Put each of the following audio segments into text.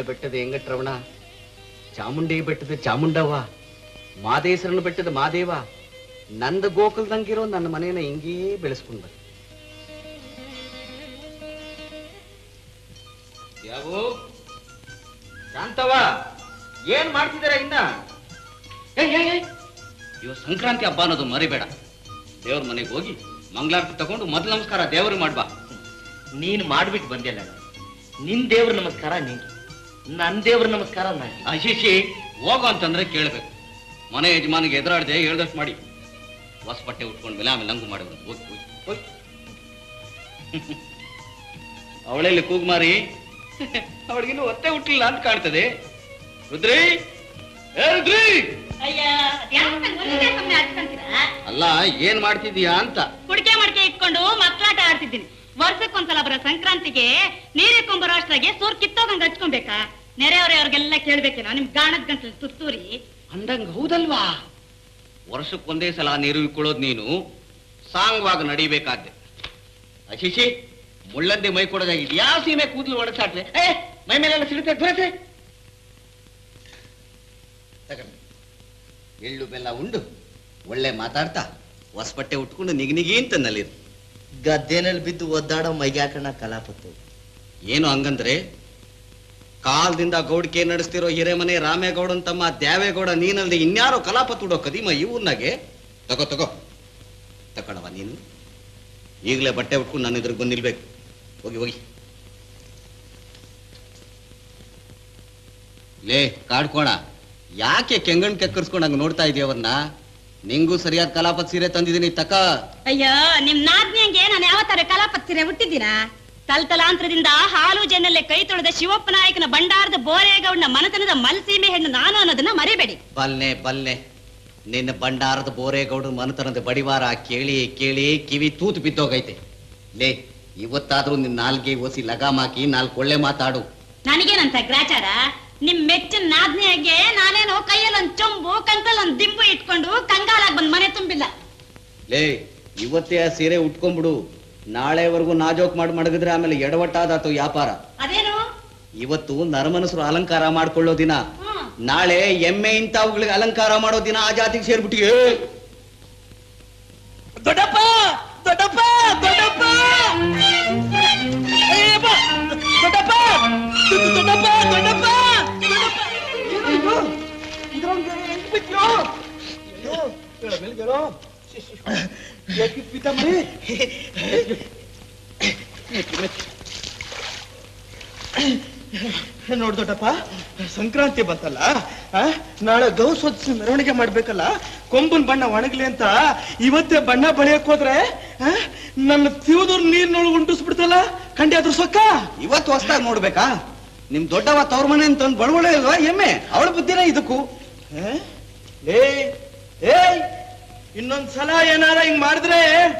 ಬೆಟ್ಟದ ಎಂಗಟ್ರವಣ ಚಾಮುಂಡಿ ಬೆಟ್ಟದ ಚಾಮುಂಡವ್ವ ಮಾದೇಶ್ವರನ ಬೆಟ್ಟದ ಮಾದೇವ ನಂದ ಗೋಕುಲ್ದಂಗಿರೋ ನನ್ನ ಮನೆಯನ್ನ ಹಿಂಗೇ ಬೆಳೆಸ್ಕೊಂಡ್ ಬಂದೆ ಯಾವು ಶಾಂತವ ಏನ್ ಮಾಡ್ತಿದಾರ ಇನ್ನ ಏಯ್, ಏಯ್, ಏಯ್. ಇವತ್ತು ಸಂಕ್ರಾಂತಿ ಹಬ್ಬ ಅನ್ನೋದು ಮರಿಬೇಡ ದೇವ್ರ ಮನೆಗೆ ಹೋಗಿ ಮಂಗಳಾರತಿ ತಗೊಂಡು ಮೊದಲು ನಮಸ್ಕಾರ ದೇವ್ರಿಗೆ ಮಾಡ್ಬಾ ನೀನು ಮಾಡ್ಬಿಟ್ಟು ಬಂದಿಲ್ಲ ನಿನ್ ದೇವ್ರ ನಮಸ್ಕಾರ ನಿಂಗೆ ನನ್ ದೇವ್ರ ನಮಸ್ಕಾರ ನಂಗೆ ಅಶಿಶಿ ಹೋಗು ಅಂತಂದ್ರೆ ಕೇಳ್ಬೇಕು ಮನೆ ಯಜಮಾನಿಗೆ ಎದುರಾಡದೆ ಹೇಳ್ದಷ್ಟು ಮಾಡಿ ಹೊಸ ಬಟ್ಟೆ ಉಟ್ಕೊಂಡ್ ಮೇಲೆ ಆಮೇಲೆ ನಂಗು ಮಾಡಿದ್ರು ಹೋಗಿ ಹೋಗಿ ಹೋಗಿ ಅವಳೆಲ್ಲಿ ಕೂಗ್ಮಾರಿ ಅವಳಿಗಿನ್ನು ಒತ್ತೆ ಹುಟ್ಟಿಲ್ಲ ಅಂತ ಕಾಣ್ತದೆ ರುದ್ರಿ ಏ ರುದ್ರಿ ಅಲ್ಲ ಏನ್ ಮಾಡ್ತಿದೀಯಾ ಅಂತ ಕುಡಿಕೆ ಮಡಿಕೆ ಇಟ್ಕೊಂಡು ಮಕ್ಕಳಾಟ ಆಡ್ತಿದ್ದೀನಿ ವರ್ಷಕ್ಕೊಂದ್ಸಲ ಬರೋ ಸಂಕ್ರಾಂತಿಗೆ ನೀರೇ ಕೊಂಬರೋ ಅಷ್ಟ್ರಾಗೆ ಸೂರ್ ಕಿತ್ತೋಗಂಗ್ ಹಚ್ಕೊಬೇಕಾ ನೆರೆಯವರೆಯವ್ರಿಗೆಲ್ಲ ಕೇಳ್ಬೇಕೇನೋ ನಿಮ್ ಗಾಣದ ಗಂಟಲು ತುತ್ತೂರಿ ಅಂದಂಗ ಹೌದಲ್ವಾ ವರ್ಷಕ್ಕೊಂದೇ ಸಲ ನೀರು ಇಕ್ಕೊಳ್ಳೋದು ನೀನು ಸಾಂಗವಾಗಿ ನಡಿಬೇಕಾದ್ದೆ ಅಶಿಶಿ ಮುಳ್ಳಂದಿ ಮೈ ಕೊಡೋದಾಗಿದೆ ಯಾವ ಸೀಮೆ ಕೂದಲು ಒಡಸಾಟ್ಲೆ ಏ ಮೈ ಮೇಲೆಲ್ಲ ಸಿಡುತ್ತೆ ಬರತ್ತೆ ತಗೊಂಡು ಎಳ್ಳು ಬೆಲ್ಲ ಉಂಡು ಒಳ್ಳೆ ಮಾತಾಡ್ತಾ ಹೊಸಬಟ್ಟೆ ಉಟ್ಕೊಂಡು ನಿಗಿ ಅಂತ ನಲ್ಲಿರು ಗದ್ದೆನಲ್ಲಿ ಬಿದ್ದು ಒದ್ದಾಡೋ ಮೈಗೆ ಹಾಕಣ ಕಲಾಪತ್ತು ಏನು ಹಂಗಂದ್ರೆ ಕಾಲದಿಂದ ಗೌಡಿಕೆ ನಡೆಸ್ತಿರೋ ಹಿರೇಮನೆ ರಾಮೇಗೌಡನ್ ತಮ್ಮ ದ್ಯಾವೇಗೌಡ ನೀನಲ್ದೆ ಇನ್ಯಾರೋ ಕಲಾಪ ತುಡೋ ಕದಿಮ ಈ ಊರ್ನಾಗೆ ತಗೋ ತಗೋ ತಕೊಳವ ನೀನು ಈಗಲೇ ಬಟ್ಟೆ ಉಟ್ಕೊಂಡು ನನ್ನ ಎದುರಿಗೆ ಬಂದು ನಿಲ್ಬೇಕು ಹೋಗಿ ಹೋಗಿ ಲೇ ಕಾಡ್ಕೋಣ ಯಾಕೆ ಕೆಂಗಣ್ ಕೆಕ್ಕರ್ಸ್ಕೊಂಡು ಹಂಗ ನೋಡ್ತಾ ಇದೀಯವ್ರನ್ನ ನಿಂಗೂ ಸರಿಯಾದ ಕಲಾಪದ ಸೀರೆ ತಂದಿದ್ದೀನಿ ತಕ ಅಯ್ಯೋ ನಿಮ್ ನಾದ್ನಿಯಂಗೆ ನಾನು ಯಾವ ತರ ಕಲಾಪತ್ತಿರ ಹುಟ್ಟಿದ್ದೀರಾ ತಲತಲಾಂತರದಿಂದ ಹಾಲು ಜನ್ನಲ್ಲೇ ಕೈ ತೊಳೆದ ಶಿವಪ್ಪ ನಾಯಕನ ಬಂಡಾರದ ಬೋರೇಗೌಡನ ಮನತನದ ಮಲ್ಸೀಮೆ ಹೆಣ್ಣು ನಾನು ಅನ್ನೋದನ್ನ ಮರಿಬೇಡಿ ಬಲ್ನೆ ಬಲ್ನೆ ನಿನ್ನ ಬಂಡಾರದ ಬೋರೇಗೌಡ ಮನತನದ ಬಡಿವಾರ ಕೇಳಿ ಕೇಳಿ ಕಿವಿ ತೂತು ಬಿದ್ದೋಗೈತೆ ಲೇ ಇವತ್ತಾದ್ರೂ ನಿನ್ನ ನಾಲ್ಗೆ ಒಸಿ ಲಗಾಮ್ ಹಾಕಿ ನಾಲ್ಕು ಒಳ್ಳೆ ಮಾತಾಡು ನನಗೇನಂತ ಗ್ರಾಚಾರ ನಿಮ್ ಮೆಚ್ಚಿನ ನಾದ್ನಿಯಾಗೆ ನಾನೇನೋ ಕೈಯಲ್ಲಿ ಒಂದ್ ಚೊಂಬು ಕಂಕಲ್ ಒಂದ್ ದಿಂಬು ಇಟ್ಕೊಂಡು ಕಂಗಾಲಾಗ್ ಬಂದ್ ಮನೆ ತುಂಬಿಲ್ಲ ಲೇ ಇವತ್ತೇ ಆ ಸೀರೆ ಉಟ್ಕೊಂಡ್ಬಿಡು ನಾಳೆವರೆಗೂ ನಾಜೋಕ್ ಮಾಡಿ ಮಡಗಿದ್ರೆ ಆಮೇಲೆ ಎಡವಟ್ಟಾದಾತು ವ್ಯಾಪಾರ ಅದೇನು ಇವತ್ತು ನರಮನಸರು ಅಲಂಕಾರ ಮಾಡ್ಕೊಳ್ಳೋ ದಿನ ಹ್ಮ್. ನಾಳೆ ಎಮ್ಮೆ ಇಂಥವುಗಳಿಗೆ ಅಲಂಕಾರ ಮಾಡೋ ದಿನ ಆ ಜಾತಿಗೆ ಸೇರ್ಬಿಟ್ಟಿಗೆ ದೊಡ್ಡಪ್ಪ ದೊಡ್ಡಪ್ಪ ದೊಡ್ಡಪ್ಪ ಅಯ್ಯಪ್ಪ! ದೊಡ್ಡಪ್ಪ ದೊಡ್ಡ- ದೊಡ್ಡಪ್ಪ ದೊಡ್ಡಪ್ಪ ನೋಡ್ ದೊಡ್ಡಪ್ಪ ಸಂಕ್ರಾಂತಿ ಬಂತಲ್ಲ ಆ? ನಾಳೆ ಗೌಸ್ ಹೊತ್ಸಿ ಮೆರವಣಿಗೆ ಮಾಡ್ಬೇಕಲ್ಲ ಕೊಂಬನ್ ಬಣ್ಣ ಒಣಗ್ಲಿ ಅಂತ ಇವತ್ತೇ ಬಣ್ಣ ಬಳಿಯಕ್ ಹೋದ್ರೆ ಆ? ನನ್ನ ತಿವದೂರ್ ನೀರ್ನೊಳಗೆ ಉಂಟಿಸ್ಬಿಡ್ತಲ್ಲ ಕಂಡಿ ಅದ್ರ ಸೊಕ್ಕ ಇವತ್ತು ಹೊಸ್ದಾಗ್ ನೋಡ್ಬೇಕಾ ನಿಮ್ ದೊಡ್ಡವ ತವ್ರ ಮನೆ ಅಂತ ಒಂದು ಬಡವಳೆ ಅಲ್ವಾ ಎಮ್ಮೆ ಅವಳ ಬುದ್ಧಿನೇ ಇದಕ್ಕೂ ಆ? ಲೇ ಏಯ್ ಇನ್ನೊಂದ್ಸಲ ಏನಾರ ಹಿಂಗ್ ಮಾಡಿದ್ರೆ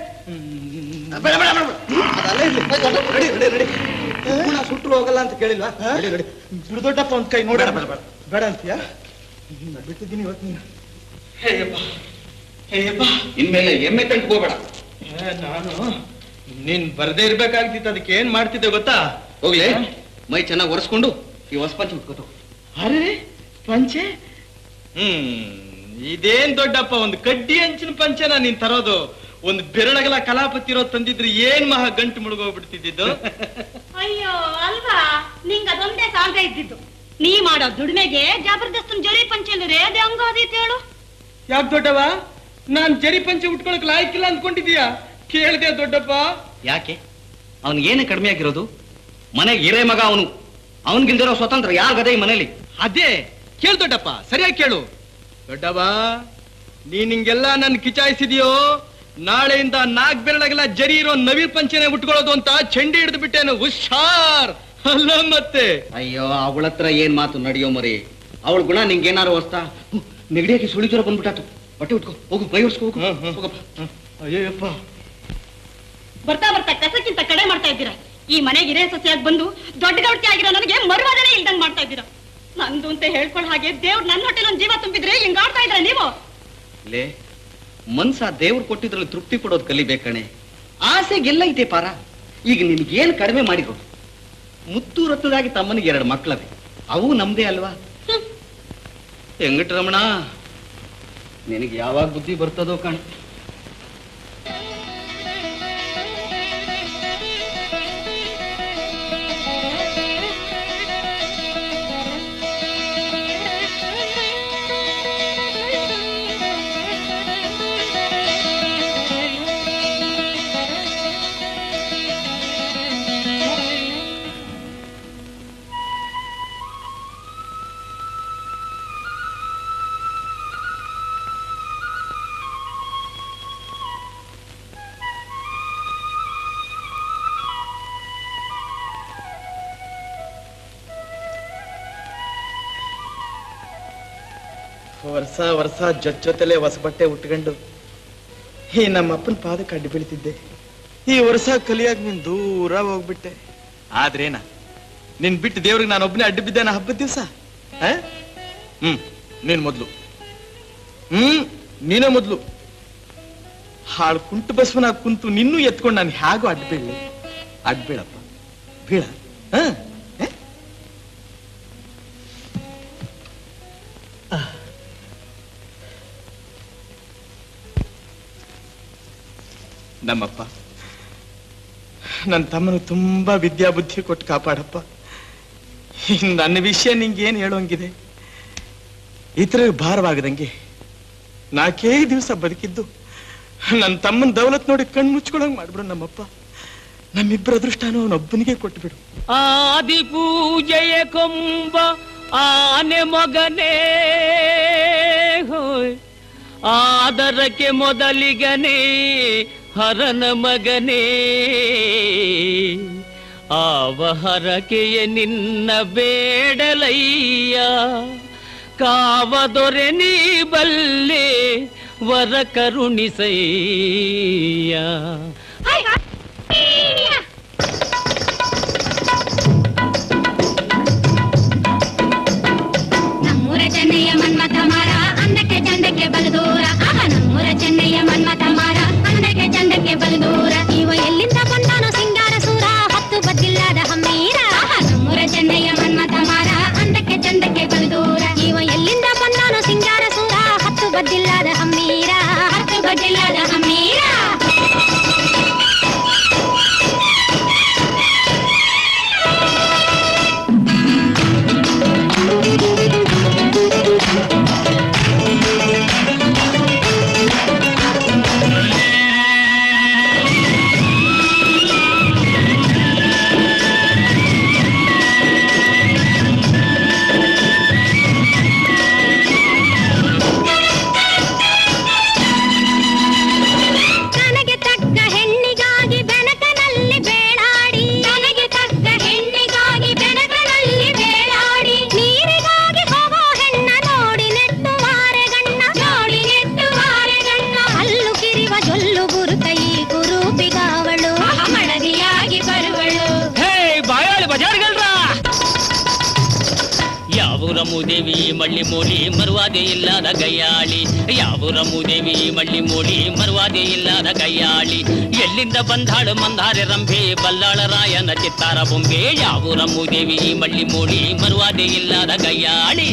ಬೇಡ, ಬೇಡ, ಬೇಡ, ಬೇಡ. ಅದ್ ಅಲ್ಲೇ ಇರ್ಲಿ. ನಡಿ, ನಡಿ, ನಡಿ. ಪುನಃ ಸುಟ್ರು ಹೋಗಲ್ಲ ಅಂತ ಕೇಳಿಲ್ವಾ ನಡಿ, ನಡಿ. ಬಿಡು ದೊಡ್ಡಪ್ಪ ಒಂದ್ ಕೈ ನೋಡ ಬೇಡ ಅಂತೀಯ ಬಿಟ್ಟಿದ್ದೀನಿ ಇವತ್ತು ನೀನು ಹೇಯಪ್ಪ ಹೇಯಪ್ಪ ಇನ್ಮೇಲೆ ಎಮ್ಮೆ ತಂಟು ಹೋಗ್ಬೇಡ ಏ, ನಾನು ನೀನ್ ಬರ್ದೇ ಇರ್ಬೇಕಾಗ್ತಿತ್ತು ಅದಕ್ಕೆ ಏನ್ ಮಾಡ್ತಿದ್ದೆ ಗೊತ್ತಾ ಹೋಗ್ಲಿ ಮೈ ಚೆನ್ನಾಗಿ ಒರೆಸ್ಕೊಂಡು ಈ ಹೊಸಪಂಚ ಉಟ್ಕೋತು ಅರೆ ಪಂಚೆ ಹ್ಮ್ ಇದೇನ್ ದೊಡ್ಡಪ್ಪ ಒಂದು ಕಡ್ಡಿ ಅಂಚಿನ ಪಂಚನ ನೀನ್ ತರೋದು ಒಂದು ಬೆರಳಗಲ ಕಲಾಪತಿರೋ ತಂದಿದ್ರೆ ಏನ್ ಮಹಾ ಗಂಟು ಮುಳುಗೋಗ್ಬಿಡ್ತಿದ್ದು ಅಯ್ಯೋ ಅಲ್ವಾ ನಿಂಗ ಅದೊಂದೇ ಸಾಂಗ ಇದ್ದಿದ್ದು ನೀ ಮಾಡೋ ದುಡಿಮೆಗೆ ಜಬರ್ದಸ್ತನ್ ಜರಿ ಪಂಚಲ್ಲಿ ರೇದೆ ಹಂಗೋದೈತೆ ಹೇಳು ಯಾಕೆ ದೊಡ್ಡವ ನಾನ್ ಜರಿ ಪಂಚೆ ಉಟ್ಕೊಳಕ್ ಲಾಯ್ಕಿಲ್ಲ ಅಂದ್ಕೊಂಡಿದೀಯಾ ಕೇಳ್ದೆ ದೊಡ್ಡಪ್ಪ ಯಾಕೆ ಅವನಿಗೆ ಏನೇ ಕಡಿಮೆ ಆಗಿರೋದು ಮನೆಗೆ ಹಿರೇ ಮಗ ಅವನು ಅವನಿಗಿಲ್ದಿರೋ ಸ್ವತಂತ್ರ ಯಾರಿಗದೆ ಈ ಮನೇಲಿ ಅದೇ ಕೇಳು ದೊಡ್ಡಪ್ಪ ಸರಿಯಾಗಿ ಕೇಳು ದೊಡ್ಡವ ನೀನ್ ಹಿಂಗೆಲ್ಲ ನನ್ ಕಿಚಾಯಿಸಿದ್ಯೋ ನಾಳೆಯಿಂದ ನಾಲ್ಕ್ ಬೆರಳಗೆಲ್ಲ ಜರಿ ಇರೋ ನವಿಲ್ ಪಂಚನೆ ಉಟ್ಕೊಳ್ಳೋದು ಅಂತ ಚಂಡಿ ಹಿಡಿದು ಬಿಟ್ಟೇನು ಹುಷಾರ್ ಅಲ್ಲ ಮತ್ತೆ ಅಯ್ಯೋ ಅವಳ ಹತ್ರ ಏನ್ ಮಾತು ನಡೆಯೋ ಮರಿ ಅವಳ ಗುಣ ನಿಂಗೇನಾರು ಹೊಸ್ತಾ ನೆಗಡಿಯಾಗಿ ಸುಳಿ ಜ್ವರ ಬಂದ್ಬಿಟ್ಟಾತು ಬಟ್ಟೆ ಉಟ್ಕೋ ಹೋಗು ಬೈ ಹೊಡ್ಸ್ಕೊ ಹೋಗು ಹ್ಮ್, ಹ್ಮ್. ಹೋಗಪ್ಪ ಅಯ್ಯಪ್ಪ ಬರ್ತಾ ಬರ್ತಾ ಕಸಕ್ಕಿಂತ ಕಡೆ ಮಾಡ್ತಾ ಇದ್ದೀರಾ ಈ ಮನೆಗೆ ಹಿರೇ ಸೊಸೆಯಾಗಿ ಬಂದು ದೊಡ್ಡ ಗೌಡ್ತಿ ಆಗಿರೋ ನನಗೆ ಮರುವಾದನೆ ಇಲ್ದಂಗ್ ಮಾಡ್ತಾ ಇದ್ದೀರಾ ನಂದು ಅಂತ ಹೇಳ್ಕೊಳ್ಳೋ ಹಾಗೆ ದೇವ್ರು ನನ್ನ ಹೊಟ್ಟೆ ನನ್ನ ಜೀವ ತುಂಬಿದ್ರೆ ಹಿಂಗ್ ಆಡ್ತಾ ಇದ್ರ ನೀವು ಲೇ ಮನ್ಸ ದೇವ್ರು ಕೊಟ್ಟಿದ್ರಲ್ಲಿ ತೃಪ್ತಿ ಪಡೋದು ಕಲಿಬೇಕಣೆ ಆಸೆಗೆಲ್ಲ ಐತೆ ಪಾರ ಈಗ ನಿನ್ಗೇನ್ ಕಡಿಮೆ ಮಾಡಿದ್ರು ಮುತ್ತು ರತ್ನದಾಗಿ ತಮ್ಮನಿಗೆ ಎರಡು ಮಕ್ಕಳವೆ ಅವು ನಮ್ದೇ ಅಲ್ವಾ ಹೆಂಗಟ್ರಮಣ ನಿನಗೆ ಯಾವಾಗ ಬುದ್ಧಿ ಬರ್ತದೋ ಕಣ್ ವರ್ಷ ವರ್ಷ ಜೊತೆಲೆ ಹೊಸ ಬಟ್ಟೆ ಉಟ್ಕೊಂಡು ಈ ನಮ್ಮ ಅಪ್ಪನ ಪಾದಕ್ಕೆ ಅಡ್ಡಿ ಬೀಳ್ತಿದ್ದೆ ಈ ವರ್ಷ ಕಲಿಯಾಗ ನೀನ್ ದೂರ ಹೋಗ್ಬಿಟ್ಟೆ ಆದ್ರೇನ ನಿನ್ ಬಿಟ್ಟು ದೇವ್ರಿಗೆ ನಾನು ಒಬ್ಬನೇ ಅಡ್ಡಿ ಬಿದ್ದೇನ ಹಬ್ಬದ ದಿವಸ ಹ್ಮ್ ನೀನ್ ಮೊದ್ಲು ಹ್ಮ್ ನೀನೇ ಮೊದ್ಲು ಹಾಳು ಕುಂಟು ಬಸವನಾಗ ಕುಂತು ನಿನ್ನೂ ಎತ್ಕೊಂಡು ನಾನು ಹೇಗೋ ಅಡ್ಡ ಬೀಳಲಿ ಅಡ್ಡ ಬೀಳಪ್ಪ ಬೀಳ ಹ ಹ? ನಮ್ಮಪ್ಪ ನನ್ನ ತಮ್ಮನು ತುಂಬಾ ವಿದ್ಯಾಬುದ್ಧಿ ಕೊಟ್ಟು ಕಾಪಾಡಪ್ಪ ನನ್ನ ವಿಷಯ ನಿಂಗೆ ಏನ್ ಹೇಳೋಂಗಿದೆ ಇತರ ಭಾರವಾಗದಂಗೆ ನಾಲ್ಕೇ ದಿವಸ ಬದುಕಿದ್ದು ನನ್ನ ತಮ್ಮನ ದೌಲತ್ ನೋಡಿ ಕಣ್ಣು ಮುಚ್ಕೊಳಂಗ್ ಮಾಡ್ಬಿಡು ನಮ್ಮಪ್ಪ ನಮ್ಮಿಬ್ಬರ ಅದೃಷ್ಟನೂ ಅವನೊಬ್ಬನಿಗೆ ಕೊಟ್ಬಿಡು ಆದಿ ಪೂಜೆಯ ಕೊಂಬ ಆನೆ ಮಗನೇ ಹೋಯ್ ಆದರಕ್ಕೆ ಮೊದಲಿಗನೇ ಹರನ ಮಗನೇ ಆವ ಹರಕೆಯ ನಿನ್ನ ಬೇಡಲಯ್ಯ ಕಾವದೊರೆ ನೀ ಬಲ್ಲೆ ವರ ಕರುಣಿಸಯ್ಯ ನಮ್ಮೂರ ಚೆನ್ನಯ್ಯ ಮನ್ಮಥ ಮಾರ ಅಂದಕ್ಕೆ ಚಂದಕ್ಕೆ ಬಲದೂರ ಆಹ ನಮ್ಮೂರ ಚೆನ್ನಯ್ಯ ಮನ್ಮಥ ಮಾರ ಅಂದಕ್ಕೆ ಚಂದಕ್ಕೆ ಬಲದೂರ ಇವ ಎಲ್ಲಿಂದ ಬಂದಾನೋ ಸಿಂಗಾರ ಸೂರ ಹತ್ತು ಬದ್ದಿಲ್ಲದ ಹಮ್ಮೀರ ಆಹ ನಮ್ಮೂರ ಚೆನ್ನಯ್ಯ ಮನ್ಮಥ ಮಾರ ಅಂದಕ್ಕೆ ಚಂದಕ್ಕೆ ಬಲದೂರ ಇವ ಎಲ್ಲಿಂದ ಬಂದಾನೋ ಸಿಂಗಾರ ಸೂರ ಹತ್ತು ಬದ್ದಿಲ್ಲದ ಹಮ್ಮೀರ ಹತ್ತು ಬದ್ದಿಲ್ಲದ ಹಮ್ಮೀರ ನನಗೆ ತಕ್ಕ ಹೆಣ್ಣಿಗಾಗಿ ಬೆನಕನಲ್ಲಿ ಬೇಡಾಡಿ ನನಗೆ ತಕ್ಕ ಹೆಣ್ಣಿಗಾಗಿ ಬೆನಕನಲ್ಲಿ ಬೇಡಾಡಿ ನೀರಿಗಾಗಿ ಹೋಗೋ ಹೆಣ್ಣ ನೋಡಿ ನೆಟ್ಟುವಾರೆ ಗಣ್ಣ ನೋಡಿ ನೆಟ್ಟುವಾರೆ ಗಣ್ಣ ಹಲ್ಲು ಕಿರಿವ ಜೊಲ್ಲು ಗುರುಕೈ ಗುರೂಪಿಗಾವಳು ಮಡದಿಯಾಗಿ ಬರುವಳು ಹೇ ಬಾಯಾಳಿ ಬಜಾರ್ಗಳ್ರ ಯಾವೂರ ಮೂದೇವಿ ಮಳ್ಳಿ ಮೂಡಿ ಮರುವಾದೆ ಇಲ್ಲದ ಗಯ್ಯಾಳಿ ಯಾವೂರ ಮೂದೇವಿ ಮಳ್ಳಿ ಮೂಡಿ ಮರುವಾದೆ ಇಲ್ಲದ ಗಯ್ಯಾಳಿ ಎಲ್ಲಿಂದ ಬಂದಾಳು ಮಂದಾರೆ ರಂಭೆ ಬಲ್ಲಾಳ ರಾಯನ ಚಿತ್ತಾರ ಬೊಂಬೆ ಯಾವೂರ ಮೂದೇವಿ ಮಳ್ಳಿ ಮೂಡಿ ಮರುವಾದೆ ಇಲ್ಲದ ಗಯ್ಯಾಳಿ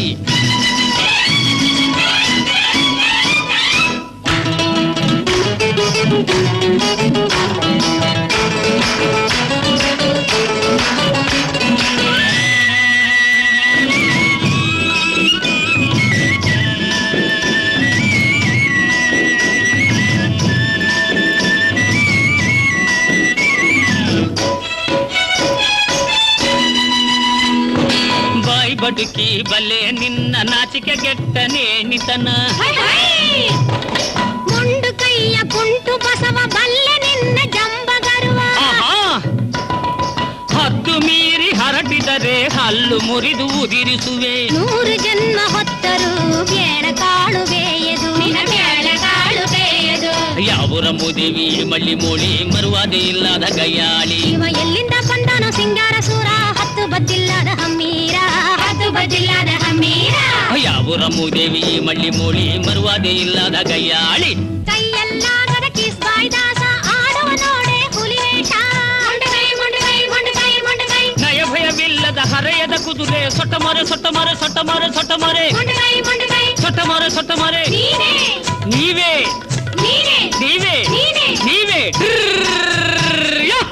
ಬಾಯಿ ಬದುಕಿ ಬಲ್ಲೆ ನಿನ್ನ ನಾಚಿಕೆ ಗೆಟ್ಟನೆ ನಿತನ ಹೈ ಹೈ ಮುಂಡು ಕೈಯ ಕುಂಟು ಬಸವ ಬಲ್ಲೆ ನಿನ್ನ ಜಂಬಗರುವ ಆಹಾ! ಹತ್ತು ಮೀರಿ ಹರಟಿದರೆ ಹಲ್ಲು ಮುರಿದು ಉದಿರಿಸುವೆ ನೂರು ಜನ್ಮ ಹೊತ್ತರು ಬೇಡ ಕಾಳು ಬೇಯದು ಬೇಡ ಕಾಳು ಬೇಯದು ಯಾವೂರ ಮೂದೇವಿ ಮಳ್ಳಿ ಮೂಳಿ ಮರುವಾದೆ ಇಲ್ಲದ ಗಯ್ಯಾಳಿ ಇವ ಎಲ್ಲಿಂದ ಬಂದಾನೋ ಸಿಂಗಾರ ಸೂರ ಹತ್ತು ಬದ್ದಿಲ್ಲದ ಹಮ್ಮೀರ ಹತ್ತು ಬದ್ದಿಲ್ಲದ ಹಮ್ಮೀರ ಯಾವೂರ ಮೂದೇವಿ ಮಳ್ಳಿ ಮೂಳಿ ಮರುವಾದೆ ಇಲ್ಲದ ಗಯ್ಯಾಳಿ ಕೈಯಲ್ಲಾಗದ ಕಿಸ್ ಬಾಯ್ದಾಸ ಆಡುವ ನೋಡೆ ಹುಲಿವೇಷ ಮೊಂಡಗೈ ಮೊಂಡಗೈ ಮೊಂಡಗೈ ಮೊಂಡಗೈ ನಯ ಭಯವಿಲ್ಲದ ಹರೆಯದ ಕುದುರೆ ಸೊಟ್ಟ ಮಾರೆ ಸೊಟ್ಟ ಮಾರೆ ಸೊಟ್ಟ ಮಾರೆ ಸೊಟ್ಟ ಮಾರೆ ಮೊಂಡಗಾಯಿ ಮೊಂಡಗಾಯಿ ಸೊಟ್ಟ ಮಾರೆ ಸೊಟ್ಟ ಮಾರೆ ನೀನೇ ನೀವೇ ನೀನೇ ನೀವೇ ನೀನೇ ನೀವೇ ಟ್ರರ್ರ್ ಯಾ!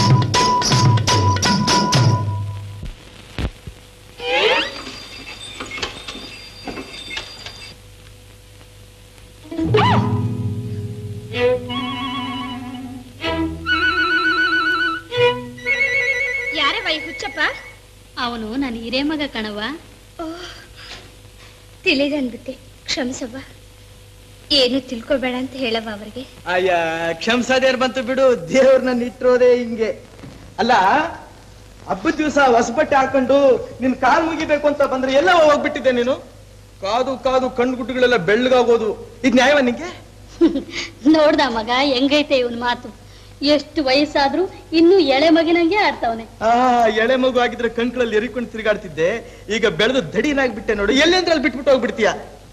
ಯಾರೇ ವೈ ಹುಚ್ಚಪ್ಪ ಅವನು ನನ್ನ ಹಿರೇಮಗ ಕಣವ ತಿಳಿದಂದ್ಬಿಟ್ಟೆ ಕ್ಷಮಿಸವ್ವ ಏನು ತಿಳ್ಕೊಬೇಡ ಅಂತ ಹೇಳವ ಅವ್ರಿಗೆ ಅಯ್ಯ ಕ್ಷಮ್ಸದೇರ್ ಬಂತು ಬಿಡು ದೇವ್ರನ್ನ ಇಟ್ಟಿರೋದೇ ಹಿಂಗೆ ಅಲ್ಲ ಹಬ್ಬದ ದಿವಸ ಹೊಸಬಟ್ಟೆ ಹಾಕೊಂಡು ನಿನ್ ಕಾಲ್ ಮುಗಿಬೇಕು ಅಂತ ಬಂದ್ರೆ ಎಲ್ಲ ಹೋಗ್ಬಿಟ್ಟಿದ್ದೆ ನೀನು ಕಾದು ಕಾದು ಕಣ್ಣು ಗುಡ್ಡುಗಳೆಲ್ಲ ಬೆಳ್ಳಗಾಗೋದು ಇದ್ ನ್ಯಾಯವ ನಿಂಗೆ ನೋಡ್ದ ಮಗ ಹೆಂಗೈತೆ ಇವನ್ ಮಾತು ಎಷ್ಟು ವಯಸ್ಸಾದ್ರೂ ಇನ್ನೂ ಎಳೆ ಮಗಿನಂಗೆ ಆಡ್ತಾವನೆ ಆ ಎಳೆ ಮಗು ಆಗಿದ್ರೆ ಕಂಕ್ಳಲ್ಲಿ ಎರಿಕೊಂಡು ತಿರುಗಾಡ್ತಿದ್ದೆ ಈಗ ಬೆಳೆದು ದಡಿನಾಗ್ಬಿಟ್ಟೆ ನೋಡು ಎಲ್ಲೆಂದ್ರೆ ಅಲ್ಲಿ ಬಿಟ್ಬಿಟ್ಟು ಹೋಗ್ಬಿಡ್ತೀಯ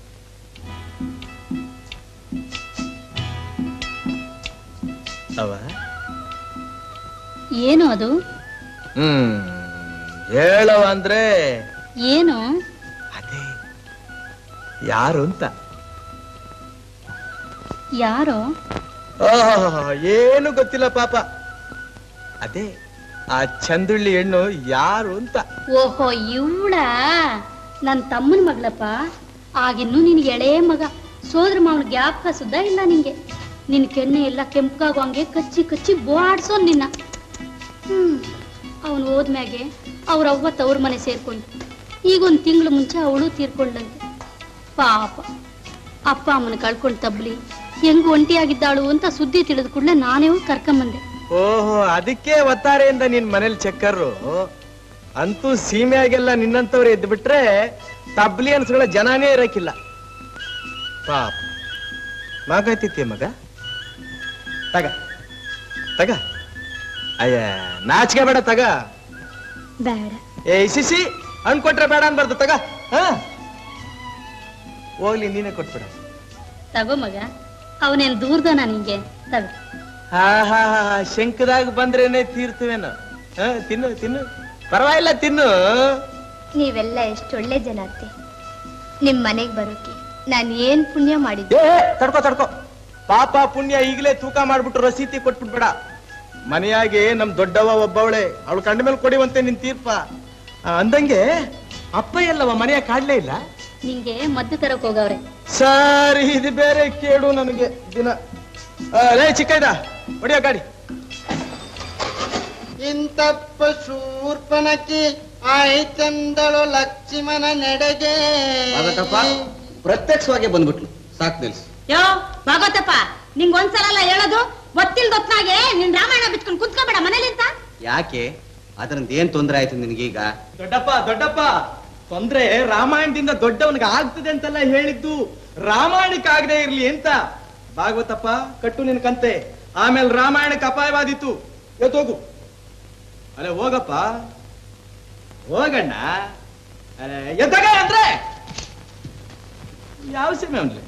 ಅವ ಏನು ಅದು ಹ್ಮ್ ಹೇಳವ ಅಂದ್ರೆ ಏನು ಅದೇ ಯಾರು ಅಂತ ಯಾರೋ ಆಹ್, ಏನು ಗೊತ್ತಿಲ್ಲ ಪಾಪ ಅದೇ ಆ ಚಂದುಳ್ಳಿ ಹೆಣ್ಣು ಯಾರು ಅಂತ ಓಹೋ ಇವಳ ನನ್ ತಮ್ಮನ ಮಗಳಪ್ಪ ಆಗಿನ್ನೂ ನಿನ್ ಎಳೆ ಮಗ ಸೋದ್ರ ಮಾವನ ಜ್ಞಾಪಕ ಸುದ್ದ ಇಲ್ಲ ನಿಂಗೆ ನಿನ್ ಕೆನ್ನೆ ಎಲ್ಲ ಕೆಂಪಗಾಗೋಂಗೆ ಕಚ್ಚಿ ಕಚ್ಚಿ ಬೋಡ್ಸೋ ನಿನ್ನ ಹ್ಮ್ ಅವನು ಹೋದ್ಮ್ಯಾಗೆ ಅವ್ರ ಅವ್ವ ತವ್ರ ಮನೆ ಸೇರ್ಕೊಂಡು ಈಗ ಒಂದ್ ತಿಂಗಳು ಮುಂಚೆ ಅವಳು ತೀರ್ಕೊಂಡಂತೆ ಪಾಪ ಅಪ್ಪ ಅಮ್ಮನ ಕಳ್ಕೊಂಡ್ ತಬ್ಲಿ ಹೆಂಗ್ ಒಂಟಿಯಾಗಿದ್ದಾಳು ಅಂತ ಸುದ್ದಿ ತಿಳಿದ ಕೂಡಲೇ ನಾನೇ ಹೋಗ್ ಕರ್ಕೊಂಬಂದೆ ಓಹೋ ಅದಕ್ಕೆ ಒತ್ತಾರೆಯಿಂದ ನಿನ್ ಮನೇಲಿ ಚೆಕ್ಕರು ಅಂತೂ ಸೀಮೆಯಾಗೆಲ್ಲ ನಿನ್ನಂತವ್ರು ಎದ್ದು ಬಿಟ್ರೆ ತಬ್ಲಿ ಅನ್ಸ್ಗಳ ಜನನೇ ಇರಕ್ಕಿಲ್ಲ ಪಾಪ ಮಾಗಾಯ್ತಿತ್ಯ ಮಗ ತಗ ತಗ ಅಯ್ಯ ನಾಚಿಕೆ ಬೇಡ ತಗ ಬೇಡ ಏ ಸಿಸಿ ಹಣ್ಣು ಕೊಟ್ರೆ ಬೇಡ ಅನ್ಬಾರ್ದು ತಗ ಹಾ ಹೋಗ್ಲಿ ನೀನೇ ಕೊಟ್ಬಿಡ ತಗೋ ಮಗ ಅವನೇನ್ ದೂರ್ದನ ನಿಂಗೆ ತಗೋ ಹಾ ಹಾ ಹಾ ಶಂಕದಾಗ ಬಂದ್ರೇನೆ ತೀರ್ತವೇನು ಹಾ ತಿನ್ನು ತಿನ್ನು ಪರವಾಗಿಲ್ಲ ತಿನ್ನು ನೀವೆಲ್ಲ ಎಷ್ಟು ಒಳ್ಳೆ ಜನ ಅತ್ತೆ ನಿಮ್ ಮನೆಗ್ ಬರೋಕೆ ನಾನು ಏನ್ ಪುಣ್ಯ ಮಾಡಿದ್ದೆ ಏ ತಡ್ಕೋ ತಡ್ಕೋ ಪಾಪ ಪುಣ್ಯ ಈಗಲೇ ತೂಕ ಮಾಡ್ಬಿಟ್ಟು ರಸೀತಿ ಕೊಟ್ಬಿಟ್ಬೇಡ ಮನೆಯಾಗೆ ನಮ್ ದೊಡ್ಡವ ಒಬ್ಬವಳೆ ಅವಳು ಕಂಡ ಮೇಲೆ ಕೊಡಿವಂತೆ ನಿನ್ ತೀರ್ಪ ಆ, ಅಂದಂಗೆ ಅಪ್ಪ ಎಲ್ಲವ ಮನೆಯ ಕಾಡ್ಲೇ ಇಲ್ಲ ನಿಂಗೆ ಮದ್ದು ತರಕ್ ಹೋಗವ್ರೆ ಸರಿ ಇದು ಬೇರೆ ಕೇಳು ನನಗೆ ದಿನ ಆ, ಲೇ ಚಿಕ್ಕ ಇದ ಹೊಡಿಯೋ ಗಾಡಿ ಇಂತಪ್ಪ ಶೂರ್ಪನಕಿ ಆಯ್ತೆಂದಳು ಲಕ್ಷ್ಮಣ ನೆಡೆಗೆ ಆಗತ್ತಪ್ಪ ಪ್ರತ್ಯಕ್ಷವಾಗಿ ಬಂದ್ಬಿಟ್ಲು ಸಾಕ್ ನಿಲ್ಸು ಯೋ ಭಾಗವತಪ್ಪ ನಿಂಗ್ ಒಂದ್ಸಲ ಅಲ್ಲ ಹೇಳೋದು ಗೊತ್ತಿಲ್ದೊತ್ನಾಗೆ ನಿನ್ ರಾಮಾಯಣ ಬಿಟ್ಕೊಂಡು ಕುತ್ಕೋಬೇಡ ಮನೇಲಿ ಅಂತ ಯಾಕೆ ಅದರಿಂದ ಏನ್ ತೊಂದರೆ ಆಯ್ತು ನಿನಗೀಗ ದೊಡ್ಡಪ್ಪ ದೊಡ್ಡಪ್ಪ ತೊಂದ್ರೆ ರಾಮಾಯಣದಿಂದ ದೊಡ್ಡವನಿಗೆ ಆಗ್ತದೆ ಅಂತೆಲ್ಲ ಹೇಳಿದ್ದು ರಾಮಾಯಣಕ್ಕೆ ಆಗದೆ ಇರ್ಲಿ ಅಂತ ಭಾಗವತಪ್ಪ ಕಟ್ಟು ನಿನ್ ಕಂತೆ ಆಮೇಲೆ ರಾಮಾಯಣಕ್ಕೆ ಅಪಾಯವಾದಿತ್ತು ಇವತ್ತು ಹೋಗು ಅಲ್ಲ ಹೋಗಪ್ಪ ಹೋಗಣ್ಣ ಅರೆ, ಎದ್ದಗ ಅಂದ್ರೆ ಯಾವ ಸೀಮೆ ಅವನ್ಲಿ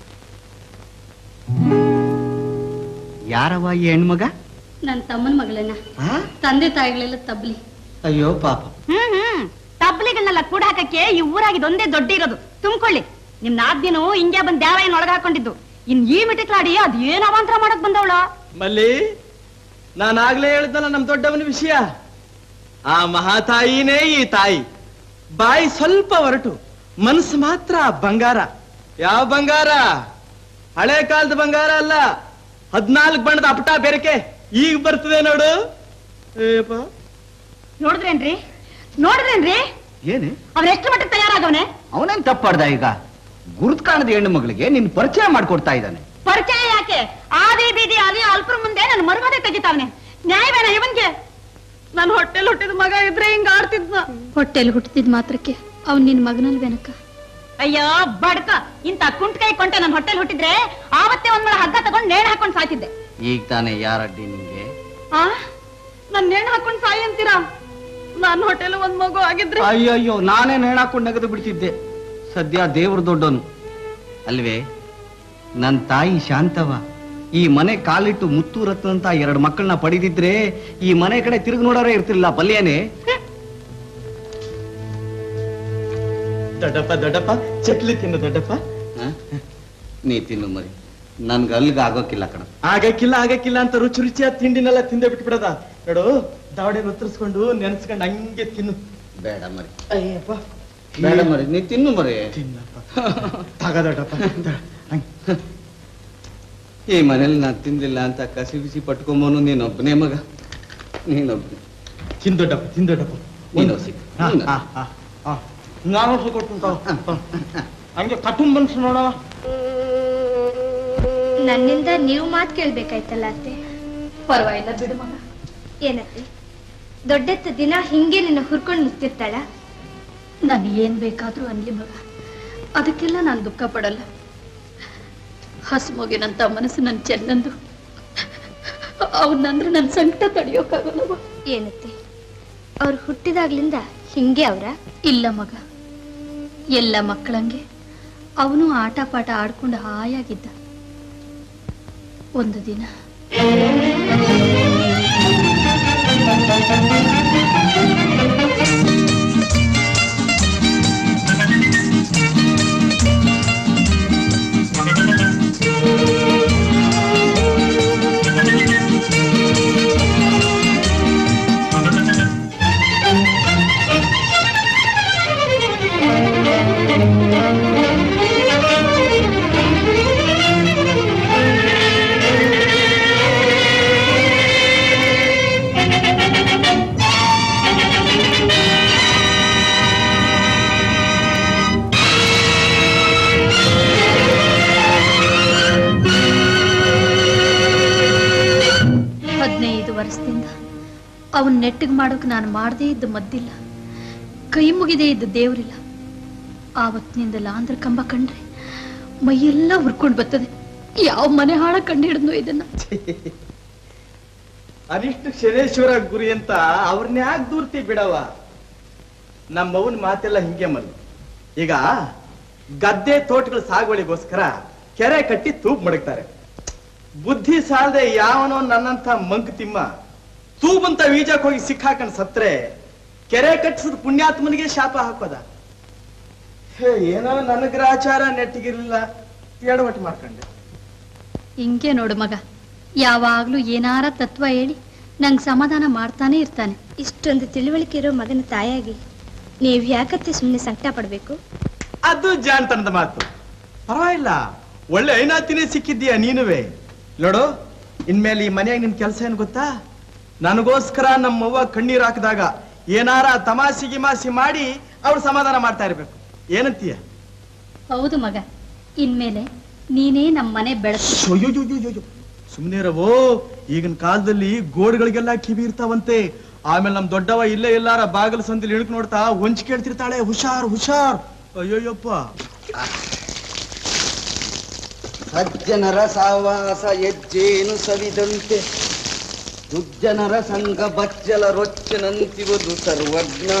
ಯಾರವ ಈ ಹೆಣ್ಮಗ ನನ್ ತಮ್ಮನ ಮಗಳನ್ನ ಆ? ತಂದೆ ತಾಯಿಗಳೆಲ್ಲ ತಬ್ಲಿ ಅಯ್ಯೋ ಪಾಪ ಹ್ಮ್ ಹ್ಮ್ ತಬ್ಲಿಗಳನ್ನೆಲ್ಲ ಕೂಡ ಹಾಕಕ್ಕೆ ಈ ಊರಾಗಿದ್ ಒಂದೇ ದೊಡ್ಡ ಇರೋದು ತುಂಬ್ಕೊಳ್ಳಿ ನಿಮ್ ನಾದ್ಯನು ಹಿಂಗೆ ಬಂದ್ ದ್ಯಾವಯ್ಯನ ಒಳಗ ಹಾಕೊಂಡಿದ್ದು ಇನ್ ಈ ಮಿಟಿಕ್ಲಾಡಿ ಅದ್ ಏನ್ ಅವಾಂತರ ಮಾಡಕ್ ಬಂದವಳ ಮಲ್ಲಿ ನಾನಾಗ್ಲೇ ಹೇಳಿದ್ನಲ್ಲ ನಮ್ ದೊಡ್ಡವನ ವಿಷಯ ಆ ಮಹಾತಾಯಿನೇ ಈ ತಾಯಿ ಬಾಯಿ ಸ್ವಲ್ಪ ಹೊರಟು ಮನಸ್ಸು ಮಾತ್ರ ಬಂಗಾರ ಯಾವ ಬಂಗಾರ ಹಳೆ ಕಾಲದ ಬಂಗಾರ ಅಲ್ಲ ಹದ್ನಾಲ್ಕು ಬಣ್ಣದ ಅಪಟ ಬೆರಕೆ ಈಗ ಬರ್ತದೆ ನೋಡು ಏಪ್ಪ ನೋಡಿದ್ರೇನ್ರಿ ನೋಡಿದ್ರೇನ್ರಿ ಏನೇ ಅವ್ರ ಎಷ್ಟು ಮಟ್ಟಿಗೆ ತಯಾರಾಗವನೆ ಅವನೇನ್ ತಪ್ಪಾಡ್ದ ಈಗ ಗುರುತ್ ಕಾಣದ ಹೆಣ್ಣು ಮಗಳಿಗೆ ನಿನ್ ಪರಿಚಯ ಮಾಡ್ಕೊಡ್ತಾ ಇದ್ದಾನೆ ಪರಿಚಯ ಯಾಕೆ ಆದಿ ಬೀದಿ ಅಲ್ಲಿ ಅಲ್ಪರ ಮುಂದೆ ನನ್ನ ಮರುಮದೆ ತೆಗಿತಾವನೆ ನ್ಯಾಯವೇನ ಇವನ್ಗೆ ನನ್ ಹೊಟ್ಟೆಲ್ ಹುಟ್ಟಿದ ಮಗ ಇದ್ರೆ ಹಿಂಗ ಆಡ್ತಿದ್ನ ಹೊಟ್ಟೆಲ್ ಹುಟ್ಟಿದ ಮಾತ್ರಕ್ಕೆ ಅವ್ನ್ ನಿನ್ ಮಗನಲ್ವೇನಕ್ಕ ಅಯ್ಯೋ ಬಡ್ಕ ಇಂತ ಕುಂಟ್ ಕೈ ಕೊಂಟೆ ನನ್ ಹೊಟ್ಟೆಲ್ ಹುಟ್ಟಿದ್ರೆ ಆವತ್ತೇ ಒಂದ್ ಮಳ ಹಗ್ಗ ತಗೊಂಡ್ ನೇಣ್ ಹಾಕೊಂಡ್ ಸಾಯ್ತಿದ್ದೆ ಈಗ ತಾನೇ ಯಾರಡ್ಡಿ ನಿಂಗೆ ಆ ನನ್ ನೇಣ್ ಹಾಕೊಂಡ್ ಸಾಯಿ ಅಂತೀರಾ ನನ್ ಹೊಟ್ಟೆಲ್ ಒಂದ್ ಮಗು ಆಗಿದ್ರೆ ಅಯ್ಯೋ ಅಯ್ಯೋ ನಾನೇ ನೇಣಾಕೊಂಡು ನಗದು ಬಿಡ್ತಿದ್ದೆ ಸದ್ಯ ದೇವ್ರು ದೊಡ್ಡವನು ಅಲ್ವೇ ನನ್ ತಾಯಿ ಶಾಂತವ ಈ ಮನೆ ಕಾಲಿಟ್ಟು ಮುತ್ತು ರತ್ನ ಅಂತ ಎರಡು ಮಕ್ಕಳನ್ನ ಪಡೆದಿದ್ರೆ ಈ ಮನೆ ಕಡೆ ತಿರುಗಿ ನೋಡೋರೇ ಇರ್ತಿರ್ಲಿಲ್ಲ ಬಲ್ಯನೇ ದೊಡ್ಡಪ್ಪ ದೊಡ್ಡಪ್ಪ ಚಕ್ಲಿ ತಿನ್ನು ದೊಡ್ಡಪ್ಪ ಹ? ನೀ ತಿನ್ನು ಮರಿ ನನ್ಗೆ ಅಲ್ಗ ಆಗೋಕಿಲ್ಲ ಕಣ ಆಗಕ್ಕಿಲ್ಲ ಆಗಕ್ಕಿಲ್ಲ ಅಂತ ರುಚಿ ರುಚಿಯಾದ ತಿಂಡಿನೆಲ್ಲ ತಿಂದೆ ಬಿಟ್ಬಿಡದ ನೋಡು ದಾವಡೆ ಉತ್ತರಿಸ್ಕೊಂಡು ನೆನ್ಸ್ಕೊಂಡು ಹಂಗೆ ತಿನ್ನು ಬೇಡ ಮರಿ ಅಯ್ಯಪ್ಪ ಬೇಡ ಮರಿ ನೀ ತಿನ್ನು ಮರಿ ತಿನ್ನಪ್ಪ ತಗ ದೊಡ್ಡಪ್ಪ ದ- ಹಂಗ್. ಈ ಮನೇಲಿ ನಾ ತಿಂದಿಲ್ಲ ಅಂತ ಕಸಿ ಬಿಸಿ ಪಟ್ಕೊಂಬೋನು ನೀನೊಬ್ಬನೇ ಮಗ ನೀನೊಬ್ಬನೇ ತಿನ್ ದೊಡ್ಡಪ್ಪ ತಿನ್ ದೊಡ್ಡಪ್ಪ ನೀನು ಸಿಕ್ ಹಾ, ಹಾ, ಹಾ, ಹಾ. ನಾನು ಕೊಟ್ಟು ಹಂಗೆ ಕಟುಂಬ ಮನ್ಸು ನೋಡವ ನನ್ನಿಂದ ನೀವು ಮಾತು ಕೇಳ್ಬೇಕಾಯ್ತಲ್ಲ ಅತ್ತೆ ಪರವಾಗಿಲ್ಲ ಬಿಡು ಮಗ ಏನತ್ತೆ ದೊಡ್ಡತ್ತ ದಿನ ಹಿಂಗೆ ನಿನ್ನ ಹುರ್ಕೊಂಡು ಮುಗ್ತಿರ್ತಾಳ ನಾನು ಏನ್ ಬೇಕಾದ್ರೂ ಅನ್ಲಿ ಮಗ ಅದಕ್ಕೆಲ್ಲ ನಾನು ದುಃಖ ಪಡಲ್ಲ ಹಸುಮಗಿನಂತ ಮನಸ್ಸು ನನ್ ಚೆನ್ನಂದು ಅವನಂದ್ರೆ ನನ್ನ ಸಂಕಟ ತಡೆಯೋಕ್ಕಾಗಲ್ಲವ ಏನತ್ತೆ ಅವ್ರು ಹುಟ್ಟಿದಾಗ್ಲಿಂದ ಹಿಂಗೆ ಅವ್ರ ಇಲ್ಲ ಮಗ ಎಲ್ಲ ಮಕ್ಕಳಂಗೆ ಅವನು ಆಟ ಪಾಠ ಆಡ್ಕೊಂಡು ಹಾಯಾಗಿದ್ದ ಒಂದು ದಿನ ಹದಿನೈದು ವರ್ಷದಿಂದ ಅವನ್ ನೆಟ್ಟಿಗೆ ಮಾಡೋಕೆ ನಾನು ಮಾಡದೇ ಇದ್ದ ಮದ್ದಿಲ್ಲ ಕೈ ಮುಗಿದೇ ಇದ್ದ ದೇವ್ರಿಲ್ಲ ಆವತ್ತಿನಿಂದ ಲಾಂದ್ರ ಕಂಬ ಕಂಡ್ರೆ ಮೈಯೆಲ್ಲ ಹುರ್ಕೊಂಡು ಬರ್ತದೆ ಯಾವ ಮನೆ ಹಾಳ ಕಂಡು ಹಿಡಿದ್ನೋ ಇದನ್ನ ಅನಿಷ್ಟು ಶನೇಶ್ವರ ಗುರಿ ಅಂತ ಅವ್ರನ್ನ ಯಾಕೆ ದೂರ್ತಿ ಬಿಡವ ನಮ್ಮವನ್ ಮಾತೆಲ್ಲ ಹಿಂಗೆ ಮಲ್ಲು ಈಗ ಗದ್ದೆ ತೋಟಗಳ ಸಾಗುವಳಿಗೋಸ್ಕರ ಕೆರೆ ಕಟ್ಟಿ ತೂಬ್ ಮಡಗ್ತಾರೆ ಬುದ್ಧಿ ಸಾಲದೆ ಯಾವನೋ ನನ್ನಂತ ಮಂಕ್ ತಿಮ್ಮ ತೂಬಂತ ವೀಜಕ್ ಹೋಗಿ ಸಿಕ್ಕಾಕೊಂಡ್ ಸತ್ರೆ ಕೆರೆ ಕಟ್ಟಿಸಿದ ಪುಣ್ಯಾತ್ಮನಿಗೆ ಶಾಪ ಹಾಕೋದ ಹೇ ಏನೋ ನನ್ನ ಗ್ರಾಚಾರ ನೆಟ್ಟಿಗಿರ್ಲಿಲ್ಲ ಎಡವಟ್ಟು ಮಾಡ್ಕೊಂಡೆ ಹಿಂಗೆ ನೋಡು ಮಗ ಯಾವಾಗ್ಲೂ ಏನಾರ ತತ್ವ ಹೇಳಿ ನಂಗೆ ಸಮಾಧಾನ ಮಾಡ್ತಾನೆ ಇರ್ತಾನೆ ಇಷ್ಟೊಂದು ತಿಳುವಳಿಕೆ ಇರೋ ಮಗನ ತಾಯಾಗಿ ನೀವ್ ಯಾಕತ್ತೆ ಸುಮ್ಮನೆ ಸಂಕಟ ಪಡ್ಬೇಕು ಅದು ಜಾಣ್ತನದ ಮಾತು ಪರವಾಗಿಲ್ಲ ಒಳ್ಳೆ ಐನಾತಿನೇ ಸಿಕ್ಕಿದ್ದೀಯ ನೀನುವೆ ನೋಡು ಇನ್ಮೇಲೆ ಈ ಮನೆಯಾಗ ನಿನ್ ಕೆಲಸ ಏನ್ ಗೊತ್ತಾ ನನಗೋಸ್ಕರ ನಮ್ಮವ್ವ ಕಣ್ಣೀರ್ ಹಾಕಿದಾಗ ಏನಾರ ತಮಾಸಿ ಗಿಮಾಸಿ ಮಾಡಿ ಅವ್ರು ಸಮಾಧಾನ ಮಾಡ್ತಾ ಇರ್ಬೇಕು ಏನಂತೀಯ ಹೌದು ಮಗ ಇನ್ಮೇಲೆ ನೀನೇ ನಮ್ಮ ಮನೆ ಬೆಳಕು ಸುಮ್ನೆ ರವೋ ಈಗಿನ ಕಾಲದಲ್ಲಿ ಗೋಡ್ಗಳಿಗೆಲ್ಲ ಕಿವಿ ಇರ್ತಾವಂತೆ ಆಮೇಲೆ ನಮ್ ದೊಡ್ಡವ ಇಲ್ಲೇ ಎಲ್ಲಾರ ಬಾಗಲ ಸಂದಿಲ್ ಇಣಕ್ ನೋಡ್ತಾ ಹೊಂಚ್ ಕೇಳ್ತಿರ್ತಾಳೆ ಹುಷಾರ್ ಹುಷಾರ್ ಅಯ್ಯೋಯ್ಯಪ್ಪ ಸಜ್ಜನರ ಸಾವಾಸ ಹೆಜ್ಜೇನು ಸವಿದಂತೆ ದುರ್ಜನರ ಸಂಘ ಬಚ್ಚಲ ರೊಚ್ಚನಂತಿವುದು ಸರ್ವಜ್ಞ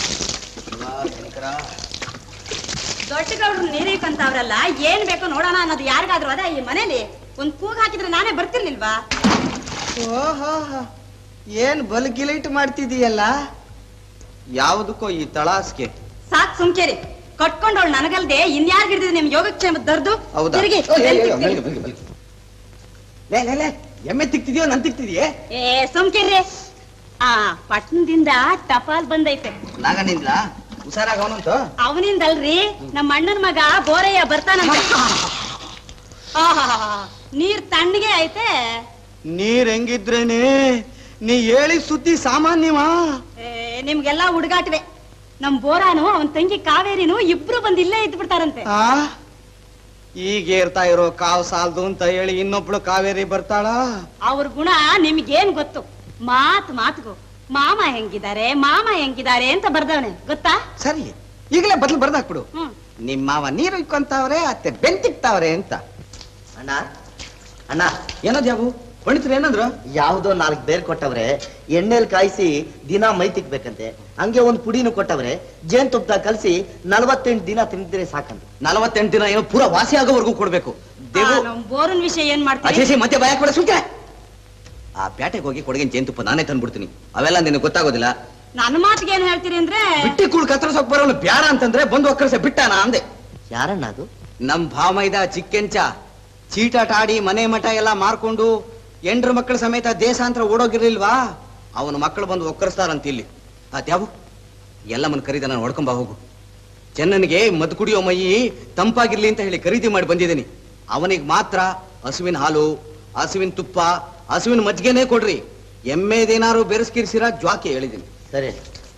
ದೊಡ್ಡ ಗೌಡ್ರು ನೀರೀಕಂತವ್ರಲ್ಲ ಏನ್ ಬೇಕೋ ನೋಡೋಣ ಅನ್ನೋದು ಯಾರಿಗಾದ್ರೂ ಅದ ಈ ಮನೇಲಿ ಒಂದ್ ಕೂಗ್ ಹಾಕಿದ್ರೆ ನಾನೇ ಬರ್ತಿರ್ಲಿಲ್ವಾ ಓಹೋ ಏನ್ ಬಲ್ಗಿಲೈಟ್ ಮಾಡ್ತಿದೀಯಲ್ಲ ಯಾವುದಕ್ಕೋ ಈ ತಳಾಸ್ಗೆ ಸಾಕ್ ಸುಮ್ಕೇರಿ ಕಟ್ಕೊಂಡವಳು ನನಗಲ್ದೆ ಇನ್ಯಾರ್ ಹಿಡಿದಿದೆ ನಿಮ್ ಯೋಗಕ್ಷೇಮ ದರ್ದು ಹೌದಾ ತಿರುಗಿ ಓ, ಏ, ಏ, ಎಲ್ಲಿ ಮೆಲ್ಗೆ, ತಿಕ್ತೀರಿ? ಮೆಲ್ಗೆ, ಮೆಲ್ಗೆ. ಲೇ ಲೇ ಲೇ ಎಮ್ಮೆ ತಿಕ್ತಿದ್ಯೋ ನನ್ ತಿಕ್ತಿದ್ಯೇ ಏ ಸುಮ್ಕಿರ್ರಿ ಆ ಪಟ್ನದಿಂದ ಟಪಾಲ್ ಬಂದೈತೆ ನಾಗನಿಂದ ಹುಷಾರಾಗ ಅವನಂತ ಅವನಿಂದಲ್ರಿ ನಮ್ಮ ಅಣ್ಣನ ಮಗ ಬೋರಯ್ಯ ಬರ್ತಾನಂತೆ ಆಹಾಹಾಹಾ, ನೀರ್ ತಣ್ಣಗೆ ಐತೆ ನೀರ್ ಹೆಂಗಿದ್ರೇನೆ ನೀ ಹೇಳಿ ಸುದ್ದಿ ಸಾಮಾನ್ಯವಾ ಏ, ನಿಮ್ಗೆಲ್ಲ ಹುಡುಗಾಟ್ವೆ ನಮ್ ಬೋರಾನು ಅವನ್ ತಂಗಿ ಕಾವೇರಿನು ಇಬ್ರು ಬಂದ್ ಇಲ್ಲೇ ಇದ್ದು ಬಿಡ್ತಾರಂತೆ ಆ ಈಗ ಏರ್ತಾ ಇರೋ ಕಾವ್ ಸಾಲ್ದು ಅಂತ ಹೇಳಿ ಇನ್ನೊಬ್ಳು ಕಾವೇರಿ ಬರ್ತಾಳ ಅವ್ರ ಗುಣ ನಿಮ್ಗೇನ್ ಗೊತ್ತು ಮಾತ್ ಮಾತ್ಗು ಮಾಮ ಹೆಂಗಿದ್ದಾರೆ ಮಾಮ ಹೆಂಗಿದ್ದಾರೆ ಅಂತ ಬರ್ದವನೆ ಗೊತ್ತಾ ಸರಿ ಈಗಲೇ ಬದಲು ಬರ್ದಾಕ್ಬಿಡು ಹ್ಮ್ ನಿಮ್ಮ ಮಾವ ನೀರು ಇಕ್ಕೊಂತಾವ್ರೆ ಅತ್ತೆ ಬೆಂತಿಕ್ತಾವ್ರೆ ಅಂತ ಅಣ್ಣ ಅಣ್ಣ ಏನೋ ಜಾಬು ಪಂಡಿತರು ಏನಂದ್ರು ಯಾವ್ದೋ ನಾಲ್ಕು ಬೇರ್ ಕೊಟ್ಟವ್ರೆ ಎಣ್ಣೆಲ್ ಕಾಯಿಸಿ ದಿನ ಮೈ ತಿಕ್ಬೇಕಂತೆ ಹಂಗೆ ಒಂದ್ ಪುಡಿನೂ ಕೊಟ್ಟವ್ರೆ ಜೇನ್ ತುಪ್ಪದಾಗ ಕಲ್ಸಿ ನಲವತ್ತೆಂಟು ದಿನ ತಿಂದಿದ್ರೆ ಸಾಕಂತ ನಲವತ್ತೆಂಟು ದಿನ ಏನೋ ಪೂರ ವಾಸಿ ಆಗೋವರೆಗೂ ಕೊಡ್ಬೇಕು ದೇವು ಆ, ನಮ್ ಬೋರನ್ ವಿಷಯ ಏನ್ ಮಾಡ್ತೀವಿ ಅಜೇಸಿ ಮತ್ತೆ ಭಯ ಕೊಡ ಸುಮ್ಕೆ ಆ ಪ್ಯಾಟೆಗೆ ಹೋಗಿ ಕೊಡಗಿನ ಜೇನುತುಪ್ಪ ನಾನೇ ತಂದ್ಬಿಡ್ತೀನಿ ಅವೆಲ್ಲ ನಿನಗೆ ಗೊತ್ತಾಗೋದಿಲ್ಲ ನನ್ನ ಮಾತಿಗೆ ಏನ್ ಹೇಳ್ತೀರಿ ಅಂದ್ರೆ ಬಿಟ್ಟಿ ಕೂಳ್ ಕತ್ತರಿಸೋಕ್ ಬರೋನು ಬ್ಯಾಡ ಅಂತಂದ್ರೆ ಬಂದು ಒಕ್ಕರ್ಸೆ ಬಿಟ್ಟಾನ ಅಂದೆ ಯಾರಣ್ಣ ಅದು ನಮ್ ಭಾಮೈದ ಚಿಕ್ಕೆಂಚ ಚೀಟಾಟ ಆಡಿ ಮನೆ ಮಠ ಎಲ್ಲ ಮಾರ್ಕೊಂಡು ಎಂಡ್ರ ಮಕ್ಕಳ ಸಮೇತ ದೇಶಾಂತರ ಓಡೋಗಿರ್ಲಿಲ್ವಾ ಅವನ ಮಕ್ಕಳು ಬಂದು ಒಕ್ಕರಿಸ್ತಾರಂತ ಇಲ್ಲಿ ಅದ್ಯಾವು ಎಲ್ಲ ಮನ್ ಕರೀದ ನಾನು ಹೊಡ್ಕೊಂಬ ಹೋಗು ಚೆನ್ನನಿಗೆ ಮದ್ ಕುಡಿಯೋ ಮೈ ತಂಪಾಗಿರ್ಲಿ ಅಂತ ಹೇಳಿ ಖರೀದಿ ಮಾಡಿ ಬಂದಿದ್ದೀನಿ ಅವನಿಗೆ ಮಾತ್ರ ಹಸುವಿನ ಹಾಲು ಹಸುವಿನ ತುಪ್ಪ ಹಸುವಿನ ಮಜ್ಜಿಗೆನೇ ಕೊಡ್ರಿ ಎಮ್ಮೆದೇನಾರು ಬೆರೆಸ್ಕಿರ್ಸಿರ ಜ್ವಾಕಿ ಹೇಳಿದ್ದೀನಿ ಸರಿ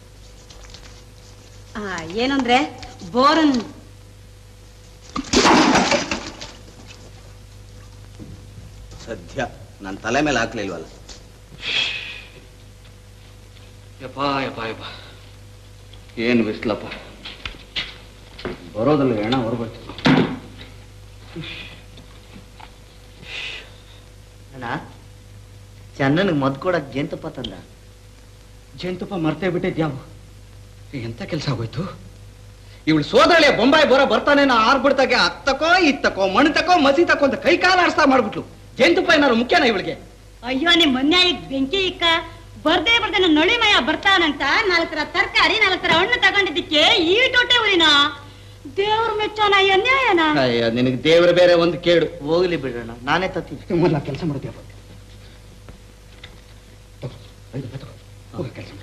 ಆ, ಏನಂದ್ರೆ ಬೋರನ್ ಸದ್ಯ ನನ್ನ ತಲೆ ಮೇಲೆ ಹಾಕ್ಲಿಲ್ವಲ್ಲ ಯಪ್ಪ ಯಪ್ಪ ಯಪ್ಪ ಏನು ಬಿಸ್ಲಪ್ಪ ಬರೋದಲ್ಲ ಹೆಣ ಹೊರಗೋಯ್ತು ಅಣ್ಣ ಚನ್ನನಿಗೆ ಮದ್ ಕೊಡಕ್ ಜೇನ್ತುಪ್ಪ ತಂದ ಜೇನುತುಪ್ಪ ಮರ್ತೇ ಬಿಟ್ಟಿದ್ಯಾವು ಎಂತ ಕೆಲಸ ಆಗೋಯ್ತು ಇವಳು ಸೋದಳೆ ಬೊಂಬಾಯಿ ಬರೋ ಬರ್ತಾನೆ ನಾ ಆರ್ಬಿಡ್ತಾಗೆ ಅತ್ತಕೋ ಇತ್ತಕೋ ಮಣ್ತಕೋ ಮಸಿ ತಕೋ ಅಂತ ಕೈ ಕಾಲ ಆಡ್ಸ್ತಾ ಮಾಡ್ಬಿಟ್ಲು ಜೇನುತುಪ್ಪ ಏನಾರು ಮುಖ್ಯನಾ ಇವಳಿಗೆ ಅಯ್ಯೋ ನಿಮ್ ಮನ್ಯಾಯಿಗ್ ಬೆಂಕಿ ಇಕ್ಕ ಬರ್ದೇ ಬರ್ದೇ ನನ್ನ ನೊಳಿಮಯ ಬರ್ತಾನಂತ ನಾಲ್ಕು ತರ ತರಕಾರಿ ನಾಲ್ಕು ತರ ಹಣ್ಣು ತಗೊಂಡಿದ್ದಕ್ಕೆ ಈ ಟೊಟ್ಟೆ ಊರಿನ ದೇವ್ರ ಮೆಚ್ಚೋನ ಅನ್ಯಾಯನ ಅಯ್ಯ ನಿನಗೆ ದೇವ್ರ ಬೇರೆ ಒಂದು ಕೇಡು ಹೋಗ್ಲಿ ಬಿಡೋಣ ನಾನೇ ತತ್ತೀನಿ ಮೊದಲ ಕೆಲಸ ಮಾಡ್ತೀಯಪ್ಪ ಕೆಲಸ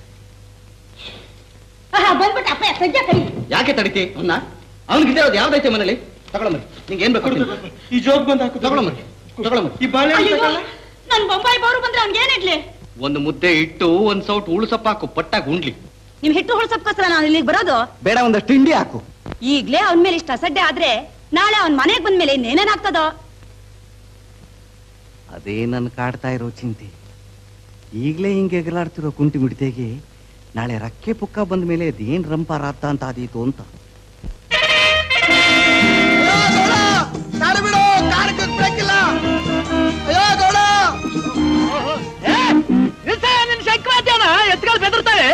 ಆಹಾ, ಬಂದ್ಬಿಟ್ಟ ಅಪ್ಪ ಸಜ್ಜ ಕೈ ಯಾಕೆ ತಡಿತಿ ಅವನ್ನ ಅವನಿಗೆ ಇರೋದು ಯಾವ್ದೈತೆ ಮನೇಲಿ ತಗೊಳಮರಿ ನಿಂಗೆ ಏನ್ ಬೇಕು ಈ ಜೋಬ್ ಬಂದ್ ಹಾಕು ತಗೊಳಮರಿ ತಗೊಳಮರಿ ಈ ಬಾಳೆ ಅಯ್ಯೋ ನನ್ ಬೊಂಬಾಯಿ ಬೌರು ಬಂದ್ರೆ ಅವ್ನ್ಗೆ ಏನಿಡ್ಲಿ ಒಂದು ಮುದ್ದೆ ಇಟ್ಟು ಒಂದ್ ಸೌಟ್ ಉಳುಸಪ್ಪ ಹಾಕು ಪಟ್ಟಾಗ ಉಂಡ್ಲಿ ನಿಮ್ ಹಿಟ್ಟು ಹುಳ್ಸಪ್ಕೋಸ್ಕರ ನಾನು ಇಲ್ಲಿಗೆ ಬರೋದು ಬೇಡ ಒಂದಷ್ಟು ತಿಂಡಿ ಹಾಕು ಈಗ್ಲೇ ಅವನ್ ಮೇಲೆ ಇಷ್ಟ ಅಸಡ್ಡೆ ಆದ್ರೆ ನಾಳೆ ಅವನ್ ಮನೆಗ್ ಬಂದ್ಮೇಲೆ ಇನ್ನೇನೇನಾಗ್ತದೋ ಅದೇ ನನ್ ಕಾಡ್ತಾ ಇರೋ ಚಿಂತೆ ಈಗ್ಲೇ ಹಿಂಗೆ ಎಗಲಾಡ್ತಿರೋ ಕುಂಟಿ ಮಿಡ್ತೆಗೆ ನಾಳೆ ರಕ್ಕೆ ಪುಕ್ಕ ಬಂದ ಮೇಲೆ ಅದೇನ್ ರಂಪ ರಾತ ಅಂತ ಆದೀತು ಅಂತ ನಿನ್ ಶಂಕರಾಚಾರ್ಯ ಎತ್ಗಳು ಬೆದರ್ತಾರೆ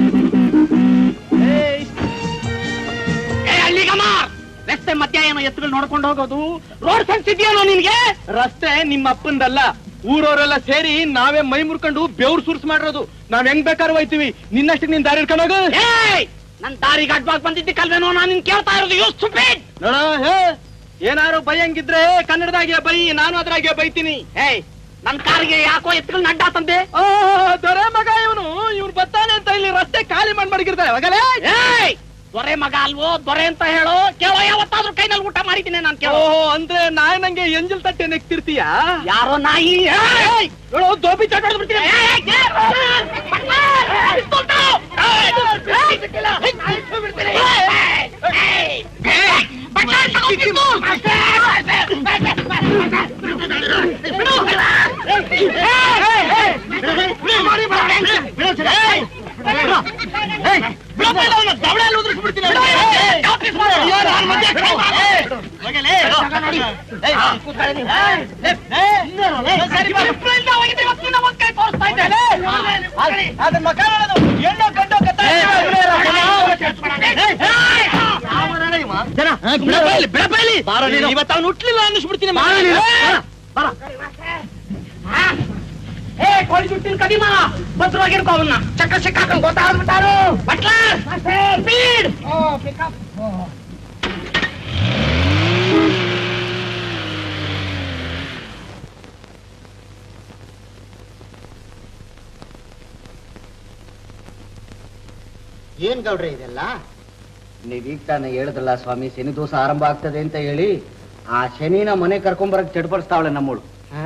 ರಸ್ತೆ ಮಧ್ಯ ಏನೋ ಎತ್ತುಗಳು ನೋಡ್ಕೊಂಡು ಹೋಗೋದು ರೋಡ್ ಸೆನ್ಸ್ ಇದೆಯೇನೋ ನಿನ್ಗೆ ರಸ್ತೆ ನಿಮ್ಮ ಅಪ್ಪಂದಲ್ಲ ಊರವರೆಲ್ಲ ಸೇರಿ ನಾವೇ ಮೈ ಮುರ್ಕೊಂಡು ಬೆವ್ರು ಸುರ್ಸ್ ಮಾಡಿರೋದು ನಾವ್ ಹೆಂಗ್ ಬೇಕಾದ್ರೂ ಹೋಯ್ತೀವಿ ನಿನ್ನಷ್ಟಕ್ಕೆ ನಿನ್ ದಾರಿ ಹಿಡ್ಕೊಂಡು ಹೋಗು ನನ್ ದಾರಿಗೆ ಅಡ್ವಾಗಿ ಬಂದಿದ್ದಕ್ಕಲ್ವೇನೋ ನಾನು ನಿನ್ ಕೇಳ್ತಾ ಇರೋದು ಯು ಸ್ಟುಪಿಡ್ ನೋಡ ಹೇ ಏನಾರು ಬೈಯಂಗಿದ್ರೆ ಕನ್ನಡದಾಗೆ ಬೈ ನಾನು ಅದ್ರಾಗೆ ಬೈತೀನಿ ಏಯ್ ನನ್ ಕಾರಿಗೆ ಯಾಕೋ ಎತ್ತುಗಳನ್ನ ಅಡ್ಡ ತಂದೆ ದೊರೆ ಮಗ ಇವನು ಇವ್ನು ಬರ್ತಾನೆ ಅಂತ ಇಲ್ಲಿ ರಸ್ತೆ ಖಾಲಿ ಮಾಡಿ ಮಡಗಿರ್ತಾರೆ ಮಗಲೇ ದೊರೆ ಮಗ ಅಲ್ವೋ ದೊರೆ ಅಂತ ಹೇಳೋ ಕೇಳೋ ಯಾವತ್ತಾದ್ರೂ ಕೈನಲ್ಲಿ ಊಟ ಮಾಡಿದ್ದೀನಿ ನಾನು ಕೇಳೋ ಅಂದ್ರೆ ನಾಯಿ ನಂಗೆ ಎಂಜಲ್ ತಟ್ಟೆ ನೆಕ್ತಿರ್ತೀಯ ಯಾರೋ ನಾಯಿ ಹೇಳೋ ದೋಬಿ ಚಟ ಬಿಡ್ತೀನಿ ಇವತ್ತು ಅವ್ನು ಹುಟ್ಲಿಲ್ಲ ಅನ್ನಿಸ್ಬಿಡ್ತೀನಿ ಏ ಕೋಳಿ ಜುಟ್ಟಿನ ಕಡಿಮ ಭದ್ರವಾಗಿರ್ಕೋ ಅವನ್ನ ಚಕ್ರ ಸಿಕ್ಕಾಕೊಂಡು ಗೊತ್ತಾಗ್ಬಿಟ್ಟಾರು ಬಟ್ಲರ್ ಸ್ಪೀಡ್ ಏನ್ ಗೌಡ್ರೆ ಇದೆಲ್ಲ ನೀವೀಗ ತಾನೇ ಹೇಳಿದ್ರಲ್ಲ ಸ್ವಾಮಿ ಶನಿ ದೋಷ ಆರಂಭ ಆಗ್ತದೆ ಅಂತ ಹೇಳಿ ಆ ಶನಿನ ಮನೆ ಕರ್ಕೊಂಬರಕ್ ಚಡ್ಪಡಿಸ್ತಾವಳೆ ನಮ್ಮಳು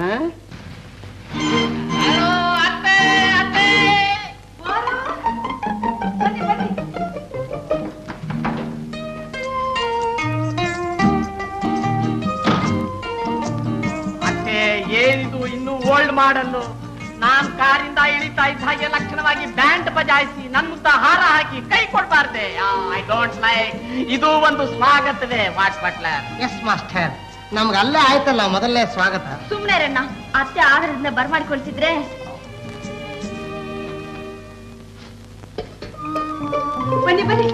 ಅತ್ತೆ ಏನಿದು ಇನ್ನು ಓಲ್ಡ್ ಮಾಡಲ್ಲು ನಾನ್ ಕಾರಿಂದ ಇಳಿತಾ ಇದ್ದ ಹಾಗೆ ಲಕ್ಷಣವಾಗಿ ಬ್ಯಾಂಡ್ ಬಜಾಯಿಸಿ ನನ್ ಮುದ್ದ ಹಾರ ಹಾಕಿ ಕೈ ಕೊಡ್ಬಾರ್ದೆ ಐ ಡೋಂಟ್ ಲೈಕ್ ಇದು ಒಂದು ಸ್ವಾಗತವೇ ವಾಟ್ ಬಟ್ಲರ್ ಎಸ್ ಮಾಸ್ಟರ್ ನಮ್ಗೆ ಅಲ್ಲೇ ಆಯ್ತಲ್ಲ ಮೊದಲನೇ ಸ್ವಾಗತ ಸುಮ್ನೆ ರಣ್ಣ ಅತ್ತೆ ಆದರದಿಂದ ಬರ್ಮಾಡ್ಕೊಳ್ತಿದ್ರೆ ಬನ್ನಿ ಬನ್ನಿ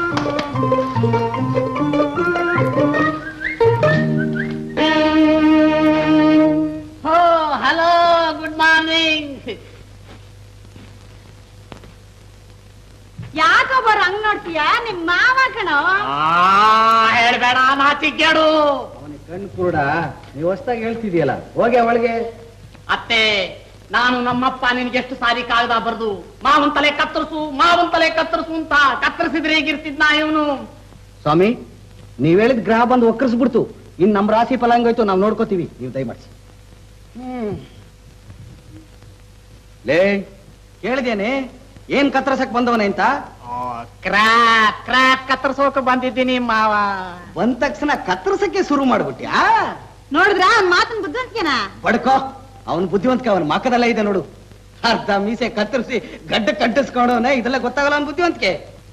ಓ ಹಲೋ ಗುಡ್ ಮಾರ್ನಿಂಗ್ ಯಾಕೋ ಬರೋ ಹಂಗ್ ನೋಡ್ತೀಯಾ ನಿಮ್ ಮಾವ ಕಣೋ ಹೇಳ್ಬೇಡ ನಾಚಿಕ್ಯಾಡು ಅವನಿಗೆ ಕಣ್ಣು ಕುರುಡ ನೀವು ಹೊಸ್ದಾಗಿ ಹೇಳ್ತಿದ್ಯಲ್ಲ ಹೋಗಿ ಒಳಗೆ ಅತ್ತೆ ನಾನು ನಮ್ಮಪ್ಪ ನಿನ್ಗೆ ಎಷ್ಟು ಸಾರಿ ಕಾಗದ ಬರ್ದು ಮಾವನ್ ತಲೆ ಕತ್ತರಿಸು ಮಾವನ್ ತಲೆ ಕತ್ತರಿಸು ಅಂತ ಕತ್ತರಿಸಿದ್ರೆ ಹೇಗಿರ್ತಿದ್ನ ಇವನು ಸ್ವಾಮಿ ನೀವ್ ಹೇಳಿದ ಗ್ರಹ ಬಂದು ಒಕ್ಕರ್ಸ್ಬಿಡ್ತು ಇನ್ ನಮ್ ರಾಶಿ ಫಲ ಹಂಗೋಯ್ತು ನಾವ್ ನೋಡ್ಕೋತೀವಿ ನೀವು ದಯಮಾಡಿಸಿ ಲೇ ಕೇಳಿದೇನೆ ಏನ್ ಕತ್ತರಸಕ್ ಬಂದವನೆ ಅಂತ ಕ್ರಾಕ್ ಕ್ರಾಕ್ ಕತ್ತರಿಸೋಕೆ ಬಂದಿದ್ದೀನಿ ಮಾವ ಬಂದ ತಕ್ಷಣ ಕತ್ತರಸಕ್ಕೆ ಶುರು ಮಾಡ್ಬಿಟ್ಯಾ ನೋಡಿದ್ರ ಅವ್ನ್ ಮಾತನ್ ಬುದ್ಧಿವಂತಿಕೆನಾ ಬಡ್ಕೋ ಅವನ್ ಬುದ್ಧಿವಂತಿಕೆ ಅವನ ಮಕ್ಕದಲ್ಲ ಇದೆ ನೋಡು ಅರ್ಧ ಮೀಸೆ ಕತ್ತರಿಸಿ ಗಡ್ಡ ಕಟ್ಟಿಸ್ಕೊಂಡವನೆ ಇದೆಲ್ಲ ಗೊತ್ತಾಗಲ್ಲ ಅವನ್ ಬುದ್ಧಿವಂತಿಕೆ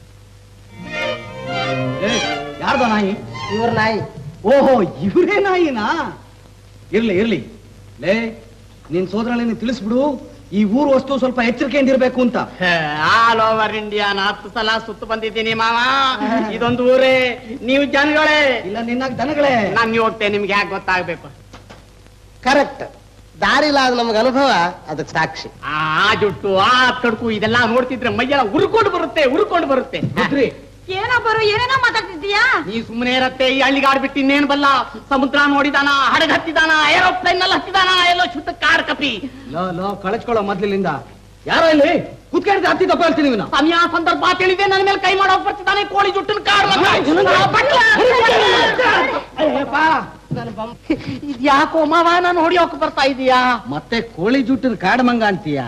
ಏ, ಯಾರ್ದೋ ನಾಯಿ ಇವ್ರ ನಾಯಿ ಓಹೋ ಇವರೇ ನಾಯಿನಾ ಇರ್ಲಿ ಇರ್ಲಿ ಲೇ ನಿನ್ ಸೋದರಳಿನ ತಿಳಿಸ್ಬಿಡು ಈ ಊರು ವಸ್ತು ಸ್ವಲ್ಪ ಎಚ್ಚರಿಕೆಯಿಂದ ಇರ್ಬೇಕು ಅಂತ ಆಲ್ ಓವರ್ ಇಂಡಿಯಾನ ಹತ್ತು ಸಲ ಸುತ್ತು ಬಂದಿದ್ದೀನಿ ಮಾವ ಇದೊಂದು ಊರೇ ನೀವು ಜನಗಳೇ ಇಲ್ಲ ನಿನ್ನಾಗ ದನಗಳೇ ನಾನ್ ನೀವು ಹೋಗ್ತೇನೆ ನಿಮ್ಗೆ ಯಾಕೆ ಗೊತ್ತಾಗ್ಬೇಕು ಕರೆಕ್ಟ್ ದಾರಿಲಾದ ನಮ್ಗೆ ಅನುಭವ ಅದಕ್ಕೆ ಸಾಕ್ಷಿ ಆ ಜುಟ್ಟು ಆ ಕಡ್ಕು ಇದೆಲ್ಲ ನೋಡ್ತಿದ್ರೆ ಮೈಯೆಲ್ಲ ಉರ್ಕೊಂಡು ಬರುತ್ತೆ ಉರ್ಕೊಂಡು ಬರುತ್ತೆ ರುದ್ರಿ, ಏನೋ ಬರೋ ಏನೇನೋ ಮಾತಾಡ್ತಿದ್ದೀಯಾ ನೀ ಸುಮ್ಮನೆ ಇರತ್ತೆ ಈ ಹಳ್ಳಿಗಾಡ್ಬಿಟ್ಟು ಇನ್ನೇನ್ ಬಲ್ಲ ಸಮುದ್ರ ನೋಡಿದಾನ ಹಡಗ್ ಹತ್ತಿದಾನ ಏರೋಪ್ಲೇನ್ ನಲ್ಲಿ ಹತ್ತಿದಾನ ಎಲ್ಲೋ ಶುದ್ಧ ಕಾರ್ ಕಪಿ ಲೋ ಲೋ ಕಳಚ್ಕೊಳ್ಳೋ ಮೊದ್ಲಿನಿಂದ ಯಾರೋ ಇಲ್ಲಿ ಕುತ್ಕೊಂಡು ಹತ್ತಿ ತಪ್ಪ ಹೇಳ್ತೀನಿ ಇವನು ಸಮಯ ಸಂದರ್ಭ ತಿಳಿದೆ ನನ್ನ ಮೇಲೆ ಕೈ ಮಾಡೋಕ್ ಬರ್ತಿದ್ದಾನೆ ಕೋಳಿ ಜುಟ್ಟಿನ ಕಾರ್ ಇದ್ಯಾಕೋ ಮಾವ ನಾನು ಹೊಡಿಯೋಕ್ ಬರ್ತಾ ಇದೀಯಾ ಮತ್ತೆ ಕೋಳಿ ಜುಟ್ಟಿನ ಕಾಡಮಂಗ ಅಂತೀಯ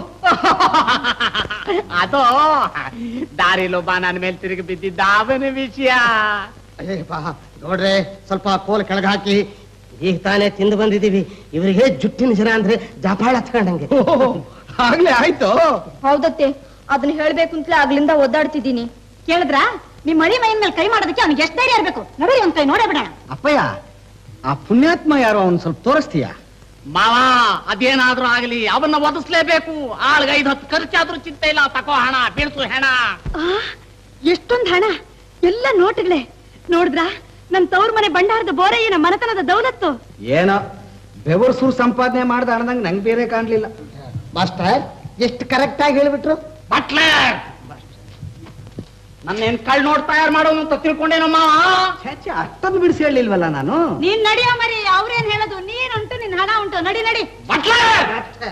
ಅದು ದಾರಿಲೊಬ್ಬ ನನ್ನ ಮೇಲೆ ತಿರುಗಿ ಬಿದ್ದಿದ್ದ ಅವನ ವಿಷಯ ನೋಡ್ರೆ ಸ್ವಲ್ಪ ಕೋಲ್ ಕೆಳಗೆ ಹಾಕಿ ಈಗ ತಾನೇ ತಿಂದು ಬಂದಿದೀವಿ ಇವರಿಗೆ ಜುಟ್ಟಿನ ಜನ ಅಂದ್ರೆ ಜಪಾಳ ಹತ್ಕೊಂಡಂಗೆ ಆಗ್ಲೇ ಆಯ್ತು ಹೌದತ್ತೆ ಅದನ್ನ ಹೇಳ್ಬೇಕು ಅಂತಲೇ ಆಗ್ಲಿಂದ ಒದ್ದಾಡ್ತಿದ್ದೀನಿ ಕೇಳಿದ್ರ ನಿಮ್ ಮಳಿ ಮೈನ್ ಮೇಲೆ ಕೈ ಮಾಡೋದಕ್ಕೆ ಅವ್ನಿಗೆ ಎಷ್ಟ್ ಧೈರ್ಯ ಇರ್ಬೇಕು ನಡಿ ಒಂದ್ ಕೈ ನೋಡೇ ಬಿಡೋಣ ಅಪ್ಪಯ್ಯ ಆ ಪುಣ್ಯಾತ್ಮ ಯಾರೋ ಅವ್ನ್ ಸ್ವಲ್ಪ ತೋರಿಸ್ತೀಯ ಮಾವ ಅದೇನಾದ್ರೂ ಆಗ್ಲಿ ಅವನ್ನ ಒದಿಸ್ಲೇಬೇಕು ಆಳ್ಗ ಐದು ಹತ್ತು ಖರ್ಚಾದ್ರೂ ಚಿಂತೆ ಇಲ್ಲ ತಕೋ ಹಣ ಬೀಳ್ಸು ಹೆಣ ಆ, ಎಷ್ಟೊಂದ್ ಹಣ ಎಲ್ಲ ನೋಟ್ಗಳೇ ನೋಡಿದ್ರ ನನ್ ತವ್ರ ಮನೆ ಬಂಡಾರದ ಬೋರಯ್ಯನ ಮನೆತನದ ದೌಲತ್ತು ಏನೋ ಬೆವರು ಸುರು ಸಂಪಾದನೆ ಮಾಡ್ದ ಅನ್ನದಂಗ್ ನಂಗೆ ಬೇರೆ ಕಾಣ್ಲಿಲ್ಲ ಮಾಸ್ಟರ್ ಎಷ್ಟು ಕರೆಕ್ಟ್ ಆಗಿ ಹೇಳ್ಬಿಟ್ರು ಬಟ್ಲರ್ ನನ್ನೇನ್ ಕಳ್ ನೋಡ್ ತಯಾರು ಮಾಡೋನು ಅಂತ ತಿಳ್ಕೊಂಡೇನೋ ಮಾವ ಛೆ, ಅಷ್ಟೊಂದು ಬಿಡಿಸಿ ಹೇಳಿಲ್ವಲ್ಲ ನಾನು ನೀನ್ ನಡಿಯೋ ಮರಿ ಅವ್ರೇನ್ ಹೇಳೋದು ನೀನ್ ಉಂಟು ನಿನ್ ಹಣ ಉಂಟು ನಡಿ ನಡಿ ಬಟ್ಲರ್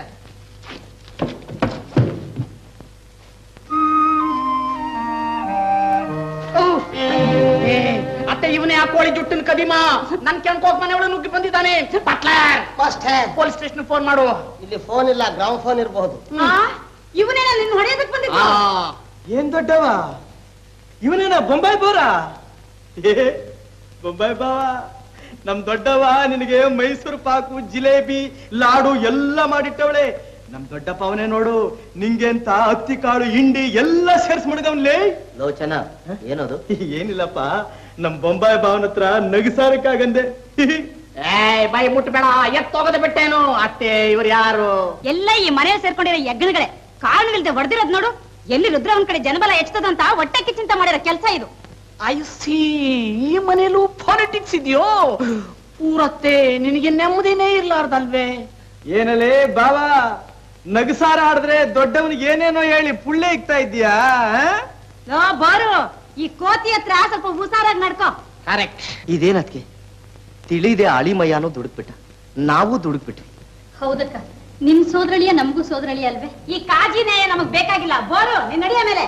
ಏ, ಅತ್ತೆ ಇವನೇ ಆ ಕೋಳಿ ಜುಟ್ಟಿನ ಕದಿಮ ನನ್ ಕೆಂಕೋಕ್ ಮನೆ ಒಳಗೆ ನುಗ್ಗಿ ಬಂದಿದ್ದಾನೆ butler master police station phone ಮಾಡು ಇಲ್ಲಿ ಫೋನ್ ಇಲ್ಲ ಗ್ರಾಮ್ ಫೋನ್ ಇರಬಹುದು ಆ, ಇವನೇನ ನಿನ್ ಹೊಡೆಯೋದಕ್ ಬಂದಿದ್ದು ಆ, ಏನ್ ದೊಡ್ಡವ ಇವನೇನ ಬೊಂಬಾಯಿ ಬೋರ ಬೊಂಬಾಯಿ ಬಾವ ನಮ್ ದೊಡ್ಡವ ನಿನಗೆ ಮೈಸೂರು ಪಾಕು ಜಿಲೇಬಿ ಲಾಡು ಎಲ್ಲ ಮಾಡಿಟ್ಟವಳೆ ನಮ್ ದೊಡ್ಡಪ್ಪ ಅವನೇ ನೋಡು ನಿಂಗೆ ಅಂತ ಹತ್ತಿ ಕಾಳು ಹಿಂಡಿ ಎಲ್ಲ ಸೇರ್ಸ್ ಮಡಗವ್ನ್ಲೇ ಲೋಚನ ಏನದು ಏನಿಲ್ಲಪ್ಪ ನಮ್ ಬೊಂಬಾಯಿ ಭಾವನ ಹತ್ರ ನಗಸಾರಕ್ಕಾಗಂದೆ ಏಯ್ ಬೈ ಮುಟ್ಬೇಡ ಎತ್ತೋಗದೆ ಬಿಟ್ಟೇನು ಅತ್ತೆ ಇವ್ರು ಯಾರು ಎಲ್ಲ ಈ ಮನೆಯಲ್ಲಿ ಸೇರ್ಕೊಂಡಿರೋ ಯಜ್ಞಗಳೇ ಕಾರಣಗಳಿಲ್ದೆ ಹೊಡೆದಿರೋದ್ ನೋಡು ಎಲ್ಲಿ ರುದ್ರ ಒಂದ್ ಕಡೆ ಜನಬಲ ಹೆಚ್ಚತದಂತ ಹೊಟ್ಟೆಕ್ಕೆ ಚಿಂತೆ ಮಾಡಿರೋ ಕೆಲಸ ಇದು ಐ ಸಿ ಈ ಮನೇಲೂ ಪಾಲಿಟಿಕ್ಸ್ ಇದೆಯೋ ಊರತ್ತೆ ನಿನಗೆ ನೆಮ್ಮದಿನೇ ಇರ್ಲಾರ್ದಲ್ವೇ ಏನಲೇ ಬಾವ ನಗಸಾರ ಆಡಿದ್ರೆ ದೊಡ್ಡವನಿಗೆ ಏನೇನೋ ಹೇಳಿ ಪುಳ್ಳೆ ಇಕ್ತಾ ಇದ್ದೀಯಾ ಲೋ, ಬಾರು ಈ ಕೋತಿ ಹತ್ರ ಸ್ವಲ್ಪ ಹುಷಾರಾಗಿ ನಡ್ಕೋ ಕರೆಕ್ಟ್ ಇದೇನದ್ಕೆ ತಿಳಿದೆ ಅಳಿಮಯ್ಯನೂ ದುಡುಕ್ಬಿಟ್ಟ ನಾವು ದುಡುಕ್ಬಿಟ್ವಿ ಹೌದಕ್ಕ ನಿಮ್ ಸೋದರಳಿಯ ನಮಗೂ ಸೋದರಳಿಯ ಅಲ್ವೇ ಈ ಕಾಜಿನೇ ನಮಗ್ ಬೇಕಾಗಿಲ್ಲ ಬೋರು ನಿನ್ ನಡಿಯ ಮೇಲೆ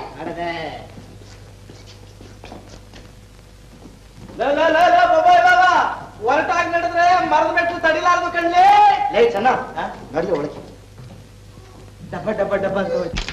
ಹೊರಟಾಗಿ ನಡೆದ್ರೆ ಮರದ ಮೆಟ್ಲು ತಡಿಲಾರ್ದು ಕಣ್ಲೇ ಲೇ ಚೆನ್ನ ನಡಿಯ ಒಳಗೆ ಡಬ್ಬ ಡಬ್ಬ ಡಬ್ಬ ಅಂತ ಹೋಯ್ತು.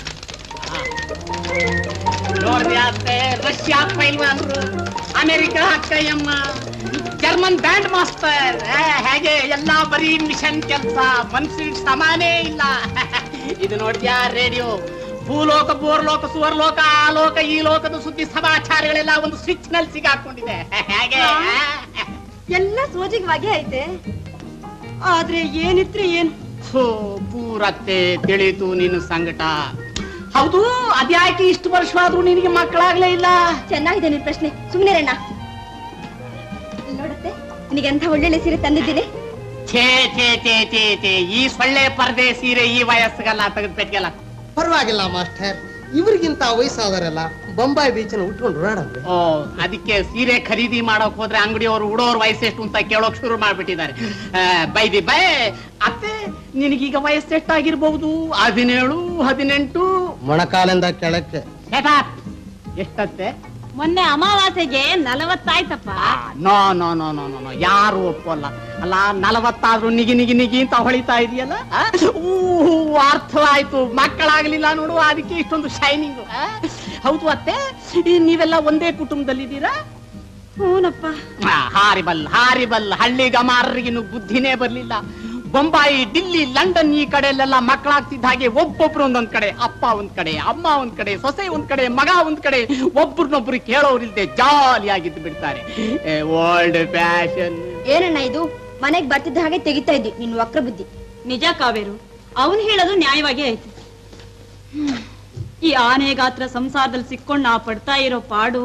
ನೋಡ್ರಿ ಅತ್ತೆ ರಷ್ಯಾ ಪೈಲ್ವಾನ್ರು ಅಮೆರಿಕ ಅಕ್ಕಯ್ಯಮ್ಮ ಜರ್ಮನ್ ಬ್ಯಾಂಡ್ ಮಾಸ್ಟರ್ ಏ, ಹೇಗೆ ಎಲ್ಲಾ ಬರೀ ಮಿಷನ್ ಕೆಲಸ ಮನ್ಸಿಗೆ ಸಮಾನೇ ಇಲ್ಲ ಇದು ನೋಡ್ದ್ಯಾ ರೇಡಿಯೋ ಭೂಲೋಕ ಬೋರ್ಲೋಕ ಸುವರ್ಲೋಕ ಆ ಲೋಕ ಈ ಲೋಕದ ಸುದ್ದಿ ಸಮಾಚಾರಗಳೆಲ್ಲ ಒಂದು ಸ್ವಿಚ್ ನಲ್ಲಿ ಸಿಗಾಕೊಂಡಿದೆ ಹೇಗೆ ಎಲ್ಲ ಸೋಜಿಗವಾಗೇ ಐತೆ ಆದ್ರೆ ಏನಿತ್ರಿ ಏನ್ ಥೋ, ಪೂರತ್ತೆ ತಿಳಿತು ನೀನು ಸಂಕಟ ಹೌದು ಅದ್ಯಾಕೆ ಇಷ್ಟು ವರ್ಷವಾದ್ರೂ ನಿನಗೆ ಮಕ್ಕಳಾಗ್ಲೇ ಇಲ್ಲ ಚೆನ್ನಾಗಿದೆ ನಿನ್ ಪ್ರಶ್ನೆ ಸುಮ್ನೆ ರಣ್ಣ ನೋಡುತ್ತೆ ನಿನಗೆ ಎಂಥ ಒಳ್ಳೊಳ್ಳೆ ಸೀರೆ ತಂದಿದ್ದೀನಿ ಛೇ ಛೇ ಛೇ ಛೇ ಛೇ ಈ ಸೊಳ್ಳೆ ಪರ್ದೆ ಸೀರೆ ಈ ವಯಸ್ಸಿಗಲ್ಲ ತೆಗೆದು ಪೆಟ್ಟಿಗೆಲ್ಲ ಪರವಾಗಿಲ್ಲ ಮಾಸ್ಟರ್ ಇವ್ರಿಗಿಂತ ವಯಸ್ಸಾದವರೆಲ್ಲ ಬೊಂಬಾಯಿ ಬೀಚನ್ನ ಉಟ್ಕೊಂಡು ಓಡಾಡಂದ್ರೆ ಓ ಅದಕ್ಕೆ ಸೀರೆ ಖರೀದಿ ಮಾಡೋಕ್ ಹೋದ್ರೆ ಅಂಗಡಿಯವರು ಉಡೋರ್ ವಯಸ್ಸೆಷ್ಟು ಅಂತ ಕೇಳೋಕ್ ಶುರು ಮಾಡ್ಬಿಟ್ಟಿದ್ದಾರೆ ಬೈದಿ ಬೈ ಅತ್ತೆ ನಿನಗೀಗ ವಯಸ್ಸೆಷ್ಟಾಗಿರ್ಬಹುದು ಹದಿನೇಳು ಹದಿನೆಂಟು ಮೊಣಕಾಲಿಂದ ಕೆಳಕ್ಕೆ Shut up. ಎಷ್ಟತ್ತೆ ಮೊನ್ನೆ ಅಮಾವಾಸ್ಯೆಗೆ ನಲವತ್ತಾಯ್ತಪ್ಪ no no no no no no ಯಾರು ಒಪ್ಪಲ್ಲ ಅಲ್ಲ ನಲವತ್ತಾದ್ರೂ ನಿಗಿ ನಿಗಿ ನಿಗಿ ಅಂತ ಹೊಳಿತಾ ಇದೆಯಲ್ಲ ಊ ಅರ್ಥವಾಯ್ತು ಮಕ್ಕಳಾಗ್ಲಿಲ್ಲ ನೋಡು ಅದಕ್ಕೆ ಇಷ್ಟೊಂದು ಶೈನಿಂಗ್ ಹೌದು ಅತ್ತೆ ಈ ನೀವೆಲ್ಲ ಒಂದೇ ಕುಟುಂಬದಲ್ಲಿದ್ದೀರಾ ಹೂನಪ್ಪ ಹಾರಿಬಲ್ ಹಾರಿಬಲ್ ಹಳ್ಳಿ ಗಮಾರರಿಗಿನ್ನು ಬುದ್ಧಿನೇ ಬರ್ಲಿಲ್ಲ ಬೊಂಬಾಯಿ ಡಿಲ್ಲಿ ಲಂಡನ್ ಈ ಕಡೆಯಲ್ಲೆಲ್ಲ ಮಕ್ಕಳಾಗ್ತಿದ್ದ ಹಾಗೆ ಒಬ್ಬೊಬ್ರು ಒಂದೊಂದ್ ಕಡೆ ಅಪ್ಪ ಒಂದ್ ಕಡೆ ಅಮ್ಮ ಒಂದ್ ಕಡೆ ಸೊಸೆ ಒಂದ್ ಕಡೆ ಮಗ ಒಂದ್ ಕಡೆ ಒಬ್ರನ್ನೊಬ್ರು ಕೇಳೋರಿಲ್ದೆ ಜಾಲಿಯಾಗಿದ್ದು ಬಿಡ್ತಾರೆ ಓಲ್ಡ್ ಫ್ಯಾಷನ್ ಏನಣ್ಣ ಇದು ಮನೆಗ್ ಬರ್ತಿದ್ದ ಹಾಗೆ ತೆಗಿತಾ ಇದ್ದಿ ನಿನ್ ವಕ್ರ ಬುದ್ಧಿ ನಿಜ ಕಾವೇರು ಅವನು ಹೇಳೋದು ನ್ಯಾಯವಾಗಿ ಆಯ್ತು ಹ್ಮ್. ಈ ಆನೆ ಗಾತ್ರ ಸಂಸಾರದಲ್ಲಿ ಸಿಕ್ಕೊಂಡು ನಾ ಪಡ್ತಾ ಇರೋ ಪಾಡು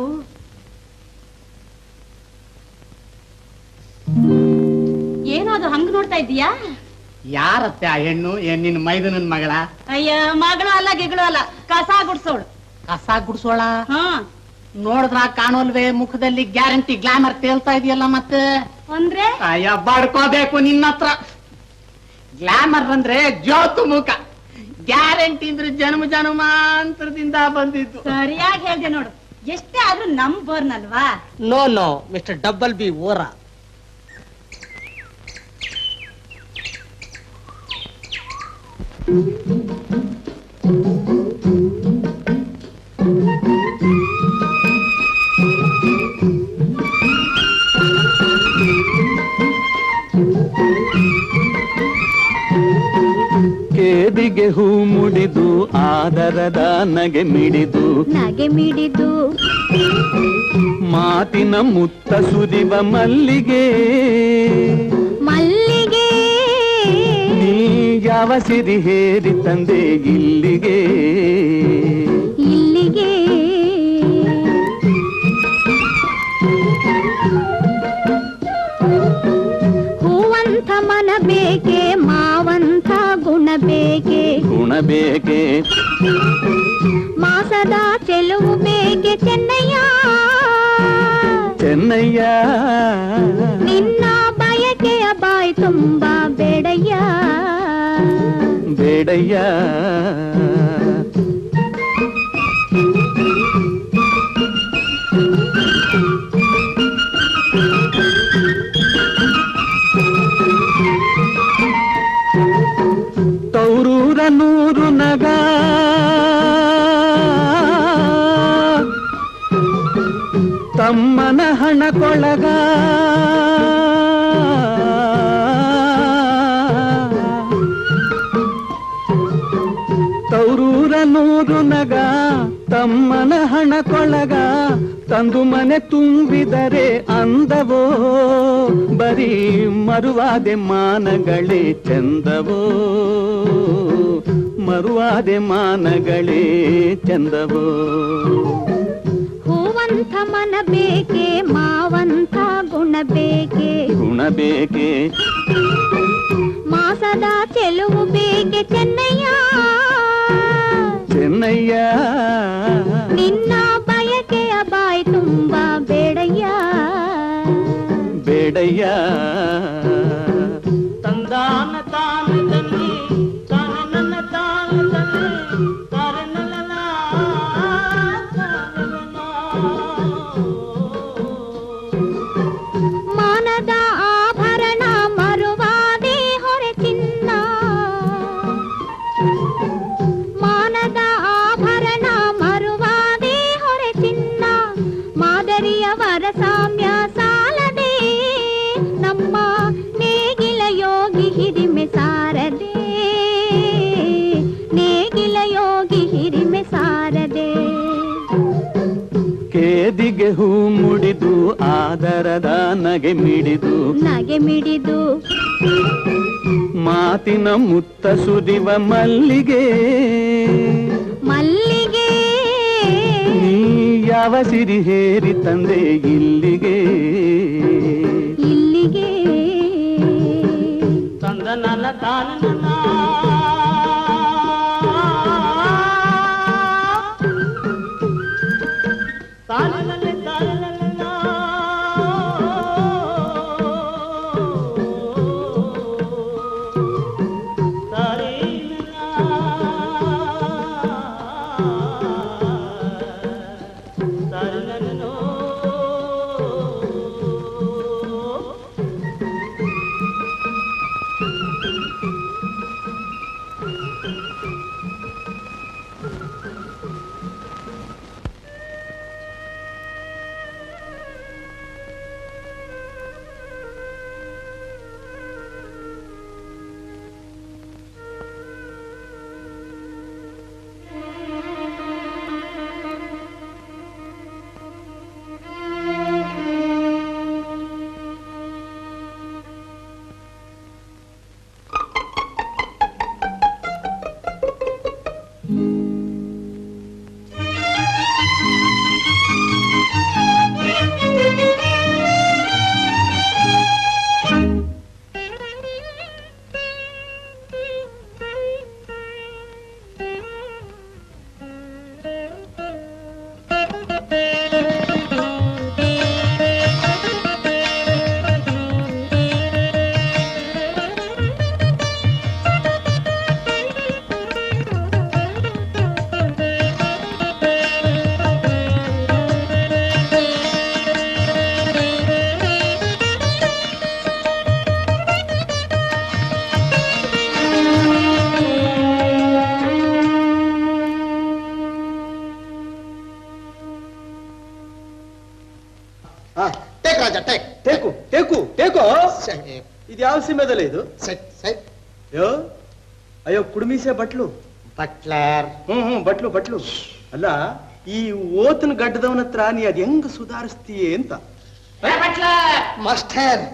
ಏನೋ ಅದು ಹಂಗ್ ನೋಡ್ತಾ ಇದ್ದೀಯಾ ಯಾರತ್ತೆ ಆ ಹೆಣ್ಣು ಏನ್ ನಿನ್ ಮೈದನನ್ ಮಗಳ ಅಯ್ಯ ಮಗಳು ಅಲ್ಲ ಗಿಗಳು ಅಲ್ಲ ಕಸ ಗುಡ್ಸೋಳು ಕಸ ಗುಡ್ಸೋಳ ಹಾ ನೋಡಿದ್ರ ಕಾಣೋಲ್ವೇ ಮುಖದಲ್ಲಿ ಗ್ಯಾರಂಟಿ ಗ್ಲಾಮರ್ ತೇಲ್ತಾ ಇದೆಯಲ್ಲ ಮತ್ತೆ ಅಂದ್ರೆ ಅಯ್ಯ ಬಡ್ಕೋಬೇಕು ನಿನ್ನ ಹತ್ರ ಗ್ಲಾಮರ್ ಅಂದ್ರೆ ಜ್ಯೋತು ಮುಖ ಗ್ಯಾರಂಟಿ ಅಂದ್ರೆ ಜನ್ಮ ಜನ್ಮಾಂತರದಿಂದ ಬಂದಿದ್ದು ಸರಿಯಾಗಿ ಹೇಳ್ದೆ ನೋಡು ಎಷ್ಟೇ ಆದ್ರೂ ನಮ್ ಬೋರ್ನಲ್ವಾ no no mister double B ಓರಾ ಕೇದಿಗೆ ಹೂ ಮುಡಿದು ಆದರದ ನಗೆ ಮಿಡಿದು ನಗೆ ಮಿಡಿದು ಮಾತಿನ ಮುತ್ತ ಸುರಿವ ಮಲ್ಲಿಗೆ ಮಲ್ಲಿಗೆ ನೀ ಯಾವ ಸಿರಿ ಹೇರಿ ತಂದೆ ಇಲ್ಲಿಗೆ ಇಲ್ಲಿಗೆ ಹೂವಂತ ಮನ ಬೇಕೆ ಮಾವಂತ ಗುಣ ಬೇಕೆ ಗುಣ ಬೇಕೆ ಮಾಸದ ಚೆಲುವು ಬೇಕೆ ಚೆನ್ನಯ್ಯ ಚೆನ್ನಯ್ಯ ನಿನ್ನ ಬಯಕೆಯ ಬಾಯಿ ತುಂಬ ಬೇಡಯ್ಯ ಬೇಡಯ್ಯ ತೌರೂರ ನೂರು ನಗ ತಮ್ಮನ ಹಣ ಕೊಳಗ ತೌರೂರ ನೂರು ನಗ ತಮ್ಮನ ಹಣ ಕೊಳಗ ತಂದು ಮನೆ ತುಂಬಿದರೆ ಅಂದವೋ ಬರೀ ಮರುವಾದೆ ಮಾನಗಳೇ ಚಂದವೋ ಮರುವಾದೆ ಮಾನಗಳೇ ಚಂದವೋ ಹೂವಂತ ಮನ ಬೇಕೆ ಮಾವಂತ ಗುಣ ಬೇಕೆ ಗುಣ ಬೇಕೆ ಮಾಸದ ಚೆಲುವು ಬೇಕೆ ಚೆನ್ನಯ್ಯ ಚೆನ್ನಯ್ಯ ನಿನ್ನ ಬಯಕೆಯ ಬಾಯಿ ತುಂಬ ಬೇಡಯ್ಯ ಬೇಡಯ್ಯ ತಂದಾನ ತಾನದಲ್ಲಿ ತಾನನ ತಾನದಲ್ಲಿ ತಾರನಲನ ಮಾನದ ಆಭರಣ ಮರುವಾದೆ ಹೊರೆ ಚಿನ್ನ ಮಾನದ ಆಭರಣ ಮರುವಾದೆ ಹೊರೆ ಚಿನ್ನ ಮಾದರಿಯವರ ಸಾಮ್ಯ ಸಾಲದೆ ನಮ್ಮ ನೇಗಿಲ ಯೋಗಿ ಹಿರಿಮೆ ಸಾರದೆ ನೇಗಿಲ ಯೋಗಿ ಹಿರಿಮೆ ಸಾರದೆ ಕೇದಿಗೆ ಹೂ ಮುಡಿದು ಆದರದ ನಗೆ ಮಿಡಿದು ನಗೆ ಮಿಡಿದು ಮಾತಿನ ಮುತ್ತ ಸುರಿವ ಮಲ್ಲಿಗೆ ಮಲ್ಲಿಗೆ ನೀ ಯಾವ ಸಿರಿ ಹೇರಿ ತಂದೆ ಇಲ್ಲಿಗೆ ಇಲ್ಲಿಗೆ ತಂದನಲ ತಾನನ ಇದು ಯಾವ ಸಿಮೆದಲ್ಲ ಇದು ಸೆಟ್ ಸೆಟ್ ಅಯ್ಯೋ ಅಯ್ಯೋ ಕುಡುಮಿಸೆ ಬಟ್ಲು ಬಟ್ಲರ್ ಹ್ಮ್ ಹ್ಮ್ ಬಟ್ಲು ಬಟ್ಲು ಅಲ್ಲ ಈ ಓತನ ಗಡ್ಡದವನ ಹತ್ರ ನೀ ಅದ್ ಹೆಂಗ್ ಸುಧಾರಿಸ್ತೀಯೇ ಅಂತ ಮಾಸ್ಟರ್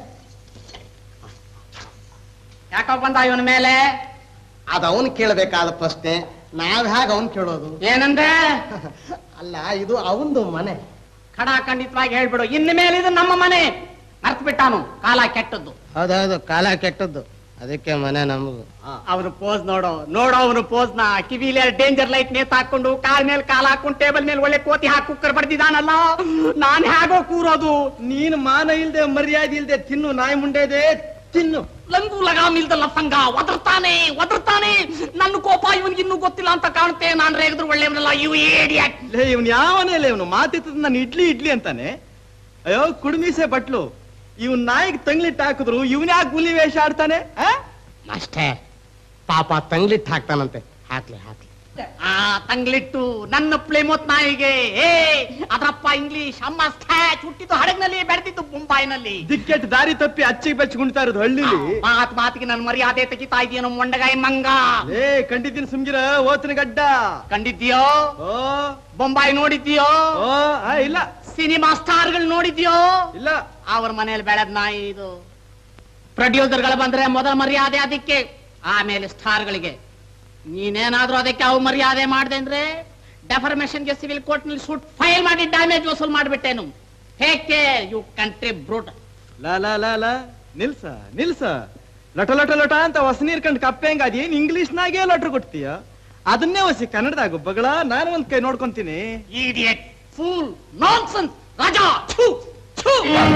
ಯಾಕೋ ಬಂದ ಇವನ ಮೇಲೆ ಅದು ಅವನು ಕೇಳಬೇಕಾದ ಪ್ರಶ್ನೆ ನಾವ್ ಹೇಗೆ ಅವನ್ ಕೇಳೋದು ಏನಂದ್ರೆ ಅಲ್ಲ ಇದು ಅವಂದು ಮನೆ ಖಡ ಖಂಡಿತವಾಗಿ ಹೇಳ್ಬಿಡು ಇನ್ನು ಮೇಲೆ ಇದು ನಮ್ಮ ಮನೆ ಮರ್ತ್ ಬಿಟ್ಟಾನು ಕಾಲ ಕೆಟ್ಟದ್ದು ಹೌದೌದು ಕಾಲ ಕೆಟ್ಟದ್ದು ಅದಕ್ಕೆ ಮನೆ ನಮಗೂ ಅವನು ಪೋಸ್ ನೋಡೋ ನೋಡೋ ಅವನು ಪೋಸ್ ನ ಕಿವಿಲಿ ಡೇಂಜರ್ ಲೈಟ್ ನೇತ್ ಹಾಕೊಂಡು ಕಾಲ್ ಮೇಲೆ ಕಾಲ್ ಹಾಕೊಂಡು ಟೇಬಲ್ ಮೇಲೆ ಒಳ್ಳೆ ಕೋತಿ ಹಾಕಿ ಕುಕ್ಕರ್ ಬಡ್ದಿದಾನಲ್ಲ ನಾನ್ ಹೇಗೋ ಕೂರೋದು ನೀನ್ ಮಾನ ಇಲ್ದೆ ಮರ್ಯಾದೆ ಇಲ್ದೆ ತಿನ್ನು ನಾಯಿ ಮುಂಡೆದೆ ತಿನ್ನು ಲಂಗು ಲಗಾಮ್ ಇಲ್ದಲ್ಲ ಸಂಘ ಒದರ್ತಾನೆ ಒದರ್ತಾನೆ ನನ್ನ ಕೋಪ ಇವನ್ಗೆ ಇನ್ನೂ ಗೊತ್ತಿಲ್ಲ ಅಂತ ಕಾಣುತ್ತೆ ನಾನ್ ರೇಗಿದ್ರು ಒಳ್ಳೆಯವನಲ್ಲ ಇವು ಏಡಿಯಾಟ್ ಲೇ ಇವನ್ ಯಾವನೇ ಇಲ್ಲ ಇವನು ಮಾತಿತ್ತದ ನಾನು ಇಡ್ಲಿ ಇಡ್ಲಿ ಅಂತಾನೆ ಅಯ್ಯೋ ಕುಡುಮಿಸೆ ಬಟ್ಲು ಇವನ್ ನಾಯಿಗೆ ತಂಗ್ಲಿಟ್ಟು ಹಾಕಿದ್ರು ಇವನ್ ಯಾಕೆ ಹುಲಿ ವೇಷ ಆಡ್ತಾನೆ ಆ? ಮಾಸ್ಟರ್ ಪಾಪ ತಂಗ್ಲಿಟ್ಟು ಹಾಕ್ತಾನಂತೆ ಹಾಕ್ಲಿ ಹಾಕ್ಲಿ ಆ ತಂಗ್ಲಿಟ್ಟು ನನ್ನ ಪ್ಲೇಮೋತ್ ನಾಯಿಗೆ ಏ ಅದ್ರಪ್ಪ ಇಂಗ್ಲಿಷ್ ಅಮ್ಮ ಸ್ಟ್ಯಾಚ್ ಹುಟ್ಟಿದ್ದು ಹಡಗ್ನಲ್ಲಿ ಬೆಳೆದಿದ್ದು ಮುಂಬೈನಲ್ಲಿ ದಿಕ್ಕೆಟ್ ದಾರಿ ತಪ್ಪಿ ಅಚ್ಚಿಗೆ ಬೆಚ್ಚಗುಣ್ತಾ ಇರೋದು ಹಳ್ಳಿಲಿ ಮಾತ್ ಮಾತಿಗೆ ನನ್ನ ಮರ್ಯಾದೆ ತೆಗಿತಾ ಇದೆಯೇನೋ ಮೊಂಡಗಾಯಿ ಮಂಗ ಏ ಕಂಡಿದ್ದೀನಿ ಸುಮ್ಗಿರ ಓತನ ಗಡ್ಡ ಕಂಡಿದ್ಯೋ ಓ ಬೊಂಬಾಯಿ ನೋಡಿದ್ಯೋ ಓ ಆ, ಇಲ್ಲ ಸಿನಿಮಾ ಸ್ಟಾರ್ಗಳು ನೋಡಿದ್ಯೋ ಇಲ್ಲ ಅವ್ರ ಮನೇಲಿ ಬೆಳೆದ ನಾಯಿ ಇದು ಪ್ರೊಡ್ಯೂಸರ್ಗಳು ಬಂದ್ರೆ ಮೊದಲ ಮರ್ಯಾದೆ ಅದಕ್ಕೆ ಆಮೇಲೆ ಸ್ಟಾರ್ಗಳಿಗೆ ನೀನೇನಾದ್ರೂ ಅದಕ್ಕೆ ಅವು ಮರ್ಯಾದೆ ಮಾಡ್ದೆ ಅಂದ್ರೆ ಡೆಫರ್ಮೇಶನ್ಗೆ ಸಿವಿಲ್ ಕೋರ್ಟ್ ನಲ್ಲಿ ಸೂಟ್ ಫೈಲ್ ಮಾಡಿ ಡ್ಯಾಮೇಜ್ ವಸೂಲ್ ಮಾಡ್ಬಿಟ್ಟೇನು ಹೇಗೆ ಯು ಕಂಟ್ರಿ ಬ್ರೂಟ್ ಲಾ ಲಾ ಲಾ ಲಾ ನಿಲ್ಸ ನಿಲ್ಸ ಲಟ ಲಟ ಲಟ ಅಂತ ಹೊಸ ನೀರ್ ಕಂಡು ಕಪ್ಪೆ ಹೆಂಗ ಅದೇನ್ ಇಂಗ್ಲಿಷ್ನಾಗೆ ಲಟ್ರು ಕೊಡ್ತೀಯ ಅದನ್ನೇ ಹೊಸಿ ಕನ್ನಡದಾಗ ಬಗಳ ನಾನು ಒಂದ್ ಕೈ ನೋಡ್ಕೊಂತೀನಿ ಇಡಿಯಟ್ ಫೂಲ್ ನಾನ್ಸೆನ್ಸ್ ರಾಜಾ ಛೂ ಛೂ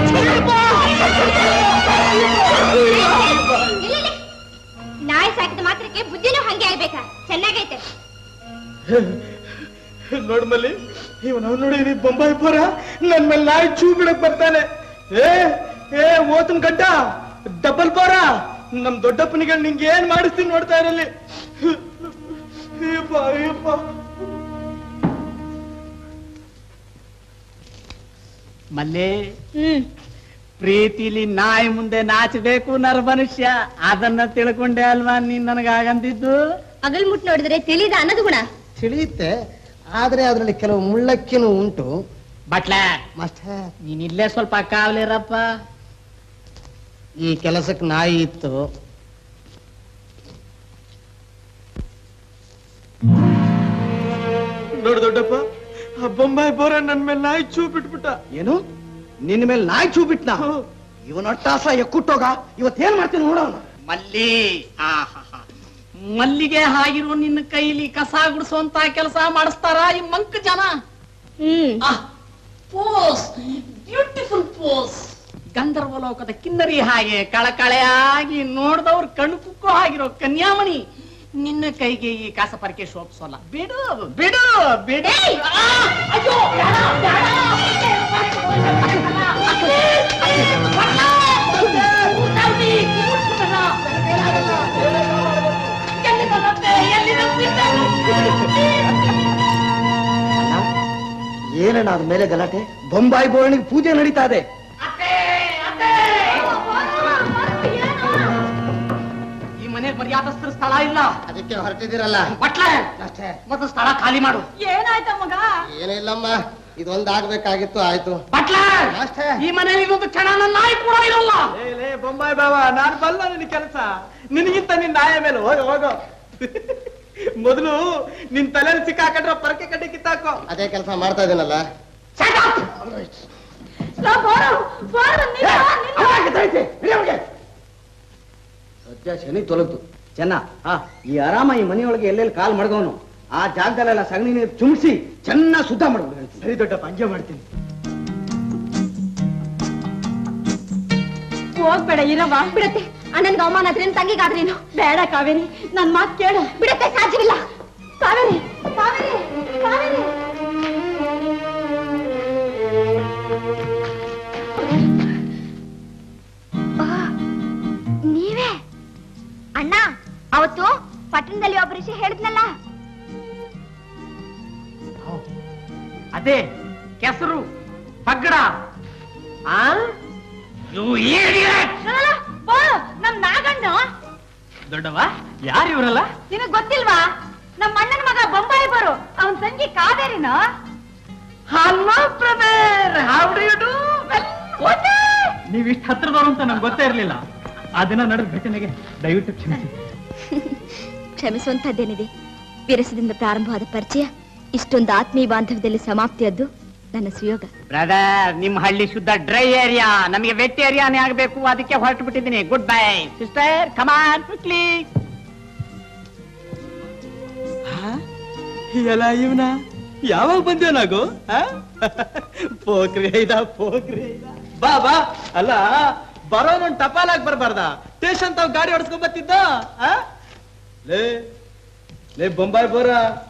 ನಾಯಿ ಸಾಕಿದ ಮಾತ್ರಕ್ಕೆ ಬುದ್ಧಿನೂ ಹಂಗೆ ಆಗ್ಬೇಕಾ ಚೆನ್ನಾಗೈತೆ ನೋಡ್ಮಲ್ಲಿ ಇವನ್ ಅವ್ನು ನೋಡಿ ನೀ ಬೊಂಬಾಯಿ ಪೋರ ನನ್ ಮೇಲೆ ನಾಯಿ ಚೂ ಬಿಡಕ್ ಬರ್ತಾನೆ ಏ ಏ ಓತನ್ ಗಡ್ಡ ಡಬಲ್ ಪೋರ ನಮ್ ದೊಡ್ಡಪ್ಪನಿಗೆ ನಿಂಗೆ ಏನ್ ಮಾಡಿಸ್ತೀನಿ ನೋಡ್ತಾ ಇರಲ್ಲಿ ಅಯ್ಯಪ್ಪ ಅಯ್ಯಪ್ಪ ಮಲ್ಲೇ ಹ್ಮ್ ಪ್ರೀತಿಲಿ ನಾಯಿ ಮುಂದೆ ನಾಚಬೇಕು ನರ ಮನುಷ್ಯ ಅದನ್ನ ತಿಳ್ಕೊಂಡೆ ಅಲ್ವಾ ನೀನ್ ನನಗಾಗಂದಿದ್ದು ಅಗಲ್ ಮುಟ್ ನೋಡಿದ್ರೆ ತಿಳಿದ ಅನ್ನೋದು ಗುಣ ತಿಳಿಯುತ್ತೆ ಆದ್ರೆ ಅದರಲ್ಲಿ ಕೆಲವು ಮುಳ್ಳಕ್ಕಿನೂ ಉಂಟು ಬಟ್ಲ ಮಾಸ್ಟರ್ ನೀನ್ ಇಲ್ಲೇ ಸ್ವಲ್ಪ ಕಾವಲಿರಪ್ಪ ಈ ಕೆಲಸಕ್ಕೆ ನಾಯಿ ಇತ್ತು ನೋಡು ದೊಡ್ಡಪ್ಪ ಆ ಬೊಂಬಾಯಿ ಬೋರ ನನ್ ಮೇಲೆ ನಾಯಿ ಚೂ ಬಿಟ್ಬಿಟ್ಟ ಏನು ನಿನ್ನ ಮೇಲೆ ನಾಯಿ ಚೂ ಬಿಟ್ನ ಇವನ ಅಟ್ಟಾಸ ಎಕ್ಕುಟ್ಟೋಗ ಇವತ್ತೇನ್ ಮಾಡ್ತೀನಿ ನೋಡೋಣ ಮಲ್ಲಿ ಆಹಾಹಾ. ಮಲ್ಲಿಗೆ ಹಾಗಿರೋ ನಿನ್ನ ಕೈಲಿ ಕಸ ಗುಡಿಸುವಂತ ಕೆಲಸ ಮಾಡಿಸ್ತಾರ ಈ ಮಂಕ್ ಜನ ಹ್ಮ್ ಪೋಸ್ ಬ್ಯೂಟಿಫುಲ್ ಪೋಸ್ ಗಂಧರ್ವ ಲೋಕದ ಕಿನ್ನರಿ ಹಾಗೆ ಕಳಕಳೆಯಾಗಿ ನೋಡ್ದವ್ರು ಕಣ್ಣು ಕುಕ್ಕೋ ಆಗಿರೋ ಕನ್ಯಾಮಣಿ ನಿನ್ನ ಕೈಗೆ ಈ ಕಾಸ ಪರಕೆ ಶೋಭಿಸೋಲ್ಲ ಬಿಡು ಬಿಡು ಬಿಡು ಆ, ಅಯ್ಯೋ, ಬೇಡ, ಬೇಡ. ಏನಣ್ಣ ಅದ ಮೇಲೆ ಗಲಾಟೆ ಬೊಂಬಾಯಿ ಬೋರ್ಣಿಗೆ ಪೂಜೆ ನಡೀತಾ ಇದೆ ಈ ಮನೆ ಮರ್ಯಾದಸ್ತ್ರ ಸ್ಥಳ ಇಲ್ಲ ಅದಕ್ಕೆ ಹೊರಟಿದ್ದೀರಲ್ಲ ಬಟ್ಲೆ ಮತ್ತು ಸ್ಥಳ ಖಾಲಿ ಮಾಡು ಏನಾಯ್ತ ಮಗ ಏನಿಲ್ಲಮ್ಮ ಇದೊಂದು ಆಗ್ಬೇಕಾಗಿತ್ತು ಆಯ್ತು ಬಟ್ಲೆ ಈ ಮನೆಯಲ್ಲಿ ಇನ್ನೊಂದು ಕ್ಷಣ ನನ್ನ ನಾಯಿ ಕೂಡ ಇರಲ್ಲ ಲೇ ಲೇ ಬೊಂಬಾಯಿ ಬಾವ ನಾನ್ ಬಲ್ಲ ನಿನ್ ಕೆಲಸ ನಿನಗಿಂತ ನಿನ್ ನಾಯ ಮೇಲೆ ಹೋಗ ಹೋಗೋ ಮೊದಲು ನಿನ್ ತಲೆಯಲ್ಲಿ ಸಿಕ್ಕಾಕೊಂಡ್ರೆ ಪರಕೆ ಕಡ್ಡಿ ಕಿತ್ತಾಕೋ ಅದೇ ಕೆಲಸ ಮಾಡ್ತಾ ಇದೀನಲ್ಲ ಸದ್ಯ ಶನಿ ತೊಲಗ್ತು ಚೆನ್ನ ಹಾ ಈ ಆರಾಮ ಈ ಮನೆಯೊಳಗೆ ಎಲ್ಲೆಲ್ಲಿ ಕಾಲ್ ಮಡ್ಗವನು ಆ ಜಾಗದಲ್ಲೆಲ್ಲ ಸಗಣಿ ನೀರು ಚುಮ್ಸಿ ಚೆನ್ನಾಗಿ ಶುದ್ಧ ಮಾಡ್ಬಿಡು ಸರಿ ದೊಡ್ಡಪ್ಪ ಹಂಗೆ ಮಾಡ್ತೀನಿ ಹೋಗ್ಬೇಡ ಇರವ ಬಿಡತ್ತೆ ಅಣ್ಣನ್ಗೆ ಅವಮಾನ ಆದ್ರೆ ನಿನ್ ತಂಗಿಗಾದ್ರೇನು ಬೇಡ ಕಾವೇರಿ ನನ್ ಮಾತ್ ಕೇಳು ಬಿಡತ್ತೆ ಸಾಧ್ಯವಿಲ್ಲ ಕಾವೇರಿ ಕಾವೇರಿ ಕಾವೇರಿ ಆ, ನೀವೇ ಅಣ್ಣ ಅವತ್ತು ಪಟ್ಟಣದಲ್ಲಿ ಒಬ್ಬ ಋಷಿ ಹೇಳಿದ್ನಲ್ಲ ಅದೇ ಕೆಸರು ಪಗ್ಗಡ ಆ ನಮ್ ನಾಗಣ್ಣ ದೊಡ್ಡವ ಯಾರು ಇವರಲ್ಲ ನಿನಗ್ ಗೊತ್ತಿಲ್ವಾ ನಮ್ಮ ಅಣ್ಣನ ಮಗ ಬೊಂಬಾಯಿ ಬರು ಅವನ್ ತಂಗಿ ಕಾವೇರಿನ hello brother how do you do ನೀವ್ ಇಷ್ಟ ಹತ್ರದವ್ರು ಅಂತ ನಂಗೆ ಗೊತ್ತೇ ಇರ್ಲಿಲ್ಲ ಆ ದಿನ ನಡೆದ ಘಟನೆಗೆ ದಯವಿಟ್ಟು ಕ್ಷಮಿಸಿ ಕ್ಷಮಿಸುವಂತದ್ದೇನಿದೆ ವಿರಸದಿಂದ ಪ್ರಾರಂಭವಾದ ಪರಿಚಯ ಇಷ್ಟೊಂದು ಆತ್ಮೀಯ ಬಾಂಧವ್ಯದಲ್ಲಿ ಸಮಾಪ್ತಿಯದ್ದು ನನ್ನ ಸುಯೋಗ ಬ್ರದರ್ ನಿಮ್ ಹಳ್ಳಿ ಶುದ್ಧ ಡ್ರೈ ಏರಿಯಾ ನಮಗೆ ವೆಟ್ ಏರಿಯಾನೇ ಆಗಬೇಕು ಅದಕ್ಕೆ ಹೊರಟು ಬಿಟ್ಟಿದ್ದೀನಿ good bye sister come on quickly ಎಲ್ಲ ಇವನ ಯಾವಾಗ ಬಂದ್ಯೋ ನಾಗು ಆ? ಪೋಖ್ರಿ ಐದ ಪೋಖ್ರಿ ಐದ. ಬಾ ಬಾ ಅಲ್ಲ ಬರೋನ್ ಟಪಾಲಾಗ್ ಬರ್ಬಾರ್ದ ಸ್ಟೇಷನ್ ತಾವ್ ಗಾಡಿ ಹೊಡ್ಸ್ಕೊಂಡ್ ಬತ್ತಿದ್ದ ಆ? ಲೇ ಲೇ ಬೊಂಬಾಯಿ ಬೋರ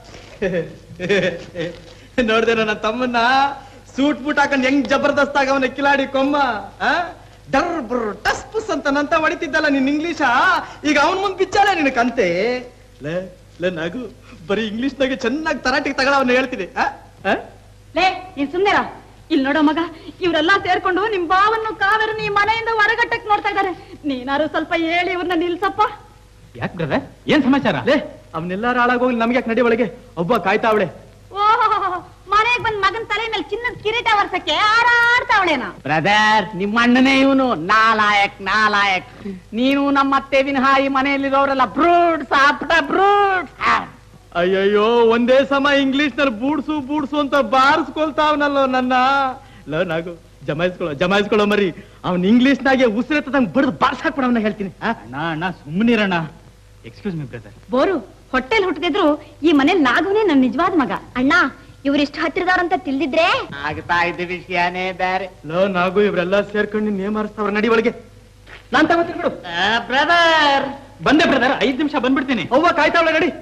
ನೋಡ್ದೆ ನನ್ನ ತಮ್ಮನ್ನ ಸೂಟ್ ಬೂಟ್ ಹಾಕೊಂಡ್ ಹೆಂಗ್ ಜಬರ್ದಸ್ತ್ ಆಗವನ ಕಿಲಾಡಿ ಕೊಮ್ಮ ಆ? ಡರ್ ಬ್ರ್ ಟಸ್ ಪುಸ್ ಅಂತ ನಂತ ಹೊಡಿತಿದ್ದಲ್ಲ ನಿನ್ ಇಂಗ್ಲೀಷ ಈಗ ಅವನ್ ಮುಂದ್ ಬಿಚ್ಚಾಳೆ ನಿನ್ ಕಂತೆ ಲೇ ಲೇ ನಾಗು ಬರೀ ಇಂಗ್ಲಿಷ್ ನಾಗೆ ಚೆನ್ನಾಗಿ ತರಾಟಿಗೆ ತಗೊಳವನ್ನ ಹೇಳ್ತೀನಿ ಆ? ಆ? ಲೇ ನೀನ್ ಸುಮ್ನೆರ ಇಲ್ಲಿ ನೋಡೋ ಮಗ ಇವರೆಲ್ಲ ಸೇರ್ಕೊಂಡು ನಿಮ್ ಬಾವನ್ನು ಕಾವೇರಿ ಈ ಮನೆಯಿಂದ ಹೊರಗಟ್ಟಕ್ ನೋಡ್ತಾ ಇದಾರೆ ನೀನಾರು ಸ್ವಲ್ಪ ಹೇಳಿ ಇವ್ರನ್ನ ನಿಲ್ಸಪ್ಪ ಯಾಕ್ ಬ್ರದರ್ ಏನ್ ಸಮಾಚಾರ ಲೇ ಅವನ್ನೆಲ್ಲಾರು ಹಾಳಾಗೋಗಿ ನಮ್ಗೆ ಯಾಕೆ ನಡಿ ಒಳಗೆ ಒಬ್ಬ ಕಾಯ್ತಾ ಅವಳೆ ಓಹೋ ಮನೆಗ್ ಬಂದ್ ಮಗನ್ ತಲೆ ಮೇಲೆ ಚಿನ್ನದ ಕಿರೀಟ ವರ್ಸಕ್ಕೆ ಆರಾಡ್ತಾವಳೇನ ಬ್ರದರ್ ನಿಮ್ಮ ಅಣ್ಣನೇ ಇವನು ನಾಲಾಯಕ್ ನಾಲಾಯಕ್ ನೀನು ನಮ್ಮ ಅತ್ತೆ ವಿನಃ ಈ ಮನೆಯಲ್ಲಿರೋರೆಲ್ಲ ಬ್ರೂಡ್ಸ್ ಆಪ್ಟ ಬ್ರೂಡ್ಸ್ ಅಯ್ಯಯ್ಯೋ ಒಂದೇ ಸಮ ಇಂಗ್ಲಿಷ್ ನಲ್ಲಿ ಬೂಡ್ಸು ಬೂಡ್ಸು ಅಂತ ಬಾರಿಸ್ಕೊಳ್ತಾವನಲ್ಲೋ ನನ್ನ ಲೋ ನಾಗು ಜಮಾಯಿಸ್ಕೊಳ್ಳೋ ಜಮಾಯಿಸ್ಕೊಳ್ಳೋ ಮರಿ ಅವ್ನ್ ಇಂಗ್ಲಿಷ್ ನಾಗೆ ಉಸಿರೆತ್ತದಂಗ್ ಬಡ್ದು ಬಾರ್ಸಾಕ್ಬಿಡ ಅವನ್ನ ಹೇಳ್ತೀನಿ ಅಣ್ಣ ಅಣ್ಣ ಸುಮ್ಮನಿರಣ್ಣ ಎಕ್ಸ್ಕ್ಯೂಸ್ ಮಿ ಬ್ರದರ್ ಬೋರು ಹೊಟ್ಟೆಲ್ ಹುಟ್ಟಿದ್ರು ಈ ಮನೇಲಿ ನಾಗುನೇ ನನ್ ನಿಜವಾದ ಮಗ ಅಣ್ಣ ಇವರಿಷ್ಟು ಹತ್ತಿರದವ್ರಂತ ತಿಳಿದಿದ್ರೆ ಆಗ್ತಾ ಇದ್ದ ವಿಷಯನೇ ಬೇರೆ ಲೋ ನಾಗು ಇವರೆಲ್ಲ ಸೇರ್ಕೊಂಡು ನೇಮ್ ಹಾರಿಸ್ತಾವ್ರ ನಡಿ ಒಳಗೆ ನಾನ್ ತಗೋತೀನಿ ಬಿಡು ಬ್ರದರ್ ಬಂದೆ ಬ್ರದರ್ ಐದ್ ನಿಮಿಷ ಬಂದ್ಬಿಡ್ತೀನಿ ಅವ್ವ ಕಾಯ್ತಾವಳೆ ನಡಿ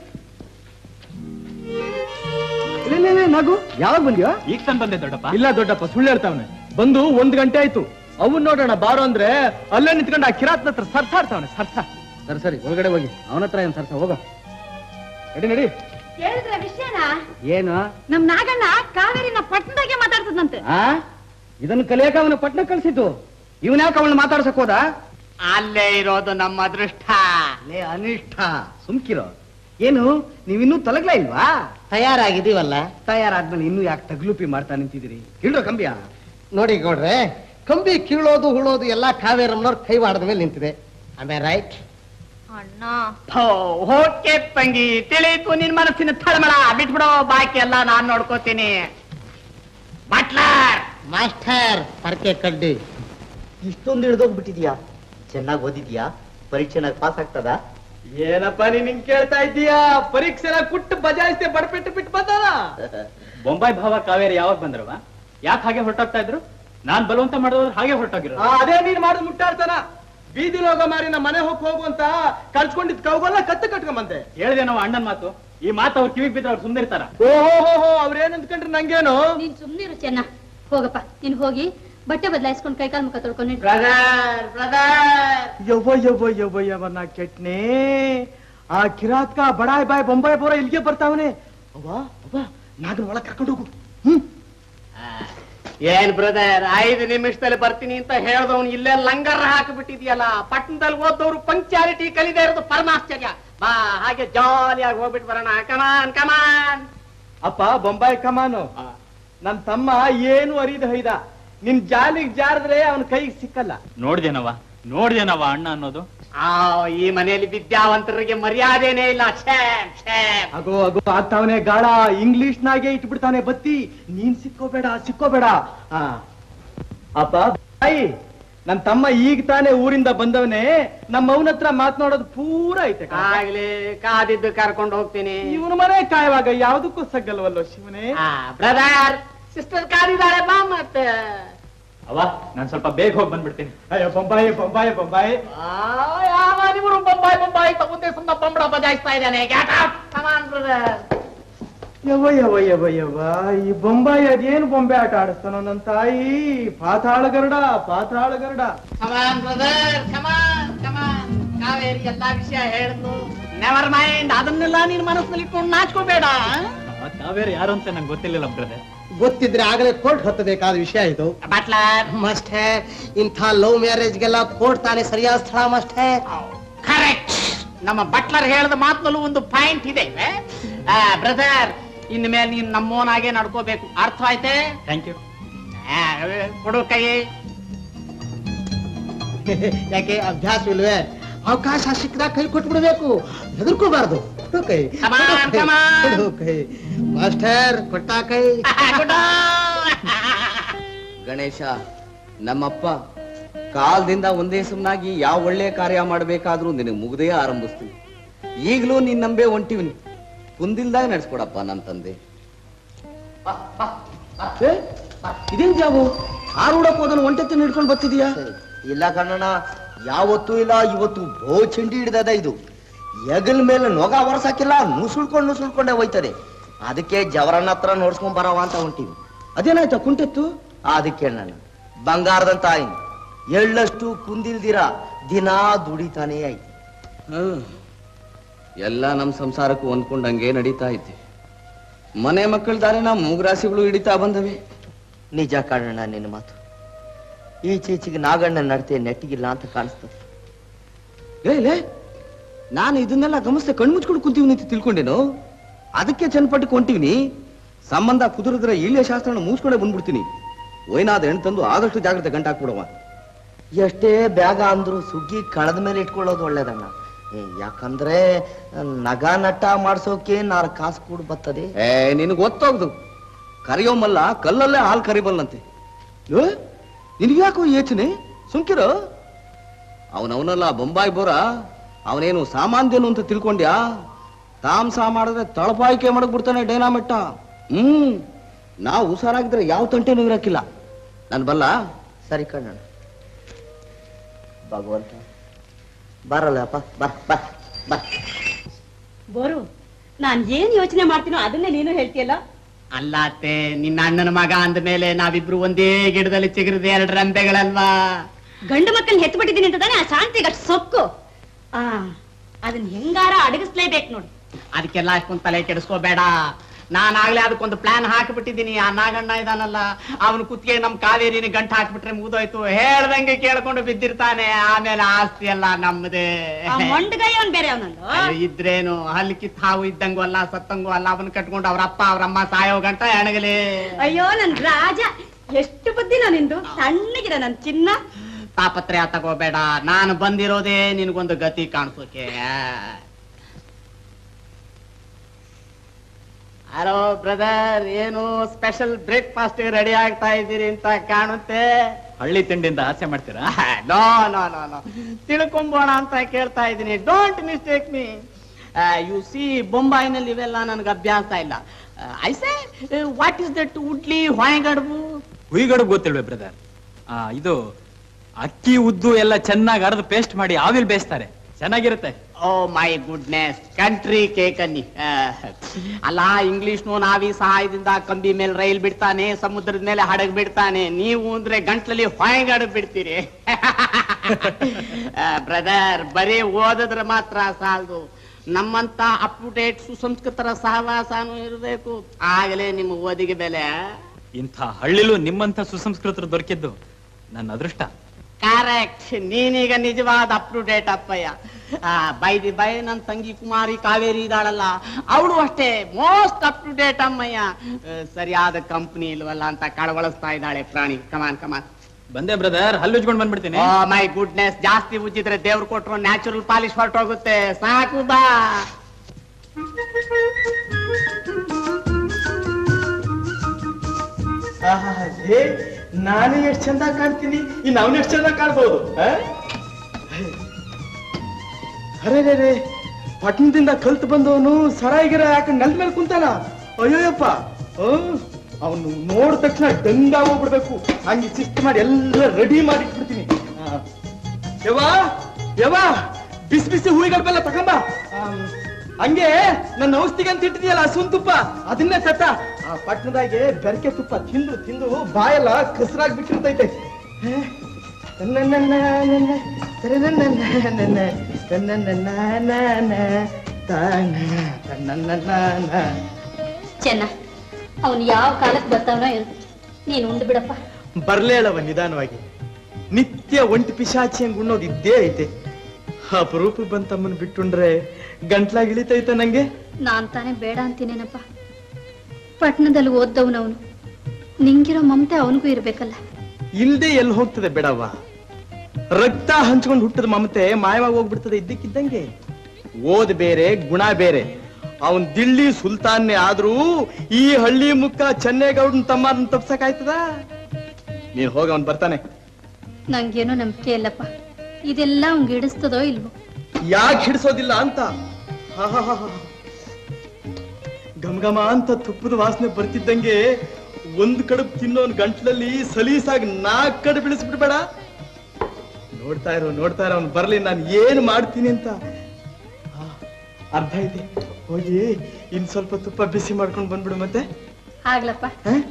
ನಾಗು ಯಾವಾಗ ಬಂದ್ಯೋ ಈಗ ತಾನ್ ಬಂದೆ ದೊಡ್ಡಪ್ಪ ಇಲ್ಲ ದೊಡ್ಡಪ್ಪ ಸುಳ್ಳು ಹೇಳ್ತಾವನೆ ಬಂದು ಒಂದ್ ಗಂಟೆ ಆಯ್ತು ಅವನ್ ನೋಡೋಣ ಬಾರೋ ಅಂದ್ರೆ ಅಲ್ಲೇ ನಿಂತ್ಕೊಂಡು ಆ ಕಿರಾತ್ನ ಹತ್ರ ಸರ್ಸಾಡ್ತಾವನೆ ಸರ್ಸ ಸರಿ ಸರಿ ಒಳಗಡೆ ಹೋಗಿ ಅವನ ಹತ್ರ ಏನ್ ಸರ್ಸ ಹೋಗ ನಡಿ ನಡಿ ಕೇಳಿದ್ರ ವಿಷಯನ ಏನು ನಮ್ ನಾಗಣ್ಣ ಕಾವೇರಿನ ಪಟ್ಟಣದಾಗೆ ಮಾತಾಡ್ತದಂತೆ ಆ ಇದನ್ನು ಕಲಿಯಕ ಅವನ ಪಟ್ನ ಕಳ್ಸಿದ್ದು ಇವನ್ ಯಾಕೆ ಅವಳನ್ನ ಮಾತಾಡ್ಸಕ್ ಹೋದ ಅಲ್ಲೇ ಇರೋದು ನಮ್ಮ ಅದೃಷ್ಟ ಲೇ ಅನಿಷ್ಠ ಸುಮ್ಕಿರೋ ಏನು ನೀವಿನ್ನೂ ತಲಗ್ಲಾ ಇಲ್ವಾ ತಯಾರಾಗಿದೀವಲ್ಲ ತಯಾರಾದ್ಮೇಲೆ ಇನ್ನೂ ಯಾಕೆ ತಗ್ಲುಪಿ ಮಾಡ್ತಾ ನಿಂತಿದ್ದೀರಿ ಇಳ್ರೋ ಕಂಬಿಯ ನೋಡಿ ಗೌಡ್ರೆ ಕಂಬಿ ಕೀಳೋದು ಹುಳೋದು ಎಲ್ಲ ಕಾವೇರಮ್ಮನವ್ರ ಕೈವಾಡದ ಮೇಲೆ ನಿಂತಿದೆ ಆಮೇ ರೈಟ್ ಅಣ್ಣ ಓಕೆ ತಂಗಿ ತಿಳಿತು ನಿನ್ ಮನಸ್ಸಿನ ತಳಮಳ ಬಿಟ್ಬಿಡೋ ಬಾಕಿ ಎಲ್ಲ ನಾನ್ ನೋಡ್ಕೋತೀನಿ ಬಟ್ಲರ್ ಮಾಸ್ಟರ್ ಪರ್ಕೆ ಕಡ್ಡಿ ಇಷ್ಟೊಂದು ಹಿಡ್ದೋಗ್ಬಿಟ್ಟಿದ್ಯಾ ಚೆನ್ನಾಗಿ ಓದಿದ್ಯಾ ಪರೀಕ್ಷೆನಾಗ ಪಾಸ್ ಆಗ್ತದ ಏನಪ್ಪ ನೀನ್ ಹಿಂಗ್ ಕೇಳ್ತಾ ಇದ್ದೀಯಾ ಪರೀಕ್ಷೆನ ಕುಟ್ಟು ಬಜಾಯಿಸ್ತೆ ಬಡ್ಪೆಟ್ಟು ಬಿಟ್ಟು ಬಂದಾನ ಬೊಂಬಾಯಿ ಭಾವ ಕಾವೇರಿ ಯಾವಾಗ ಬಂದ್ರವ ಯಾಕೆ ಹಾಗೆ ಹೊರಟೋಗ್ತಾ ಇದ್ರು ನಾನ್ ಬಲವಂತ ಮಾಡೋದು ಹಾಗೆ ಹೊರಟೋಗಿರೋ ಅದೇ ನೀನ್ ಮಾಡುದು ಮುಟ್ಟಾಡ್ತಾನ ಬೀದಿ ರೋಗ ಮಾರಿ ನಮ್ಮ ಮನೆ ಹೋಗಿ ಹೋಗು ಅಂತ ಕಳ್ಸ್ಕೊಂಡಿದ್ ಕೌಗಲ್ಲ ಕತ್ತು ಕಟ್ಕೊಂಬಂತೆ ಹೇಳ್ದೆ ನಾವು ಅಣ್ಣನ್ ಮಾತು ಈ ಮಾತು ಅವ್ರ ಕಿವಿಗೆ ಬಿದ್ರೆ ಅವ್ರು ಸುಂದರಿತಾರ ಓಹೋ ಅವ್ರೇನ್ ಅಂದ್ಕೊಂಡ್ರೆ ನಂಗೇನು ನೀನ್ ಸುಮ್ನಿರು ಚೆನ್ನ ಹೋಗಪ್ಪ ನೀನ್ ಹೋಗಿ ಬಟ್ಟೆ ಬದಲಾಯಿಸ್ಕೊಂಡು ಕೈಕಾಲ್ ಮುಖ ತೊಳ್ಕೊಂಡು ಬ್ರದರ್ ಬ್ರದರ್ ಯವ್ವ ಯವ್ವ ಯವ್ವ ಯವ್ವ ನಾ ಕೆಟ್ನೆ ಆ ಕಿರಾತ್ಕ ಬಡಾಯ್ ಬಾಯ್ ಬೊಂಬಾಯಿ ಬೋರ ಇಲ್ಲಿಗೆ ಬರ್ತಾವನೆ ಅವ್ವ ಅವ್ವ ನಾಗನ ಒಳಗ್ ಕರ್ಕೊಂಡು ಹೋಗು ಹ್ಮ್ ಏನ್ ಬ್ರದರ್ ಐದು ನಿಮಿಷದಲ್ಲಿ ಬರ್ತೀನಿ ಅಂತ ಹೇಳ್ದವ್ನು ಇಲ್ಲೇ ಲಂಗರ್ ಹಾಕಿಬಿಟ್ಟಿದ್ಯಲ್ಲ ಪಟ್ಟಣದಲ್ಲಿ ಓದೋರು ಪಂಕ್ಚಾಲಿಟಿ ಕಲಿದೇ ಇರೋದು ಪರಮಾಶ್ಚರ್ಯ ಬಾ ಹಾಗೆ ಜಾಲಿಯಾಗಿ ಹೋಗ್ಬಿಟ್ಟು ಬರೋಣ ಕಮಾನ್ ಕಮಾನ್ ಅಪ್ಪ ಬೊಂಬಾಯಿ ಕಮಾನು ನನ್ ತಮ್ಮ ಏನು ಅರಿದ ಹೈದ ನಿನ್ ಜಾಲಿಗ್ ಜಾರಿದ್ರೆ ಅವನ ಕೈಗೆ ಸಿಕ್ಕಲ್ಲ ನೋಡ್ದೇನವ ನೋಡ್ದೇನವ ಅಣ್ಣ ಅನ್ನೋದು ಆ ಈ ಮನೆಯಲ್ಲಿ ವಿದ್ಯಾವಂತರಿಗೆ ಮರ್ಯಾದೆನೇ ಇಲ್ಲ ಶ್ಯಾಮ್ ಶ್ಯಾಮ್ ಅಗೋ ಅಗೋ ಆಗ್ತಾವನೆ ಗಾಳ ಇಂಗ್ಲಿಷ್ ನಾಗೆ ಇಟ್ಬಿಡ್ತಾನೆ ಬತ್ತಿ ನೀನ್ ಸಿಕ್ಕೋಬೇಡ ಸಿಕ್ಕೋಬೇಡ ಆ ಅಪ್ಪ ಬಾಯಿ ನನ್ ತಮ್ಮ ಈಗ ತಾನೇ ಊರಿಂದ ಬಂದವನೇ ನಮ್ಮ ಅವನ ಹತ್ರ ಮಾತನಾಡೋದು ಪೂರ ಐತೆ ಆಗ್ಲಿ ಕಾದಿದ್ದು ಕರ್ಕೊಂಡು ಹೋಗ್ತೀನಿ ಇವನ ಮನೆ ಕಾಯುವಾಗ ಯಾವ್ದಕ್ಕೂ ಸಗ್ಗಲ್ವಲ್ಲೋ ಶಿವನೇ ಬ್ರದರ್ ಸಿಸ್ಟರ್ ಕಾದಿದ್ದಾಳೆ ಬಾ ಮತ್ತೆ ಅವ ನಾನ್ ಸ್ವಲ್ಪ ಬೇಗ ಹೋಗಿ ಬಂದ್ಬಿಡ್ತೀನಿ ಅಯ್ಯೋ ಬೊಂಬಾಯಿ ಬೊಂಬಾಯಿ ಬೊಂಬಾಯಿ ಯಾವ ಇವರು ಬೊಂಬಾಯಿ ಬೊಂಬಾಯಿ ಮುಂದೆ ಸುಮ್ಮನೆ ಬಂಬಳ ಬಜಾಯಿಸ್ತಾ ಇದ್ದಾನೆ ಕಮಾನ್ ಬ್ರದರ್ ಯವ್ವ ಯವ್ವ ಯವ್ವ ಯವ್ವ ಈ ಬೊಂಬಾಯಿ ಅದೇನು ಬೊಂಬೆ ಆಟ ಆಡಿಸ್ತಾನೋ ನನ್ ತಾಯಿ ಪಾತಾಳ ಗರುಡ ಪಾತಾಳ ಗರುಡ come on brother come on come on Kaveri ಎಲ್ಲಾ ವಿಷಯ ಹೇಳಿದ್ಲು ನೆವರ್ ಮೈಂಡ್ ಅದನ್ನೆಲ್ಲ ನೀನ್ ಮನಸ್ಸಿನಲ್ಲಿ ಇಟ್ಕೊಂಡು ನಾಚ್ಕೋಬೇಡ ಕಾವೇರಿ ಯಾರು ಅಂತ ನಂಗೆ ಗೊತ್ತಿಲ್ಲ ಬ್ರದರ್ ಗೊತ್ತಿದ್ರೆ ಆಗಲೇ ಕೋರ್ಟ್ ಹೊತ್ತಬೇಕಾದ ವಿಷಯ ಇದು ಬಟ್ಲರ್ ಮಸ್ಟೇ ಇಂಥ ಲವ್ ಮ್ಯಾರೇಜ್ಗೆಲ್ಲ ಕೋರ್ಟ್ ತಾನೇ ಸರಿಯಾದ ಸ್ಥಳ ಮಸ್ಟೇ ಕರೆಕ್ಟ್ ನಮ್ಮ ಬಟ್ಲರ್ ಹೇಳಿದ ಮಾತಿನಲ್ಲೂ ಒಂದು ಪಾಯಿಂಟ್ ಇದೆ ಬ್ರದರ್ ಇನ್ ಮೇಲೆ ನೀನ್ ನಮ್ಮೋನಾಗೆ ನಡ್ಕೋಬೇಕು ಅರ್ಥ ಆಯ್ತೆ ಥ್ಯಾಂಕ್ ಯು ಆ, ಕೊಡು ಕೈ ಯಾಕೆ ಅಭ್ಯಾಸವಿಲ್ವೇ ಅವಕಾಶ ಸಿಕ್ಕಿದಾಗ ಕೈ ಕೊಟ್ಬಿಡ್ಬೇಕು ಹೆದರ್ಕೋಬಾರ್ದು ಕೊಡು ಕೈ Come on, ಕೊಡು ಕೈ, come on. ಕೊಡು ಕೈ ಮಾಸ್ಟರ್ ಕೊಟ್ಟ ಕೈ ಗಣೇಶ ನಮ್ಮಪ್ಪ ಕಾಲದಿಂದ ಒಂದೇ ಸಮನಾಗಿ ಯಾವ ಒಳ್ಳೆ ಕಾರ್ಯ ಮಾಡಬೇಕಾದ್ರೂ ನಿನಗೆ ಮುಗ್ದೇ ಆರಂಭಿಸ್ತೀನಿ ಈಗಲೂ ನೀನ್ ನಂಬೆ ಹೊಂಟಿವ್ನಿ ಕುಂದಿಲ್ದಾಗ ನಡೆಸ್ಕೊಡಪ್ಪ ನನ್ನ ತಂದೆ ಏ, ಇದೇನ್ ಜಾವು ಆರೂಢಕ್ ಹೋದನು ಒಂಟೆತ್ತು ಹಿಡ್ಕೊಂಡು ಬರ್ತಿದೀಯಾ ಇಲ್ಲ ಕಣ್ಣಣ್ಣ ಯಾವತ್ತೂ ಇಲ್ಲ ಇವತ್ತು ಬೋ ಚಂಡಿ ಹಿಡ್ದದ ಇದು ಎಗಲ್ ಮೇಲೆ ನೊಗ ಒರ್ಸಾಕಿಲ್ಲ ನುಸುಳ್ಕೊಂಡು ನುಸುಳ್ಕೊಂಡೇ ಹೋಯ್ತದೆ ಅದಕ್ಕೆ ಜವರನ್ನ ಹತ್ರ ನೋಡ್ಸ್ಕೊಂಡ್ ಬರವ ಅಂತ ಹೊಂಟಿವಿ ಅದೇನಾಯ್ತಾ ಕುಂಟೆತ್ತು ಅದಕ್ಕೆ ನಾನು ಬಂಗಾರದಂತ ಆಯ್ನು ಎಳ್ಳಷ್ಟು ಕುಂದಿಲ್ದಿರ ದಿನಾ ದುಡಿತಾನೇ ಆಯ್ತು ಹ್ಮ್. ಎಲ್ಲ ನಮ್ಮ ಸಂಸಾರಕ್ಕೂ ಹೊಂದ್ಕೊಂಡಂಗೆ ನಡೀತಾ ಇದ್ದೆ ಮನೆ ಮಕ್ಕಳ ದಾರಿನ ಮೂಗರಾಸಿಗಳು ಹಿಡಿತಾ ಬಂದವೆ ನಿಜ ಕಣ್ಣಣ್ಣ ನಿನ್ನ ಮಾತು ಈಚೀಚೆಗೆ ನಾಗಣ್ಣ ನಡತೆ ನೆಟ್ಟಿಗಿಲ್ಲ ಅಂತ ಕಾಣಿಸ್ತದೆ ಲೇ ಲೇ ನಾನು ಇದನ್ನೆಲ್ಲ ಗಮನಿಸ್ದೆ ಕಣ್ಮುಚ್ಕೊಂಡು ಕುಂತೀವಿ ಅಂತ ತಿಳ್ಕೊಂಡೇನು ಅದಕ್ಕೆ ಚನ್ನಪಟ್ಟು ಕೊಂಟಿವ್ನಿ ಸಂಬಂಧ ಕುದುರಿದ್ರೆ ಇಳ್ಳೆ ಶಾಸ್ತ್ರನ ಮುಗಿಸ್ಕೊಂಡೇ ಬಂದ್ಬಿಡ್ತೀನಿ ಒಯ್ನಾದ ಹೆಣ್ಣು ತಂದು ಆದಷ್ಟು ಜಾಗ್ರತೆ ಗಂಟ ಹಾಕ್ಬಿಡವ ಎಷ್ಟೇ ಬ್ಯಾಗ ಅಂದ್ರು ಸುಗ್ಗಿ ಕಣದ ಮೇಲೆ ಇಟ್ಕೊಳ್ಳೋದು ಒಳ್ಳೇದಣ್ಣ ಏ, ಯಾಕಂದ್ರೆ ನಗ ನಟ ಮಾಡ್ಸೋಕೆ ನಾಲ್ಕು ಕಾಸು ಕೂಡ ಬರ್ತದೆ ಏ ನಿನಗೆ ಗೊತ್ತೋಗ್ದು ಕರಿಯೋ ಮಲ್ಲ ಕಲ್ಲಲ್ಲೇ ಹಾಲು ಕರಿಬಲ್ಲಂತೆ ಏ, ನಿನಗ್ಯಾಕೋ ಯೋಚನೆ ಸುಮ್ಕಿರೋ ಅವನವನಲ್ಲ ಬೊಂಬಾಯಿ ಬೋರ ಅವನೇನು ಸಾಮಾನ್ಯನು ಅಂತ ತಿಳ್ಕೊಂಡ್ಯಾ ತಾಮ್ಸ ಮಾಡಿದ್ರೆ ತಳಪಾಯಿಕೆ ಮಾಡಕ್ ಬಿಡ್ತಾನೆ ಡೈನಾಮೆಟ್ಟ ಹ್ಮ್ ನಾವು ಹುಷಾರಾಗಿದ್ರೆ ಯಾವ ತಂಟೆನೂ ಇರಕ್ಕಿಲ್ಲ ನನ್ ಬಲ್ಲ ಸರಿ ಕಣ್ಣಣ್ಣ ಭಗವಂತ ಬರಲ್ಲಪ್ಪ ಬರ್ ಬರ್ ಬರ್ ಬೋರು ನಾನ್ ಏನ್ ಯೋಚನೆ ಮಾಡ್ತೀನೋ ಅದನ್ನೇ ನೀನು ಹೇಳ್ತೀಯಲ್ಲ ಅಲ್ಲ ಅತ್ತೆ ನಿನ್ನ ಅಣ್ಣನ ಮಗ ಅಂದ ಮೇಲೆ ನಾವಿಬ್ರು ಒಂದೇ ಗಿಡದಲ್ಲಿ ಚಿಗುರಿದ ಎರಡು ರಂಬೆಗಳಲ್ವಾ ಗಂಡು ಮಕ್ಕಳನ್ನ ಹೆತ್ಬಿಟ್ಟಿದ್ದೀನಿ ಅಂತ ತಾನೇ ಆ ಶಾಂತಿಗೆ ಅಷ್ಟು ಸೊಕ್ಕು ಆ ಅದನ್ನ ಹೆಂಗಾರ ಅಡಗಿಸ್ಲೇಬೇಕು ನೋಡು ಅದಕ್ಕೆಲ್ಲ ಅಷ್ಟೊಂದು ತಲೆ ಕೆಡಿಸ್ಕೋಬೇಡ ನಾನಾಗ್ಲೇ ಅದಕ್ಕೊಂದು ಪ್ಲಾನ್ ಹಾಕಿಬಿಟ್ಟಿದ್ದೀನಿ ಆ ನಾಗಣ್ಣ ಇದಾನಲ್ಲ ಅವನು ಕುತ್ತಿಗೆ ನಮ್ ಕಾವೇರಿನ ಗಂಟು ಹಾಕ್ಬಿಟ್ರೆ ಮುಗಿದೋಯ್ತು ಹೇಳ್ದಂಗೆ ಕೇಳ್ಕೊಂಡು ಬಿದ್ದಿರ್ತಾನೆ ಆಮೇಲೆ ಆಸ್ತಿ ಎಲ್ಲ ನಮ್ಮದೇ ಆ ಮೊಂಡಗೈ ಅವನ್ ಬೇರೆ ಅವನಲ್ಲ ಅಯ್ಯೋ, ಇದ್ರೇನು ಹಲ್ಲಿ ಕಿತ್ ಹಾವು ಇದ್ದಂಗೂ ಅಲ್ಲ ಸತ್ತಂಗೂ ಅಲ್ಲ ಅವನ್ ಕಟ್ಕೊಂಡು ಅವ್ರ ಅಪ್ಪ ಅವ್ರಮ್ಮ ಸಾಯೋ ಗಂಟ ಎಣಗಲಿ ಅಯ್ಯೋ ನನ್ ರಾಜ ಎಷ್ಟು ಬುದ್ಧಿನ ನಿಂದು ಸಣ್ಣಗಿರ ನನ್ ಚಿನ್ನ ತಾಪತ್ರಯ ತಗೋಬೇಡ ನಾನು ಬಂದಿರೋದೇ ನಿನ್ಗೊಂದು ಗತಿ ಕಾಣಿಸೋಕೆ ಹಲೋ ಬ್ರದರ್ ಏನು ಸ್ಪೆಷಲ್ ಬ್ರೇಕ್ಫಾಸ್ಟ್ ರೆಡಿ ಆಗ್ತಾ ಇದ್ದೀರಿ ಅಂತ ಕಾಣುತ್ತೆ ಹಳ್ಳಿ ತಿಂಡಿಯಿಂದ ಆಸೆ ಮಾಡ್ತೀರಾ ನೋ ನೋ ನೋ ನೋ ತಿಳ್ಕೊಂಬೋಣ ಅಂತ ಕೇಳ್ತಾ ಇದ್ದೀನಿ don't mistake me you see ಬೊಂಬಾಯಿನಲ್ಲಿ ಇವೆಲ್ಲ ನನಗೆ ಅಭ್ಯಾಸ ಇಲ್ಲ I say what is that ಉಡ್ಲಿ ಹೊಯ್ಗಡ್ಬು ಹುಯಿಗಡು ಗೊತ್ತಿಲ್ವೇ ಬ್ರದರ್ ಆ ಇದು ಅಕ್ಕಿ ಉದ್ದು ಎಲ್ಲ ಚೆನ್ನಾಗಿ ಅರ್ದು ಪೇಸ್ಟ್ ಮಾಡಿ ಆವಿಲ್ ಬೇಯಿಸ್ತಾರೆ ಚೆನ್ನಾಗಿರುತ್ತೆ oh my goodness country cake ಅನ್ನಿ ಆ, ಅಲ್ಲ ಇಂಗ್ಲಿಷ್ನು ನಾವಿ ಸಹಾಯದಿಂದ ಕಂಬಿ ಮೇಲೆ ರೈಲ್ ಬಿಡ್ತಾನೆ ಸಮುದ್ರದ ಮೇಲೆ ಹಡಗ್ ಬಿಡ್ತಾನೆ ನೀವು ಅಂದ್ರೆ ಗಂಟ್ಲಲ್ಲಿ ಹೊಯ್ಗಡಗ್ ಬಿಡ್ತೀರಿ ಬ್ರದರ್ ಬರೀ ಓದಿದ್ರೆ ಮಾತ್ರ ಸಾಲದು ನಮ್ಮಂತ ಅಪ್ ಟು ಡೇಟ್ ಸುಸಂಸ್ಕೃತರ ಸಹವಾಸನೂ ಇರಬೇಕು ಆಗಲೇ ನಿಮ್ಮ ಓದಿಗೆ ಬೆಲೆ ಇಂಥ ಹಳ್ಳಿಲೂ ನಿಮ್ಮಂತ ಸುಸಂಸ್ಕೃತರು ದೊರಕಿದ್ದು ನನ್ನ ಅದೃಷ್ಟ ಕರೆಕ್ಟ್ ನೀನೀಗ ನಿಜವಾದ ಅಪ್ ಟು ಡೇಟ್ ಅಪ್ಪಯ್ಯ ಬೈ ದಿ ಬೈ ನನ್ನ ತಂಗಿ ಕುಮಾರಿ ಕಾವೇರಿ ಇದ್ದಾಳಲ್ಲ ಅವಳು ಅಷ್ಟೇ ಮೋಸ್ಟ್ ಅಪ್ ಟು ಡೇಟ್ ಅಮ್ಮಯ್ಯ ಆ, ಸರಿಯಾದ ಕಂಪ್ನಿ ಇಲ್ವಲ್ಲ ಅಂತ ಕಳವಳಿಸ್ತಾ ಇದ್ದಾಳೆ ಪ್ರಾಣಿ ಕಮಾನ್ ಕಮಾನ್ ಬಂದೆ ಬ್ರದರ್ ಹಲ್ಲು ಉಜ್ಕೊಂಡ್ ಬಂದ್ಬಿಡ್ತೀನಿ ಓ ಮೈ ಗುಡ್ನೆಸ್ ಜಾಸ್ತಿ ಉಜ್ಜಿದ್ರೆ ದೇವ್ರು ಕೊಟ್ರು ನ್ಯಾಚುರಲ್ ಪಾಲಿಶ್ ಹೊರಟೋಗುತ್ತೆ ಸಾಕು ಬಾ ನಾನು ಎಷ್ಟು ಚಂದ ಕಾಣ್ತೀನಿ ಇನ್ನು ಅವನು ಎಷ್ಟು ಚಂದ ಕಾಣ್ಬೋದು ಆ? ಅರೆ ರೇ ರೇ ಪಟ್ಟಣದಿಂದ ಕಲ್ತು ಬಂದವನು ಸರಾಯಿಗಿರ ಯಾಕೆ ನೆಲದ ಮೇಲೆ ಕುಂತಾನ ಅಯ್ಯೋಯಪ್ಪ ಅವನು ನೋಡಿದ ತಕ್ಷಣ ದಂಗ ಹೋಗ್ಬಿಡ್ಬೇಕು ಹಂಗೆ ಶಿಸ್ತು ಮಾಡಿ ಎಲ್ಲ ರೆಡಿ ಮಾಡಿ ಇಟ್ಬಿಡ್ತೀನಿ ಆ. ಯವ್ವ ಯವ್ವ ಬಿಸಿ ಬಿಸಿ ಹೂವಿಗಳ ತಗೊಂಬ ಆಮ್, ಹಂಗೆ ನನ್ನ ಔಷಧಿಗೆ ಅಂತ ಇಟ್ಟಿದೆಯಲ್ಲ ಹಸುನ್ ತುಪ್ಪ ಅದನ್ನೇ ಸತ್ತ ಆ ಪಟ್ಟಣದಾಗೆ ಬೆರಕೆ ತುಪ್ಪ ತಿಂದು ತಿಂದು ಬಾಯೆಲ್ಲ ಕಸರಾಗಿ ಬಿಟ್ಟಿರ್ತೈತೆ ಹೇ? ನನ್ನ ನನ್ನ ನನ್ನ ಸರಿ ನನ್ನ ನನ್ನ ನನ್ನ ನನ್ನ ನನ್ನ ತಾನ ತನ್ನ ನನ್ನ ಚೆನ್ನ ಅವನು ಯಾವ ಕಾಲಕ್ಕೆ ಬರ್ತಾವನೋ ಏನು ನೀನು ಉಂಡು ಬಿಡಪ್ಪ ಬರ್ಲೇಳವ ನಿಧಾನವಾಗಿ ನಿತ್ಯ ಒಂಟಿ ಪಿಶಾಚಿ ಹಂಗ್ ಉಣ್ಣೋದು ಇದ್ದೇ ಐತೆ ಅಪರೂಪ ಬಂತಮ್ಮನ್ ಬಿಟ್ಟುಂಡ್ರೆ ಗಂಟ್ಲಾಗ್ ಇಳಿತೈತೆ ನಂಗೆ ನಾನ್ ತಾನೇ ಬೇಡ ಅಂತೀನೇನಪ್ಪ ಪಟ್ಟಣದಲ್ಲಿ ಓದ್ದವನವನು ನಿಂಗಿರೋ ಮಮತೆ ಅವನಿಗೂ ಇರ್ಬೇಕಲ್ಲ ಇಲ್ದೆ ಎಲ್ಲಿ ಹೋಗ್ತದೆ ಬಿಡವ್ವ ರಕ್ತ ಹಂಚ್ಕೊಂಡು ಹುಟ್ಟದ ಮಮತೆ ಮಾಯವಾಗಿ ಹೋಗ್ಬಿಡ್ತದೆ ಇದ್ದಕ್ಕಿದ್ದಂಗೆ ಓದ್ ಬೇರೆ ಗುಣ ಬೇರೆ ಅವನ್ ದಿಳ್ಳಿ ಸುಲ್ತಾನ್ನೇ ಆದ್ರೂ ಈ ಹಳ್ಳಿ ಮುಕ್ಕ ಚೆನ್ನೇಗೌಡನ್ ತಮ್ಮನ್ ತಪ್ಸಕ್ ನೀನ್ ಹೋಗ ಅವನ್ ಬರ್ತಾನೆ ನಂಗೇನೋ ನಂಬಿಕೆ ಇಲ್ಲಪ್ಪ ಇದೆಲ್ಲ ಅವ್ನ್ಗೆ ಹಿಡಿಸ್ತದೋ ಇಲ್ವೋ ಯಾಕೆ ಹಿಡಿಸೋದಿಲ್ಲ ಅಂತ ಆಹಾಹಾಹಾ. ಘಮಘಮ ಅಂತ ತುಪ್ಪದ ವಾಸನೆ ಬರ್ತಿದ್ದಂಗೆ ಒಂದ್ ಕಡುಬು ತಿನ್ನೋನ್ ಗಂಟ್ಲಲ್ಲಿ ಸಲೀಸಾಗಿ ನಾಲ್ಕು ಕಡೆ ಬಿಡಿಸ್ಬಿಡ್ಬೇಡ ನೋಡ್ತಾ ಇರೋ ನೋಡ್ತಾ ಇರೋ ಅವ್ನು ಬರ್ಲಿ ನಾನು ಏನ್ ಮಾಡ್ತೀನಿ ಅಂತ ಆ, ಅರ್ಧ ಇದೆ ಹೋಗಿ ಇನ್ ಸ್ವಲ್ಪ ತುಪ್ಪ ಬಿಸಿ ಮಾಡ್ಕೊಂಡು ಬಂದ್ಬಿಡು ಮತ್ತೆ ಆಗ್ಲಪ್ಪ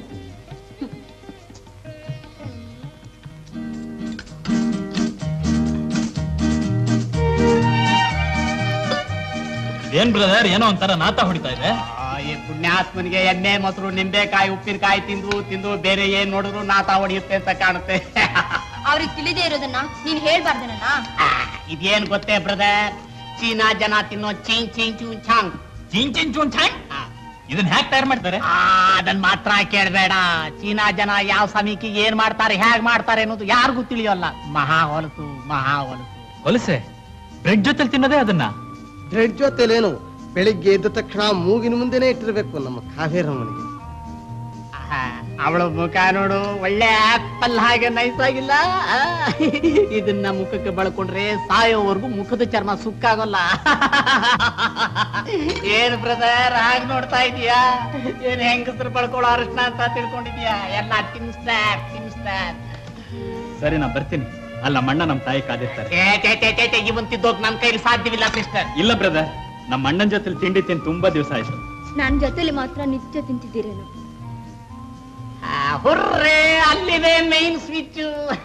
ಏನ್ ಬ್ರದರ್ ಏನೋ ಒಂಥರ ನಾತ ಹೊಡಿತಾ ಇದೆ ಆ, ಈ ಪುಣ್ಯಾತ್ಮನಿಗೆ ಎಣ್ಣೆ ಮೊಸರು ನಿಂಬೆಕಾಯಿ ಉಪ್ಪಿನಕಾಯಿ ತಿಂದು ತಿಂದು ಬೇರೆ ಏನ್ ನೋಡಿದ್ರು ನಾತ ಹೊಡೆಯುತ್ತೆ ಅಂತ ಕಾಣುತ್ತೆ ಅವ್ರಿಗೆ ತಿಳಿದೇ ಇರೋದನ್ನ ನೀನ್ ಹೇಳ್ಬಾರ್ದನ ಇದೇನ್ ಗೊತ್ತೇ ಬ್ರದರ್ ಚೀನಾ ಜನ ತಿನ್ನೋ ಚೀನ್ ಚೀನ್ ಚೂನ್ ಚಾಂಗ್ ಚೀನ್ ಚೀನ್ ಚೂನ್ ಚಾಂಗ್ ಇದನ್ನ ಹ್ಯಾಕ್ ತಯಾರು ಮಾಡ್ತಾರೆ ಆ, ಅದನ್ ಮಾತ್ರ ಕೇಳ್ಬೇಡ ಚೀನಾ ಜನ ಯಾವ ಸಮಯಕ್ಕೆ ಏನ್ ಮಾಡ್ತಾರೆ ಹೇಗ್ ಮಾಡ್ತಾರೆ ಅನ್ನೋದು ಯಾರಿಗೂ ತಿಳಿಯೋಲ್ಲ ಮಹಾ ಹೊಲಸು ಮಹಾ ಹೊಲಸು ಹೊಲಸೆ ಬ್ರೆಡ್ ಜೊತೆಲಿ ತಿನ್ನೋದೇ ಅದನ್ನ ಬ್ರೆಡ್ ಜೊತೆಲೇನು ಬೆಳಿಗ್ಗೆ ಎದ್ದ ತಕ್ಷಣ ಮೂಗಿನ ಮುಂದೆನೆ ಇಟ್ಟಿರ್ಬೇಕು ನಮ್ಮ ಕಾವೇರಮ್ಮನಿಗೆ ಅವಳ ಮುಖ ನೋಡು ಒಳ್ಳೆ ಆಪಲ್ ಹಾಗೆ ನೈಸ್ ಆಗಿಲ್ಲ ಆ, ಇದನ್ನ ಮುಖಕ್ಕೆ ಬಳಕೊಂಡ್ರೆ ಸಾಯೋವರೆಗೂ ಮುಖದ ಚರ್ಮ ಸುಕ್ಕಾಗೋಲ್ಲ ಏನ್ ಬ್ರದರ್ ಹಾಗೆ ನೋಡ್ತಾ ಇದೀಯಾ ಏನ್ ಹೆಂಗಸರು ಬಳ್ಕೊಳ್ಳೋ ಅರಶನ ಅಂತ ತಿಳ್ಕೊಂಡಿದ್ಯಾ ಎಲ್ಲ ತಿನ್ಸ್ತಾರ್ ತಿನ್ಸ್ತಾರ್ ಸರಿ ನಾ ಬರ್ತೀನಿ ಅಲ್ಲ ಮಣ್ಣ ನಮ್ ತಾಯಿ ಕಾದಿರ್ತಾರೆ ಏ ಚೇ ಚೇ ಚೇ ಚೇ ಇವನ್ ತಿದ್ದೋಗ್ ನನ್ ಕೈಲಿ ಸಾಧ್ಯವಿಲ್ಲ ಸಿಸ್ಟರ್ ಇಲ್ಲ ಬ್ರದರ್ ನಮ್ಮ ಅಣ್ಣನ ಜೊತೆ ತಿಂಡಿ ತಿಂದು ತುಂಬಾ ದಿವಸ ಆಯ್ತು ನನ್ ಜೊತೆಲಿ ಮಾತ್ರ ನಿತ್ಯ ತಿಂತಿದ್ದೀರೇನು ಹುರ್ರೆ ಅಲ್ಲಿದೆ ಮೈನ್ ಸ್ವಿಚ್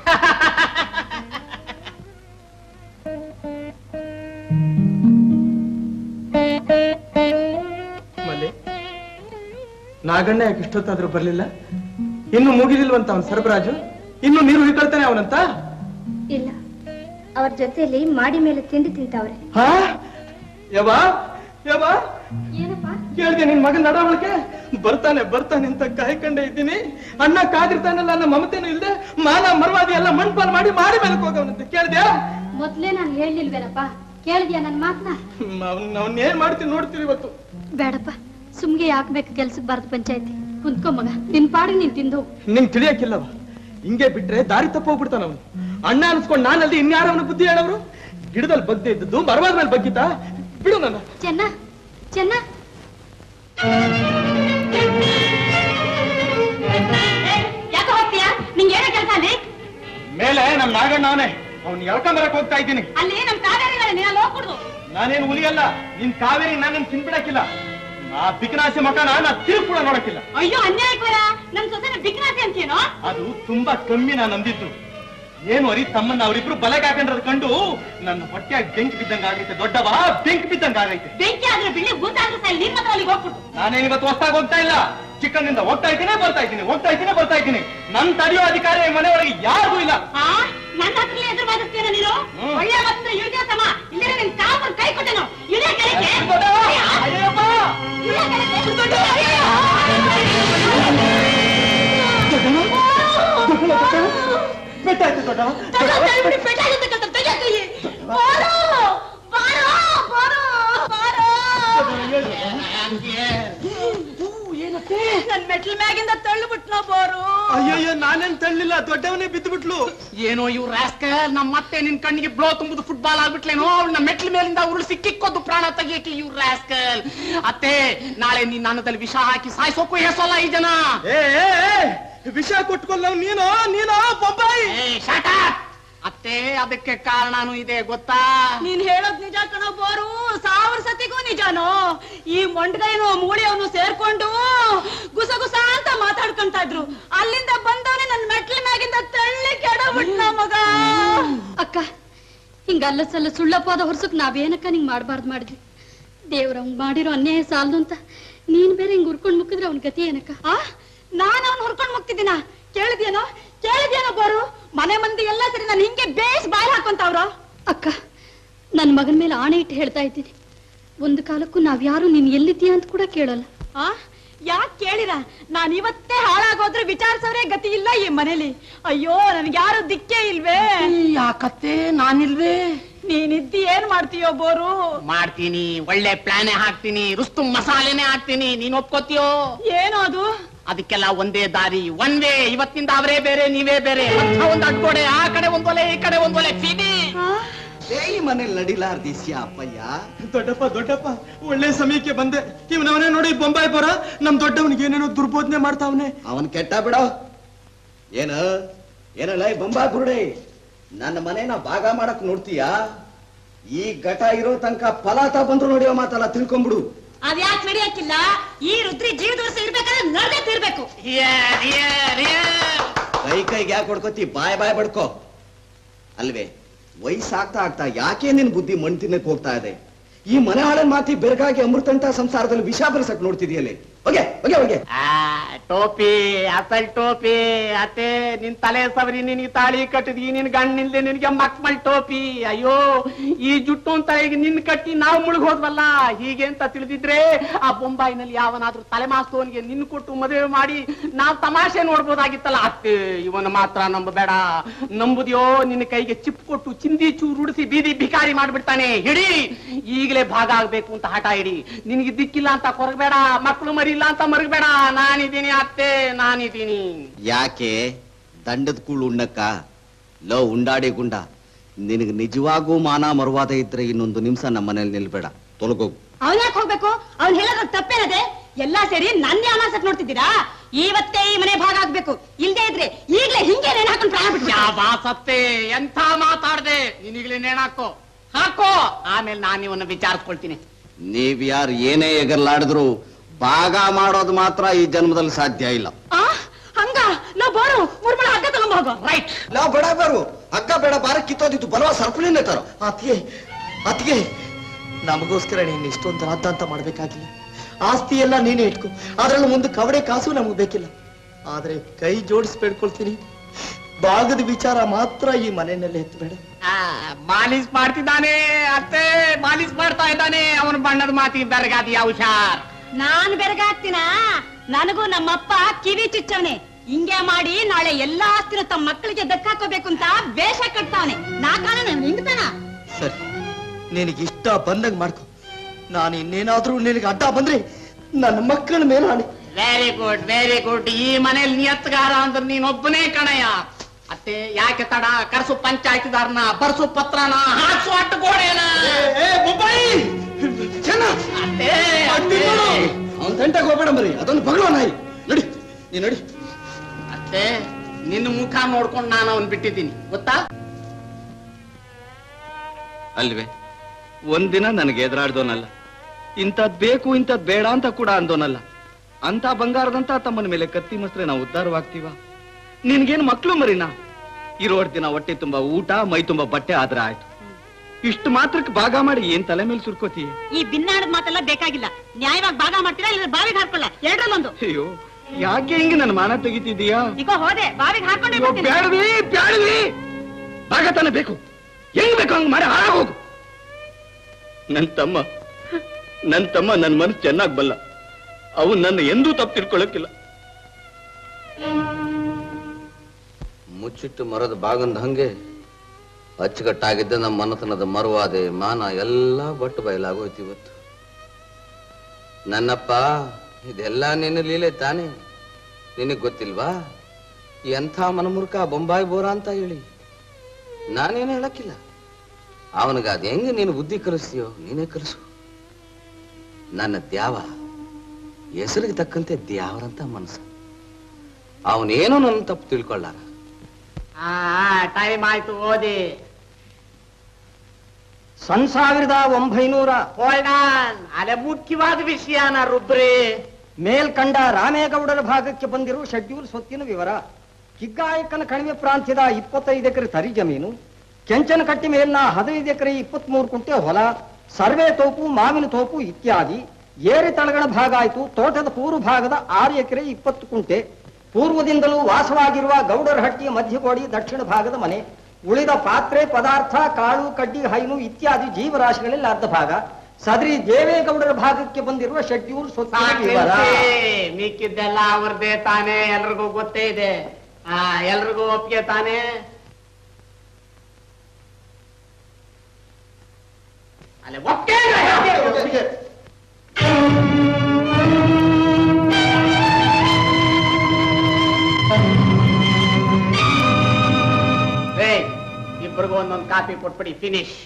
ಮಲ್ಲಿ ನಾಗಣ್ಣ ಯಾಕೆ ಇಷ್ಟೊತ್ತಾದ್ರೂ ಬರ್ಲಿಲ್ಲ ಇನ್ನು ಮುಗಿದಿಲ್ವಂತ ಅವನ್ ಸರಬರಾಜು ಇನ್ನು ನೀರು ಹಿಡ್ಕೊಳ್ತಾನೆ ಅವನಂತ ಇಲ್ಲ ಅವ್ರ ಜೊತೆಲಿ ಮಾಡಿ ಮೇಲೆ ತಿಂಡಿ ತಿಂತಾವ್ರೆ ಹಾ ಯವಾ ಯವಾ ಏನಪ್ಪ ಕೇಳಿದೆ ನಿನ್ ಮಗನ್ ನಡವಳಿಕೆ ಬರ್ತಾನೆ ಬರ್ತಾನೆ ಅಂತ ಕಾಯ್ಕೊಂಡೇ ಇದ್ದೀನಿ ಅಣ್ಣ ಕಾದಿರ್ತಾನಲ್ಲ ಅನ್ನೋ ಮಮತೆನೂ ಇಲ್ದೆ ಮಾನ ಮರವಾದಿ ಎಲ್ಲ ಮಣ್ಪಾಲ್ ಮಾಡಿ ಮಾಡಿ ಮೇಲೆ ಹೋಗವನಂತೆ ಕೇಳಿದ್ಯಾ ಮೊದ್ಲೇ ನಾನು ಹೇಳಿಲ್ವೇನಪ್ಪ ಕೇಳಿದ್ಯಾ ನನ್ ಮಾತನ್ನ ಅವ್ನ್ ಅವ್ನ್ ಏನ್ ಮಾಡ್ತೀನಿ ನೋಡ್ತೀರಿ ಇವತ್ತು ಬೇಡಪ್ಪ ಸುಮ್ಗೆ ಯಾಕ್ಬೇಕು ಕೆಲ್ಸಕ್ಕೆ ಬಾರ್ದು ಪಂಚಾಯತಿ ಕುಂತ್ಕೊ ಮಗ ನಿನ್ ಪಾಡಿಗೆ ನೀನ್ ತಿಂದು ಹೋಗು. ನಿಂಗ್ ತಿಳಿಯಕ್ಕಿಲ್ಲವ ಹಿಂಗೆ ಬಿಟ್ರೆ ದಾರಿ ತಪ್ಪ ಹೋಗ್ಬಿಡ್ತಾನ ಅವನು ಅಣ್ಣ ಅನ್ಸ್ಕೊಂಡ್ ನಾನಲ್ಲಿ ಇನ್ಯಾರ ಅವನು ಬುದ್ಧಿ ಹೇಳವ್ರು ಗಿಡದಲ್ಲಿ ಬಗ್ದೆ ಇದ್ದದ್ದು ಮರವಾದ ಮೇಲೆ ಬಗ್ಗಿತ ಬಿಡು ನನ್ನ ಚೆನ್ನ ಚೆನ್ನ ಯಾಕೆ ಹೋಗ್ತೀಯಾ ನಿಂಗೆ ಏನೋ ಕೆಲಸ ಅಲ್ಲಿ ಮೇಲೆ ನಮ್ ನಾಗಣ್ಣ ಅವನೇ ಅವ್ನ್ ಎಳ್ಕೊಂಬರಕ್ ಹೋಗ್ತಾ ಇದ್ದೀನಿ ಅಲ್ಲಿ ನಮ್ ಕಾವೇರಿಗಳ ನೀನು ಅಲ್ಲಿ ಹೋಗ್ಬಿಡ್ದು ನಾನೇನು ಹುಲಿಯಲ್ಲ ನಿನ್ ಕಾವೇರಿ ನಾನು ತಿನ್ಬಿಡಕ್ಕಿಲ್ಲ ಆ ಬಿಕನಾಸಿ ಮಕನ ನಾ ತಿರುಗ್ ಕೂಡ ನೋಡಕ್ಕಿಲ್ಲ ಅಯ್ಯೋ ಅನ್ಯಾಯಕರ ನನ್ ಸೊಸೆನ ಬಿಕ್ನಾಸಿ ಅಂತೇನೋ ಅದು ತುಂಬಾ ಕಮ್ಮಿ ನಾನು ಅಂದಿದ್ದು ಏನು ಅರಿ ತಮ್ಮನ್ನ ಅವರಿಬ್ರು ಬಲೆಗೆ ಹಾಕೊಂಡ್ರದ್ ಕಂಡು ನನ್ನ ಹೊಟ್ಟೆಯಾಗಿ ಬೆಂಕಿ ಬಿದ್ದಂಗ ಆಗೈತೆ ದೊಡ್ಡವ ಬೆಂಕಿ ಬಿದ್ದಂಗ ಆಗೈತೆ ಬೆಂಕಿ ಆದ್ರೆ ಬಿಳಿ ಗೂತಾದ್ರೂ ಸರಿ ನಿನ್ ಮಾತ್ರ ಅಲ್ಲಿಗೆ ಹೋಗ್ಬಿಡು ನಾನೇನ್ ಇವತ್ತು ಹೊಸ್ತಾಗಿ ಹೋಗ್ತಾ ಇಲ್ಲ ಚಿಕ್ಕಂದಿಂದ ಹೋಗ್ತಾ ಇದ್ದೀನಿ ಬರ್ತಾ ಇದ್ದೀನಿ ಹೋಗ್ತಾ ಇದ್ದೀನಿ ಬರ್ತಾ ಇದ್ದೀನಿ ನನ್ ತಡೆಯೋ ಅಧಿಕಾರ ಈ ಮನೆಯೊಳಗೆ ಯಾರಿಗೂ ಇಲ್ಲ ಆ ನನ್ನ ಹತ್ರಲೇ ಎದುರು ಬಾಧಿಸ್ತೀನ ನೀನು ಒಳ್ಳೆ ಮಾತ್ರ ಇಳಿದ ಸಮ ಇಲ್ಲೇ ನಿನ್ ಕಾಪನ್ ಕೈ ಕೊಟ್ಟೆನು ಇಳಿಯ ಕೆಳಗೆ ಇಳಿಯ ಕೆಳಗೆ. ಬೆಟ್ಟಾಯ್ತು ದೊಡ್ಡವ ತಗೋ, ದಯವಿಟ್ಟು ಪೆಟ್ಟಾಗುತ್ತೆ ಕಣೋ, ತೆಗೆ ಕೈ. ಬಾರೋ, ಬಾರೋ, ಬಾರೋ, ಬಾರೋ. ನನ್ ಮೆಟ್ಲ್ ಮ್ಯಾಗಿಂದ ತಳ್ಳಿಬಿಟ್ನೋ ಬೋರು ಅಯ್ಯಯ್ಯೋ ನಾನೇನ್ ತಳ್ಳಿಲ್ಲ ದೊಡ್ಡವನೇ ಬಿದ್ದು ಬಿಟ್ಲು ಏನೋ ಇವ್ ರಾಸ್ಕಲ್ ನಮ್ಮ ಮತ್ತೆ ನಿನ್ ಕಣ್ಣಿಗೆ ಬ್ಲೋ ತುಂಬುದು ಫುಟ್ಬಾಲ್ ಆಗ್ಬಿಟ್ಲೇನೋ ಅವಳನ್ನ ಮೆಟ್ಲ ಮೇಲಿಂದ ಉರುಳು ಸಿಕ್ಕಿಕ್ಕೋದು ಪ್ರಾಣ ತೆಗಿಯಕ್ಕೆ ಇವ್ ರಾಸ್ಕಲ್ ಅತ್ತೆ ನಾಳೆ ನೀನ್ ನನ್ನದಲ್ಲಿ ವಿಷ ಹಾಕಿ ಸಾಯಿಸೋಕು ಹೆಸಲ್ಲ ಈ ಜನ ಏ ಏ, ಏ, ವಿಷ ಕೊಟ್ಕೊಲ್ಲ ನೀನು ನೀನು ಬೊಂಬಾಯಿ ಏ, shut up! ಅತ್ತೆ ಅದಕ್ಕೆ ಕಾರಣನೂ ಇದೆ ಗೊತ್ತಾ ನೀನ್ ಹೇಳೋದ್ ನಿಜ ಕಣೋ ಬೋರು ಸಾವಿರ ಸತಿಗೂ ನಿಜಾನೋ ಈ ಮೊಂಡ್ಗೈನು ಮೂಳಿಯವನು ಸೇರ್ಕೊಂಡು ಗುಸ ಗುಸ ಅಂತ ಮಾತಾಡ್ಕೊಂತ ಇದ್ರು ಅಲ್ಲಿಂದ ಬಂದವನೇ ನನ್ ಮೆಟ್ಲ ಮ್ಯಾಗಿಂದ ತಳ್ಳಿ ಕೆಡಬಿಟ್ನ ಮಗ ಅಕ್ಕ ಹಿಂಗ ಅಲ್ಲ ಸಲ್ಲ ಸುಳ್ಳಪ್ಪದ ಹೊರ್ಸಕ್ ನಾವೇನಕ್ಕ ನಿಂಗ್ ಮಾಡ್ಬಾರ್ದು ಮಾಡಿದ್ವಿ ದೇವ್ರ ಹಂಗ್ ಮಾಡಿರೋ ಅನ್ಯಾಯ ಸಾಲದು ಅಂತ ನೀನ್ ಬೇರೆ ಹಿಂಗ್ ಉರ್ಕೊಂಡ್ ಮುಕ್ಕಿದ್ರೆ ಅವನ್ ಗತಿ ಏನಕ್ಕ ಆ ನಾನು ಅವ್ನು ಹುರ್ಕೊಂಡ್ ಮುಗ್ತಿದ್ದೀನ ಕೇಳಿದ್ಯೇನೋ ಕೇಳಿದ್ಯೇನೋ ಬೋರು ಮನೆ ಮಂದಿ ಎಲ್ಲ ಸರಿ ನಾನು ಹಿಂಗೆ ಬೇಸ್ ಬಾಯ್ ಹಾಕೊಂತವ್ರು ಅಕ್ಕ ನನ್ ಮಗನ್ ಮೇಲೆ ಆಣೆ ಇಟ್ಟು ಹೇಳ್ತಾ ಇದ್ದೀನಿ ಒಂದು ಕಾಲಕ್ಕೂ ನಾವ್ಯಾರು ನೀನ್ ಎಲ್ಲಿದ್ದೀಯ ಅಂತ ಕೂಡ ಕೇಳಲ್ಲ ಆ ಯಾಕ್ ಕೇಳಿರ ನಾನ್ ಇವತ್ತೇ ಹಾಳಾಗೋದ್ರೆ ವಿಚಾರಿಸೋರೇ ಗತಿ ಇಲ್ಲ ಈ ಮನೇಲಿ ಅಯ್ಯೋ ನನ್ಗೆ ಯಾರು ದಿಕ್ಕೇ ಇಲ್ವೇ ಯಾಕತ್ತೆ ನಾನಿಲ್ವೇ ನೀನಿದ್ದಿ ಏನ್ ಮಾಡ್ತೀಯೋ ಬೋರು ಮಾಡ್ತೀನಿ ಒಳ್ಳೆ ಪ್ಲಾನೆ ಹಾಕ್ತೀನಿ ರುಸ್ತು ಮಸಾಲೆನೆ ಹಾಕ್ತೀನಿ ನೀನ್ ಒಪ್ಕೋತೀಯೋ ಏನೋ ಅದು ಅದಕ್ಕೆಲ್ಲ ಒಂದೇ ದಾರಿ ಒನ್ ವೇ ಇವತ್ತಿಂದ ಅವರೇ ಬೇರೆ ನೀವೇ ಬೇರೆ ಅಂತ ಒಂದು ಅಡ್ಗೋಡೆ ಆ ಕಡೆ ಒಂದೊಲೆ ಈ ಕಡೆ ಒಂದೊಲೆ ಫೀನಿ ಈ ಮನೇಲಿ ನಡಿಲಾರ್ದಿಸ್ಯ ಅಪ್ಪಯ್ಯ ದೊಡ್ಡಪ್ಪ ದೊಡ್ಡಪ್ಪ ಒಳ್ಳೆ ಸಮಯಕ್ಕೆ ಬಂದೆ ಇವನವನೇ ನೋಡಿ ಬೊಂಬಾಯಿ ಬರ ನಮ್ ದೊಡ್ಡವನಿಗೆ ಏನೇನೋ ದುರ್ಬೋಧನೆ ಮಾಡ್ತಾವನೆ ಅವನ್ ಕೆಟ್ಟ ಬಿಡೋ ಏನ ಏನಲ್ಲ ಬೊಂಬಾ ಬುರುಡೆ ನನ್ನ ಮನೇನ ಭಾಗ ಮಾಡಕ್ ನೋಡ್ತೀಯಾ ಈ ಘಟ ಇರೋ ತನಕ ಫಲಾತ ಬಂದ್ರು ನೋಡಿಯೋ ಮಾತಲ್ಲ ತಿಳ್ಕೊಂಬಿಡು ಅದ್ಯಾಕ್ ನಡೆಯಕ್ಕಿಲ್ಲ ಈ ರುದ್ರಿ ಜೀವದವರ್ಷ ಇರ್ಬೇಕಾದ್ರೆ ನಡೆದೇ ತಿರ್ಬೇಕು ಕೈ ಕೈಗೆ ಯಾಕೆ ಹೊಡ್ಕೋತಿ ಬಾಯ್ ಬಾಯ್ ಬಡ್ಕೋ ಅಲ್ವೇ ವಯಸ್ಸಾಗ್ತಾ ಆಗ್ತಾ ಯಾಕೆ ನಿನ್ ಬುದ್ಧಿ ಮಣ್ ತಿನ್ನಕ್ ಹೋಗ್ತಾ ಇದೆ ಈ ಮನೆ ಹಾಳನ್ ಮಾತಿ ಬೆರಗಾಗಿ ಅಮೃತಂತ ಸಂಸಾರದಲ್ಲಿ ವಿಷ ಬೆರೆಸಕ್ ನೋಡ್ತಿದ್ಯಲ್ಲಿ ಹೋಗೆ ಹೋಗೆ ಹೋಗೆ ಆ, ಟೋಪಿ ಅಸಲ್ ಟೋಪಿ ಅತ್ತೆ ನಿನ್ ತಲೆ ಸವರಿ ನಿನಗೆ ತಾಳಿ ಕಟ್ಟಿದ್ವಿ ನಿನ್ ಗಣ್ಣಿಲ್ದೆ ನಿನಗೆ ಮಕ್ಮಲ್ ಟೋಪಿ ಅಯ್ಯೋ ಈ ಜುಟ್ಟು ಅಂತ ಈಗ ನಿನ್ ಕಟ್ಟಿ ನಾವು ಮುಳುಗ್ ಹೋದ್ವಲ್ಲ ಹೀಗೆ ಅಂತ ತಿಳಿದಿದ್ರೆ ಆ ಬೊಂಬಾಯಿನಲ್ಲಿ ಯಾವನಾದ್ರೂ ತಲೆ ಮಾಸ್ತೋನ್ಗೆ ನಿನ್ ಕೊಟ್ಟು ಮದುವೆ ಮಾಡಿ ನಾವ್ ತಮಾಷೆ ನೋಡ್ಬೋದಾಗಿತ್ತಲ್ಲ ಅತ್ತೆ ಇವನ ಮಾತ್ರ ನಂಬಬೇಡ ನಂಬುದ್ಯೋ ನಿನ್ನ ಕೈಗೆ ಚಿಪ್ ಕೊಟ್ಟು ಚಿಂದಿ ಚೂರು ಉಡಿಸಿ ಬೀದಿ ಭಿಕಾರಿ ಮಾಡ್ಬಿಡ್ತಾನೆ ಹಿಡಿ ಈಗಲೇ ಭಾಗ ಆಗ್ಬೇಕು ಅಂತ ಹಠ ಹಿಡಿ ನಿನಗೆ ದಿಕ್ಕಿಲ್ಲ ಅಂತ ಕೊರಗಬೇಡ ಮಕ್ಕಳು ಮರಿ ಇಲ್ಲ ಅಂತ ಮರಗಬೇಡ ನಾನಿದ್ದೀನಿ ಅತ್ತೆ ನಾನಿದ್ದೀನಿ ಯಾಕೆ ದಂಡದ ಕೂಳು ಉಣ್ಣಕ್ಕ ಲೋ ಉಂಡಾಡಿ ಗುಂಡ ನಿನಗೆ ನಿಜವಾಗೂ ಮಾನ ಮರುವಾದ ಇದ್ರೆ ಇನ್ನೊಂದು ನಿಮಿಷ ನಮ್ಮ ಮನೇಲಿ ನಿಲ್ಬೇಡ ತೊಲಗೋಗು ಅವ್ನ್ ಯಾಕೆ ಹೋಗ್ಬೇಕು ಅವ್ನ್ ಹೇಳೋದ್ ತಪ್ಪೇನದೆ ಎಲ್ಲಾ ಸೇರಿ ನನ್ನೇ ಅನಾಸಕ್ ನೋಡ್ತಿದ್ದೀರಾ ಇವತ್ತೇ ಈ ಮನೆ ಭಾಗ ಆಗ್ಬೇಕು ಇಲ್ದೇ ಇದ್ರೆ ಈಗ್ಲೇ ಹಿಂಗೆ ನೇಣ್ ಹಾಕೊಂಡ್ ಪ್ರಾಣ ಬಿಟ್ಟು ಬಾ ಸತ್ತೆ ಎಂಥ ಮಾತಾಡ್ದೆ ನಿನಗ್ಲೇ ನೇಣಾಕೋ ಹಾಕೋ ಆಮೇಲೆ ನಾನು ಇವನ್ನ ವಿಚಾರಿಸ್ಕೊಳ್ತೀನಿ ನೀವ್ ಯಾರು ಏನೇ ಎಗರ್ಲಾಡಿದ್ರು ಭಾಗ ಮಾಡೋದು ಮಾತ್ರ ಈ ಜನ್ಮದಲ್ಲಿ ಸಾಧ್ಯ ಇಲ್ಲ ಆ ಹಂಗ ನಾ ಬೋರು ಮುರ್ಮಳ ಹಗ್ಗ ತಗೊಂಡ್ ಹೋಗೋ ರೈಟ್ ನಾವು ಬೇಡ ಬೇರು ಅಕ್ಕ ಬೇಡ ಬಾರ ಕಿತ್ತೋದಿತ್ತು ಬಲವ ಸರ್ಪಳಿನೇ ತರೋ ಅತಿಗೆ ಅತಿಗೆ ನಮಗೋಸ್ಕರ ನೀನು ಇಷ್ಟೊಂದು ರಾದ್ದಾಂತ ಮಾಡ್ಬೇಕಾಗಿಲ್ಲ ಆಸ್ತಿ ಎಲ್ಲ ನೀನೇ ಇಟ್ಕೊ ಅದ್ರಲ್ಲಿ ಒಂದು ಕವಡೆ ಕಾಸು ನಮಗೆ ಬೇಕಿಲ್ಲ ಆದ್ರೆ ಕೈ ಜೋಡಿಸಿ ಬೇಡ್ಕೊಳ್ತೀನಿ ಭಾಗದ ವಿಚಾರ ಮಾತ್ರ ಈ ಮನೆಯಲ್ಲಿ ಎತ್ತಬೇಡ ಆ, ಮಾಲೀಸ್ ಮಾಡ್ತಿದ್ದಾನೆ ಅತ್ತೆ ಮಾಲೀಸ್ ಮಾಡ್ತಾ ಇದ್ದಾನೆ ಅವನ ಬಣ್ಣದ ಮಾತಿ ಬೆರಗಾದಿಯ ಹುಷಾರ್ ನಾನ್ ಬೆರಗಾಗ್ತೀನ ನನಗೂ ನಮ್ಮಪ್ಪ ಕಿವಿ ಚುಚ್ಚವನೆ ಹಿಂಗೆ ಮಾಡಿ ನಾಳೆ ಎಲ್ಲಾ ಆಸ್ತಿನ ತಮ್ಮ ಮಕ್ಕಳಿಗೆ ದಕ್ಕಾಕೋಬೇಕು ಅಂತ ವೇಷ ಕಟ್ತಾವನೆ ನಾ ಕಾಣ ಹಿಂಗ್ತಾನ ಸರಿ ನಿನಗೆ ಇಷ್ಟ ಬಂದಂಗ್ ಮಾಡ್ಕೊ ನಾನು ಇನ್ನೇನಾದ್ರೂ ನಿನಗೆ ಅಡ್ಡ ಬಂದ್ರೆ ನನ್ನ ಮಕ್ಕಳ ಮೇಲೆ ಆಣೆ ವೆರಿ ಗುಡ್ ವೆರಿ ಗುಡ್ ಈ ಮನೇಲಿ ನಿಯತ್ಗಾರ ಅಂದ್ರೆ ನೀನೊಬ್ಬನೇ ಕಣಯ್ಯ ಅತ್ತೆ ಯಾಕೆ ತಡ ಕರ್ಸು ಪಂಚಾಯತಿದಾರನ ಬರ್ಸು ಪತ್ರನ ಹಾಕ್ಸು ಅಟ್ಟಗೋಡೆನ ಅತ್ತೆ ಅತ್ತೆ. ಅವನ್ ತಂಟೆಗೆ ಹೋಗ್ಬೇಡ ಮರಿ ಅದೊಂದು ಬಗಳೋ ನಾಯಿ ನಡಿ ನೀ ನಡಿ ಅತ್ತೆ ನಿನ್ನ ಮುಖ ನೋಡ್ಕೊಂಡು ನಾನು ಅವನ್ ಬಿಟ್ಟಿದ್ದೀನಿ ಗೊತ್ತಾ ಅಲ್ವೇ ಒಂದಿನ ನನಗೆ ಎದುರಾಡ್ದೋನಲ್ಲ ಇಂಥದ್ ಬೇಕು ಇಂಥದ್ ಬೇಡ ಅಂತ ಕೂಡ ಅಂದೋನಲ್ಲ ಅಂತ ಬಂಗಾರದಂತ ತಮ್ಮನ ಮೇಲೆ ಕತ್ತಿ ಮಸ್ತ್ರೆ ನಾವು ಉದ್ಧಾರವಾಗ್ತೀವ ನಿನ್ಗೇನು ಮಕ್ಳು ಮರಿನಾ ಇರೋಡ್ ದಿನ ಹೊಟ್ಟೆ ತುಂಬಾ ಊಟ ಮೈ ತುಂಬಾ ಬಟ್ಟೆ ಆದ್ರೆ ಆಯ್ತು ಇಷ್ಟು ಮಾತ್ರಕ್ಕೆ ಭಾಗ ಮಾಡಿ ಏನ್ ತಲೆ ಮೇಲೆ ಸುರ್ಕೋತೀಯ ಈ ಬಿನ್ನಾಡದ ಮಾತೆಲ್ಲ ಬೇಕಾಗಿಲ್ಲ ನ್ಯಾಯವಾಗಿ ಭಾಗ ಮಾಡ್ತೀರಾ ಇಲ್ಲ ಬಾವಿಗೆ ಹಾಕೊಳ್ಳ ಎರಡರಲ್ಲೊಂದು ಅಯ್ಯೋ ಯಾಕೆ ಹಿಂಗೆ ನನ್ನ ಮಾನ ತೆಗಿತಿದೀಯಾ ಈಗ ಹೋದೆ ಬಾವಿಗೆ ಹಾಕೊಂಡೇ ಅಯ್ಯೋ, ಬರ್ತೀನಿ. ಬ್ಯಾಡ್ವಿ ಬ್ಯಾಡ್ವಿ ಭಾಗ ತಾನೇ ಬೇಕು ಹೆಂಗ್ ಬೇಕು ಹಂಗ್ ಮಾಡಿ ಹಾಳಾಗೋಗು ನನ್ ತಮ್ಮ ನನ್ ತಮ್ಮ ನನ್ ಮನಸ್ಸು ಚೆನ್ನಾಗ್ ಬಲ್ಲ ಅವನ್ ನನ್ನ ಎಂದೂ ತಪ್ಪು ತಿಳ್ಕೊಳಕ್ಕಿಲ್ಲ ಮುಚ್ಚಿಟ್ಟು ಮರದ ಬಾಗಂದ ಹಂಗೆ ಅಚ್ಚುಕಟ್ಟಾಗಿದ್ದ ನಮ್ಮ ಮನತನದ ಮರುವಾದೆ ಮಾನ ಎಲ್ಲ ಬಟ್ಟು ಬಯಲಾಗೋಯ್ತು ಇವತ್ತು ನನ್ನಪ್ಪ ಇದೆಲ್ಲ ನಿನ್ನ ಲೀಲೆ ತಾನೇ ನಿನಗ್ ಗೊತ್ತಿಲ್ವಾ ಎಂಥ ಮನಮುರ್ಕ ಬೊಂಬಾಯಿ ಬೋರ ಅಂತ ಹೇಳಿ ನಾನೇನು ಹೇಳಕ್ಕಿಲ್ಲ ಅವನಿಗೆ ಅದ್ ಹೆಂಗೆ ನೀನು ಬುದ್ಧಿ ಕಲಿಸ್ತೀಯೋ ನೀನೇ ಕಲಿಸು ನನ್ನ ದ್ಯಾವ ಹೆಸರಿಗೆ ತಕ್ಕಂತೆ ದ್ಯಾವರಂತ ಮನಸ್ಸು ಅವನೇನೋ ನನ್ನ ತಪ್ಪು ತಿಳ್ಕೊಳ್ಳಾರ ಆ ಟೈಮ್ ಆಯ್ತು ಓದಿ ಸನ್ ಸಾವಿರದ ಒಂಬೈನೂರ ಹೋಲ್ಡ್ ಆನ್ ಅಲೆ ಮುಖ್ಯವಾದ ವಿಷಯನ ರುಬ್ರಿ ಮೇಲ್ಕಂಡ ರಾಮೇಗೌಡರ ಭಾಗಕ್ಕೆ ಬಂದಿರುವ ಶೆಡ್ಯೂಲ್ ಸ್ವತ್ತಿನ ವಿವರ ಕಿಗ್ಗಾಯಕನ ಕಣಿವೆ ಪ್ರಾಂತ್ಯದ ಇಪ್ಪತ್ತೈದು ಎಕರೆ ತರಿ ಜಮೀನು ಕೆಂಚನಕಟ್ಟಿ ಮೇಲಿನ ಹದಿನೈದು ಎಕರೆ ಇಪ್ಪತ್ಮೂರು ಕುಂಟೆ ಹೊಲ ಸರ್ವೆ ತೋಪು ಮಾವಿನ ತೋಪು ಇತ್ಯಾದಿ ಏರಿ ತಳಗಣ ಭಾಗ ಆಯಿತು ತೋಟದ ಪೂರ್ವ ಭಾಗದ ಆರು ಎಕರೆ ಇಪ್ಪತ್ತು ಕುಂಟೆ ಪೂರ್ವದಿಂದಲೂ ವಾಸವಾಗಿರುವ ಗೌಡರ ಹಟ್ಟಿಯ ಮಧ್ಯಕೋಡಿ ದಕ್ಷಿಣ ಭಾಗದ ಮನೆ ಉಳಿದ ಪಾತ್ರೆ ಪದಾರ್ಥ ಕಾಳು ಕಡ್ಡಿ ಹೈನು ಇತ್ಯಾದಿ ಜೀವರಾಶಿಗಳಲ್ಲಿ ಅರ್ಧ ಭಾಗ ಸದರಿ ದೇವೇಗೌಡರ ಭಾಗಕ್ಕೆ ಬಂದಿರುವ ಶೆಡ್ಯೂಲ್ ಸ್ವತ್ತಿನ ವಿವರ ಮಿಕ್ಕಿದ್ದೆಲ್ಲ ಅವ್ರದ್ದೇ ತಾನೇ ಎಲ್ರಿಗೂ ಗೊತ್ತೇ ಇದೆ ಆ ಎಲ್ರಿಗೂ ಒಪ್ಪಿಗೆ ತಾನೇ ಅಲ್ಲೇ ಒಪ್ಪಿಗೆ ಏಯ್, ಇಬ್ರಿಗೂ ಒಂದೊಂದು ಕಾಪಿ ಕೊಟ್ಬಿಡಿ ಫಿನಿಶ್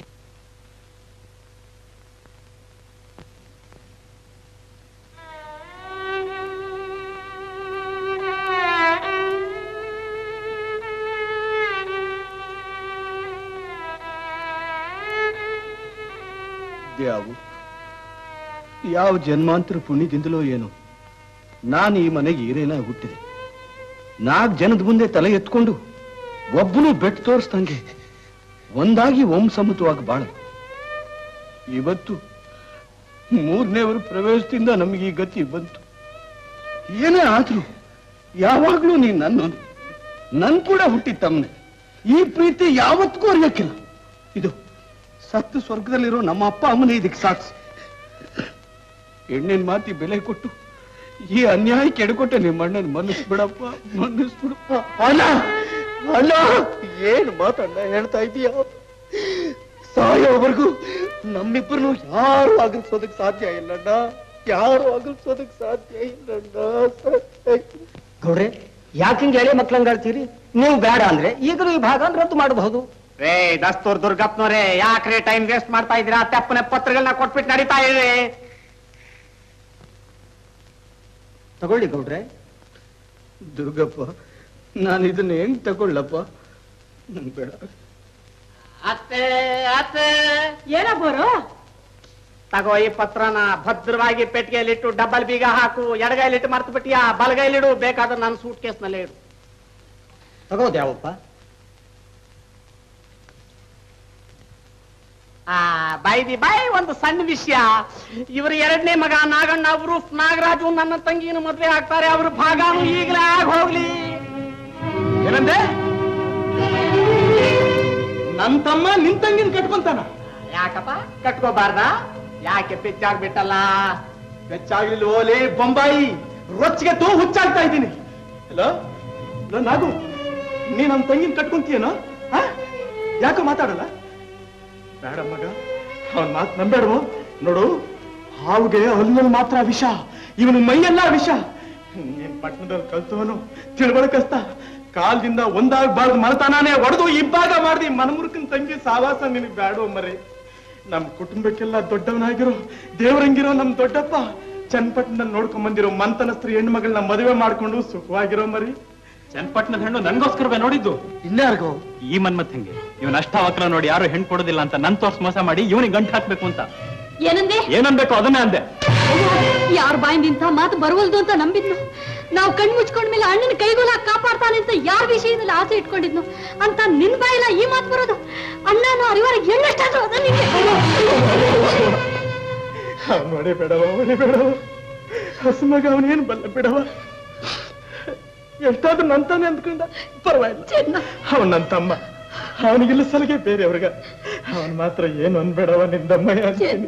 ಯಾವ ಯಾವ ಜನ್ಮಾಂತರ ಪುಣ್ಯದಿಂದಲೋ ಏನೋ ನಾನು ಈ ಮನೆಗೆ ಈರೇನಾಗಿ ಹುಟ್ಟಿದೆ ನಾಲ್ಕು ಜನದ ಮುಂದೆ ತಲೆ ಎತ್ಕೊಂಡು ಒಬ್ಬನು ಬೆಟ್ಟು ತೋರಿಸ್ದಂಗೆ ಒಂದಾಗಿ ವಂಸಮ್ಮತವಾಗಿ ಬಾಳ ಇವತ್ತು ಮೂರನೇವರ ಪ್ರವೇಶದಿಂದ ನಮಗೆ ಈ ಗತಿ ಬಂತು ಏನೇ ಆದ್ರೂ ಯಾವಾಗ್ಲೂ ನೀನ್ ನನ್ನೊಂದು ನನ್ ಕೂಡ ಹುಟ್ಟಿ ತಮ್ಮನೆ ಈ ಪ್ರೀತಿ ಯಾವತ್ತಿಗೂ ಅರಿಯಕ್ಕಿಲ್ಲ ಇದು ಸತ್ತು ಸ್ವರ್ಗದಲ್ಲಿರೋ ನಮ್ಮ ಅಪ್ಪ ಅಮ್ಮನೇ ಇದಕ್ಕೆ ಸಾಕ್ಷಿ ಹೆಣ್ಣಿನ ಮಾತಿ ಬೆಲೆ ಕೊಟ್ಟು ಈ ಅನ್ಯಾಯಕ್ಕೆ ಎಡಕೊಟ್ಟೆ ನಿಮ್ಮ ಅಣ್ಣನ ಮನ್ನಿಸ್ಬಿಡಪ್ಪ ಮನ್ನಿಸ್ಬಿಡು ಅಣ್ಣ ಅಣ್ಣ ಏನು ಮಾತಣ್ಣ ಹೇಳ್ತಾ ಇದೀಯ ಸಾಯೋವರೆಗೂ ನಮ್ಮಿಬ್ಬರನ್ನು ಯಾರು ಅಗಲ್ಸೋದಕ್ ಸಾಧ್ಯ ಇಲ್ಲಣ್ಣ ಯಾರು ಅಗಲ್ಸೋದಕ್ ಸಾಧ್ಯ ಇಲ್ಲಣ್ಣ ಸಾಧ್ಯ ಇಲ್ಲ. ಗೌಡ್ರೆ ಯಾಕಿಂಗ್ ಎಳೆ ಮಕ್ಳಂಗಾಳ್ತೀರಿ ನೀವು ಬೇಡ ಅಂದ್ರೆ ಈಗಲೂ ಈ ಭಾಗ ರದ್ದು ಮಾಡಬಹುದು ರೇ ದಸ್ತೂರ್ ದುರ್ಗಪ್ಪನವ್ರೆ ಯಾಕ್ರೆ ಟೈಮ್ ವೇಸ್ಟ್ ಮಾಡ್ತಾ ಇದ್ದೀರಾ ತೆಪ್ಪನೆ ಪತ್ರಗಳನ್ನ ಕೊಟ್ಬಿಟ್ಟು ನಡೀತಾ ಇರಿ ತಗೊಳ್ಳಿ ಗೌಡ್ರೆ ದುರ್ಗಪ್ಪ ನಾನು ಇದನ್ನ ಹೆಂಗ್ ತಗೊಳ್ಳಪ್ಪ ನಂಗ್ ಬೇಡ ಅತ್ತೆ ಅತ್ತೆ ಏನ ಬೋರು ತಗೋ ಈ ಪತ್ರನ ಭದ್ರವಾಗಿ ಪೆಟ್ಟಿಗೆಯಲ್ಲಿಟ್ಟು ಡಬಲ್ ಬೀಗ ಹಾಕು ಎಡಗೈಲಿಟ್ಟು ಮರ್ತು ಬಿಟ್ಟಿಯಾ ಬಲಗೈಲಿಡು ಬೇಕಾದ್ರೆ ನನ್ನ ಸೂಟ್ ಕೇಸ್ನಲ್ಲೇ ಇಡು ತಗೋದು ಯಾವಪ್ಪ ಆ ಬೈದಿ ಬೈ ಒಂದು ಸಣ್ಣ ವಿಷಯ ಇವರು ಎರಡನೇ ಮಗ ನಾಗಣ್ಣ ಅವರು ನಾಗರಾಜು ನನ್ನ ತಂಗಿನ ಮದ್ವೆ ಆಗ್ತಾರೆ ಅವ್ರ ಭಾಗನು ಈಗಲೇ ಆಗ ಹೋಗ್ಲಿ ಏನಂದೆ ನನ್ ತಮ್ಮ ನಿನ್ ತಂಗಿನ ಕಟ್ಕೊಂತಾನ ಯಾಕಪ್ಪ ಕಟ್ಕೋಬಾರ್ದ ಯಾಕೆ ಪಿಚ್ಚಾಗ್ಬಿಟ್ಟಲ್ಲ ಹೆಚ್ಚಾಗ್ಲಿಲ್ಲ ಓಲೆ ಬೊಂಬಾಯಿ ರೊಚ್ಚಿಗೆ ತೋ ಹುಚ್ಚಾಗ್ತಾ ಇದ್ದೀನಿ ಹಲೋ ಹಲೋ ನಾಗು ನೀ ನಮ್ ತಂಗಿನ ಕಟ್ಕೊಂತೀಯನೋ ಆ? ಯಾಕೋ ಮಾತಾಡಲ್ಲ ಬೇಡ ಮಗ ಅವನ್ ಮಾತು ನಂಬೇಡವು ನೋಡು ಹಾವಿಗೆ ಹಲ್ಲಿನಲ್ಲಿ ಮಾತ್ರ ವಿಷ ಇವನು ಮೈಯೆಲ್ಲ ವಿಷ ನೀನ್ ಪಟ್ಟಣದಲ್ಲಿ ಕಲ್ತವನು ತಿಳುವಳಿಕಸ್ತ ಕಾಲ್ದಿಂದ ಒಂದಾಗಬಾರ್ದು ಮನತನಾನೇ ಒಡೆದು ಇಬ್ಬಾಗ ಮಾಡ್ದಿ ಮನಮುರುಕನ್ ತಂಗಿ ಸಾವಾಸ ನಿನಗ್ ಬೇಡ ಮರೆ ನಮ್ ಕುಟುಂಬಕ್ಕೆಲ್ಲ ದೊಡ್ಡವನಾಗಿರೋ ದೇವರಂಗಿರೋ ನಮ್ ದೊಡ್ಡಪ್ಪ ಚನ್ನಪಟ್ಟಣದಲ್ಲಿ ನೋಡ್ಕೊಂಡ್ ಬಂದಿರೋ ಮಂತನಸ್ತ್ರೀ ಹೆಣ್ಣು ಮಗಳನ್ನ ಮದುವೆ ಮಾಡ್ಕೊಂಡು ಸುಖವಾಗಿರೋ ಮರಿ ಚನ್ನಪಟ್ಟಣದ ಹೆಣ್ಣು ನನ್ಗೋಸ್ಕರವೇ ನೋಡಿದ್ದು ಇನ್ಯಾರಿಗೋ ಈ ಮನ್ಮತ್ ಹೆಂಗೆ ಇವನ್ ಅಷ್ಟವಕ್ರ ನೋಡಿ ಯಾರು ಹೆಣ್ಣು ಕೊಡೋದಿಲ್ಲ ಅಂತ ನನ್ ತೋರ್ಸ್ ಮೋಸ ಮಾಡಿ ಇವನಿಗೆ ಗಂಟು ಹಾಕ್ಬೇಕು ಅಂತ ಏನಂದೆ ಏನನ್ಬೇಕು ಅದನ್ನೇ ಅಂದೆ ಯಾರ ಬಾಯಿಂದ ಇಂಥ ಮಾತು ಬರುವಲ್ದು ಅಂತ ನಂಬಿದ್ನು ನಾವು ಕಣ್ ಮುಚ್ಕೊಂಡ್ಮೇಲೆ ಅಣ್ಣನ ಕೈಗೋಲ ಕಾಪಾಡ್ತಾನೆ ಅಂತ ಯಾರ ವಿಷಯದಲ್ಲಿ ಆಸೆ ಇಟ್ಕೊಂಡಿದ್ನು ಅಂತ ನಿನ್ ಬಾಯಿಲ್ಲ ಈ ಮಾತು ಬರೋದು ಅಣ್ಣನು ಅರಿವರೆಗೆ ಎಣ್ಣೆಷ್ಟಾದ್ರೂ ಅದ ನಿಂಗೆ ನೋಡಿ ಬೇಡವ ಅವನೇ ಬೇಡವ ಹಸುಮಗ ಅವನೇನು ಬಲ್ಲ ಬಿಡವ ಎಷ್ಟಾದ್ರೂ ನಂತಾನೆ ಅಂದ್ಕೊಂಡ ಪರವಾಗಿಲ್ಲ ಅವನ್ ನನ್ನ ತಮ್ಮ ಅವನಿಗಿಲ್ಲ ಸಲಿಗೆ ಬೇರೆಯವ್ರಿಗ ಅವನ್ ಮಾತ್ರ ಏನು ಅನ್ಬೇಡವ ನಿಂದಮ್ಮಯ್ಯ ಅಂತೀನಿ.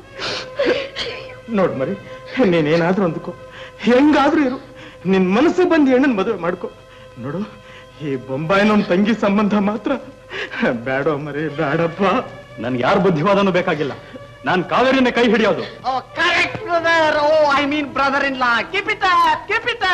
ನೋಡ್ ಮರಿ ನೀನೇನಾದ್ರೂ ಅಂದ್ಕೋ ಹೆಂಗಾದ್ರೂ ಇರು ನಿನ್ ಮನಸ್ಸು ಬಂದು ಹೆಣ್ಣನ್ ಮದುವೆ ಮಾಡ್ಕೋ ನೋಡು ಈ ಬೊಂಬಾಯಿನ ತಂಗಿ ಸಂಬಂಧ ಮಾತ್ರ ಬೇಡ ಮರಿ ಬೇಡಪ್ಪ ನನ್ಗೆ ಯಾರ ಬುದ್ಧಿವಾದನೂ ಬೇಕಾಗಿಲ್ಲ ನಾನ್ ಕಾವೇರಿನ ಕೈ ಹಿಡಿಯೋದು correct brother oh I mean brother in law keep it keep it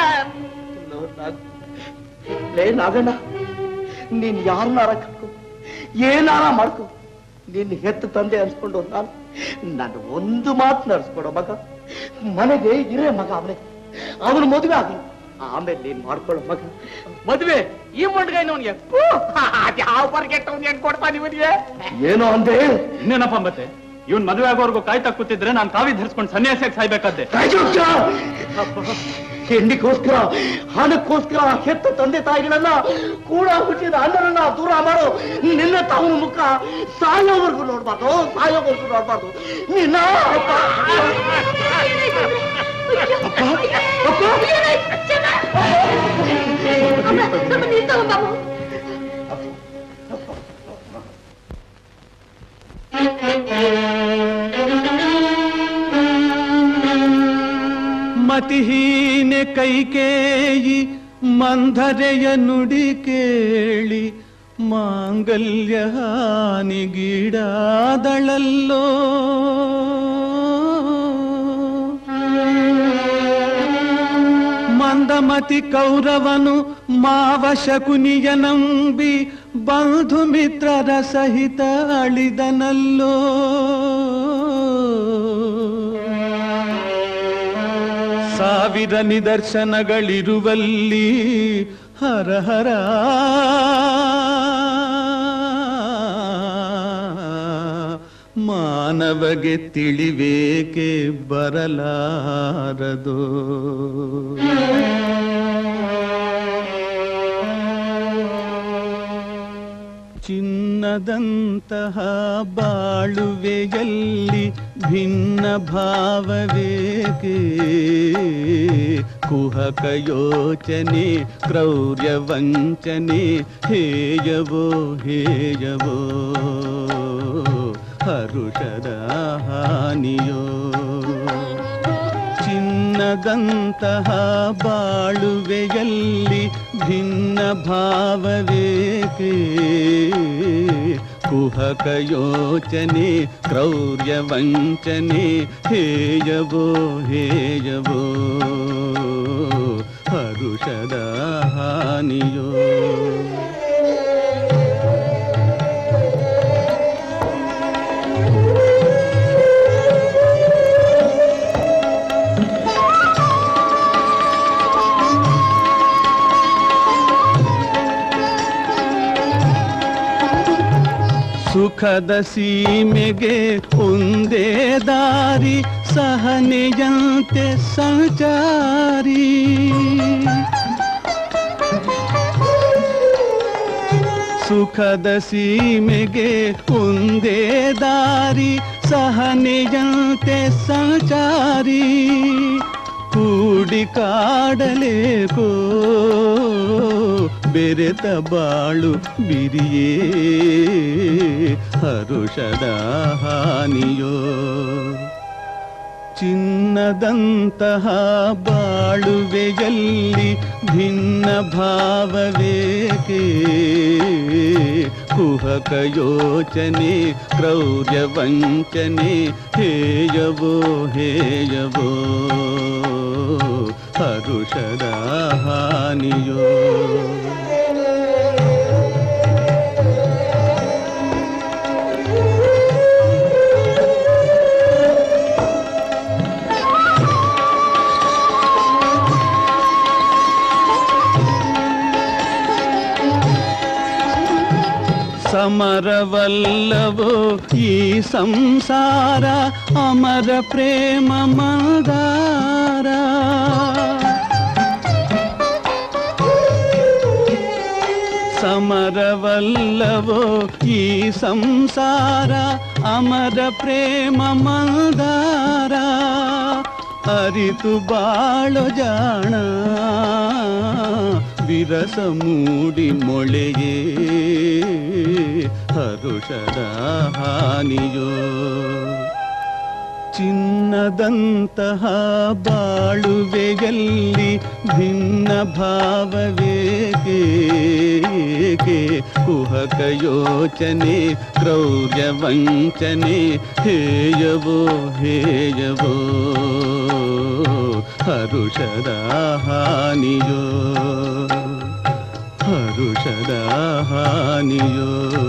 ಲೇ ನಾಗಣ್ಣ ನೀನ್ ಯಾರನ್ನಾರ ಕರ್ಕೊ ಏನಾರ ಮಾಡ್ಕೊ ನಿನ್ ಹೆತ್ತು ತಂದೆ ಅನ್ಸ್ಕೊಂಡು ನಾನು ನಾನು ಒಂದು ಮಾತು ನಡೆಸ್ಕೊಡೋ ಮಗ ಮನೆಗೆ ಇರೇ ಮಗ ಅವನೇ ಅವನು ಮದುವೆ ಆಗ್ಲಿ ಆಮೇಲೆ ನೀನ್ ಮಾಡ್ಕೊಳ್ಳೋ ಮಗ ಮದ್ವೆ ಈ ಮೊಂಡ್ಗೈನ ಅವನಿಗೆ ಯಾವ ಬರ್ಗೆಟ್ ಅವ್ನು ಹೆಂಗ್ ಕೊಡ್ತಾನೆ ಇವನಿಗೆ ಏನೋ ಅಂದೆ ಇನ್ನೇನಪ್ಪ ಮತ್ತೆ ಇವನ್ ಮದುವೆ ಆಗೋವರೆಗೂ ಕಾಯ್ತಾ ಕೂತಿದ್ರೆ ನಾನ್ ಕಾವಿ ಧರಿಸ್ಕೊಂಡು ಸನ್ಯಾಸಿಯಾಗಿ ಸಾಯ್ಬೇಕಾದ್ದೆ ರಾಜೋಕ್ಷ! ಹೆಂಡಿಗೋಸ್ಕರ ಹಣಕ್ಕೋಸ್ಕರ ಹೆತ್ತ ತಂದೆ ತಾಯಿಗಳನ್ನ ಕೂಡ ಹುಟ್ಟಿದ ಅಣ್ಣರನ್ನ ದೂರ ಮಾಡೋ ನಿನ್ನ ತಾವನ ಮುಖ ಸಾಯೋವರೆಗೂ ನೋಡ್ಬಾರ್ದು ಸಾಯೋವರೆಗೂ ನೋಡ್ಬಾರ್ದು ನಿನ್ನ ಅಪ್ಪ ಮತಿಹೀನೆ ಕೈಕೇಯಿ ಮಂಧರೆಯ ನುಡಿ ಕೇಳಿ ಮಾಂಗಲ್ಯ ಹಾನಿಗೀಡಾದಳಲ್ಲೋ ಮಂದಮತಿ ಕೌರವನು ಮಾವ ಶಕುನಿಯ ನಂಬಿ ಬಂಧು ಮಿತ್ರರ ಸಹಿತ ಅಳಿದನಲ್ಲೋ ಸಾವಿರ ನಿದರ್ಶನಗಳಿರುವಲ್ಲಿ ಹರ ಹರ ಮಾನವಗೆ ತಿಳಿವೇಕೆ ಬರಲಾರದು ಚಿನ್ನದಂತಹ ಬಾಳುವೆಯಲ್ಲಿ ಭಿನ್ನ ಭಾವವೇಕೆ ಕುಹಕ ಯೋಚನೆ ಕ್ರೌರ್ಯ ವಂಚನೆ ಹೇಯವೋ ಹೇಯವೋ ಹರುಷದ ಹಾನಿಯೋ ಚಿನ್ನದಂತಹ ಬಾಳುವೆಯಲ್ಲಿ ಭಿನ್ನ ಭಾವವೇಕೆ ಕುಹಕ ಯೋಚನೆ ಕ್ರೌರ್ಯ ವಂಚನೆ ಹೇಯವೋ ಹೇಯವೋ ಹರುಷದ ಹಾನಿಯೋ ಸುಖದ ಸೀಮೆಗೆ ಒಂದೇ ದಾರಿ ಸಹನೆಯಂತೆ ಸಂಚಾರಿ ಸುಖದ ಸೀಮೆಗೆ ಒಂದೇ ದಾರಿ ಸಹನೆಯಂತೆ ಸಂಚಾರಿ ಕೂಡಿ ಕಾಡಲೇಕೋ ಬೆರೆತ ಬಾಳು ಬಿರಿಯೇ ಹರುಷದ ಹಾನಿಯೋ ಚಿನ್ನದಂತಹ ಬಾಳುವೆಯಲ್ಲಿ ಭಿನ್ನ ಭಾವವೇಕೆ ಕುಹಕ ಯೋಚನೆ ಕ್ರೌರ್ಯ ವಂಚನೆ ಹೇಯವೋ ಹೇಯವೋ ಹರುಷದ ಹಾನಿಯೋ ಸಮರವಲ್ಲವೋ ಈ ಸಂಸಾರ ಅಮರ ಪ್ರೇಮ ಮಂದಾರ ಸಮರವಲ್ಲವೋ ಈ ಸಂಸಾರ ಅಮರ ಪ್ರೇಮ ಮಂದಾರ ಅರಿತು ಬಾಳೋ ಜಾಣ ವಿರಸ ಮೂಡಿ ಮೊಳೆಯೇ ಹರುಷದ ಹಾನಿಯೋ ಚಿನ್ನದಂತಹ ಬಾಳುವೆಯಲ್ಲಿ ಭಿನ್ನ ಭಾವವೇಕೆ ಕುಹಕ ಯೋಚನೆ ಕ್ರೌರ್ಯ ವಂಚನೆ ಹೇಯವೋ ಹೇಯವೋ ಹರುಷದ ಹಾನಿಯೋ ಹರುಷದ ಹಾನಿಯೋ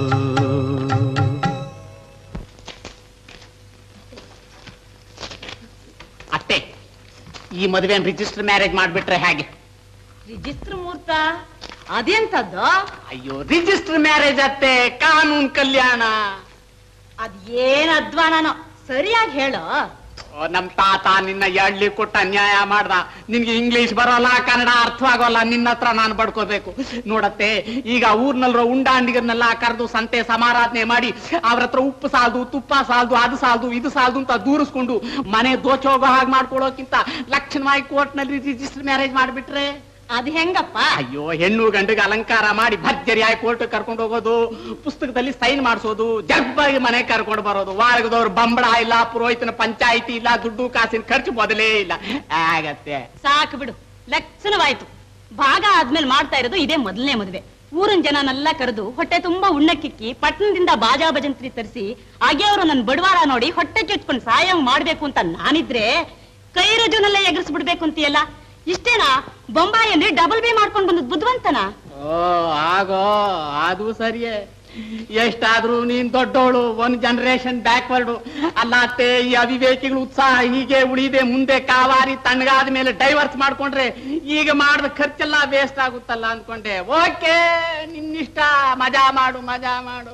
ಅತ್ತೆ ಈ ಮದುವೆ ರಿಜಿಸ್ಟರ್ ಮ್ಯಾರೇಜ್ ಮಾಡ್ಬಿಟ್ರೆ ಹೇಗೆ ರಿಜಿಸ್ಟರ್ ಮುಹೂರ್ತ ಅದೆಂತದ್ದು ಅಯ್ಯೋ ರಿಜಿಸ್ಟರ್ ಮ್ಯಾರೇಜ್ ಅತ್ತೆ ಕಾನೂನ್ ಕಲ್ಯಾಣ ಅದ್ ಏನ್ ಅಧ್ವಾನನೋ ಸರಿಯಾಗಿ ಹೇಳು ಓ, ನಮ್ ತಾತ ನಿನ್ನ ಎಳ್ಳಿ ಕೊಟ್ಟ ಅನ್ಯಾಯ ಮಾಡ್ದ ನಿನ್ಗೆ ಇಂಗ್ಲಿಷ್ ಬರೋಲ್ಲ ಕನ್ನಡ ಅರ್ಥವಾಗೋಲ್ಲ ನಿನ್ನ ಹತ್ರ ನಾನು ಬಡ್ಕೋಬೇಕು ನೋಡತ್ತೆ ಈಗ ಊರ್ನಲ್ರ ಉಂಡಾಂಡಿಗರ್ನೆಲ್ಲ ಕರೆದು ಸಂತೆ ಸಮಾರಾಧನೆ ಮಾಡಿ ಅವ್ರ ಹತ್ರ ಉಪ್ಪು ಸಾಲದು ತುಪ್ಪ ಸಾಲದು ಅದು ಸಾಲದು ಇದು ಸಾಲದು ಅಂತ ದೂರಿಸ್ಕೊಂಡು ಮನೆ ದೋಚೋಗೋ ಹಾಗೆ ಮಾಡ್ಕೊಳೋಕ್ಕಿಂತ ಲಕ್ಷಣವಾಗಿ ಕೋರ್ಟ್ನಲ್ಲಿ ರಿಜಿಸ್ಟರ್ ಮ್ಯಾರೇಜ್ ಮಾಡ್ಬಿಟ್ರೆ ಅದ್ ಹೆಂಗಪ್ಪ ಅಯ್ಯೋ ಹೆಣ್ಣು ಗಂಡಿಗೆ ಅಲಂಕಾರ ಮಾಡಿ ಭರ್ಜರಿಯಾಗಿ ಕೋರ್ಟ್ ಕರ್ಕೊಂಡು ಹೋಗೋದು ಪುಸ್ತಕದಲ್ಲಿ ಸೈನ್ ಮಾಡಿಸೋದು ಜಗ್ಬಾಗಿ ಮನೆ ಕರ್ಕೊಂಡು ಬರೋದು ವಾರಗದವ್ರು ಬಂಬಳ ಇಲ್ಲ ಪುರೋಹಿತನ ಪಂಚಾಯಿತಿ ಇಲ್ಲ ದುಡ್ಡು ಕಾಸಿನ ಖರ್ಚು ಮೊದಲೇ ಇಲ್ಲ ಆಗತ್ತೆ ಸಾಕು ಬಿಡು ಲಕ್ಷಣವಾಯ್ತು ಭಾಗ ಆದ್ಮೇಲೆ ಮಾಡ್ತಾ ಇರೋದು ಇದೇ ಮೊದಲನೇ ಮದುವೆ ಊರಿನ ಜನನೆಲ್ಲ ಕರೆದು ಹೊಟ್ಟೆ ತುಂಬಾ ಉಣ್ಣಕ್ಕಿಕ್ಕಿ ಪಟ್ಟಣದಿಂದ ಬಾಜಾ ಭಜಂತ್ರಿ ತರಿಸಿ ಹಾಗೆ ಅವರು ನನ್ನ ಬಡವಾರ ನೋಡಿ ಹೊಟ್ಟೆ ಚುಚ್ಕೊಂಡು ಸಹಾಯ ಮಾಡ್ಬೇಕು ಅಂತ ನಾನಿದ್ರೆ ಕೈ ರಜುನಲ್ಲೇ ಎಗರಿಸ್ಬಿಡ್ಬೇಕು ಅಂತೀಯಲ್ಲ ಇಷ್ಟೇನಾ ಬೊಂಬಾಯಲ್ಲಿ ಡಬಲ್ ಬಿ ಮಾಡ್ಕೊಂಡು ಬಂದದ್ ಬುದ್ಧಿವಂತನ ಓ ಆಗೋ ಅದು ಸರಿಯೇ ಎಷ್ಟಾದ್ರೂ ನೀನ್ ದೊಡ್ಡವಳು ಒಂದ್ ಜನರೇಷನ್ ಬ್ಯಾಕ್ವರ್ಡ್ ಅಲ್ಲತ್ತೆ ಈ ಅವಿವೇಕಿಗಳು ಉತ್ಸಾಹ ಹೀಗೆ ಉಳಿದೆ ಮುಂದೆ ಕಾವಾರಿ ತಣ್ಣಗಾದ ಮೇಲೆ ಡೈವರ್ಸ್ ಮಾಡ್ಕೊಂಡ್ರೆ ಈಗ ಮಾಡಿದ ಖರ್ಚೆಲ್ಲ ವೇಸ್ಟ್ ಆಗುತ್ತಲ್ಲ ಅನ್ಕೊಂಡೆ ಓಕೆ ನಿನ್ನಿಷ್ಟ ಮಜಾ ಮಾಡು ಮಜಾ ಮಾಡು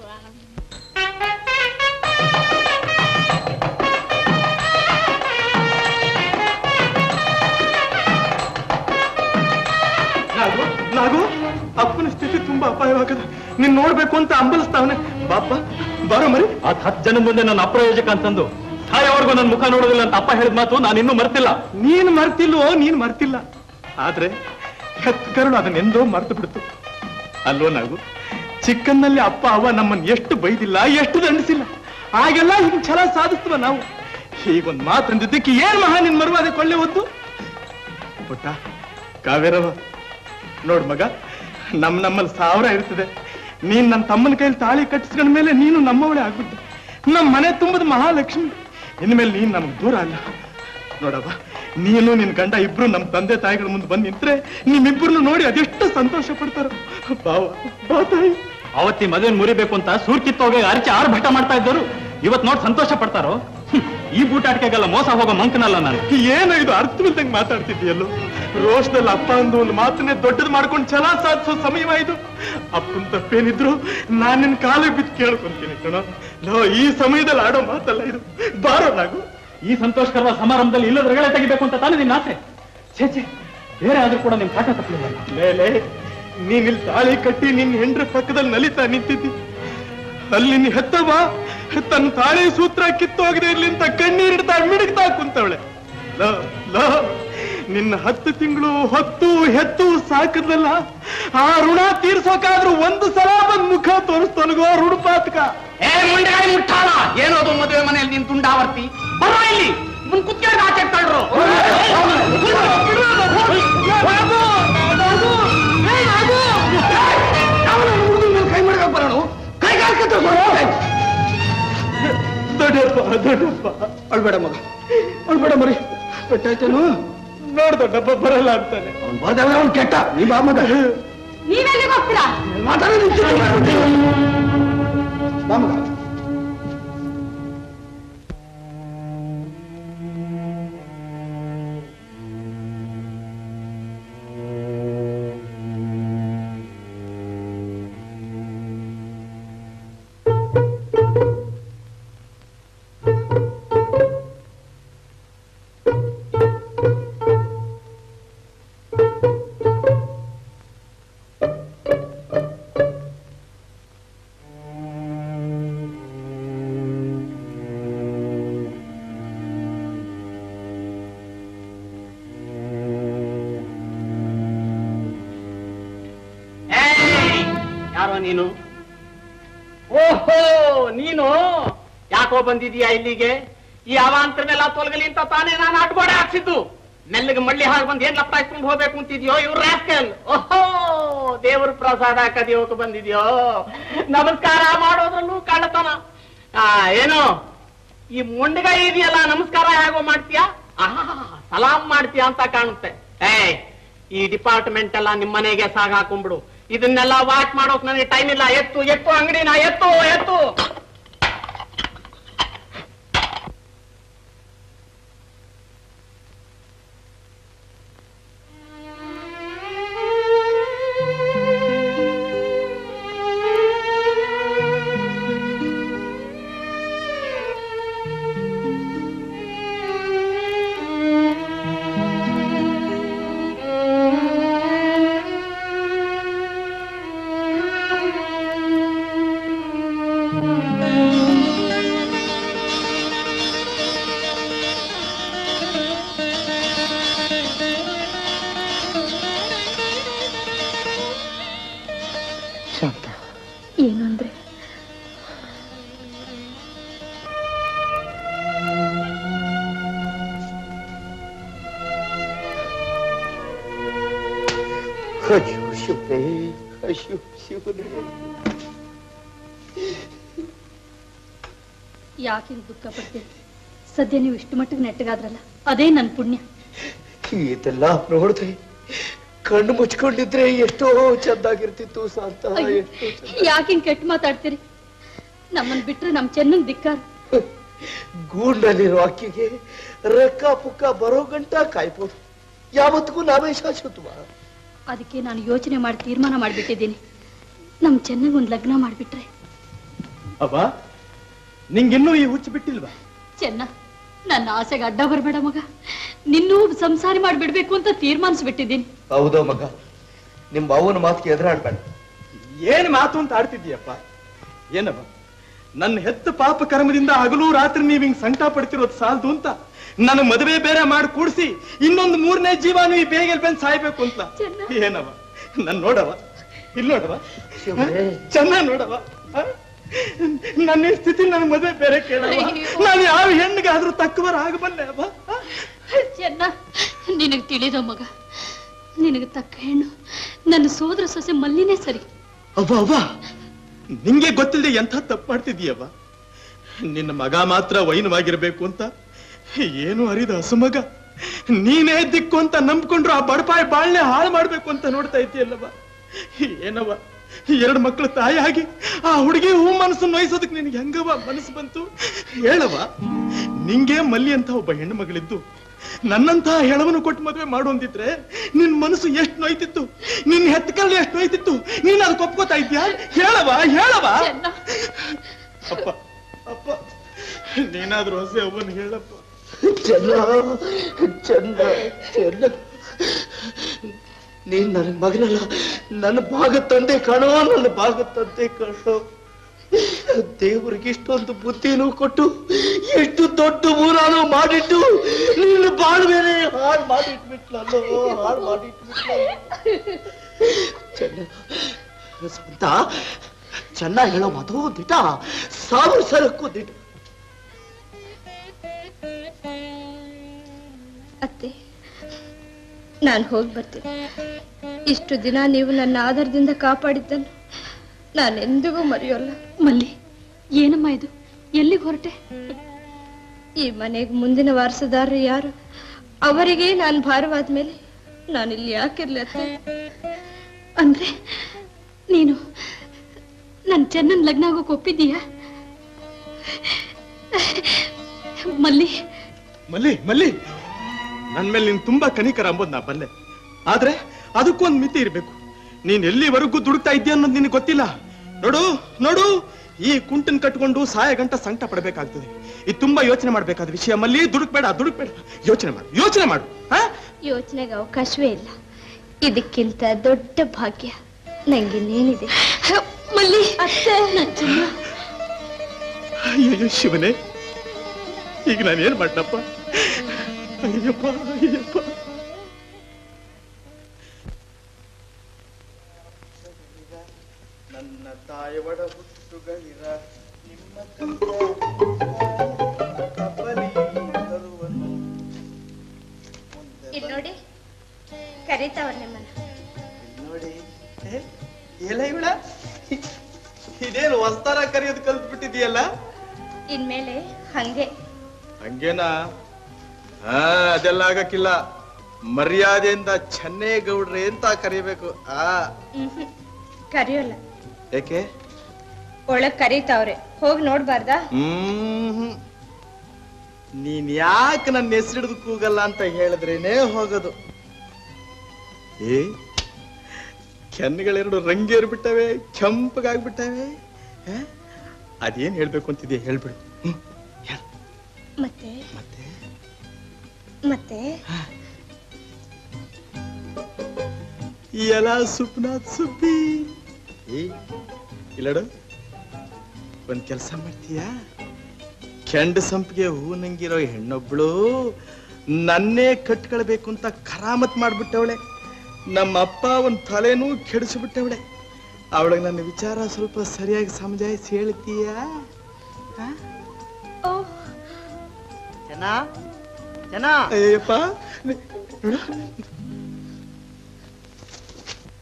ನಾಗು ನಾಗು ಅಪ್ಪನ ಸ್ಥಿತಿ ತುಂಬಾ ಅಪಾಯವಾಗದ ನೀನ್ ನೋಡ್ಬೇಕು ಅಂತ ಅಂಬಲಿಸ್ತಾವನೆ ಬಾಪ ಬರೋ ಮರಿ ಅದ್ ಹತ್ತು ಜನ ಮುಂದೆ ನನ್ನ ಅಪ್ರಯೋಜಕ ಅಂತಂದು ಸಾಯೋವರೆಗೂ ನನ್ನ ಮುಖ ನೋಡೋದಿಲ್ಲ ಅಂತ ಅಪ್ಪ ಹೇಳಿದ ಮಾತು ನಾನು ಇನ್ನೂ ಮರ್ತಿಲ್ಲ ನೀನ್ ಮರ್ತಿಲ್ವೋ ನೀನ್ ಮರ್ತಿಲ್ಲ ಆದ್ರೆ ಹೆತ್ತ ಕರುಳು ಅದನ್ನೆಂದೋ ಮರ್ತು ಬಿಡ್ತು ಅಲ್ವೋ ನಾಗು ಚಿಕ್ಕನ್ನಲ್ಲಿ ಅಪ್ಪ ಅವ್ವ ನಮ್ಮನ್ನ ಎಷ್ಟು ಬೈದಿಲ್ಲ ಎಷ್ಟು ದಂಡಿಸಿಲ್ಲ ಆಗೆಲ್ಲ ಹಿಂಗ್ ಛಲ ಸಾಧಿಸ್ತವ ನಾವು ಹೀಗೊಂದ್ ಮಾತಂದಿದ್ದಕ್ಕೆ ಏನ್ ಮಹಾ ನಿನ್ ಮರುವಾದೆ ಕೊಳ್ಳೆ ಹೊತ್ತು ಪುಟ್ಟ ಕಾವೇರವ ನೋಡ್ ಮಗ ನಮ್ ನಮ್ಮಲ್ಲಿ ಸಾವಿರ ಇರ್ತದೆ ನೀನ್ ನನ್ನ ತಮ್ಮನ ಕೈಲಿ ತಾಳಿ ಕಟ್ಟಿಸ್ಕೊಂಡ ಮೇಲೆ ನೀನು ನಮ್ಮವಳೇ ಆಗ್ಬಿಟ್ಟೆ ನಮ್ಮ ಮನೆ ತುಂಬದ ಮಹಾಲಕ್ಷ್ಮಿ ಇನ್ಮೇಲೆ ನೀನ್ ನಮ್ಗೆ ದೂರ ಅಲ್ಲ ನೋಡವ್ವ ನೀನು ನಿನ್ ಗಂಡ ಇಬ್ರು ನಮ್ ತಂದೆ ತಾಯಿಗಳ ಮುಂದೆ ಬಂದ್ ನಿಂತ್ರೆ ನಿಮ್ಮಿಬ್ಬರನ್ನು ನೋಡಿ ಅದೆಷ್ಟು ಸಂತೋಷ ಪಡ್ತಾರ ಬಾವ ಬಾ ತಾಯಿ ಅವತ್ತಿ ಮದುವೆ ಮುರಿಬೇಕು ಅಂತ ಸೂರ್ ಕಿತ್ತೋಗಿ ಅರಚಿ ಆರು ಭಟ ಮಾಡ್ತಾ ಇದ್ದರು ಇವತ್ ನೋಡ್ ಸಂತೋಷ ಪಡ್ತಾರೋ ಹ್ಮ್, ಈ ಬೂಟಾಟಿಕೆಗೆಲ್ಲ ಮೋಸ ಹೋಗೋ ಮಂಕನಲ್ಲ ನಾನು ಏನೋ ಇದು ಅರ್ಥವಿಲ್ದಂಗ್ ಮಾತಾಡ್ತಿದ್ಯಲ್ಲೋ ರೋಷದಲ್ಲಿ ಅಪ್ಪ ಅಂದು ಒಂದು ಮಾತನ್ನೇ ದೊಡ್ಡದು ಮಾಡ್ಕೊಂಡು ಛಲ ಸಾಧಿಸೋ ಸಮಯವಾಯ್ತು ಅಪ್ಪನ ತಪ್ಪೇನಿದ್ರು ನಾನ್ ನಿನ್ ಕಾಲಿಗೆ ಬಿದ್ದು ಕೇಳ್ಕೊಂತೀನಿ ಕಣ ಲೋ ಈ ಸಮಯದಲ್ಲಿ ಆಡೋ ಮಾತಲ್ಲ ಇದು ಬಾರೋ ನಾಗು ಈ ಸಂತೋಷಕರವಾದ ಸಮಾರಂಭದಲ್ಲಿ ಇಲ್ಲದ ರಗಳೆ ತೆಗಿಬೇಕು ಅಂತ ತಾನೇ ನಿನ್ನ ಆಸೆ ಛೇ ಛೇ ಬೇರೆ ಆದ್ರೂ ಕೂಡ ನಿಮ್ ಕಾಟ ತಪ್ಪಲಿಲ್ಲ ಮೇಲೆ ನೀನ್ ಇಲ್ಲಿ ತಾಳಿ ಕಟ್ಟಿ ನಿನ್ ಹೆಂಡ್ರ ಪಕ್ಕದಲ್ಲಿ ನಲಿತಾ ನಿಂತಿದ್ದಿ ಅಲ್ಲಿ ನಿನ್ನ ಹೆತ್ತವ ತನ್ನ ತಾಳಿ ಸೂತ್ರ ಕಿತ್ತೋಗದೆ ಇರ್ಲಿ ಅಂತ ಕಣ್ಣೀರಿಡ್ತಾ ಮಿಡುಗ್ತಾ ಕುಂತವಳೆ ಲೋ ಲೋ ನಿನ್ನ ಹತ್ತು ತಿಂಗಳು ಹೊತ್ತು ಹೆತ್ತು ಸಾಕದಲ್ಲ ಆ ಋಣ ತೀರ್ಸೋಕಾದ್ರೂ ಒಂದು ಸಲ ಬಂದ್ ಮುಖ ತೋರಿಸ್ತೊನಗೋ ಋಣಪಾತಕ ಏ ಮುಂಡೆಗಾಯಿ ಮುಟ್ಟಾಳ ಏನೋದು ಮದುವೆ ಮನೆಯಲ್ಲಿ ನೀನ್ ತುಂಡಾವರ್ತಿ ಬರೋ ಇಲ್ಲಿ ಮುಂದ್ ಕುತ್ಕೊಂಡು ಆಚೆ ತಳ್ರು ಕೈ ಮಾಡ್ಕೊಂಡ್ ಬರೋಣ ಕೈ ದೊಡ್ಡಪ್ಪ ದೊಡ್ಡಪ್ಪ ಅಳ್ಬೇಡ ಮಗ ಅಳ್ಬೇಡ ಮರಿ ಗೊತ್ತಾಯ್ತೇನು ನೋಡ್ ದೊಡ್ಡಪ್ಪ ಬರಲ್ಲ ಅಂತಾನೆ ಅವ್ನು ಬರ್ದವ ಅವ್ನು ಕೆಟ್ಟ ನೀ ಬಾ ಮಗ ನೀವೆಲ್ಲಿಗೆ ಹೋಗ್ತೀರಾ ಮಾತಾಡೋ ಬಾ ಮಗ ಏಯ್! ಯಾರೋ ನೀನು ಓಹೋ ನೀನು ಯಾಕೋ ಬಂದಿದೀಯಾ ಇಲ್ಲಿಗೆ ಈ ಅವಾಂತರನೆಲ್ಲ ತೊಲಗಲಿ ಅಂತ ತಾನೇ ನಾನು ಅಡ್ಗೋಡೆ ಹಾಕ್ಸಿದ್ದು ಮೆಲ್ಲಗೆ ಮಳ್ಳಿ ಹಾಗೆ ಬಂದು ಏನ್ ಲಪ್ಪ ಹಾಕ್ಕೊಂಡು ಹೋಗ್ಬೇಕು ಅಂತಿದ್ಯೋ ಇವ್ರ ರಾಸ್ಕಲ್ ಓಹೋ ದೇವ್ರ ಪ್ರಸಾದ ಕದಿಯೋಕೆ ಬಂದಿದ್ಯೋ ನಮಸ್ಕಾರ ಮಾಡೋದ್ರಲ್ಲೂ ಕಳ್ಳತನ ಆ ಏನು ಈ ಮೊಂಡಗ ಇದೆಯಲ್ಲ ನಮಸ್ಕಾರ ಹೇಗೋ ಮಾಡ್ತೀಯಾ ಆಹಾ ಸಲಾಂ ಮಾಡ್ತೀಯಾ ಅಂತ ಕಾಣುತ್ತೆ ಏಯ್ ಈ ಡಿಪಾರ್ಟ್ಮೆಂಟ್ ಎಲ್ಲ ನಿಮ್ ಮನೆಗೆ ಸಾಗ ಹಾಕೊಂಡ್ಬಿಡು ಇದನ್ನೆಲ್ಲ ವಾಚ್ ಮಾಡೋಕ್ ನನಗೆ ಟೈಮ್ ಇಲ್ಲ ಎತ್ತು ಎತ್ತು ಅಂಗಡಿನ ಎತ್ತು ಎತ್ತು ಅಯ್ಯೋ ಶಿವನೇ ಅಯ್ಯೋ ಶಿವನೇ ಯಾಕೆ ದುಃಖ ಪಡ್ತೀರಿ ಸದ್ಯ ನೀವು ಇಷ್ಟು ಮಟ್ಟಿಗೆ ನೆಟ್ಟಗಾದ್ರಲ್ಲ ಅದೇ ನನ್ನ ಪುಣ್ಯ ಇದೆಲ್ಲ ನೋಡಿದ್ರೆ ಕಣ್ಣು ಮುಚ್ಕೊಂಡಿದ್ರೆ ಎಷ್ಟೋ ಚೆಂದಾಗಿರ್ತಿತ್ತು ಶಾಂತ ಅಯ್ಯೋ, ಎಷ್ಟೋ ಚೆಂದ. ಯಾಕೆ ಹಿಂಗ್ ಕೆಟ್ಟ ಮಾತಾಡ್ತೀರಿ ನಮ್ಮನ್ ಬಿಟ್ರೆ ನಮ್ ಚೆನ್ನನ್ ಧಿಕ್ಕಾರ ಗೂಡ್ನಲ್ಲಿರೋ ಅಕ್ಕಿಗೆ ರಕ್ಕ ಪುಕ್ಕ ಬರೋ ಗಂಟ ಕಾಯ್ಬೋದು ಯಾವತ್ತಿಗೂ ನಾವೇ ಶಾಶ್ವತವ ಅದಕ್ಕೆ ನಾನು ಯೋಚನೆ ಮಾಡಿ ತೀರ್ಮಾನ ಮಾಡ್ಬಿಟ್ಟಿದ್ದೀನಿ ನಮ್ ಚೆನ್ನಗ್ ಒಂದ್ ಲಗ್ನ ಮಾಡ್ಬಿಟ್ರೆ ಅವ ನಿಂಗಿನ್ನೂ ಈ ಹುಚ್ಚು ಬಿಟ್ಟಿಲ್ವಾ ಚೆನ್ನ ನನ್ನ ಆಸೆಗೆ ಅಡ್ಡ ಬರ್ಬೇಡ ಮಗ ನಿನ್ನೂ ಸಂಸಾರ ಮಾಡ್ಬಿಡ್ಬೇಕು ಅಂತ ತೀರ್ಮಾನಿಸ್ಬಿಟ್ಟಿದ್ದೀನಿ ಹೌದೋ ಮಗ ನಿಮ್ ಅವನ ಮಾತಿಗೆ ಎದುರಾಡ್ಬೇಡ ಏನ್ ಮಾತು ಅಂತ ಆಡ್ತಿದ್ದೀಯಪ್ಪ ಏನವ ನನ್ನ ಹೆತ್ತ ಪಾಪ ಕರ್ಮದಿಂದ ಹಗಲು ರಾತ್ರಿ ನೀವ್ ಹಿಂಗ್ ಸಂಕಟ ಪಡ್ತಿರೋದು ಸಾಲದು ಅಂತ ನನ್ನ ಮದುವೆ ಬೇರೆ ಮಾಡಿ ಕೂಡ್ಸಿ ಇನ್ನೊಂದು ಮೂರನೇ ಜೀವಾನು ಈ ಬೇಗಲ್ ಬಂದ್ ಸಾಯ್ಬೇಕು ಅಂತ ಏನವ ನನ್ ನೋಡವ ಇಲ್ಲಿ ನೋಡವ ಚೆನ್ನಾಗ್ ನೋಡವ ಹ? ನನ್ನ ಈ ಸ್ಥಿತಿ ನನ್ನ ಮದುವೆ ಬೇರೆ ಕೇಳವ ನಾನು ಯಾವ ಹೆಣ್ಣಿಗಾದ್ರೂ ತಕ್ಕವರ ಆಗಬಲ್ಲೆ ಅವ ಚೆನ್ನ ನಿನಗೆ ತಿಳಿದೋ ಮಗ ನಿನಗೆ ತಕ್ಕ ಹೆಣ್ಣು ನನ್ನ ಸೋದರ ಸೊಸೆ ಮಲ್ಲಿನೇ ಸರಿ ಅವ್ವ ಅವ್ವ ನಿಂಗೆ ಗೊತ್ತಿಲ್ಲದೆ ಎಂಥ ತಪ್ಪು ಮಾಡ್ತಿದೀಯವ್ವ ನಿನ್ನ ಮಗ ಮಾತ್ರ ವೈನವಾಗಿರ್ಬೇಕು ಅಂತ ಏನು ಅರಿದ ಹಸುಮಗ ನೀನೇ ದಿಕ್ಕು ಅಂತ ನಂಬ್ಕೊಂಡ್ರು ಆ ಬಡಪಾಯಿ ಬಾಳ್ನೆ ಹಾಳು ಮಾಡ್ಬೇಕು ಅಂತ ನೋಡ್ತಾ ಇದ್ದೀಯಲ್ಲವ ಏನವ್ವ ಎರಡು ಮಕ್ಕಳು ತಾಯಿಯಾಗಿ ಆ ಹುಡುಗಿ ಹೂ ಮನಸ್ಸು ನೋಯಿಸೋದಕ್ಕೆ ನಿನ್ಗೆ ಹೆಂಗವ ಮನಸ್ಸು ಬಂತು ಹೇಳವ ನಿಂಗೆ ಮಲ್ಲಿ ಅಂತ ಒಬ್ಬ ಹೆಣ್ಣು ಮಗಳಿದ್ದು ನನ್ನಂತಹ ಹೆಳವನ್ನು ಕೊಟ್ಟು ಮದುವೆ ಮಾಡು ಅಂದಿದ್ರೆ ನಿನ್ ಮನಸ್ಸು ಎಷ್ಟು ನೋಯ್ತಿತ್ತು ನಿನ್ ಹೆತ್ತಕಲ್ಲಿ ಎಷ್ಟು ನೋಯ್ತಿತ್ತು ನೀನ್ ಅದಕ್ಕೆ ಒಪ್ಕೋತಾ ಇದ್ಯಾ ಹೇಳವ ಹೇಳವ ಅಪ್ಪ ಅಪ್ಪ ನೀನಾದ್ರೂ ಹೊಸ ಅವನ್ ಹೇಳಪ್ಪ ಚೆನ್ನ ಚೆನ್ನ ಚೆನ್ನ ನೀನ್ ನನ್ನ ಮಗನಲ್ಲ ನನ್ನ ಭಾಗ ತಂದೆ ಕಣೋ ನನ್ನ ಭಾಗ ತಂದೆ ಕಣೋ ದೇವರಿಗೆ ಇಷ್ಟೊಂದು ಬುದ್ಧಿನೂ ಕೊಟ್ಟು ಎಷ್ಟು ದೊಡ್ಡ ಊರಾನು ಮಾಡಿಟ್ಟು ನಿನ್ನ ಬಾಳ್ವೇನೆ ಹಾಳು ಮಾಡಿಟ್ಬಿಟ್ಲಲ್ಲೋ ಹಾಳು ಮಾಡಿಟ್ಬಿಟ್ಲ ಚೆನ್ನ ಸ್ವಂತ ಚೆನ್ನಾಗಿ ಹೇಳೋ ಮಾತು ದಿಟ ಸಾವಿರ ಸರಕ್ಕೂ ದಿಟ ಅತ್ತೆ ನಾನು ಹೋಗಿ ಬರ್ತೀನಿ ಇಷ್ಟು ದಿನ ನೀವು ನನ್ನ ಆಧಾರದಿಂದ ಕಾಪಾಡಿದ್ದನ್ನು ನಾನೆಂದಿಗೂ ಮರೆಯೋಲ್ಲ ಮಲ್ಲಿ ಏನಮ್ಮ ಇದು ಎಲ್ಲಿಗೆ ಹೊರಟೆ ಈ ಮನೆಗೆ ಮುಂದಿನ ವಾರಸದಾರರು ಯಾರು ಅವರಿಗೆ ನಾನು ಭಾರವಾದ ಮೇಲೆ ನಾನಿಲ್ಲಿ ಯಾಕಿರ್ಲಿ ಅತ್ತೆ ಅಂದ್ರೆ ನೀನು ನನ್ ಚೆನ್ನನ್ ಲಗ್ನ ಆಗೋಕ್ ಒಪ್ಪಿದ್ದೀಯಾ ಮಲ್ಲಿ ಮಲ್ಲಿ ಮಲ್ಲಿ ನನ್ ಮೇಲೆ ನೀನ್ ತುಂಬಾ ಕನಿಕರ ಅಂಬೋದ್ ನಾ ಬಲ್ಲೆ ಆದ್ರೆ ಅದಕ್ಕೊಂದ್ ಮಿತಿ ಇರ್ಬೇಕು ನೀನ್ ಎಲ್ಲಿವರೆಗೂ ದುಡುಕ್ತಾ ಇದ್ದೀಯ ಅನ್ನೋದು ನಿನಗೆ ಗೊತ್ತಿಲ್ಲ ನೋಡು ನೋಡು ಈ ಕುಂಟನ್ ಕಟ್ಕೊಂಡು ಸಾಯ ಗಂಟ ಸಂಕಟ ಪಡಬೇಕಾಗ್ತದೆ ಇದು ತುಂಬಾ ಯೋಚನೆ ಮಾಡ್ಬೇಕಾದ ವಿಷಯ ಮಲ್ಲಿ ದುಡುಕ್ಬೇಡ ದುಡುಕ್ಬೇಡ ಯೋಚನೆ ಮಾಡು ಯೋಚನೆ ಮಾಡು ಹಾ ಯೋಚನೆಗೆ ಅವಕಾಶವೇ ಇಲ್ಲ ಇದಕ್ಕಿಂತ ದೊಡ್ಡ ಭಾಗ್ಯ ನಂಗಿನ್ನೇನಿದೆ ಮಲ್ಲಿ ಅತ್ತೆ ನನ್ ಚೆನ್ನ ಅಯ್ಯಯ್ಯೋ ಶಿವನೇ ಈಗ ನಾನು ಏನ್ ಮಾಡ್ನಪ್ಪ ಅಯ್ಯಪ್ಪ ಅಯ್ಯಪ್ಪ ನನ್ನ ತಾಯವಡ ಹುಟ್ಟುಗಳಿರ ನಿಮ್ಮ ಇಲ್ಲಿ ನೋಡಿ ಕರೀತಾವ್ರ ನಿಮ್ಮನ್ನ ನೋಡಿ ಎಲ್ಲ ಇವಳ ಇದೇನು ಹೊಸ್ತಾರ ಕರೆಯೋದು ಕಲ್ತ್ ಬಿಟ್ಟಿದೀಯಲ್ಲ ಇನ್ಮೇಲೆ ಹಂಗೆ ಹಂಗೇನಾ ಹಾ ಅದೆಲ್ಲ ಆಗಕ್ಕಿಲ್ಲ ಮರ್ಯಾದೆಯಿಂದ ಚೆನ್ನೇಗೌಡ್ರೆ ಅಂತ ಕರಿಬೇಕು ಆ ಮ್ಹೂ. ಕರೆಯೋಲ್ಲ ಏಕೆ ಒಳಗ್ ಕರೀತಾವ್ರೆ ಹೋಗಿ ನೋಡ್ಬಾರ್ದಾ ಹ್ಮ್ ನೀನ್ ಯಾಕೆ ನನ್ನ ಹೆಸರಿಡಿದು ಕೂಗಲ್ಲ ಅಂತ ಹೇಳಿದ್ರೇನೆ ಹೋಗೋದು ಏ ಕೆನ್ನುಗಳೆರಡು ರಂಗೇರ್ಬಿಟ್ಟವೆ ಕೆಂಪಗಾಗ್ಬಿಟ್ಟವೆ ಆ? ಅದೇನ್ ಹೇಳ್ಬೇಕು ಅಂತಿದ್ಯಾ ಹೇಳ್ಬಿಡು ಹ್ಮ್. ಮತ್ತೆ ಮತ್ತೆ ಈ ಎಲ ಸುಪ್ನಾಥ್ ಸುಬ್ಬಿ ಏ ಇಲ್ಲಡು ಒಂದ್ ಕೆಲಸ ಮಾಡ್ತೀಯಾ ಕೆಂಡ ಸಂಪಿಗೆ ಹೂ ನಂಗಿರೋ ಹೆಣ್ಣೊಬ್ಳು ನನ್ನೇ ಕಟ್ಕೊಳ್ಬೇಕು ಅಂತ ಕರಾಮತ್ ಮಾಡ್ಬಿಟ್ಟವಳೆ ನಮ್ಮ ಅಪ್ಪ ಒಂದ್ ತಲೆನೂ ಕೆಡಿಸ್ಬಿಟ್ಟವಳೆ ಅವಳಿಗೆ ನನ್ನ ವಿಚಾರ ಸ್ವಲ್ಪ ಸರಿಯಾಗಿ ಸಮಜಾಯಿಸಿ ಹೇಳ್ತೀಯಾ ಚೆನ್ನ ಚೆನ್ನ ಅಯ್ಯಪ್ಪ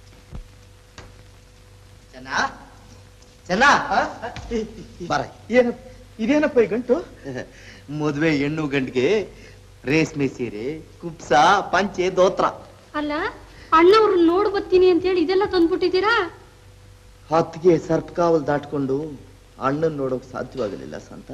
ಚೆನ್ನ ಚೆನ್ನ ಬರ ಏನ ಇದೇನಪ್ಪ ಈ ಗಂಟು ಮದುವೆ ಹೆಣ್ಣು ಗಂಡಿಗೆ ರೇಷ್ಮೆ ಸೀರೆ ಕುಪ್ಸ ಪಂಚೆ ದೋತ್ರ ಅಲ್ಲ ಅಣ್ಣವ್ರು ನೋಡ್ ಬರ್ತೀನಿ ಅಂತೇಳಿ ಇದೆಲ್ಲ ತಂದ್ಬಿಟ್ಟಿದ್ದೀರಾ ಹೊತ್ತಿಗೆ ಸರ್ಪಕಾವಲ್ ದಾಟ್ಕೊಂಡು ಅಣ್ಣನ್ ನೋಡೋಕ್ ಸಾಧ್ಯವಾಗಲಿಲ್ಲ ಸಂತ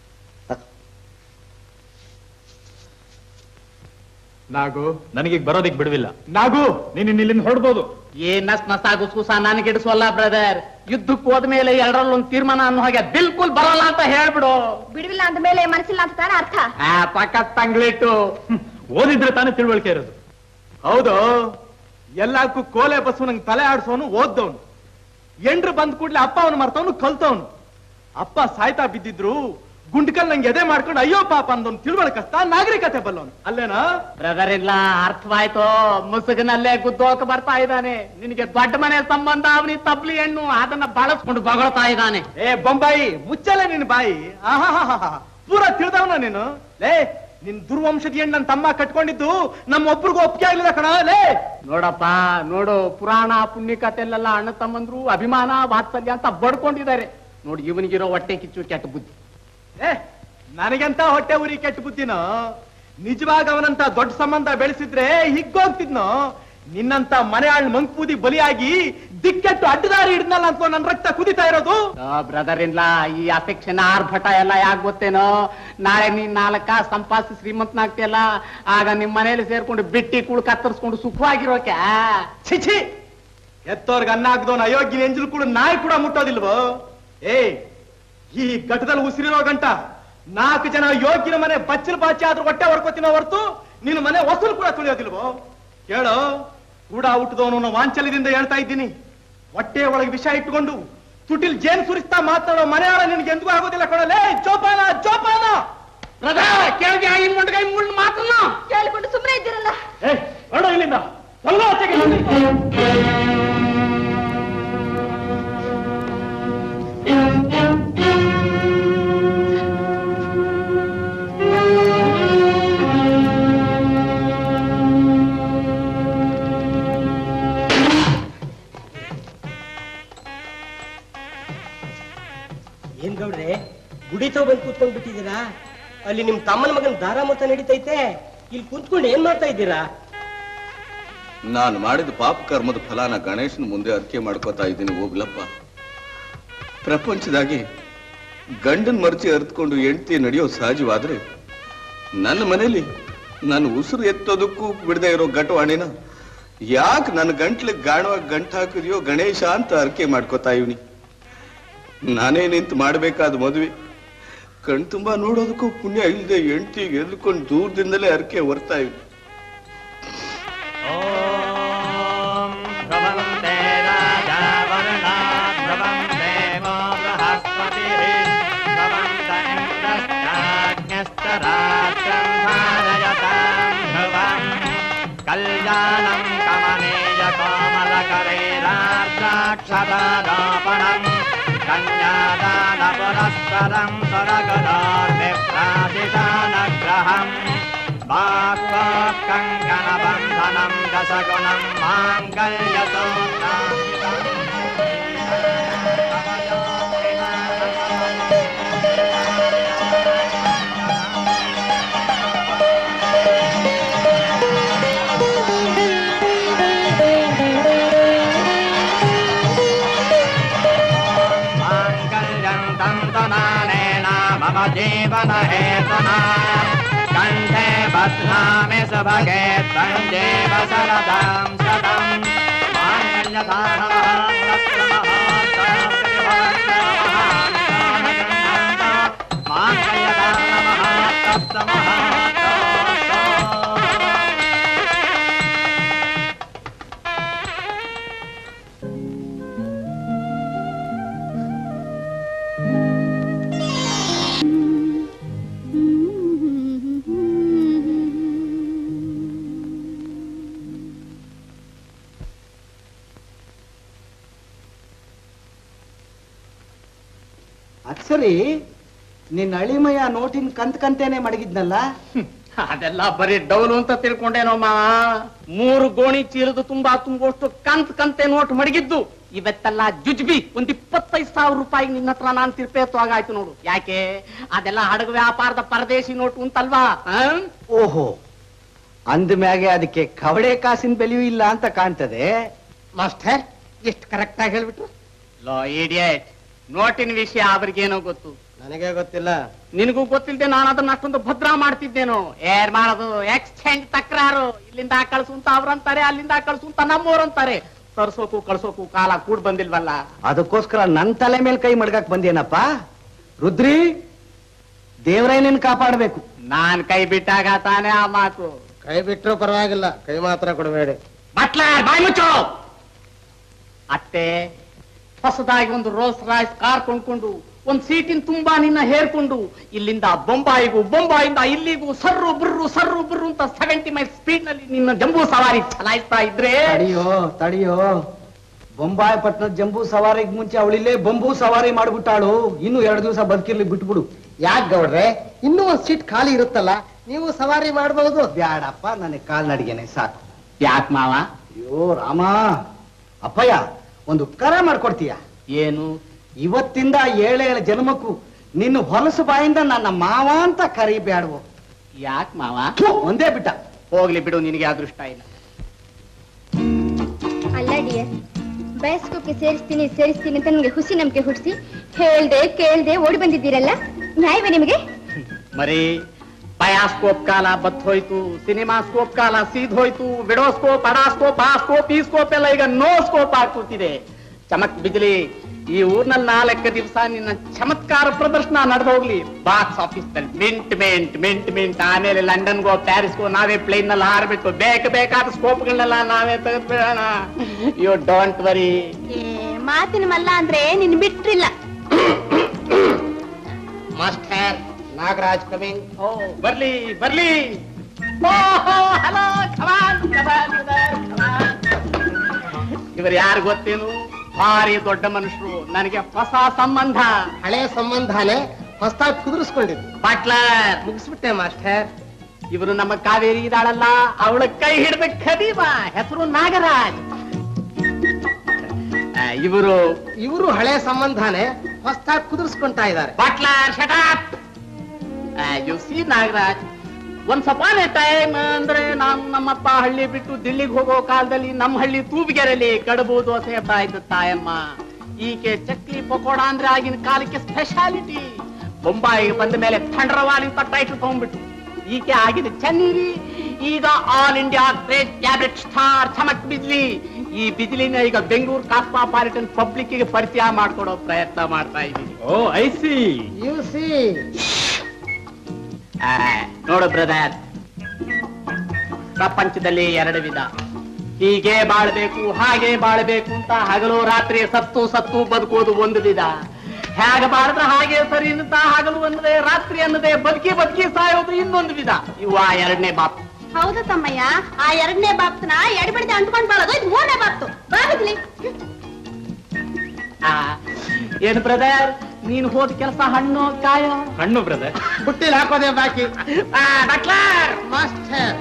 ನಾಗು ನನಗೀಗ ಬರೋದಿಕ್ ಬಿಡುವಿಲ್ಲ ನಾಗು ನೀನು ಇಲ್ಲಿಂದ ಹೊರಡ್ಬೋದು ಏನ್ ನಸ್ ನಸ ಗುಸ್ಗುಸ ನನಗಿಡಿಸೋಲ್ಲ ಬ್ರದರ್ ಯುದ್ಧಕ್ಕೆ ಹೋದ್ಮೇಲೆ ಎರಡರಲ್ಲೊಂದು ತೀರ್ಮಾನ ಅನ್ನೋ ಹಾಗೆ ಬಿಲ್ಕುಲ್ ಬರೋಲ್ಲ ಅಂತ ಹೇಳ್ಬಿಡು ಬಿಡುವಿಲ್ಲ ಅಂದ ಮೇಲೆ ಮನಸ್ಸಿಲ್ಲ ಅಂತ ತಾನೇ ಅರ್ಥ ಆ ಪಕ್ಕತ್ ತಂಗ್ಲಿಟ್ಟು ಓದಿದ್ರೆ ತಾನೇ ತಿಳುವಳಿಕೆ ಇರೋದು ಹೌದು ಎಲ್ಲಕ್ಕೂ ಕೋಲೆ ಬಸ್ಸು ನಂಗೆ ತಲೆ ಆಡ್ಸೋನು ಓದ್ದವನು ಎಂಡ್ರು ಬಂದ್ ಕೂಡ್ಲೆ ಅಪ್ಪ ಅವನು ಮರ್ತವನು ಕಲ್ತವನು ಅಪ್ಪ ಸಾಯ್ತಾ ಬಿದ್ದಿದ್ರು ಗುಂಡ್ಕಲ್ ನಂಗೆ ಎದೆ ಮಾಡ್ಕೊಂಡು ಅಯ್ಯೋ ಪಾಪ ಅಂದವನು ತಿಳುವಳಿಕಸ್ತ ನಾಗರಿಕತೆ ಬಲ್ಲವನು ಅಲ್ಲೇನಾ ಬ್ರದರ್ ಇಲ್ಲ ಅರ್ಥವಾಯ್ತು ಮುಸುಗಿನಲ್ಲೇ ಗುದ್ದೋಕ ಬರ್ತಾ ಇದ್ದಾನೆ ನಿನಗೆ ದೊಡ್ಡ ಮನೆ ಸಂಬಂಧ ಅವನಿ ತಬ್ಲಿ ಹೆಣ್ಣು ಅದನ್ನ ಬಳಸ್ಕೊಂಡು ಬಗೊಳ್ತಾ ಇದ್ದಾನೆ ಏ ಬೊಂಬಾಯಿ ಮುಚ್ಚಲೆ ನಿನ್ ಬಾಯಿ ಆಹಾಹಾಹಾ. ಪೂರ ತಿಳಿದವನ ನೀನು ಲೇ ನಿನ್ ದುರ್ವಂಶದ ಹೆಣ್ಣು ನನ್ನ ತಮ್ಮ ಕಟ್ಕೊಂಡಿದ್ದು ನಮ್ಮ ಒಬ್ರಿಗೂ ಒಪ್ಪಿಗೆ ಆಗ್ಲಿಲ್ಲ ಕಣ ಲೇ ನೋಡಪ್ಪ ನೋಡು ಪುರಾಣ ಪುಣ್ಯಕಥೆಲ್ಲೆಲ್ಲ ಅಣ್ಣ ತಮ್ಮಂದ್ರು ಅಭಿಮಾನ ವಾತ್ಸಲ್ಯ ಅಂತ ಬಡ್ಕೊಂಡಿದ್ದಾರೆ ನೋಡಿ ಇವನಿಗಿರೋ ಹೊಟ್ಟೆ ಕಿಚ್ಚು ಕೆಟ್ಟ ಬುದ್ಧಿ ಏ ನನಗೆಂತ ಹೊಟ್ಟೆ ಉರಿ ಕೆಟ್ಟ ಬುದ್ಧಿನೋ ನಿಜವಾಗ ಅವನಂತ ದೊಡ್ಡ ಸಂಬಂಧ ಬೆಳೆಸಿದ್ರೆ ಹಿಗ್ಗೋಗ್ತಿದ್ನೋ ನಿನ್ನಂತ ಮನೆ ಆಳ್ ಮಂಕ್ಪೂದಿ ಬಲಿಯಾಗಿ ದಿಕ್ಕೆಟ್ಟು ಅಡ್ಡದಾರಿ ಹಿಡ್ನಲ್ಲ ಅಂತ ನನ್ನ ರಕ್ತ ಕುದಿತಾ ಇರೋದು ಬ್ರದರ್ ಇಲ್ಲ ಈ ಅಫೆಕ್ಷನ್ ಆರ್ಭಟ ಎಲ್ಲ ಯಾಕೆ ಗೊತ್ತೇನೋ ನಾಳೆ ನೀನ್ ನಾಲ್ಕ ಸಂಪಾದಿಸಿ ಶ್ರೀಮಂತನಾಗ್ತಿಯಲ್ಲ ಆಗ ನಿಮ್ ಮನೇಲಿ ಸೇರ್ಕೊಂಡು ಬಿಟ್ಟಿ ಕುಳು ಕತ್ತರಿಸ್ಕೊಂಡು ಸುಖವಾಗಿರೋಕೆ ಛಿಛಿ ಎತ್ತೋರ್ಗ ಅನ್ನ ಹಾಕ್ದವನ ಅಯೋಗ್ಯ ಎಂಜಲು ಕೂಡ ನಾಯಿ ಕೂಡ ಮುಟ್ಟೋದಿಲ್ವೋ ಏ ಈ ಘಟ್ಟದಲ್ಲಿ ಉಸಿರಿರೋ ಗಂಟ ನಾಲ್ಕು ಜನ ಯೋಗ್ಯನ ಮನೆ ಬಚ್ಚಲು ಬಾಚಿ ಆದ್ರೂ ಹೊಟ್ಟೆ ಹೊರ್ಕೋತಿನೋ ಹೊರ್ತು ನಿನ್ನ ಮನೆ ಹೊಸಲು ಕೂಡ ತುಳಿಯೋದಿಲ್ವೋ ಕೇಳು ಕೂಡ ಹುಟ್ಟಿದವನು ವಾಂಚಲ್ಯದಿಂದ ಹೇಳ್ತಾ ಇದ್ದೀನಿ ಹೊಟ್ಟೆ ಒಳಗೆ ವಿಷ ಇಟ್ಟುಕೊಂಡು ತುಟಿಲ್ ಜೇನ್ ಸುರಿಸ್ತಾ ಮಾತಾಡೋ ಮನೆಯಾಳ ನಿನ್ಗೆ ಎಂದಿಗೂ ಆಗೋದಿಲ್ಲ ಕೊಡಲೇ ಜೋಪಾನ ಜೋಪಾನ ಕೇಳಿಗೆ ಈ ಮುಂಡ್ಗೈ ಮುಂಡ್ ಮಾತನ್ನ ಕೇಳಿಕೊಂಡು ಸುಮ್ಮನೆ ಇದ್ದೀರಲ್ಲ ಏ ಹೊರಡು ಇಲ್ಲಿಂದ ಸ್ವಲ್ಪ ಆಚೆಗೆ ಏನ್ ಗೌಡ್ರೆ ಗುಡಿ ಬಂದು ಕೂತ್ಕೊಂಡ್ ಬಿಟ್ಟಿದ್ದೀರಾ ಅಲ್ಲಿ ನಿಮ್ ತಮ್ಮನ ಮಗನ್ ದಾರಾಮತ ನಡೀತೈತೆ ಇಲ್ಲಿ ಕುಂತ್ಕೊಂಡು ಏನ್ ಮಾಡ್ತಾ ಇದ್ದೀರಾ ನಾನು ಮಾಡಿದ ಪಾಪ ಕರ್ಮದ ಫಲಾನ ಗಣೇಶನ ಮುಂದೆ ಅರ್ಕೆ ಮಾಡ್ಕೋತಾ ಇದ್ದೀನಿ ಹೋಗ್ಲಪ್ಪ ಪ್ರಪಂಚದಾಗಿ ಗಂಡನ್ ಮರ್ಚಿ ಅರ್ತ್ಕೊಂಡು ಹೆಂಡತಿ ನಡೆಯೋ ಸಹಜವಾದ್ರೆ ನನ್ನ ಮನೇಲಿ ನಾನು ಉಸಿರು ಎತ್ತೋದಕ್ಕೂ ಬಿಡದೆ ಇರೋ ಗಟವಾಣಿನ ಯಾಕೆ ನನ್ನ ಗಂಟ್ಲಿಗೆ ಗಾಣವಾಗಿ ಗಂಟ್ ಹಾಕಿದ್ಯೋ ಗಣೇಶ ಅಂತ ಅರ್ಕೆ ಮಾಡ್ಕೋತಾ ಇವ್ನಿ ನಾನೇ ನಿಂತು ಮಾಡ್ಬೇಕಾದ ಮದುವೆ ಕಣ್ ತುಂಬಾ ನೋಡೋದಕ್ಕೂ ಪುಣ್ಯ ಇಲ್ಲದೆ ಹೆಂಡತಿಗೆ ಎದ್ಕೊಂಡು ದೂರದಿಂದಲೇ ಅರ್ಕೆ ಹೊರ್ತಾ ಇವ್ನಿ ध्रुवन्ते राजा वरुणा ध्रुवं देवो बृहस्पतिः ध्रुवन्त इन्द्रश्चाग्निश्चरात्रं धारयतां ध्रुवम् कल्याणं कमनीयकोमलकरैरार्द्राक्षदारोपणम् कन्यादानपुरस्परं सुरगदार्विप्रादिदानग्रहम् बाह्वाकङ्कणबन्धनं दशगुणं माङ्गल्यसूत्रम् माङ्गल्यं तन्तुनानेन मम जीवनहेतुना कण्ठे बध्नामि सुभगे त्वञ्जेव शरदां शतम् ಅದ್ ಸರಿ ನಿನ್ನ ಅಳಿಮಯ ನೋಟಿನ ಕಂತ್ ಕಂತೇನೆ ಮಡಗಿದ್ನಲ್ಲ ಅದೆಲ್ಲ ಬರೀ ಡೌಲು ಅಂತ ತಿಳ್ಕೊಂಡೇನೋ ಮಾವ ಮೂರು ಗೋಣಿ ಚೀಲದ ತುಂಬಾ ತುಂಬುವಷ್ಟು ಕಂತ್ ಕಂತೆ ನೋಟ್ ಮಡಗಿದ್ದು ಇವತ್ತೆಲ್ಲ ಜುಜ್ಬಿ ಒಂದ್ ಇಪ್ಪತ್ತೈದು ಸಾವಿರ ರೂಪಾಯಿ ನಿನ್ನ ಹತ್ರ ನಾನ್ ತಿರ್ಪೆ ಆಗಾಯ್ತು ನೋಡು ಯಾಕೆ ಅದೆಲ್ಲ ಹಡಗು ವ್ಯಾಪಾರದ ಪರದೇಶಿ ನೋಟು ಅಂತಲ್ವಾ ಆ? ಓಹೋ ಅಂದ ಮ್ಯಾಗೆ ಅದಕ್ಕೆ ಕವಡೆ ಕಾಸಿನ ಬೆಲೆಯೂ ಇಲ್ಲ ಅಂತ ಕಾಣ್ತದೆ ಮಾಸ್ಟರ್ ಎಷ್ಟು ಕರೆಕ್ಟ್ ಆಗಿ ಹೇಳ್ಬಿಟ್ರು ಲೋ ಇಡಿಯಟ್ ನೋಟಿನ ವಿಷಯ ಅವ್ರಿಗೇನೋ ಗೊತ್ತು ನನಗೆ ಗೊತ್ತಿಲ್ಲ ನಿನಗೂ ಗೊತ್ತಿಲ್ಲದೆ ನಾನು ಅದನ್ನ ಅಷ್ಟೊಂದು ಭದ್ರ ಮಾಡ್ತಿದ್ದೇನು ಏರ್ ಮಾಡೋದು ಎಕ್ಸ್ಚೇಂಜ್ ತಕರಾರು ಇಲ್ಲಿಂದ ಕಳ್ಸು ಅಂತ ಅವ್ರಂತಾರೆ ಅಲ್ಲಿಂದ ಕಳ್ಸು ಅಂತ ನಮ್ಮವ್ರಂತಾರೆ ತರ್ಸೋಕು ಕಳ್ಸೋಕು ಕಾಲ ಕೂಡ್ ಬಂದಿಲ್ವಲ್ಲ ಅದಕ್ಕೋಸ್ಕರ ನನ್ ತಲೆ ಮೇಲೆ ಕೈ ಮಡ್ಗಕ್ ಬಂದೇನಪ್ಪ ರುದ್ರಿ ದೇವರೈನನ್ ಕಾಪಾಡ್ಬೇಕು ನಾನ್ ಕೈ ಬಿಟ್ಟಾಗ ತಾನೇ ಆ ಮಾತು ಕೈ ಬಿಟ್ರು ಪರವಾಗಿಲ್ಲ ಕೈ ಮಾತ್ರ ಕೊಡಬೇಡಿ ಬಟ್ಲರ್ ಬಾಯ್ ಮುಚ್ಚು ಅತ್ತೆ ಹೊಸದಾಗಿ ಒಂದು ರೋಲ್ಸ್ ರಾಯ್ಸ್ ಕಾರ್ ಕೊಂಡ್ಕೊಂಡು ಒಂದ್ ಸೀಟಿನ ತುಂಬಾ ನಿನ್ನ ಹೇರ್ಕೊಂಡು ಇಲ್ಲಿಂದ ಬೊಂಬಾಯಿಗೂ ಬೊಂಬಾಯಿಂದ ಇಲ್ಲಿಗೂ ಸರ್ರು ಬುರ್ರು ಸರ್ರು ಬುರ್ರು ಅಂತ ಸೆವೆಂಟಿ ಮೈಲ್ ಸ್ಪೀಡ್ ನಲ್ಲಿ ನಿನ್ನ ಜಂಬೂ ಸವಾರಿ ಚಲಾಯಿಸ್ತಾ ಇದ್ರೆ ತಡಿಯೋ ತಡಿಯೋ ಬೊಂಬಾಯಿ ಪಟ್ಟಣದ ಜಂಬೂ ಸವಾರಿಗೆ ಮುಂಚೆ ಅವಳಿಲ್ಲೇ ಬೊಂಬೂ ಸವಾರಿ ಮಾಡ್ಬಿಟ್ಟಾಳು ಇನ್ನು ಎರಡು ದಿವಸ ಬದುಕಿರ್ಲಿ ಬಿಟ್ಬಿಡು ಯಾಕೆ ಗೌಡ್ರೆ ಇನ್ನೂ ಒಂದ್ ಸೀಟ್ ಖಾಲಿ ಇರುತ್ತಲ್ಲ ನೀವು ಸವಾರಿ ಮಾಡಬಹುದು ಬ್ಯಾಡಪ್ಪ ನನಗೆ ಕಾಲ್ನಡಿಗೆನೆ ಸಾಕು ಯಾಕ್ ಮಾವ ಅಯ್ಯೋ ರಾಮ ಅಪ್ಪಯ್ಯ ಒಂದು ಉಪಕಾರ ಮಾಡ್ಕೊಡ್ತೀಯ ಏನು ಇವತ್ತಿಂದ ಏಳೇಳು ಜನ್ಮಕ್ಕೂ ನಿನ್ನ ಹೊಲಸು ಬಾಯಿಂದ ನನ್ನ ಮಾವ ಅಂತ ಕರಿಬ್ಯಾಡ್ವು ಯಾಕ್ ಮಾವ ಒಂದೇ ಬಿಟ್ಟ ಹೋಗ್ಲಿ ಬಿಡು ನಿನಗೆ ಅದೃಷ್ಟ ಇಲ್ಲ ಅಲ್ಲ ಡಿಯರ್ ಬಯಸ್ಕೋಕೆ ಸೇರಿಸ್ತೀನಿ ಸೇರಿಸ್ತೀನಿ ಅಂತ ನಿಮ್ಗೆ ಹುಸಿ ನಂಬಿಕೆ ಹುಟ್ಟಿಸಿ ಹೇಳ್ದೆ ಕೇಳ್ದೆ ಓಡಿ ಬಂದಿದ್ದೀರಲ್ಲ ನ್ಯಾಯವೇ ನಿಮಗೆ ಮರಿ ಬಯಾಸ್ಕೋಪ್ ಕಾಲ ಬತ್ ಹೋಯ್ತು ಸಿನಿಮಾ ಸ್ಕೋಪ್ ಕಾಲ ಸೀದ್ ಹೋಯ್ತು ವಿಡೋಸ್ಕೋಪ್ ಅಡಾಸ್ಕೋಪ್ ಆ ಸ್ಕೋಪ್ ಈ ಸ್ಕೋಪ್ ಎಲ್ಲ ಈಗ ನೋ ಸ್ಕೋಪ್ ಆಗ್ತಿದೆ ಚಮಕ್ ಬಿಜ್ಲಿ ಈ ಊರ್ನಲ್ಲಿ ನಾಲ್ಕು ದಿವಸ ನಿನ್ನ ಚಮತ್ಕಾರ ಪ್ರದರ್ಶನ ನಡೆದು ಹೋಗ್ಲಿ ಬಾಕ್ಸ್ ಆಫೀಸ್ ನಲ್ಲಿ ಮಿಂಟ್ ಮಿಂಟ್ ಮಿಂಟ್ ಮಿಂಟ್ ಆಮೇಲೆ ಲಂಡನ್ಗೋ ಪ್ಯಾರಿಸ್ಗೋ ನಾವೇ ಪ್ಲೇನ್ ನಲ್ಲಿ ಹಾರ್ಬಿಟ್ಟು ಬೇಕು ಬೇಕಾದ ಸ್ಕೋಪ್ಗಳನ್ನೆಲ್ಲ ನಾವೇ ತೆಗೆದ್ಬಿಡೋಣ ಯು ಡೋಂಟ್ ವರಿ ಮಾತಿನ ಮಲ್ಲ ಅಂದ್ರೆ ನಿನ್ ಬಿಟ್ರಿಲ್ಲ ಮಾಸ್ಟರ್ ನಾಗರಾಜ್ ಕಮಿಂಗ್ ಓ ಬರ್ಲಿ ಬರ್ಲಿ ಹಲೋ ಇವರು ಯಾರು ಗೊತ್ತೇನು ಭಾರಿ ದೊಡ್ಡ ಮನುಷ್ಯರು ನನಗೆ ಹೊಸ ಸಂಬಂಧ ಹಳೆ ಸಂಬಂಧನೇ ಹೊಸದಾಗಿ ಕುದುರಿಸ್ಕೊಂಡಿದ್ದು ಬಾಟ್ಲರ್ ಮುಗಿಸ್ಬಿಟ್ಟೆ ಮಾಸ್ಟರ್ ಇವರು ನಮ್ಮ ಕಾವೇರಿ ಇದಾಳಲ್ಲ ಅವಳ ಕೈ ಹಿಡಿದ ಕದೀಮ ಹೆಸರು ನಾಗರಾಜ್ ಇವರು ಇವರು ಹಳೆ ಸಂಬಂಧನೇ ಹೊಸದಾಗಿ ಕುದುರಿಸ್ಕೊಂತಾ ಇದ್ದಾರೆ butler shut up you see Nagaraj ಒಂದ್ ಸಪಾನೆ ಟೈಮ್ ಅಂದ್ರೆ ನಾನು ನಮ್ಮಪ್ಪ ಹಳ್ಳಿ ಬಿಟ್ಟು ದಿಲ್ಲಿಗೆ ಹೋಗೋ ಕಾಲದಲ್ಲಿ ನಮ್ಮ ಹಳ್ಳಿ ತೂಬಿಗೆರೆಲಿ ಕಡುಬು ದೋಸೆ ಹಬ್ಬ ಇದ್ದ ತಾಯಮ್ಮ ಈಕೆ ಚಕ್ಲಿ ಪಕೋಡ ಅಂದ್ರೆ ಆಗಿನ ಕಾಲಕ್ಕೆ ಸ್ಪೆಷಾಲಿಟಿ ಬೊಂಬಾಯಿಗೆ ಬಂದ ಮೇಲೆ ಥಂಡ್ರವಾಲ್ ಅಂತ ಟೈಟಲ್ ತಗೊಂಡ್ಬಿಟ್ಟು ಈಕೆ ಆಗಿದೆ ಚೆನ್ನೀರಿ ಈಗ all India great cabinet star Chamak Bijli ಈ ಬಿಜ್ಲಿನ ಈಗ ಬೆಂಗಳೂರು ಕಾಸ್ಮಾಪಾಲಿಟನ್ ಪಬ್ಲಿಕ್ ಗೆ ಪರಿಚಯ ಮಾಡ್ಕೊಡೋ ಪ್ರಯತ್ನ ಮಾಡ್ತಾ ಇದ್ದೀನಿ oh I see you see ಆ, ನೋಡು ಬ್ರದರ್ ಪ್ರಪಂಚದಲ್ಲಿ ಎರಡು ವಿಧ ಹೀಗೆ ಬಾಳ್ಬೇಕು ಹಾಗೆ ಬಾಳ್ಬೇಕು ಅಂತ ಹಗಲು ರಾತ್ರಿ ಸತ್ತು ಸತ್ತು ಬದುಕೋದು ಒಂದು ವಿಧ ಹೇಗೆ ಬಾಳಿದ್ರೆ ಹಾಗೆ ಸರಿ ಅಂತ ಹಗಲು ಅನ್ನದೆ ರಾತ್ರಿ ಅನ್ನದೆ ಬದುಕಿ ಬದುಕಿ ಸಾಯೋದು ಇನ್ನೊಂದು ವಿಧ ಇವ ಎರಡನೇ ಬಾಪ್ ಹೌದು ತಮ್ಮಯ್ಯ ಆ ಎರಡನೇ ಬಾಪ್ತನ ಎಡಬಿಡದೆ ಅಂಟ್ಕೊಂಡ್ ಬಾಳೋದು ಇದು ಮೂರನೇ ಬಾಪ್ತು ಬಾಗಿದ್ಲಿ ಆ, ಏನ್ ಬ್ರದರ್ ನೀನ್ ಹೋದ ಕೆಲಸ ಹಣ್ಣು ಕಾಯೋ ಹಣ್ಣು ಬ್ರದರ್ ಬುಟ್ಟಿಲ್ ಹಾಕೋದೇ ಬಾಕಿ ಆ, ಬಟ್ಲರ್ ಮಾಸ್ಟರ್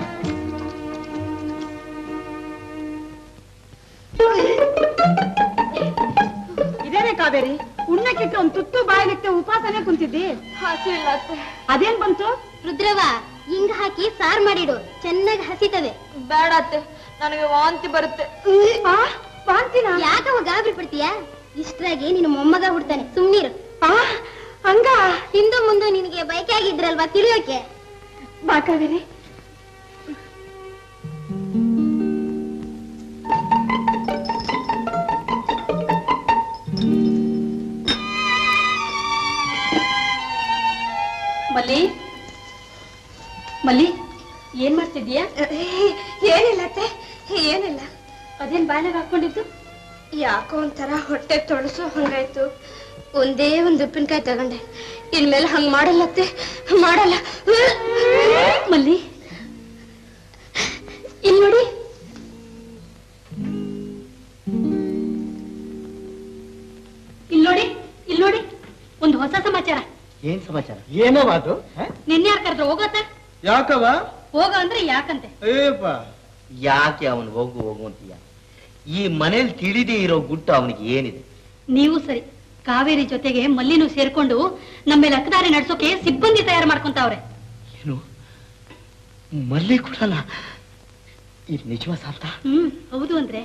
ಇದೇನೆ ಕಾವೇರಿ ಉಣ್ಣಕ್ಕಿಟ್ಟು ಒಂದ್ ತುತ್ತು ಬಾಯಿಲಿಟ್ಟು ಉಪವಾಸನೆ ಕುಂತಿದ್ದಿ ಹಸು ಇಲ್ಲ ಅತ್ತೆ. ಅದೇನ್ ಬಂತು ರುದ್ರವ ಹಿಂಗ್ ಹಾಕಿ ಸಾರ್ ಮಾಡಿಡು ಚೆನ್ನಾಗಿ ಹಸಿತದೆ ಬೇಡ ಅತ್ತೆ ನನಗೆ ವಾಂತಿ ಬರುತ್ತೆ ವಾಂತಿನ ಯಾಕವ ಗಾಬರಿ ಪಡ್ತೀಯ ಇಷ್ಟ್ರಾಗಿ ನಿನ್ನ ಮೊಮ್ಮಗ ಹುಡ್ತಾನೆ ಸುಮ್ನೀರು ಹಂಗ ಹಿಂದೂ ಮುಂದೆ ನಿನಗೆ ಬೈಕ್ ಆಗಿದ್ರಲ್ವಾ ತಿಳಿಯೋಕೆ ಬಾ ಕಾವೇರಿ ಮಲ್ಲಿ ಮಲ್ಲಿ ಏನ್ ಮಾಡ್ತಿದ್ಯಾ ಏನಿಲ್ಲ ಅತ್ತೆ ಏನಿಲ್ಲ ಅದೇನ್ ಬಾಯ್ನಾಗ ಹಾಕೊಂಡಿದ್ದು ಯಾಕೋ ಒಂಥರ ಹೊಟ್ಟೆ ತೊಳಸು ಹಂಗಾಯ್ತು ಒಂದೇ ಒಂದು ಉಪ್ಪಿನಕಾಯಿ ತಗೊಂಡೆ ಇನ್ಮೇಲೆ ಹಂಗ್ ಮಾಡಲ್ಲ ಅತ್ತೆ ಮಾಡಲ್ಲ ಮಲ್ಲಿ ಇಲ್ಲಿ ನೋಡಿ ಇಲ್ಲಿ ನೋಡಿ ಇಲ್ಲಿ ನೋಡಿ ಒಂದು ಹೊಸ ಸಮಾಚಾರ ಏನ್ ಸಮಾಚಾರ ಏನವ ಅದು ನಿನ್ನೆ ಯಾರು ಕರೆದ್ರು ಹೋಗತ್ತ ಯಾಕವ ಹೋಗ ಅಂದ್ರೆ ಯಾಕಂತೆ ಏಪ ಯಾಕೆ ಅವನು ಹೋಗು ಹೋಗು ಅಂತೀಯ ಈ ಮನೇಲಿ ತಿಳಿದೇ ಇರೋ ಗುಟ್ಟು ಅವನಿಗೆ ಏನಿದೆ ನೀವು ಸರಿ ಕಾವೇರಿ ಜೊತೆಗೆ ಮಲ್ಲಿನೂ ಸೇರ್ಕೊಂಡು ನಮ್ಮ ಮೇಲೆ ಅಕ್ಕದಾರಿ ನಡ್ಸೋಕೆ ಸಿಬ್ಬಂದಿ ತಯಾರು ಮಾಡ್ಕೊಂತಾವ್ರೆ ಏನು ಮಲ್ಲಿ ಕೊಡಲ್ಲ ಇದು ನಿಜವ ಸಾರ್ಥ ಹ್ಮ್ ಹೌದು ಅಂದ್ರೆ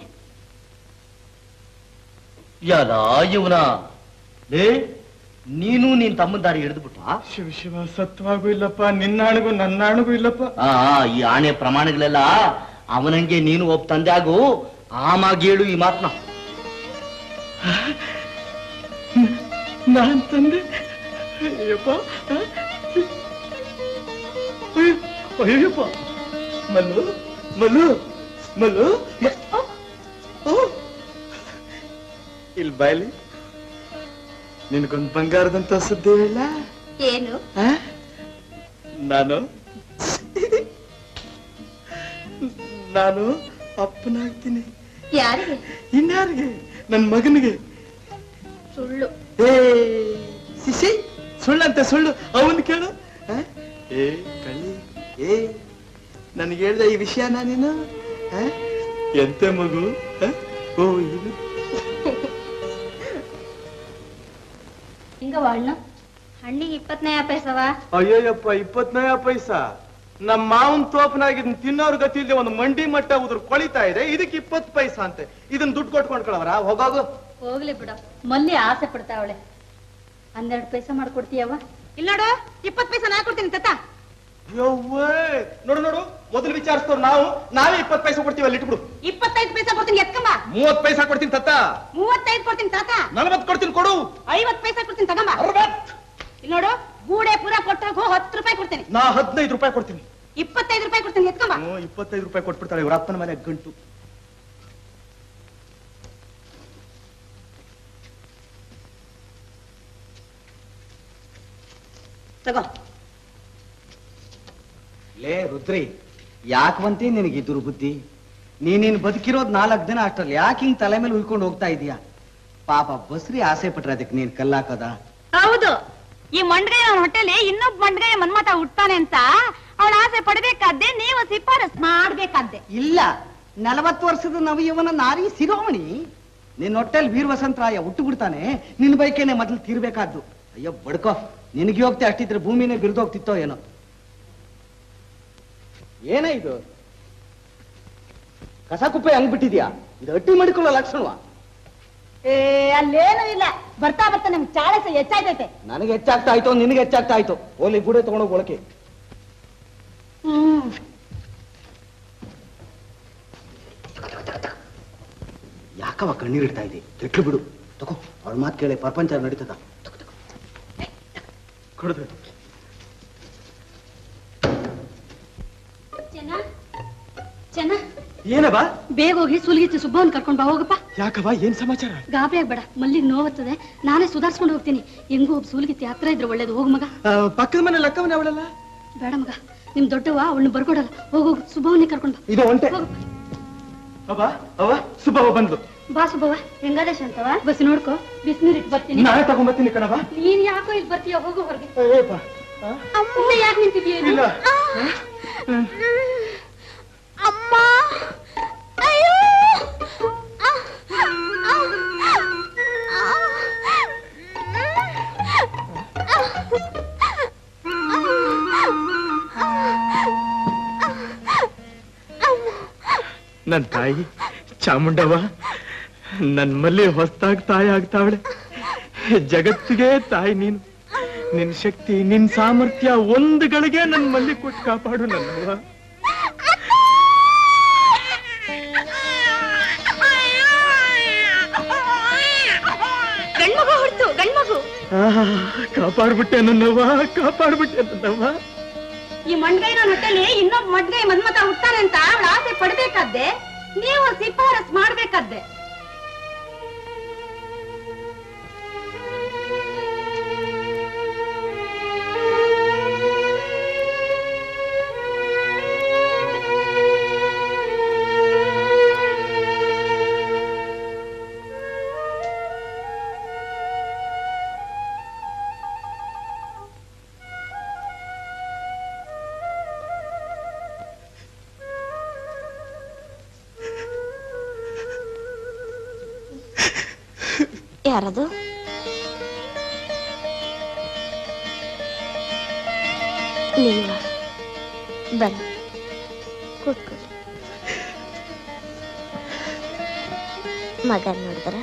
ಯಾಲ ಇವನ ಲೇ ನೀನು ನಿನ್ ತಮ್ಮನ ದಾರಿ ಹಿಡಿದ್ಬಿಟ್ಟ ಶಿವ ಶಿವ ಸತ್ವಾಗೂ ಇಲ್ಲಪ್ಪ ನಿನ್ನಾಣಗೂ ನನ್ನಾಣಗೂ ಇಲ್ಲಪ್ಪ ಆ ಈ ಆಣೆ ಪ್ರಮಾಣಗಳೆಲ್ಲ ಅವನಂಗೆ ನೀನು ಒಬ್ಬ ತಂದೆ ಆಗು ಆಮಾಗಿ ಹೇಳು ಈ ಮಾತ್ನ ನಾನ್ ತಂದೆ ಅಯ್ಯಪ್ಪ ಆ? ಅಯ್ಯೋ, ಅಯ್ಯಪ್ಪ ಮಲ್ಲು ಮಲ್ಲು ಮಲ್ಲು ಮ- ಆ, ಆ. ಇಲ್ ಬಾಯ್ಲಿ ನಿನ್ಗೊಂದ್ ಬಂಗಾರದಂತ ಸುದ್ದಿ ಹೇಳ ಏನು ನಾನು ನಾನು ಅಪ್ಪನಾಗ್ತೀನಿ ಯಾರಿಗೆ ಇನ್ಯಾರಿಗೆ ನನ್ ಮಗನಿಗೆ ಸುಳ್ಳು ಏ ಶಿಶಿ ಸುಳ್ಳಂತೆ ಸುಳ್ಳು ಅವನ್ ಕೇಳು ಆ? ಏ ಕಳ್ಳಿ ಏ ನನಗೆ ಹೇಳ್ದ ಈ ವಿಷಯ ನೀನು ಆ? ಎಂತೆ ಮಗು ಆ? ಓ ಇದು ಹಿಂಗವ ಹಣ್ಣು ಹಣ್ಣಿಗೆ ಇಪ್ಪತ್ತನೇ ಪೈಸವ ಅಯ್ಯಯ್ಯಪ್ಪ ಇಪ್ಪತ್ತನೇ ಪೈಸಾ ನಮ್ಮ ಮಾವನ್ ತೋಪನಾಗಿದ್ ತಿನ್ನೋರ್ ಗತಿ ಇಲ್ಲದೆ ಒಂದು ಮಂಡಿ ಮಟ್ಟ ಉದ್ರ ಕೊಳಿತಾ ಇದೆ ಇದಕ್ಕೆ ಇಪ್ಪತ್ತು ಪೈಸಾ ಅಂತೆ ಇದನ್ನ ದುಡ್ಡು ಕೊಟ್ಕೊಂಡ್ಕೊಳವ್ರ ಹೋಗಾಗು ಹೋಗ್ಲಿ ಬಿಡ ಮಲ್ಲಿ ಆಸೆ ಪಡ್ತಾವಳೆ ಹನ್ನೆರಡು ಪೈಸೆ ಮಾಡ್ಕೊಡ್ತೀಯವ ಇಲ್ಲ ನೋಡು ಇಪ್ಪತ್ ಪೈಸೆ ನಾ ಕೊಡ್ತೀನಿ ತತ್ತ ಯವ್ವೇ ನೋಡು ನೋಡು ಮೊದಲು ವಿಚಾರಿಸ್ತವ್ರು ನಾವು ನಾವೇ ಇಪ್ಪತ್ತು ಪೈಸೆ ಕೊಡ್ತೀವಿ ಅಲ್ಲಿ ಇಟ್ಬಿಡು ಇಪ್ಪತ್ತೈದು ಪೈಸೆ ಕೊಡ್ತೀನಿ ಎತ್ಕಂಬ ಮೂವತ್ ಪೈಸಾ ಕೊಡ್ತೀನಿ ತತ್ತ ಮೂವತ್ತೈದು ಕೊಡ್ತೀನಿ ತಾತ ನಲವತ್ತು ಕೊಡ್ತೀನಿ ಕೊಡು ಐವತ್ ಪೈಸೆ ಕೊಡ್ತೀನಿ ತಗಂಬ ಇಲ್ಲಿ ನೋಡು ಗೂಡೆ ಪೂರ ಕೊಟ್ಟಾಗ ಹತ್ತು ರೂಪಾಯಿ ಕೊಡ್ತೀನಿ ನಾ ಹದಿನೈದು ರೂಪಾಯಿ ಕೊಡ್ತೀನಿ ಇಪ್ಪತ್ತೈದು ರೂಪಾಯಿ ಕೊಡ್ತೀನಿ ಎತ್ಕಂಬ ಹ್ಞೂ ಇಪ್ಪತ್ತೈದು ರೂಪಾಯಿ ಕೊಟ್ಬಿಡ್ತಾಳೆ ಇವ್ರ ಅಪ್ಪನ ಮನೆ ಗಂಟು ತಗೋ ಲೇ ರುದ್ರಿ ಯಾಕವಂತಿ ನಿನಗೆ ಇದ್ರು ಬುದ್ಧಿ ನೀನಿನ್ ಬದುಕಿರೋದ್ ನಾಲ್ಕು ದಿನ ಅಷ್ಟ್ರಲ್ಲಿ ಯಾಕೆ ಹಿಂಗ್ ತಲೆ ಮೇಲೆ ಉಳ್ಕೊಂಡು ಹೋಗ್ತಾ ಇದೀಯಾ ಪಾಪ ಬಸ್ರಿ ಆಸೆ ಪಟ್ರೆ ಅದಕ್ಕೆ ನೀನ್ ಕಲ್ಲಾಕದ ಹೌದು ಈ ಮಂಡ್ಗಯ್ಯ ಅವನ ಹೊಟ್ಟೆಲಿ ಇನ್ನೊಬ್ಬ ಮಂಡ್ಗಯ್ಯ ಮನ್ಮತ ಹುಟ್ತಾನೆ ಅಂತ ಅವಳ ಆಸೆ ಪಡ್ಬೇಕಾದ್ದೆ ನೀವು ಶಿಫಾರಸ್ ಮಾಡ್ಬೇಕಾದ್ದೆ ಇಲ್ಲ ನಲವತ್ತು ವರ್ಷದ ನವಯವನ ನಾರಿ ಶಿರೋಮಣಿ ನಿನ್ನ ಹೊಟ್ಟೆಲ್ ವೀರ ವಸಂತರಾಯ ಹುಟ್ಟು ಬಿಡ್ತಾನೆ ನಿನ್ ಬೈಕೇನೆ ಮೊದಲು ತೀರ್ಬೇಕಾದ್ದು ಅಯ್ಯೋ ಬಡ್ಕೋ ನಿನಗೆ ಹೋಗ್ತೆ ಅಷ್ಟಿದ್ರೆ ಭೂಮಿನೇ ಬಿರಿದೋಗ್ತಿತ್ತೋ ಏನೋ ಏನೇ ಇದು ಕಸ ಕುಪ್ಪೆ ಹಂಗ್ ಬಿಟ್ಟಿದ್ಯಾ ಇದು ಅಟ್ಟಿ ಮಾಡಿಕೊಳ್ಳೋ ಲಕ್ಷಣವಾ ಏ ಅಲ್ಲೇನು ಇಲ್ಲ ಬರ್ತಾ ಬರ್ತಾ ನಮ್ ಚಾಳಸ ಹೆಚ್ಚಾಯ್ತೈತೆ ನನಗೆ ಹೆಚ್ಚಾಗ್ತಾ ಆಯ್ತು ನಿನಗೆ ಹೆಚ್ಚಾಗ್ತಾ ಆಯ್ತು ಓಲಿ ಗುಡೆ ತಗೊಂಡೋಗಿ ಒಳಕ್ಕೆ ಹ್ಮ್ ಯಾಕವ ಕಣ್ಣೀರಿಡ್ತಾ ಇದೆ ಕೆಟ್ಲು ಬಿಡು ತಗೋ ಅವಳ ಮಾತು ಕೇಳಿ ಪ್ರಪಂಚ ನಡೀತದ ಕೊಡುದು ಚೆನ್ನ ಚೆನ್ನ ಏನವ ಬೇಗ ಹೋಗಿ ಸುಲ್ಗಿಚ್ಚಿ ಸುಬ್ಬವನ್ ಕರ್ಕೊಂಡ್ ಬಾ ಹೋಗಪ್ಪ ಯಾಕವ ಏನ್ ಸಮಾಚಾರ ಗಾಬರಿ ಆಗ್ಬೇಡ ಮಲ್ಲಿಗೆ ನೋವತ್ತದೆ ನಾನೇ ಸುಧಾರ್ಸ್ಕೊಂಡು ಹೋಗ್ತೀನಿ ಹೆಂಗೂ ಒಬ್ಬ ಸೂಲ್ಗಿತ್ತಿ ಹತ್ರ ಇದ್ರೆ ಒಳ್ಳೇದು ಹೋಗ್ ಮಗ ಆ, ಪಕ್ಕದ ಮನೆ ಲಕ್ಕವನೇ ಅವಳಲ್ಲ ಬೇಡ ಮಗ ನಿಮ್ ದೊಡ್ಡವ ಅವಳನ್ನ ಬರ್ಕೊಡಲ್ಲ ಹೋಗು ಸುಬ್ಬವನ್ನೇ ಕರ್ಕೊಂಡ್ ಬಾ ಇದು ಒಂಟೆ ಹೋಗು. ಅವ ಅವ ಸುಬ್ಬವ ಬಂದ್ಲು ಬಾ ಸುಬ್ಬವ ಹೆಂಗಾದೇಶ ಅಂತವ ಬಸ್ ನೋಡ್ಕೋ ಬಿಸಿನೀರ್ ಇಟ್ಟು ಬರ್ತೀನಿ ನಾಳೆ ತಗೊಂಬರ್ತೀನಿ ಕಣವ ನೀನ್ ಯಾಕೋ ಇಲ್ಲಿ ಬರ್ತೀಯ ಹೋಗು ಹೊರಗೆ ಏಪ್ಪ ಸುಮ್ನೆ ಯಾಕೆ ನಿಂತಿದ್ಯಾ ಇಲ್ಲ. ಅಮ್ಮ ಅಯ್ಯೋ ನನ್ ತಾಯಿ ಚಾಮುಂಡವ ನನ್ ಮಲ್ಲಿ ಹೊಸ್ತಾಗ್ ತಾಯಿ ಆಗ್ತಾವಳೆ ಜಗತ್ತಿಗೆ ತಾಯಿ ನೀನು ನಿನ್ ಶಕ್ತಿ ನಿನ್ ಸಾಮರ್ಥ್ಯ ಒಂದು ಗಳಿಗೆ ನನ್ ಮಲ್ಲಿ ಕೊಟ್ಟು ಕಾಪಾಡು ನನ್ನವ್ವ ಗಂಡ್ಮಗು ಹುಡ್ತು ಗಂಡ್ಮಗು ಆಹಾ, ಕಾಪಾಡ್ಬಿಟ್ಟೆ ನನ್ನವ್ವ ಕಾಪಾಡ್ಬಿಟ್ಟೆ ನನ್ನವ್ವ ಈ ಮಂಡ್ಗೈನ ಹೊಟ್ಟೆಲಿ ಇನ್ನೊಬ್ಬ ಮಡ್ಗೈ ಮನ್ಮತ ಹುಟ್ತಾನೆ ಅಂತ ಅವಳ ಆಸೆ ಪಡ್ಬೇಕಾದ್ದೆ ನೀವು ಶಿಫಾರಸ್ ಮಾಡ್ಬೇಕಾದ್ದೆ ಯಾರದು ನೀವಾ ಬನ್ನಿ ಕೂತ್ಕೊಳ್ಳಿ ಮಗ ನೋಡಿದ್ರ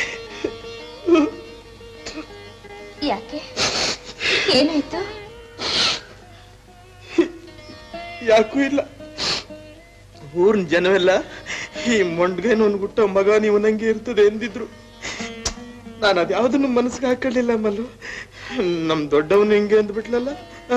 ಯಾಕೆ ಏನಾಯ್ತು ಯಾಕೂ ಇಲ್ಲ ಊರಿನ ಜನವೆಲ್ಲ ಈ ಮೊಂಡ್ಗೇನೊಂದು ಹುಟ್ಟೋ ಮಗ ನೀವು ನಂಗೆ ಇರ್ತದೆ ಎಂದಿದ್ರು ನಾನು ಅದ್ಯಾವುದನ್ನು ಮನಸ್ಸಿಗೆ ಹಾಕೊಳ್ಳಿಲ್ಲ ಮಲ್ಲು ನಮ್ ದೊಡ್ಡವನು ಹಿಂಗೆ ಅಂದ್ಬಿಟ್ಲಲ್ಲ ಆ?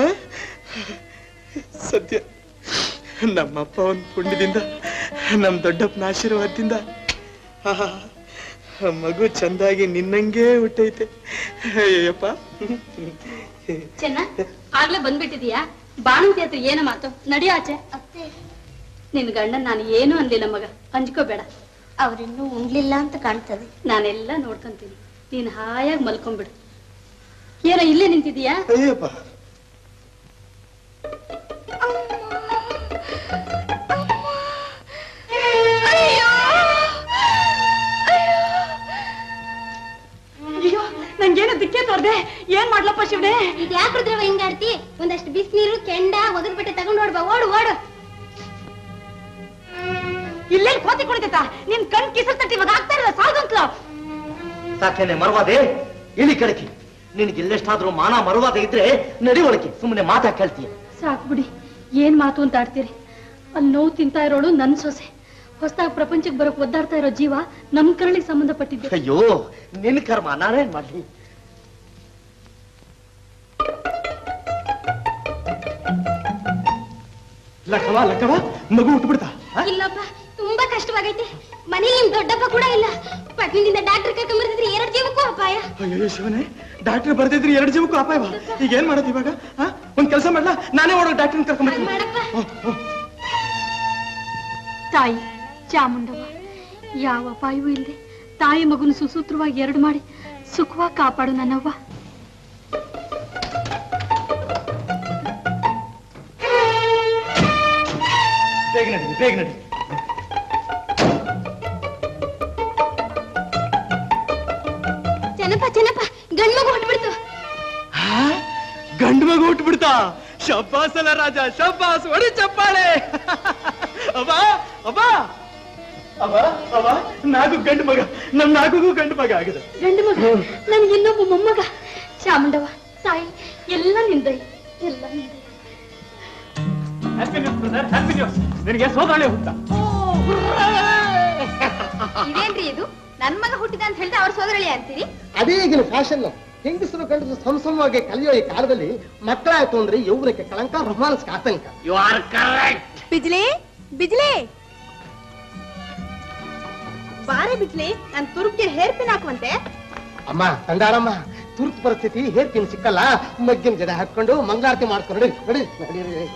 ಸತ್ಯ ನಮ್ಮಪ್ಪ ಒಂದು ಪುಣ್ಯದಿಂದ ನಮ್ ದೊಡ್ಡಪ್ಪನ ಆಶೀರ್ವಾದದಿಂದ ಆಹಾ, ಆ ಮಗು ಚಂದಾಗಿ ನಿನ್ನಂಗೆ ಹುಟ್ಟೈತೆ ಅಯ್ಯಪ್ಪ ಚೆನ್ನ ಆಗ್ಲೇ ಬಂದ್ಬಿಟ್ಟಿದೀಯಾ ಬಾಣಂತಿ ಹತ್ರ ಏನ ಮಾತು ನಡಿ ಆಚೆ ನಿನ್ ಗಂಡನ್ ನಾನು ಏನು ಅನ್ಲಿಲ್ಲ ಮಗ ಅಂಜ್ಕೋಬೇಡ ಅವ್ರಿನ್ನೂ ಉಣ್ಲಿಲ್ಲ ಅಂತ ಕಾಣ್ತದೆ ನಾನೆಲ್ಲ ನೋಡ್ಕೊಂತೀನಿ ನೀನ್ ಹಾಯಾಗಿ ಮಲ್ಕೊಂಡ್ಬಿಡು ಏನೋ ಇಲ್ಲೇ ನಿಂತಿದೀಯಾ ಅಯ್ಯಪ್ಪ ಅಯ್ಯೋ ನಂಗೇನು ದಿಕ್ಕೆ ತೋರ್ದೆ ಏನ್ ಮಾಡ್ಲಪ್ಪ ಶಿವನೇ ಯಾಕೆ ರುದ್ರವ ಹಿಂಗಾಡ್ತಿ ಒಂದಷ್ಟು ಬಿಸಿನೀರು ಕೆಂಡ ಒಗದ್ ಬಟ್ಟೆ ತಗೊಂಡ್ ಓಡ್ಬಾ ಓಡು ಓಡು ಇಲ್ಲೇ ಕೋತಿ ಕುಣಿತೈತ ನಿನ್ ಕಣ್ ಕಿಸಲ್ ತಟ್ಟಿ ಇವಾಗ ಆಗ್ತಾ ಇರಲ್ಲ ಸಾಲ್ಗಂತ್ಲ ಸಾಕೇನೆ ಮರವಾದೆ ಇಳಿ ಕಡಕಿ ನಿನಗೆ ಎಲ್ಲೆಷ್ಟಾದ್ರೂ ಮಾನ ಮರವಾದ ಇದ್ರೆ ನಡಿವಳಿಕೆ ಸುಮ್ಮನೆ ಮಾತಾ ಕೇಳ್ತೀಯ ಸಾಕು ಬಿಡಿ ಏನ್ ಮಾತು ಅಂತ ಆಡ್ತೀರಿ ಅಲ್ಲಿ ನೋವು ತಿಂತಾ ಇರೋಳು ನನ್ ಸೊಸೆ ಹೊಸದಾಗಿ ಪ್ರಪಂಚಕ್ಕೆ ಬರೋಕ್ ಒದ್ದಾಡ್ತಾ ಇರೋ ಜೀವ ನಮ್ ಕರಳಿಗೆ ಸಂಬಂಧಪಟ್ಟಿದ್ದು ಅಯ್ಯೋ ನಿನ್ ಕರ್ಮ ನಾನೇನ್ ಮಾಡ್ಲಿ ಲಕ್ಕವ ಲಕ್ಕವ ಮಗು ಹುಟ್ಟುಬಿಡ್ತಾ ಇಲ್ಲಪ್ಪ ತುಂಬಾ ಕಷ್ಟವಾಗೈತೆ ಮನೇಲಿ ನಿಮ್ ದೊಡ್ಡಪ್ಪ ಕೂಡ ಇಲ್ಲ ಪಟ್ನದಿಂದ ಡಾಕ್ಟರ್ ಕರ್ಕೊಂಡ್ಬರ್ತಿದ್ರೆ ಎರಡು ಜೀವಕ್ಕೂ ಅಪಾಯ ಅಯ್ಯೋ ಶಿವನೇ ಡಾಕ್ಟರ್ ಬರ್ದಿದ್ರಿ ಎರಡು ಜೀವಕ್ಕೂ ಅಪಾಯವ ಈಗ ಏನ್ ಮಾಡೋದು ಇವಾಗ ಆ? ಒಂದ್ ಕೆಲಸ ಮಾಡ್ಲಾ ನಾನೇ ಓಡೋ ಡಾಕ್ಟರ್ ಕರ್ಕೊಂಡ್ಬರ್ತೀನಿ ತಾಯಿ ಚಾಮುಂಡವ ಯಾವ ಅಪಾಯವೂ ಇಲ್ಲದೆ ತಾಯಿ ಮಗುನ ಸುಸೂತ್ರವಾಗಿ ಎರಡು ಮಾಡಿ ಸುಖವಾಗಿ ಕಾಪಾಡು ನನ್ನವ್ವ ಬೇಗ ನಡಿ ಬೇಗ ನಡಿ ಚೆನ್ನಪ್ಪ ಚೆನ್ನಪ್ಪ ಗಂಡ್ಮಗು ಹೊಟ್ಬಿಡ್ತು ಗಂಡು ಮಗು ಹುಟ್ಬಿಡ್ತಾ ಶಬ್ಬಾಸ್ ಅಲ್ಲ ರಾಜ ಶಬ್ಬಾಸ್ ಹೊಡಿ ಚಪ್ಪಾಳೆ ಅವ ಅವ ಅವ ಅವ ನಾಗು ಗಂಡು ಮಗ ನಮ್ ನಾಗುಗೂ ಗಂಡು ಮಗ ಆಗಿದೆ ಗಂಡು ಮಗ ನನ್ಗೆ ಇನ್ನೊಬ್ಬ ಮೊಮ್ಮಗ ಚಾಮುಂಡವ ತಾಯಿ ಎಲ್ಲ ನಿಂದೈ ಎಲ್ಲ ನಿಂದೈ happy news brother happy news ನಿನಗೆ ಸೋದರಳೆ ಹುಟ್ಟ ಇದೇನ್ರಿ ಇದು ನನ್ ಮಗ ಹುಟ್ಟಿದ ಅಂತ ಹೇಳ್ತಾ ಅವ್ರ ಸೋದರಳಿ ಅಂತೀರಿ ಅದೇ ಈಗಿನ ಫ್ಯಾಷನ್ ಹೆಂಗಸರು ಗಂಡಸರು ಸಂಸಮವಾಗಿ ಕಲಿಯೋ ಈ ಕಾಲದಲ್ಲಿ ಮಕ್ಕಳಾಯ್ತು ಅಂದ್ರೆ ಯೌವನಕ್ಕೆ ಕಳಂಕ ರೊಮಾನ್ಸ್ಗೆ ಆತಂಕ you are correct Bijli Bijli ಬಾರೆ ಬಿಜ್ಲಿ ನನ್ ತುರುಪ್ಗೆ ಹೇರ್ ಪಿನ್ ಹಾಕುವಂತೆ ಅಮ್ಮ ತಂದಾಳಮ್ಮ ತುರ್ತು ಪರಿಸ್ಥಿತಿ ಹೇಳ್ತೀನಿ ಸಿಕ್ಕಲ್ಲ ಮಗ್ಗಿನ ಜಡೆ ಹಾಕೊಂಡು ಮಂಗಳಾರತಿ ಮಾಡ್ಕೊಂಡು ನಡಿ ನಡಿ ನಡಿ ನಡಿ.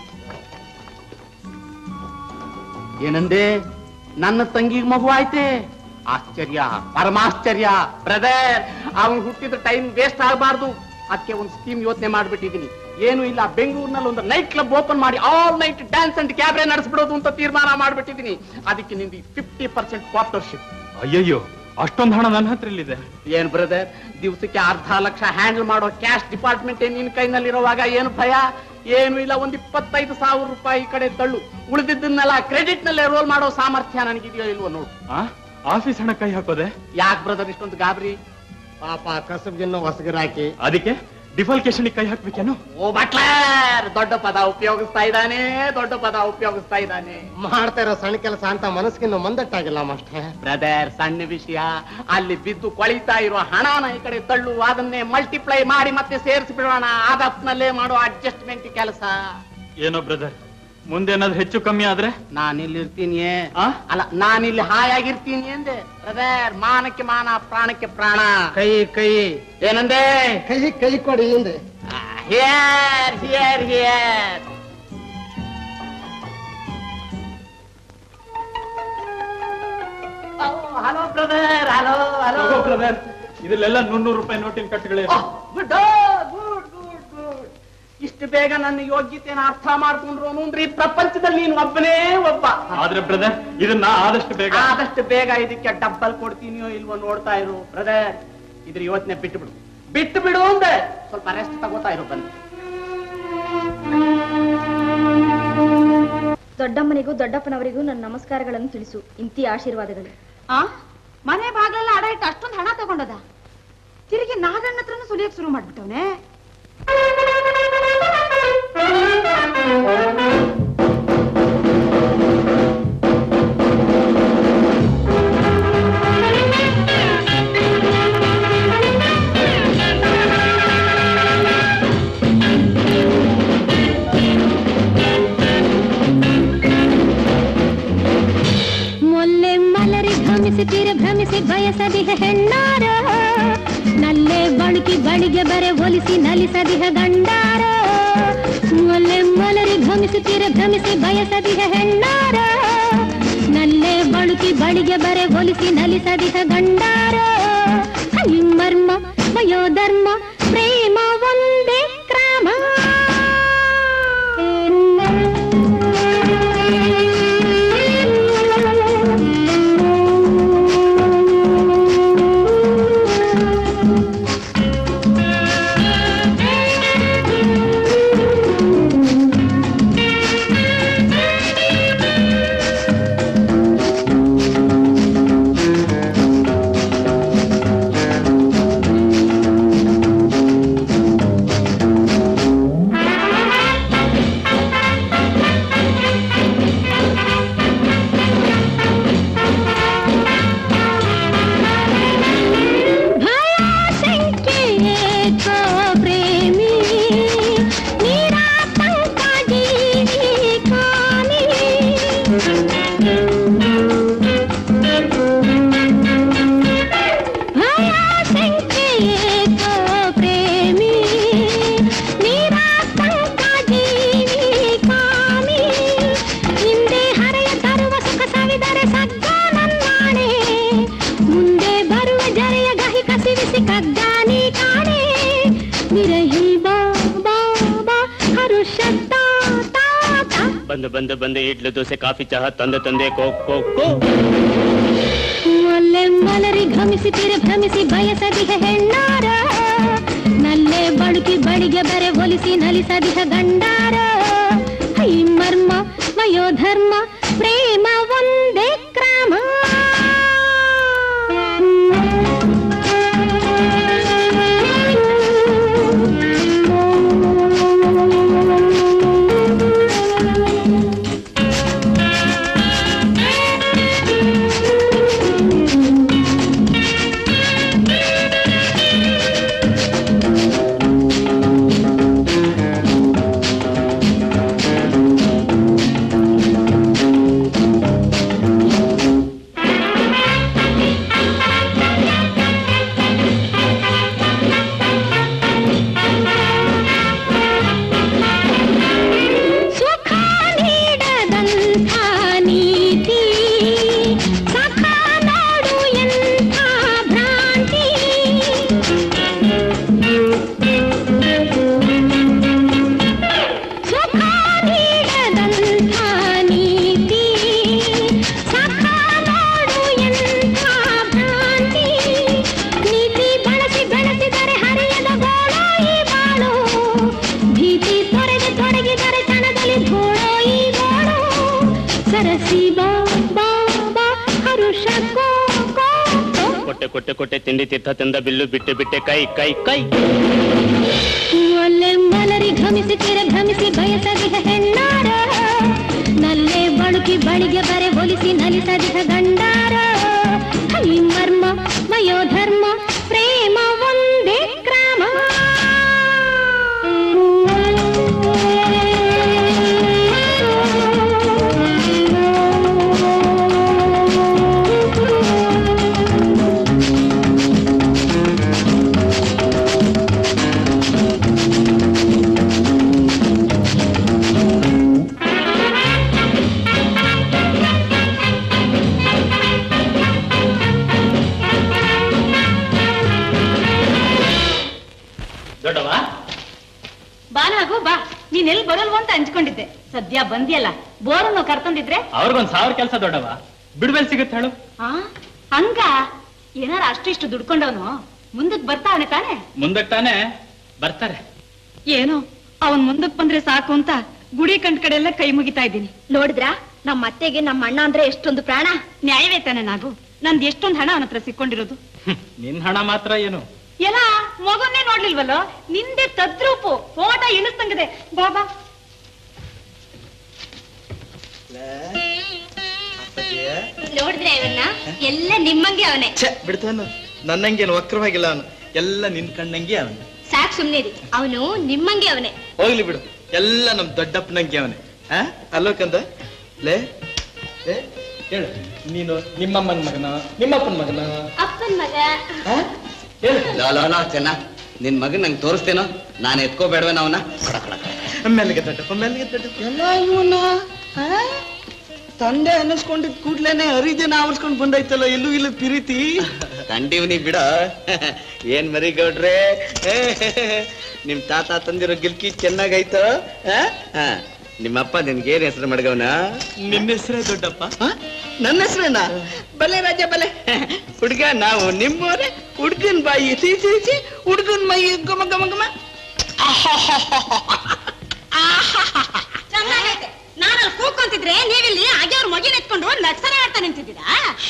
ಏನಂದೆ ನನ್ನ ತಂಗಿಗೆ ಮಗು ಆಯ್ತೆ ಆಶ್ಚರ್ಯ ಪರಮಾಶ್ಚರ್ಯ ಬ್ರದರ್ ಅವನು ಹುಟ್ಟಿದ ಟೈಮ್ ವೇಸ್ಟ್ ಆಗಬಾರ್ದು ಅದಕ್ಕೆ ಒಂದು ಸ್ಕೀಮ್ ಯೋಚನೆ ಮಾಡ್ಬಿಟ್ಟಿದೀನಿ ಏನು ಇಲ್ಲ ಬೆಂಗಳೂರಿನಲ್ಲಿ ಒಂದು ನೈಟ್ ಕ್ಲಬ್ ಓಪನ್ ಮಾಡಿ all night dance and cabaret ನಡೆಸ್ಬಿಡೋದು ಅಂತ ತೀರ್ಮಾನ ಮಾಡ್ಬಿಟ್ಟಿದೀನಿ ಅದಕ್ಕೆ ನಿಂದು ಫಿಫ್ಟಿ ಪರ್ಸೆಂಟ್ ಪಾರ್ಟ್ನರ್ಶಿಪ್ ಅಯ್ಯಯ್ಯೋ ಅಷ್ಟೊಂದು ಹಣ ನನ್ನ ಹತ್ರ ಇದೆ ಏನ್ ಬ್ರದರ್ ದಿವಸಕ್ಕೆ ಅರ್ಧ ಲಕ್ಷ ಹ್ಯಾಂಡಲ್ ಮಾಡೋ ಕ್ಯಾಶ್ ಡಿಪಾರ್ಟ್ಮೆಂಟ್ ನಿನ್ ಕೈನಲ್ಲಿರುವಾಗ ಏನು ಭಯ ಏನು ಇಲ್ಲ ಒಂದ್ ಇಪ್ಪತ್ತೈದು ಸಾವಿರ ರೂಪಾಯಿ ಈ ಕಡೆ ತಳ್ಳು ಉಳಿದಿದ್ದನ್ನೆಲ್ಲ ಕ್ರೆಡಿಟ್ ನಲ್ಲೇ ರೋಲ್ ಮಾಡೋ ಸಾಮರ್ಥ್ಯ ನನಗಿದೆಯೋ ಇಲ್ವೋ ನೋಡು ಆಫೀಸ್ ಹಣ ಕೈ ಹಾಕೋದೆ ಯಾಕೆ ಬ್ರದರ್ ಇಷ್ಟೊಂದು ಗಾಬರಿ ಪಾಪ ಕಸಬ್ಗಿನ್ನೋ ಹೊಸಗರಾಕಿ ಅದಕ್ಕೆ ಡಿಫಾಲ್ಕೇಶನ್ ಕೈ ಹಾಕ್ಬೇಕೇನು ಓ ಬಟ್ಲರ್ ದೊಡ್ಡ ಪದ ಉಪಯೋಗಿಸ್ತಾ ಇದ್ದಾನೆ ದೊಡ್ಡ ಪದ ಉಪಯೋಗಿಸ್ತಾ ಇದ್ದಾನೆ ಮಾಡ್ತಾ ಇರೋ ಸಣ್ಣ ಕೆಲಸ ಅಂತ ಮನಸ್ಸಿಗಿನ್ನು ಮಂದಟ್ಟಾಗಿಲ್ಲ ಮಾಸ್ಟರ್ ಬ್ರದರ್ ಸಣ್ಣ ವಿಷಯ ಅಲ್ಲಿ ಬಿದ್ದು ಕೊಳಿತಾ ಇರೋ ಹಣನ ಈ ಕಡೆ ತಳ್ಳು ಅದನ್ನೇ ಮಲ್ಟಿಪ್ಲೈ ಮಾಡಿ ಮತ್ತೆ ಸೇರಿಸಿ ಬಿಡೋಣ ಆದಪ್ನಲ್ಲೇ ಮಾಡೋ ಅಡ್ಜಸ್ಟ್ಮೆಂಟ್ ಕೆಲಸ ಏನೋ ಬ್ರದರ್ ಮುಂದೇನಾದ್ರೂ ಹೆಚ್ಚು ಕಮ್ಮಿ ಆದ್ರೆ ನಾನಿಲ್ಲಿ ಇರ್ತೀನಿ ಅಲ್ಲ ನಾನಿಲ್ಲಿ ಹಾಯಾಗಿರ್ತೀನಿ ಎಂದೆ ಬ್ರದರ್ ಮಾನಕ್ಕೆ ಮಾನ ಪ್ರಾಣಕ್ಕೆ ಪ್ರಾಣ ಕೈ ಕೈ ಏನಂದೆ ಕೈ ಕೈ ಕೊಡಿ ಹಿಂದೆ here here here hello brother hello hello brother ಇದ್ರಲ್ಲೆಲ್ಲ ನೂರು ರೂಪಾಯಿ ನೋಟಿನ ಕಟ್ಟುಗಳೇ ಗುಡ್ ಗುಡ್ ಗುಡ್ ಗುಡ್ ಇಷ್ಟು ಬೇಗ ನನ್ನ ಯೋಗ್ಯತೆನ ಅರ್ಥ ಮಾಡ್ಕೊಂಡ್ರು ಅಂದ್ರೆ ಈ ಪ್ರಪಂಚದಲ್ಲಿ ನೀನು ಒಬ್ಬನೇ ಒಬ್ಬ ಆದ್ರೆ ಬ್ರದರ್ ಇದನ್ನ ಆದಷ್ಟು ಬೇಗ ಆದಷ್ಟು ಬೇಗ ಇದಕ್ಕೆ ಡಬ್ಬಲ್ ಕೊಡ್ತೀನಿಯೋ ಇಲ್ವೋ ನೋಡ್ತಾ ಇರು ಬ್ರದರ್ ಇದ್ರ ಯೋಚನೆ ಬಿಟ್ಟು ಬಿಡು ಬಿಟ್ಟು ಬಿಡು ಅಂದೆ ಸ್ವಲ್ಪ ರೆಸ್ಟ್ ತಗೋತಾ ಇರು ಬಂದು ದೊಡ್ಡಮ್ಮನಿಗೂ ದೊಡ್ಡಪ್ಪನವರಿಗೂ ನನ್ನ ನಮಸ್ಕಾರಗಳನ್ನು ತಿಳಿಸು ಇಂತಿ ಆಶೀರ್ವಾದಗಳು ಆ ಮನೆ ಬಾಗ್ಲೆಲ್ಲ ಅಡ ಇಟ್ಟು ಅಷ್ಟೊಂದು ಹಣ ತಗೊಂಡದ ತಿರುಗಿ ನಾಗಣ್ಣ ಹತ್ರನೂ ಸುಲಿಯಕ್ ಶುರು ಮಾಡ್ಬಿಟ್ಟವನೆ ಮೊಲ್ಲೆ ಮಲರಿ ಭ್ರಮಿಸಿ ತೀರ ಭ್ರಮಿಸಿ ಬಯಸದಿಹ ಹೆಣ್ಣಾರ ನಲ್ಲೆ ಬಳುಕಿ ಬಳಿಗೆ ಬರೆ ಒಲಿಸಿ ನಲಿಸದಿಹ ಗಂಡಾರ ಮೊಲ್ಲೆ ಮಲರಿ ಭ್ರಮಿಸಿ ತೀರ ಭ್ರಮಿಸಿ ಬಯಸದಿಹ ಹೆಣ್ಣಾರ ನಲ್ಲೆ ಬಳುಕಿ ಬಳಿಗೆ ಬರೆ ಒಲಿಸಿ ನಲಿಸದಿಹ ಗಂಡಾರ ಮರ್ಮ ವಯೋಧರ್ಮ ಪ್ರೇಮ ಒಂದೇ ಕ್ರಮ ಭಯಾಶಂಕೆ ಏಕೋ ಪ್ರೇಮಿ ನಿರಾತಂಕ ಜೀವಿ ಕಾಮಿ ಭಯಾಶಂಕೆ ಏಕೋ ಪ್ರೇಮಿ ನಿರಾತಂಕ ಜೀವಿ ಕಾಮಿ ಹಿಂದೆ ಹರೆಯ ತರುವ ಸುಖ ಸವಿದರೆ ಸಗ್ಗ ನನ್ನಾಣೆ ಮುಂದೆ ಬರುವ ಜರೆಯ ಗಹಿ ಕಸಿವಿಸಿ ಕದ್ದಾನಿ ಕಾಣೆ ವಿರಹಿ ಬಾ ಬಾ ಬಾ ಹರುಷ ತಾ ತಾ ತಾ. ಬಂದು ಬಂದು ಬಂದು ಇಡ್ಲು ದೋಸೆ ಕಾಫಿ ಚಹಾ ತಂದೆ ತಂದೆ ಕೋ ಕೋ ಕೋ ಒಲ್ಲೆ ಮಲರಿ ಘಮಿಸಿ ತಿರೆ ಭ್ರಮಿಸಿ ಬಯಸದಿಹ ಹೆಣ್ಣಾರ ನಲ್ಲೆ ಬಳುಕಿ ಬಳಿಗೆ ಬರೆ ಒಲಿಸಿ ನಲಿಸದಿಹ ಗಂಡಾರ ಹೈ ಮರ್ಮ ವಯೋಧರ್ಮ ಪ್ರೇಮ ಒಂದೇ ಕ್ರಮ ಸುಖ ನೀಡದಂಥ ನೀತಿ ಸಖ ನೋಡು ಎಂಥ ಭ್ರಾಂತಿ ಸುಖ ನೀಡದಂಥ ನೀತಿ ಸಖ ನೋಡು ಎಂಥ ಭ್ರಾಂತಿ ನೀತಿ ಬಳಸಿ ಬೆಳೆಸಿದರೆ ಹರಿಯದ ಗೋಳೋ ಈ ಬಾಳು ಭೀತಿ ತೊರೆದು ತೊಡಗಿದರೆ ತನದಲ್ಲಿ ಧೂಳೋ ಈ ಗೋಳು ಸರಸಿ ಬಾ ಬಾ ಬಾ ಹರುಷ ಕೋ ಕೋ ಕೋ. ಕೊಟ್ಟೆ ಕೊಟ್ಟೆ ಕೊಟ್ಟೆ ತಿಂಡಿ ತಿತ್ತ ತಿಂದ ಬಿಲ್ಲು ಬಿಟ್ಟೆ ಬಿಟ್ಟೆ ಕೈ ಕೈ ಕೈ ಒಲ್ಲೆ ಮಲರಿ ಘಮಿಸಿ ತಿರೆ ಭ್ರಮಿಸಿ ಬಯಸದಿಹ ಹೆಣ್ಣಾರ ನಲ್ಲೆ ಬಳುಕಿ ಬಳಿಗೆ ಬರೆ ಒಲಿಸಿ ನಲಿಸದಿಹ ಗಂಡಾರ ಹೈ ಮರ್ಮ ವಯೋಧರ್ಮ ಪ್ರೇಮ ಒಂದೇ ಕ್ರಮ ದೊಡ್ಡವ ಬಾನಾಗು ಬಾ ನೀನ್ ಎಲ್ಲಿ ಬರಲ್ವ ಅಂತ ಅಂಜ್ಕೊಂಡಿದ್ದೆ ಸದ್ಯ ಬಂದಿಯಲ್ಲ ಬೋರನ್ನು ಕರ್ತಂದಿದ್ರೆ ಅವ್ರಿಗೊಂದ್ ಸಾವಿರ ಕೆಲಸ ದೊಡ್ಡವ ಬಿಡುವೆಲ್ ಸಿಗುತ್ತೆ ಹೇಳು ಆ ಹಂಗ ಏನಾರ ಅಷ್ಟಿಷ್ಟು ದುಡ್ಕೊಂಡವನು ಮುಂದಕ್ ಬರ್ತಾವನೆ ತಾನೆ ಮುಂದಕ್ಕೆ ತಾನೇ ಬರ್ತಾರೆ ಏನೋ ಅವನ್ ಮುಂದಕ್ ಬಂದ್ರೆ ಸಾಕು ಅಂತ ಗುಡಿ ಕಂಡ್ ಕಡೆ ಎಲ್ಲ ಕೈ ಮುಗಿತಾ ಇದ್ದೀನಿ ನೋಡಿದ್ರ ನಮ್ಮ ಅತ್ತೆಗೆ ನಮ್ಮ ಅಣ್ಣ ಅಂದ್ರೆ ಎಷ್ಟೊಂದು ಪ್ರಾಣ ನ್ಯಾಯವೇ ತಾನೆ ನಾವು ನಂದ್ ಎಷ್ಟೊಂದ್ ಹಣ ಅವನ ಹತ್ರ ಸಿಕ್ಕೊಂಡಿರೋದು ನಿನ್ ಹಣ ಮಾತ್ರ ಏನು ಎಲ್ಲ ಮಗನ್ನೇ ನೋಡ್ಲಿಲ್ವಲ್ಲೋ ನಿಂದೆ ತದ್ರೂಪು ಫೋಟೋ ಇಳಿಸ್ತಂಗಿದೆ ಬಾಬಾ ನೋಡಿದ್ರೆ ಇವನ್ನ ಎಲ್ಲ ನಿಮ್ಮಂಗೆ ಅವನೇ ಛೆ ಬಿಡ್ತಾನ ನನ್ನಂಗೇನು ವಕ್ರವಾಗಿಲ್ಲ ಅವನು ಎಲ್ಲ ನಿನ್ ಕಣ್ಣಂಗೆ ಅವನು ಸಾಕ್ ಸುಮ್ನಿರಿ ಅವನು ನಿಮ್ಮಂಗೆ ಅವನೇ ಹೋಗ್ಲಿ ಬಿಡು ಎಲ್ಲ ನಮ್ ದೊಡ್ಡಪ್ಪನಂಗೆ ಅವನೇ ಆ ಅಲ್ಲೋ ಕಂದ ಲೇ ಲೇ, ಹೇಳು ನೀನು ನಿಮ್ಮಮ್ಮನ ಮಗನ ನಿಮ್ಮಪ್ಪನ ಮಗನ ಅಪ್ಪನ್ ಮಗ ಲಾ ಲಾ ಲಾ ಚೆನ್ನ ನಿನ್ ಮಗನ್ ನಂಗೆ ತೋರಿಸ್ತೇನೋ ನಾನು ಎತ್ಕೋಬೇಡವೇನ ಅವನ ಮೆಲ್ಲಿಗೆ ದೊಡ್ಡಪ್ಪ ಮೆಲ್ಲಿಗೆ ದೊಡ್ಡಪ್ಪ ಎಲ್ಲ ಇವನ್ನ ಆ? ತಂದೆ ಅನ್ನಿಸ್ಕೊಂಡಿದ್ ಕೂಡ್ಲೇನೆ ಹರಿದೇನ ಆವರ್ಸ್ಕೊಂಡ್ ಬಂದೈತಲ್ಲ ಎಲ್ಲೂ ಇಲ್ಲ ಪ್ರೀತಿ ಕಂಡಿವ್ನಿ ಬಿಡ ಏನ್ ಮರಿ ಗೌಡ್ರೆ ನಿಮ್ ತಾತ ತಂದಿರೋ ಗಿಲ್ಕಿ ಚೆನ್ನಾಗೈತ ನಿಮ್ಮಪ್ಪ ನಿನ್ಗೆ ಏನ್ ಹೆಸರು ಮಡ್ಗವನ ನಿನ್ನ ಹೆಸರೇ ದೊಡ್ಡಪ್ಪ ನನ್ನ ಹೆಸರೇನಾ ಬಲೆ ರಾಜ ಬಲೆ ಹುಡ್ಗ ನಾವು ನಿಮ್ಮೋರೆ ಹುಡ್ಗನ್ ಬಾಯಿ ಸೀಸಿ ಸೀಸಿ ಹುಡ್ಗನ್ ಮೈ ಗಮ ಗಮ ಗಮ ಚೆನ್ನಾಗೈತೆ ನಾನು ಕೂಕೊಂತಿದ್ರೆ ನೀವಿಲ್ಲಿ ಹಾಗೆ ಅವ್ರ ಮಗಿನ ಎತ್ಕೊಂಡು ನಡ್ಸನ ಆಡ್ತಾ ನಿಂತಿದ್ದೀರಾ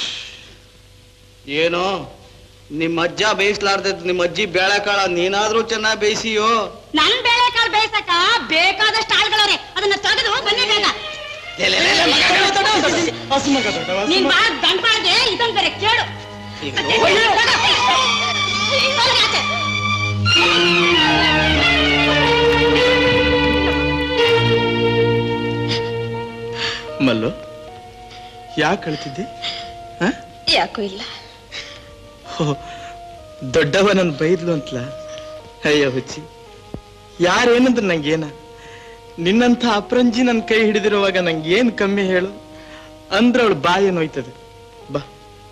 ಏನೋ ನಿಮ್ಮ ಅಜ್ಜ ಬೇಯಿಸ್ಲಾರ್ದದ್ ನಿಮ್ಮ ಅಜ್ಜಿ ಬೇಳೆಕಾಳ ನೀನಾದ್ರೂ ಚೆನ್ನಾಗ್ ಬೇಯಿಸಿಯೋ ನನ್ ಬೇಳೆಕಾಳು ಬೇಯಿಸಕ ಬೇಕಾದಷ್ಟು ಆಳ್ಗಳವ್ರೆ ಅದನ್ನ ತೆಗೆದು ಬನ್ನಿ ಬೇಗ ನೀನ್ ಬಾ ದಂಪಾಳ್ಗೆ ಇದನ್ ಬೇರೆ ಕೇಳು ತೊಲಗಾಚೆ. ಮಲ್ಲು ಯಾಕೆ ಕಳ್ತಿದ್ದೆ ಯಾಕೂ ಇಲ್ಲ ದೊಡ್ಡವ ನನ್ ಬೈದ್ಲು ಅಂತಲ ಅಯ್ಯ ಹುಚ್ಚಿ ಯಾರೇನಂದ್ರೆ ನಂಗೇನ ನಿನ್ನಂಥ ಅಪ್ರಂಜಿ ನನ್ ಕೈ ಹಿಡಿದಿರುವಾಗ ನಂಗೆ ಏನ್ ಕಮ್ಮಿ ಹೇಳು ಅಂದ್ರೆ ಅವಳು ಬಾಯಿ ನೋಯ್ತದೆ ಬಾ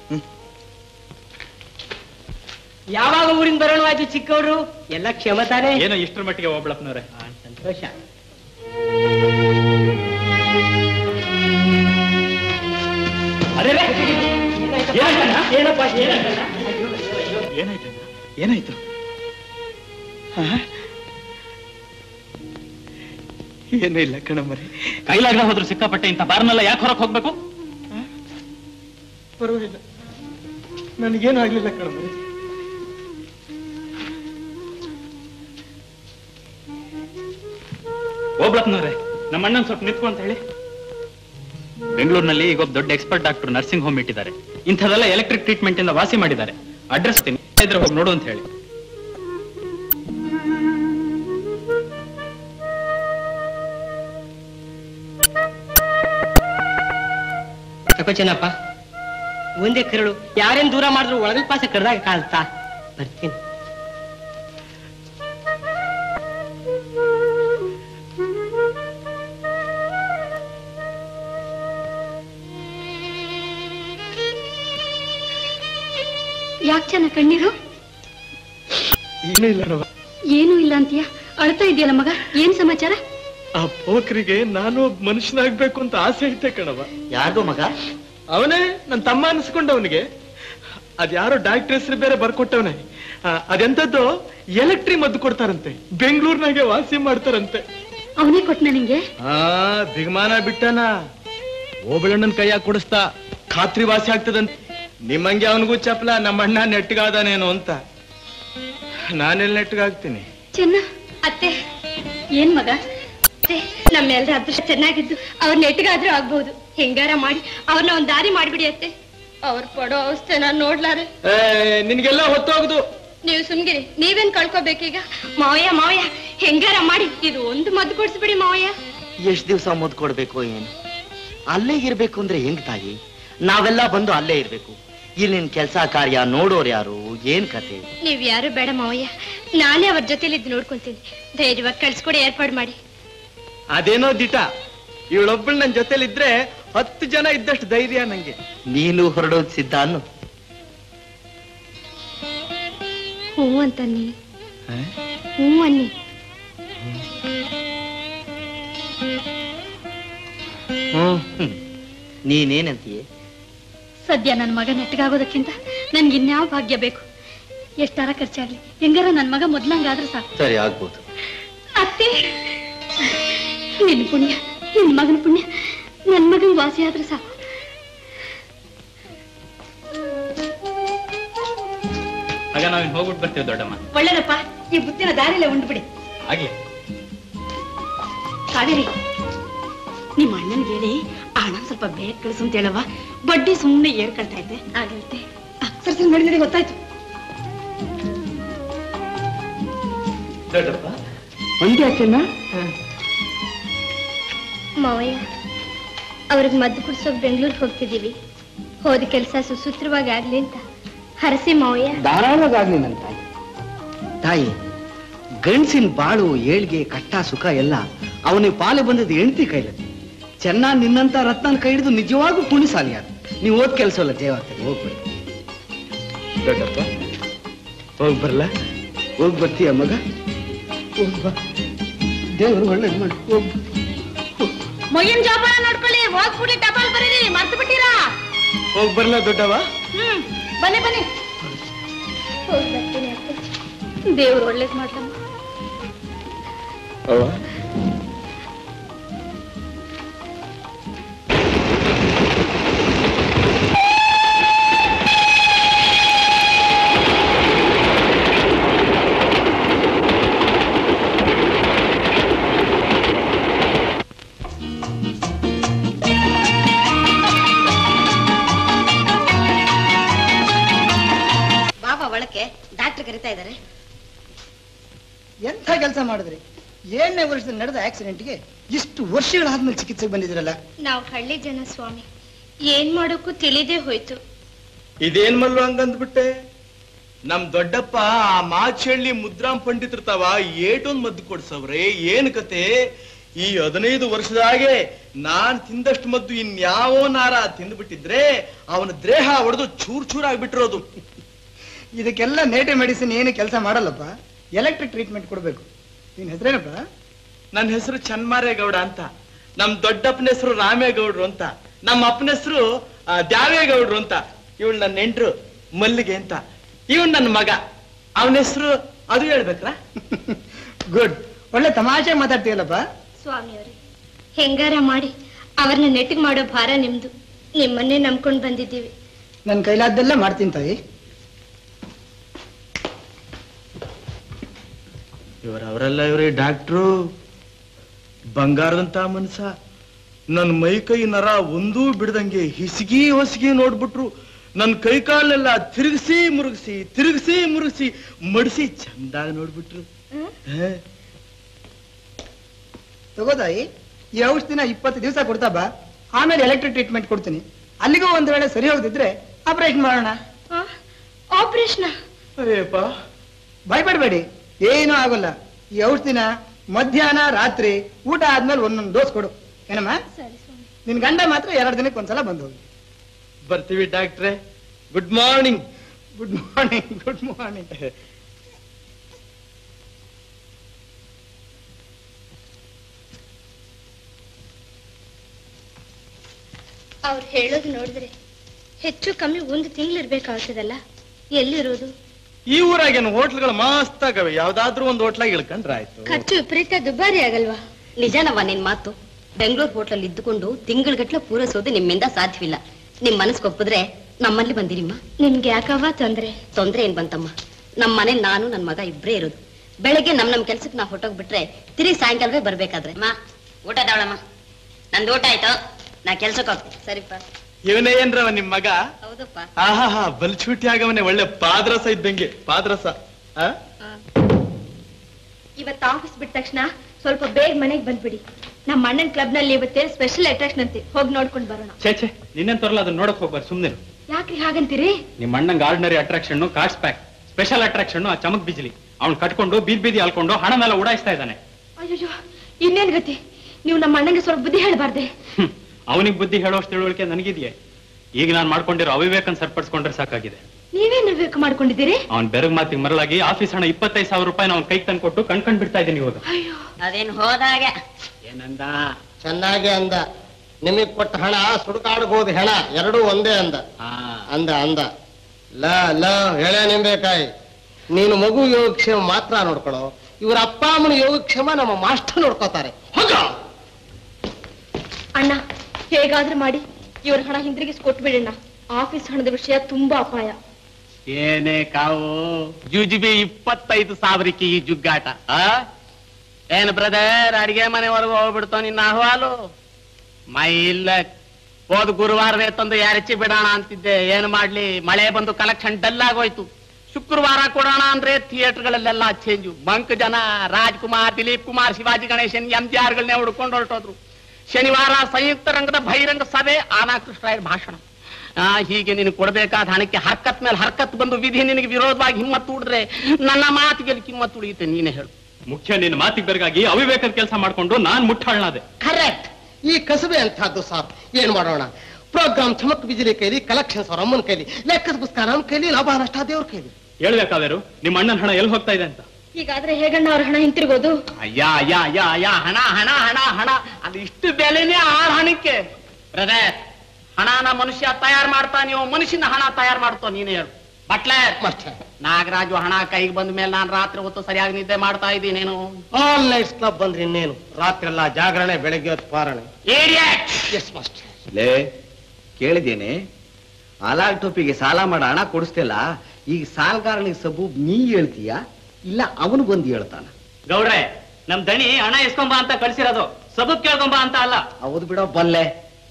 ಯಾವಾಗ ಊರಿಂದ ಬರೋಣವಾಯ್ತು ಚಿಕ್ಕವರು ಎಲ್ಲ ಕ್ಷಮ ತಾನೇ ಏನೋ ಇಷ್ಟರ ಮಟ್ಟಿಗೆ ಒಬ್ಳಪ್ಪನವ್ರೆ ಸಂತೋಷ ಏನಪ್ಪ ಏನಾಯ್ತಣ್ಣ? ಏನಾಯ್ತು ಏನಾಯ್ತು ಏನೂ ಇಲ್ಲ ಕಣಮ್ಮರಿ ಕೈಲಾಗದೆ ಹೋದ್ರು ಸಿಕ್ಕಾಪಟ್ಟೆ ಇಂಥ ಬಾರ್ನೆಲ್ಲ ಯಾಕೆ ಹೊರಗೆ ಹೋಗ್ಬೇಕು ಪರವಾಗಿಲ್ಲ ನನಗೇನು ಆಗ್ಲಿಲ್ಲ ಕಣಮ್ಮರಿ ಓಬ್ಳಪ್ಪನವ್ರೆ ನಮ್ಮ ಅಣ್ಣನ್ ಸ್ವಲ್ಪ ನಿಂತ್ಕೊ ಅಂತ ಹೇಳಿ ಬೆಂಗಳೂರಿನಲ್ಲಿ ಈಗ ಒಬ್ಬ ದೊಡ್ಡ ಎಕ್ಸ್ಪರ್ಟ್ ಡಾಕ್ಟರ್ ನರ್ಸಿಂಗ್ ಹೋಮ್ ಇಟ್ಟಿದ್ದಾರೆ ಇಂಥದೆಲ್ಲ ಎಲೆಕ್ಟ್ರಿಕ್ ಟ್ರೀಟ್ಮೆಂಟ್ ಇಂದ ವಾಸಿ ಮಾಡಿದ್ದಾರೆ ಅಡ್ರೆಸ್ ಇದ್ರೆ ಹೋಗಿ ನೋಡು ಅಂತ ಹೇಳಿ ತಕೋ ಚೆನ್ನಪ್ಪ ಒಂದೇ ಕರಳು ಯಾರೇನ್ ದೂರ ಮಾಡಿದ್ರು ಒಳಗಲ್ ಪಾಸ ಕರೆದಾಗ ಕಾಲ್ತಾ ಬರ್ತೀನಿ ಯಾಕೆ ಚೆನ್ನ ಕಣ್ಣೀರು ಏನೂ ಇಲ್ಲ ರವ ಏನೂ ಇಲ್ಲ ಅಂತೀಯ ಅಳ್ತಾ ಇದೆಯಲ್ಲ ಮಗ ಏನ್ ಸಮಾಚಾರ ಆ ಪೋಖ್ರಿಗೆ ನಾನು ಒಬ್ಬ ಮನುಷ್ಯನಾಗ್ಬೇಕು ಅಂತ ಆಸೆ ಐತೆ ಕಣವ ಯಾರ್ದು ಮಗ ಅವನೇ ನನ್ನ ತಮ್ಮ ಅನ್ಸ್ಕೊಂಡವನಿಗೆ ಅದ್ಯಾರೋ ಡಾಕ್ಟರ್ ಹೆಸರು ಬೇರೆ ಬರ್ಕೊಟ್ಟವನೆ ಅದೆಂತದ್ದು ಎಲೆಕ್ಟ್ರಿ ಮದ್ದು ಕೊಡ್ತಾರಂತೆ ಬೆಂಗಳೂರಿನಾಗೆ ವಾಸಿ ಮಾಡ್ತಾರಂತೆ ಅವನೇ ಕೊಟ್ನ ನಿಂಗೆ ಆ ಬಿಗಮಾನ ಬಿಟ್ಟನ ಓಬಳಣ್ಣನ ಕೈಯಾಗ ಕೊಡಿಸ್ತಾ ಖಾತ್ರಿ ವಾಸಿ ಆಗ್ತದಂತ ನಿಮ್ಮಂಗೆ ಅವನಿಗೂ ಚಪ್ಲ ನಮ್ಮ ಅಣ್ಣ ನೆಟ್ಟಗಾದಾನೇನೋ ಅಂತ ನಾನೆಲ್ಲಿ ನೆಟ್ಟಗಾಗ್ತೀನಿ ಚೆನ್ನ ಅತ್ತೆ ಏನ್ ಮಗ ಅತ್ತೆ ನಮ್ಮೆಲ್ಲರ ಅದೃಷ್ಟ ಚೆನ್ನಾಗಿದ್ದು ಅವ್ರ ನೆಟ್ಗಾದ್ರೂ ಆಗ್ಬಹುದು ಹೆಂಗಾರ ಮಾಡಿ ಅವ್ರನ್ನ ಒಂದ್ ದಾರಿ ಮಾಡ್ಬಿಡಿ ಅತ್ತೆ ಅವ್ರ ಪಡೋ ಅವಸ್ಥೆ ನಾನ್ ನೋಡ್ಲಾರೆ ಏ, ನಿನ್ಗೆಲ್ಲ ಹೊತ್ತೋಗ್ದು ನೀವು ಸುಮ್ಗಿರಿ ನೀವೇನ್ ಕಳ್ಕೊಬೇಕೀಗ ಮಾವಯ್ಯ ಮಾವಯ್ಯ ಹೆಂಗಾರ ಮಾಡಿ ಇದು ಒಂದು ಮದ್ದು ಕೊಡ್ಸ್ಬಿಡಿ ಮಾವಯ್ಯ ಎಷ್ಟ್ ದಿವ್ಸ ಮುದ್ ಕೊಡ್ಬೇಕು ಏನು ಅಲ್ಲೇ ಇರ್ಬೇಕು ಅಂದ್ರೆ ಹೆಂಗ್ ತಾಯಿ ನಾವೆಲ್ಲ ಬಂದು ಅಲ್ಲೇ ಇರ್ಬೇಕು ಇಲ್ಲಿ ನಿನ್ ಕೆಲ್ಸ ಕಾರ್ಯ ನೋಡೋರ್ ಯಾರು ಏನ್ ಕತೆ ನೀವ್ ಯಾರು ಬೇಡ ಮಾವಯ್ಯ ನಾನೇ ಅವ್ರ ಜೊತೆಲಿ ಇದ್ದು ನೋಡ್ಕೊಂತೀನಿ ಧೈರ್ಯವಾಗಿ ಕಳ್ಸ್ಕೊಡಿ ಏರ್ಪಾಡು ಮಾಡಿ ಅದೇನೋ ದಿಟ ಇವಳೊಬ್ಬಳು ನನ್ ಜೊತೆಲಿದ್ರೆ ಹತ್ತು ಜನ ಇದ್ದಷ್ಟು ಧೈರ್ಯ ನಂಗೆ ನೀನು ಹೊರಡೋದ್ ಸಿದ್ಧ ಅನ್ನು ಹ್ಞೂ ಅಂತನ್ನಿ ಹ್ಞೂ ಅನ್ನಿ ಹ್ಮ್ ನೀನೇನಂತೀಯ ಸದ್ಯ ನನ್ನ ಮಗ ನೆಟ್ಟಗಾಗೋದಕ್ಕಿಂತ ನನ್ಗೆ ಇನ್ಯಾವ ಭಾಗ್ಯ ಬೇಕು ಎಷ್ಟಾರ ಖರ್ಚಾಗ್ಲಿ ಹೆಂಗಾರ ನನ್ ಮಗ ಮೊದ್ಲಂಗಾದ್ರೆ ಸಾಕು ಸರಿ ಆಗ್ಬೋದು ಅತ್ತೆ ನಿನ್ ಪುಣ್ಯ ನಿನ್ ಮಗನ ಪುಣ್ಯ ನನ್ ಮಗನ್ ವಾಸಿ ಆದ್ರೆ ಸಾಕು ಆಗ ನಾವಿನ್ ಹೋಗ್ಬಿಟ್ಟು ಬರ್ತೀವಿ ದೊಡ್ಡಮ್ಮ ಒಳ್ಳೇದಪ್ಪ ಈ ಬುತ್ತಿನ ದಾರಿಲೇ ಉಂಡ್ಬಿಡಿ ಆಗ್ಲಿ ಕಾವೇರಿ ನಿಮ್ಮ ಅಣ್ಣನ್ಗೆ ಹೇಳಿ ಆ ಹಣ ಸ್ವಲ್ಪ ಬೇಗ ಕಳಿಸು ಅಂತ ಹೇಳವ ಬಡ್ಡಿ ಸುಮ್ಮನೆ ಏರ್ಕೊಳ್ತಾ ಇದ್ದೆ ಆಗತ್ತೆ ಸರಿ ಸರಿ ನೋಡಿ ನೋಡಿ ಗೊತ್ತಾಯ್ತು ದೊಡ್ಡಪ್ಪ ಒಂದೇ ಅಚ್ಚನ್ನ ಮಾವಯ್ಯ ಅವ್ರಿಗೆ ಮದ್ದು ಕುಡ್ಸೋಕ್ ಬೆಂಗಳೂರಿಗೆ ಹೋಗ್ತಿದೀವಿ ಹೋದ ಕೆಲಸ ಸುಸೂತ್ರವಾಗಿ ಆಗ್ಲಿ ಅಂತ ಹರಸಿ ಮಾವಯ್ಯ ಧಾರಾಳವಾಗ್ಲಿ ನನ್ನ ತಾಯಿ ತಾಯಿ ಗಂಡಸಿನ ಬಾಳು ಏಳ್ಗೆ ಕಷ್ಟ ಸುಖ ಎಲ್ಲ ಅವನಿಗೆ ಪಾಲು ಬಂದದ್ದು ಹೆಂಡತಿ ಕೈಲಲ್ಲಿ ಚೆನ್ನಾಗಿ ನಿನ್ನಂತ ರತ್ನನ ಕೈ ಹಿಡಿದು ನಿಜವಾಗೂ ಪುಣ್ಯಸಾಲಿ ಅದು ನೀವು ಓದ್ ಕೆಲಸ ಅಲ್ಲ ಜಯವಾಗ್ತದೆ ಹೋಗ್ಬೇಡಿ ದೊಡ್ಡಪ್ಪ ಹೋಗ್ ಬರ್ಲ ಹೋಗ್ ಬರ್ತೀಯ ಮಗ ಹೋಗ್ ಬಾ ದೇವರು ಒಳ್ಳೇದು ಮಾಡಿ ಹೋಗ್ ಮೊಯ್ಯನ್ ಜೋಪಾನ ನೋಡ್ಕೊಳ್ಳಿ ಹೋಗ್ಬಿಡಿ ಟಪಾಲ್ ಬರೀರಿ ಮರ್ತು ಬಿಟ್ಟಿರಾ ಹೋಗ್ ಬರ್ಲ ದೊಡ್ಡವ ಹ್ಮ್ ಬನ್ನಿ ಬನ್ನಿ ಹೋಗಿ ಬರ್ತೀನಿ ಅತ್ತೆ ದೇವ್ರು ಒಳ್ಳೇದ್ ಮಾಡ್ಲಮ್ಮ ಅವ್ವ ಬಾಬಾ ಒಳಕ್ಕೆ ಡಾಕ್ಟರ್ ಕರಿತಾ ಇದ್ದಾರೆ ಎಂಥ ಕೆಲಸ ಮಾಡಿದ್ರಿ ಏಳನೇ ವರ್ಷದಲ್ಲಿ ನಡೆದ ಆಕ್ಸಿಡೆಂಟ್ಗೆ ಇಷ್ಟು ವರ್ಷಗಳಾದ್ಮೇಲೆ ಚಿಕಿತ್ಸೆಗೆ ಬಂದಿದ್ರಲ್ಲ ನಾವು ಹಳ್ಳಿ ಜನ ಸ್ವಾಮಿ ಏನ್ ಮಾಡೋಕ್ಕೂ ತಿಳಿದೇ ಹೋಯ್ತು ಇದೇನ್ ಮಲ್ಲು ಹಂಗಂದ್ಬಿಟ್ಟೆ ನಮ್ ದೊಡ್ಡಪ್ಪ ಆ ಮಾಚಳ್ಳಿ ಮುದ್ರಾಮ್ ಪಂಡಿತರ್ತಾವ ಏಟೊಂದ್ ಮದ್ದು ಕೊಡ್ಸವ್ರೆ ಏನ್ ಕತೆ ಈ ಹದಿನೈದು ವರ್ಷದಾಗೆ ನಾನ್ ತಿಂದಷ್ಟು ಮದ್ದು ಇನ್ಯಾವೋ ನಾರ ತಿಂದ್ಬಿಟ್ಟಿದ್ರೆ ಅವನ ದೇಹ ಒಡೆದು ಚೂರ್ ಚೂರ್ ಆಗ್ಬಿಟ್ಟಿರೋದು ಇದಕ್ಕೆಲ್ಲ ನೇಟಿವ್ ಮೆಡಿಸಿನ್ ಏನು ಕೆಲಸ ಮಾಡಲ್ಲಪ್ಪ ಎಲೆಕ್ಟ್ರಿಕ್ ಟ್ರೀಟ್ಮೆಂಟ್ ಕೊಡ್ಬೇಕು ನಿನ್ ಹೆಸರೇನಪ್ಪ ನನ್ನ ಹೆಸರು ಚನ್ಮಾರೇಗೌಡ ಅಂತ ನಮ್ ದೊಡ್ಡಪ್ಪನ ಹೆಸರು ರಾಮೇಗೌಡ್ರು ಅಂತ ನಮ್ಮ ಅಪ್ಪನ ಹೆಸರು ದ್ಯಾವೇಗೌಡ್ರು ಅಂತ ಇವಳು ನನ್ನ ನೆಂಟ್ರು ಮಲ್ಲಿಗೆ ಅಂತ ಇವನ್ ನನ್ನ ಮಗ ಅವನ ಹೆಸರು ಅದು ಹೇಳ್ಬೇಕ್ರಾ ಗುಡ್ ಒಳ್ಳೆ ತಮಾಷೆ ಮಾತಾಡ್ತೀಯಲ್ಲಪ್ಪ ಸ್ವಾಮಿಯವರೇ ಹೆಂಗಾರ ಮಾಡಿ ಅವ್ರನ್ನ ನೆಟ್ಟಿಗೆ ಮಾಡೋ ಭಾರ ನಿಮ್ದು ನಿಮ್ಮನ್ನೇ ನಂಬ್ಕೊಂಡ್ ಬಂದಿದ್ದೀವಿ ನನ್ನ ಕೈಲಾದ್ದೆಲ್ಲ ಮಾಡ್ತೀನಿ ತಾಯಿ ಇವ್ರ ಅವರೆಲ್ಲ ಇವ್ರಿ ಡಾಕ್ಟ್ರು ಬಂಗಾರದಂತ ಮನ್ಸ ನನ್ ಮೈ ಕೈ ನರ ಒಂದೂ ಬಿಡದಂಗೆ ಹಿಸಿಗಿ ಹೊಸಿಗಿ ನೋಡ್ಬಿಟ್ರು ನನ್ ಕೈ ಕಾಲೆಲ್ಲ ತಿರುಗಿಸಿ ಮುರುಗಿಸಿ ತಿರುಗಿಸಿ ಮುರುಗಿಸಿ ಮಡಿಸಿ ಚಂದಾಗಿ ನೋಡ್ಬಿಟ್ರು ಹೇ. ತಗೋ ತಾಯಿ ಈ ಔಷಧಿನ ಇಪ್ಪತ್ತು ದಿವಸ ಕೊಡ್ತಾ ಬಾ ಆಮೇಲೆ ಎಲೆಕ್ಟ್ರಿಕ್ ಟ್ರೀಟ್ಮೆಂಟ್ ಕೊಡ್ತೀನಿ ಅಲ್ಲಿಗೂ ಒಂದ್ ವೇಳೆ ಸರಿ ಹೋಗದಿದ್ರೆ ಆಪರೇಷನ್ ಮಾಡೋಣ ಆಪರೇಷನ್ ಅಯ್ಯಪ್ಪ ಭಯಪಡಬೇಡಿ ಏನೂ ಆಗೋಲ್ಲ ಈ ಔಷಧಿನ ಮಧ್ಯಾಹ್ನ ರಾತ್ರಿ ಊಟ ಆದ್ಮೇಲೆ ಒಂದೊಂದು ಡೋಸ್ ಕೊಡು ಏನಮ್ಮ ನಿನ್ ಗಂಡ ಮಾತ್ರ ಎರಡು ದಿನಕ್ಕೆ ಒಂದ್ಸಲ ಬಂದು ಹೋಗಿ ಬರ್ತೀವಿ ಡಾಕ್ಟ್ರೆ good morning good morning good morning ಅವ್ರು ಹೇಳೋದು ನೋಡಿದ್ರೆ ಹೆಚ್ಚು ಕಮ್ಮಿ ಒಂದು ತಿಂಗಳಿರ್ಬೇಕಾಗ್ತದಲ್ಲ ಎಲ್ಲಿರೋದು ಈ ಊರಾಗೇನು ಹೋಟ್ಲ್ಗಳು ಮಸ್ತ್ ಆಗವೆ ಯಾವ್ದಾದ್ರೂ ಒಂದು ಹೋಟ್ಲಾಗ ಇಳ್ಕೊಂಡ್ರೆ ಆಯ್ತು ಖರ್ಚು ವಿಪರೀತ ದುಬಾರಿ ಆಗಲ್ವಾ ನಿಜನವ್ವ ನಿನ್ ಮಾತು ಬೆಂಗಳೂರು ಹೋಟ್ಲಲ್ಲಿ ಇದ್ದುಕೊಂಡು ತಿಂಗಳಗಟ್ಲೆ ಪೂರೈಸೋದು ನಿಮ್ಮಿಂದ ಸಾಧ್ಯವಿಲ್ಲ ನಿಮ್ ಮನಸ್ಗೆ ಒಪ್ಪಿದ್ರೆ ನಮ್ಮಲ್ಲಿ ಬಂದಿರಿಮ್ಮ ನಿಮ್ಗೆ ಯಾಕವ್ವ ತೊಂದ್ರೆ ತೊಂದ್ರೆ ಏನ್ ಬಂತಮ್ಮ ನಮ್ಮ ಮನೆ ನಾನು ನನ್ ಮಗ ಇಬ್ರೇ ಇರೋದು ಬೆಳಗ್ಗೆ ನಮ್ ನಮ್ ಕೆಲ್ಸಕ್ಕೆ ನಾವು ಹೊಟ್ಟೋಗ್ಬಿಟ್ರೆ ತಿರುಗಿ ಸಾಯಂಕಾಲವೇ ಬರ್ಬೇಕಾದ್ರೆ ಮಾ ಊಟ ತಾವಳಮ್ಮ ನಂದು ಊಟ ಆಯ್ತು ನಾ ಕೆಲ್ಸಕ್ಕೆ ಹೋಗ್ತೀನಿ ಸರಿಪ್ಪ ಇವನೇ ಏನ್ರವ ನಿಮ್ ಮಗ ಹೌದಪ್ಪ ಆಹಾ ಬಲ್ ಚೂಟಿ ಆಗವನೆ ಒಳ್ಳೆ ಪಾದ್ರಸ ಇದ್ದಂಗೆ ಪಾದ್ರಸ ಆ? ಇವತ್ತು ಆಫೀಸ್ ಬಿಟ್ಟ ತಕ್ಷಣ ಸ್ವಲ್ಪ ಬೇಗ ಮನೆಗೆ ಬಂದ್ಬಿಡಿ ನಮ್ಮ ಅಣ್ಣನ ಕ್ಲಬ್ ನಲ್ಲಿ ಇವತ್ತೇ ಸ್ಪೆಷಲ್ ಅಟ್ರಾಕ್ಷನ್ ಅಂತೆ ಹೋಗಿ ನೋಡ್ಕೊಂಡು ಬರೋಣ ಛೇ ಛೇ ನಿನ್ನಂತವ್ರಲ್ಲ ಅದನ್ನ ನೋಡಕ್ ಹೋಗ್ಬಾರ್ದು ಸುಮ್ನೆ ಯಾಕ್ರಿ ಹಾಗಂತೀರಿ ನಿಮ್ಮ ಅಣ್ಣಂಗೆ ordinary attraction cards pack special attraction ಆ ಚಮಕ್ ಬಿಜ್ಲಿ ಅವ್ನು ಕಟ್ಕೊಂಡು ಬೀದ್ ಬೀದಿ ಅಲ್ಕೊಂಡು ಹಣ ಮೇಲೆ ಉಡಾಯಿಸ್ತಾ ಇದ್ದಾನೆ ಅಯ್ಯೋ ಇನ್ನೇನ್ ಗತಿ ನೀವು ನಮ್ಮ ಅಣ್ಣಂಗೆ ಸ್ವಲ್ಪ ಬುದ್ಧಿ ಹೇಳ್ಬಾರ್ದೆ ಅವನಿಗೆ ಬುದ್ಧಿ ಹೇಳೋಷ್ಟು ತಿಳುವಳಿಕೆ ನನಗಿದೆಯೇ ಈಗ ನಾನು ಮಾಡ್ಕೊಂಡಿರೋ ಅವಿವೇಕನ್ ಸರಿಪಡಿಸ್ಕೊಂಡ್ರೆ ಸಾಕಾಗಿದೆ ನೀವೇನ್ ಬೇಕು ಮಾಡ್ಕೊಂಡಿದ್ದೀರಿ ಅವ್ನ್ ಬೆರಗ್ ಮಾತಿಗೆ ಮರಳಾಗಿ ಆಫೀಸ್ ಹಣ ಇಪ್ಪತ್ತೈದು ಸಾವಿರ ರೂಪಾಯಿ ಅವ್ನ ಕೈಗೆ ತಂದು ಕೊಟ್ಟು ಕಣ್ಕೊಂಡ್ ಬಿಡ್ತಾ ಇದ್ದೀನಿ ಇವಾಗ ಅದೇನ್ ಹೋದಾಗೆ ಏನಂದ ಚೆನ್ನಾಗಿ ಅಂದ ನಿಮಗ್ ಕೊಟ್ಟ ಹಣ ಸುಡುಕಾಡ್ಬೋದು ಹೆಣ ಎರಡೂ ಒಂದೇ ಅಂದ ಅಂದ ಅಂದ ಲ ಲ ಹೇಳೇ ನಿಂಬೇಕಾಯಿ ನೀನು ಮಗು ಯೋಗಕ್ಷೇಮ ಮಾತ್ರ ನೋಡ್ಕೊಳ್ಳೋ ಇವ್ರ ಅಪ್ಪ ಅಮ್ಮನ ಯೋಗಕ್ಷೇಮ ನಮ್ಮ ಮಾಸ್ಟರ್ ನೋಡ್ಕೋತಾರೆ ಹೋಗ ಅಣ್ಣ ಹೇಗಾದ್ರೂ ಮಾಡಿ ಇವ್ರ ಹಣ ಹಿಂದಿರುಗಿಸಿ ಕೊಟ್ಬಿಡಣ್ಣ ಆಫೀಸ್ ಹಣದ ವಿಷಯ ತುಂಬಾ ಅಪಾಯ ಏನೇ ಕಾವು ಜುಜುಬಿ ಇಪ್ಪತ್ತೈದು ಸಾವಿರಕ್ಕೆ ಈ ಜುಗ್ಗಾಟ ಆ ಏನ್ ಬ್ರದರ್ ಅಡಿಗೆ ಮನೆವರೆಗೂ ಹೋಗ್ಬಿಡ್ತಾವ ನಿನ್ನ ಅಹವಾಲು ಮೈ ಇಲ್ಲ ಹೋದ್ ಗುರುವಾರವೇ ತಂದು ಯಾರಚ್ಚಿ ಬಿಡೋಣ ಅಂತಿದ್ದೆ ಏನ್ ಮಾಡ್ಲಿ ಮಳೆ ಬಂದು ಕಲೆಕ್ಷನ್ ಡಲ್ ಆಗೋಯ್ತು ಶುಕ್ರವಾರ ಕೊಡೋಣ ಅಂದ್ರೆ ಥಿಯೇಟರ್ಗಳಲ್ಲೆಲ್ಲ ಚೇಂಜು ಬಂಕ್ ಜನ ರಾಜ್ಕುಮಾರ್ ದಿಲೀಪ್ ಕುಮಾರ್ ಶಿವಾಜಿ ಗಣೇಶನ್ ಎಂ ಜಿ ಆರ್ಗಳನ್ನೇ ಹುಡ್ಕೊಂಡು ಹೊರಟೋದ್ರು ಶನಿವಾರ ಸಂಯುಕ್ತ ರಂಗದ ಬಹಿರಂಗ ಸಭೆ ಆನಾ ಕೃಷ್ಣರಾಯರ್ ಭಾಷಣ ಆ, ಹೀಗೆ ನೀನು ಕೊಡಬೇಕಾದ ಹಣಕ್ಕೆ ಹರ್ಕತ್ ಮೇಲೆ ಹರ್ಕತ್ ಬಂದು ವಿಧಿ ನಿನಗೆ ವಿರೋಧವಾಗಿ ಹಿಮ್ಮತ್ತು ಉಡಿದ್ರೆ ನನ್ನ ಮಾತಿಗೆ ಕಿಮ್ಮತ್ತು ಉಳಿಯುತ್ತೆ ನೀನೇ ಹೇಳು ಮುಖ್ಯ ನಿನ್ನ ಮಾತಿಗೆ ಬೆರಗಾಗಿ ಅವಿವೇಕದ ಕೆಲಸ ಮಾಡ್ಕೊಂಡು ನಾನ್ ಮುಟ್ಟಾಳ್ನಾದೆ ಕರೆಕ್ಟ್ ಈ ಕಸಬೆ ಅಂತಹದ್ದು ಸರ್ ಏನ್ ಮಾಡೋಣ ಪ್ರೋಗ್ರಾಮ್ ಚಮಕ್ ಬಿಜಿಲಿ ಕೈಲಿ ಕಲೆಕ್ಷನ್ಸ್ ಅವ್ರ ಅಮ್ಮನ ಕೈಲಿ ಲೆಕ್ಕದ ಪುಸ್ತಕ ನಮ್ಮ ಕೈಲಿ ಲಾಭ ನಷ್ಟ ದೇವ್ರ ಕೈಲಿ ಹೇಳ್ಬೇಕಾದ್ರು ನಿಮ್ಮ ಅಣ್ಣನ ಹಣ ಎಲ್ಲಿ ಹೋಗ್ತಾ ಇದೆ ಅಂತ ಹೀಗಾದ್ರೆ ಹೇಗಣ್ಣ ಅವ್ರ ಹಣ ಹಿಂತಿರುಗೋದು ಅಯ್ಯ ಅಯ್ಯ ಅಯ್ಯ ಅಯ್ಯ ಹಣ ಹಣ ಹಣ ಹಣ ಅದು ಇಷ್ಟು ಬೆಲೆನೇ ಆ ಹಣಕ್ಕೆ ಬ್ರದರ್ ಹಣನ ಮನುಷ್ಯ ತಯಾರು ಮಾಡ್ತಾ ನೀವು ಮನುಷ್ಯನ ಹಣ ತಯಾರು ಮಾಡ್ತೋ ನೀನೇ ಹೇಳು ಬಟ್ಲೆ ನಾಗರಾಜು ಹಣ ಕೈಗೆ ಬಂದ ಮೇಲೆ ನಾನು ರಾತ್ರಿ ಹೊತ್ತು ಸರಿಯಾಗಿ ನಿದ್ದೆ ಮಾಡ್ತಾ ಇದ್ದೀನೇನು ಆಲ್ ನೈಟ್ಸ್ ಕ್ಲಬ್ ಬಂದ್ರೆ ಇನ್ನೇನು ರಾತ್ರಿ ಎಲ್ಲ ಜಾಗರಣೆ ಬೆಳಗ್ಗೆ ಹೊತ್ತು ಪಾರಣೆ ಎಸ್ ಮಾಸ್ಟರ್ ಲೇ ಕೇಳಿದ್ದೇನೆ ಅಲಾಗ್ ಟೋಪಿಗೆ ಸಾಲ ಮಾಡ ಹಣ ಕೊಡಿಸ್ತಿಲ್ಲ ಈಗ ಸಾಲಗಾರನಿಗೆ ಸಬು ನೀ ಹೇಳ್ತೀಯ ಇಲ್ಲ ಅವನು ಬಂದು ಹೇಳ್ತಾನ ಗೌಡ್ರೆ ನಮ್ ದಣಿ ಹಣ ಇಸ್ಕೊಂಬ ಅಂತ ಕಳ್ಸಿರೋದು ಸಬಕ್ ಕೇಳ್ಕೊಂಬ ಅಂತ ಅಲ್ಲ ಹೌದು ಬಿಡೋ ಬಲ್ಲೆ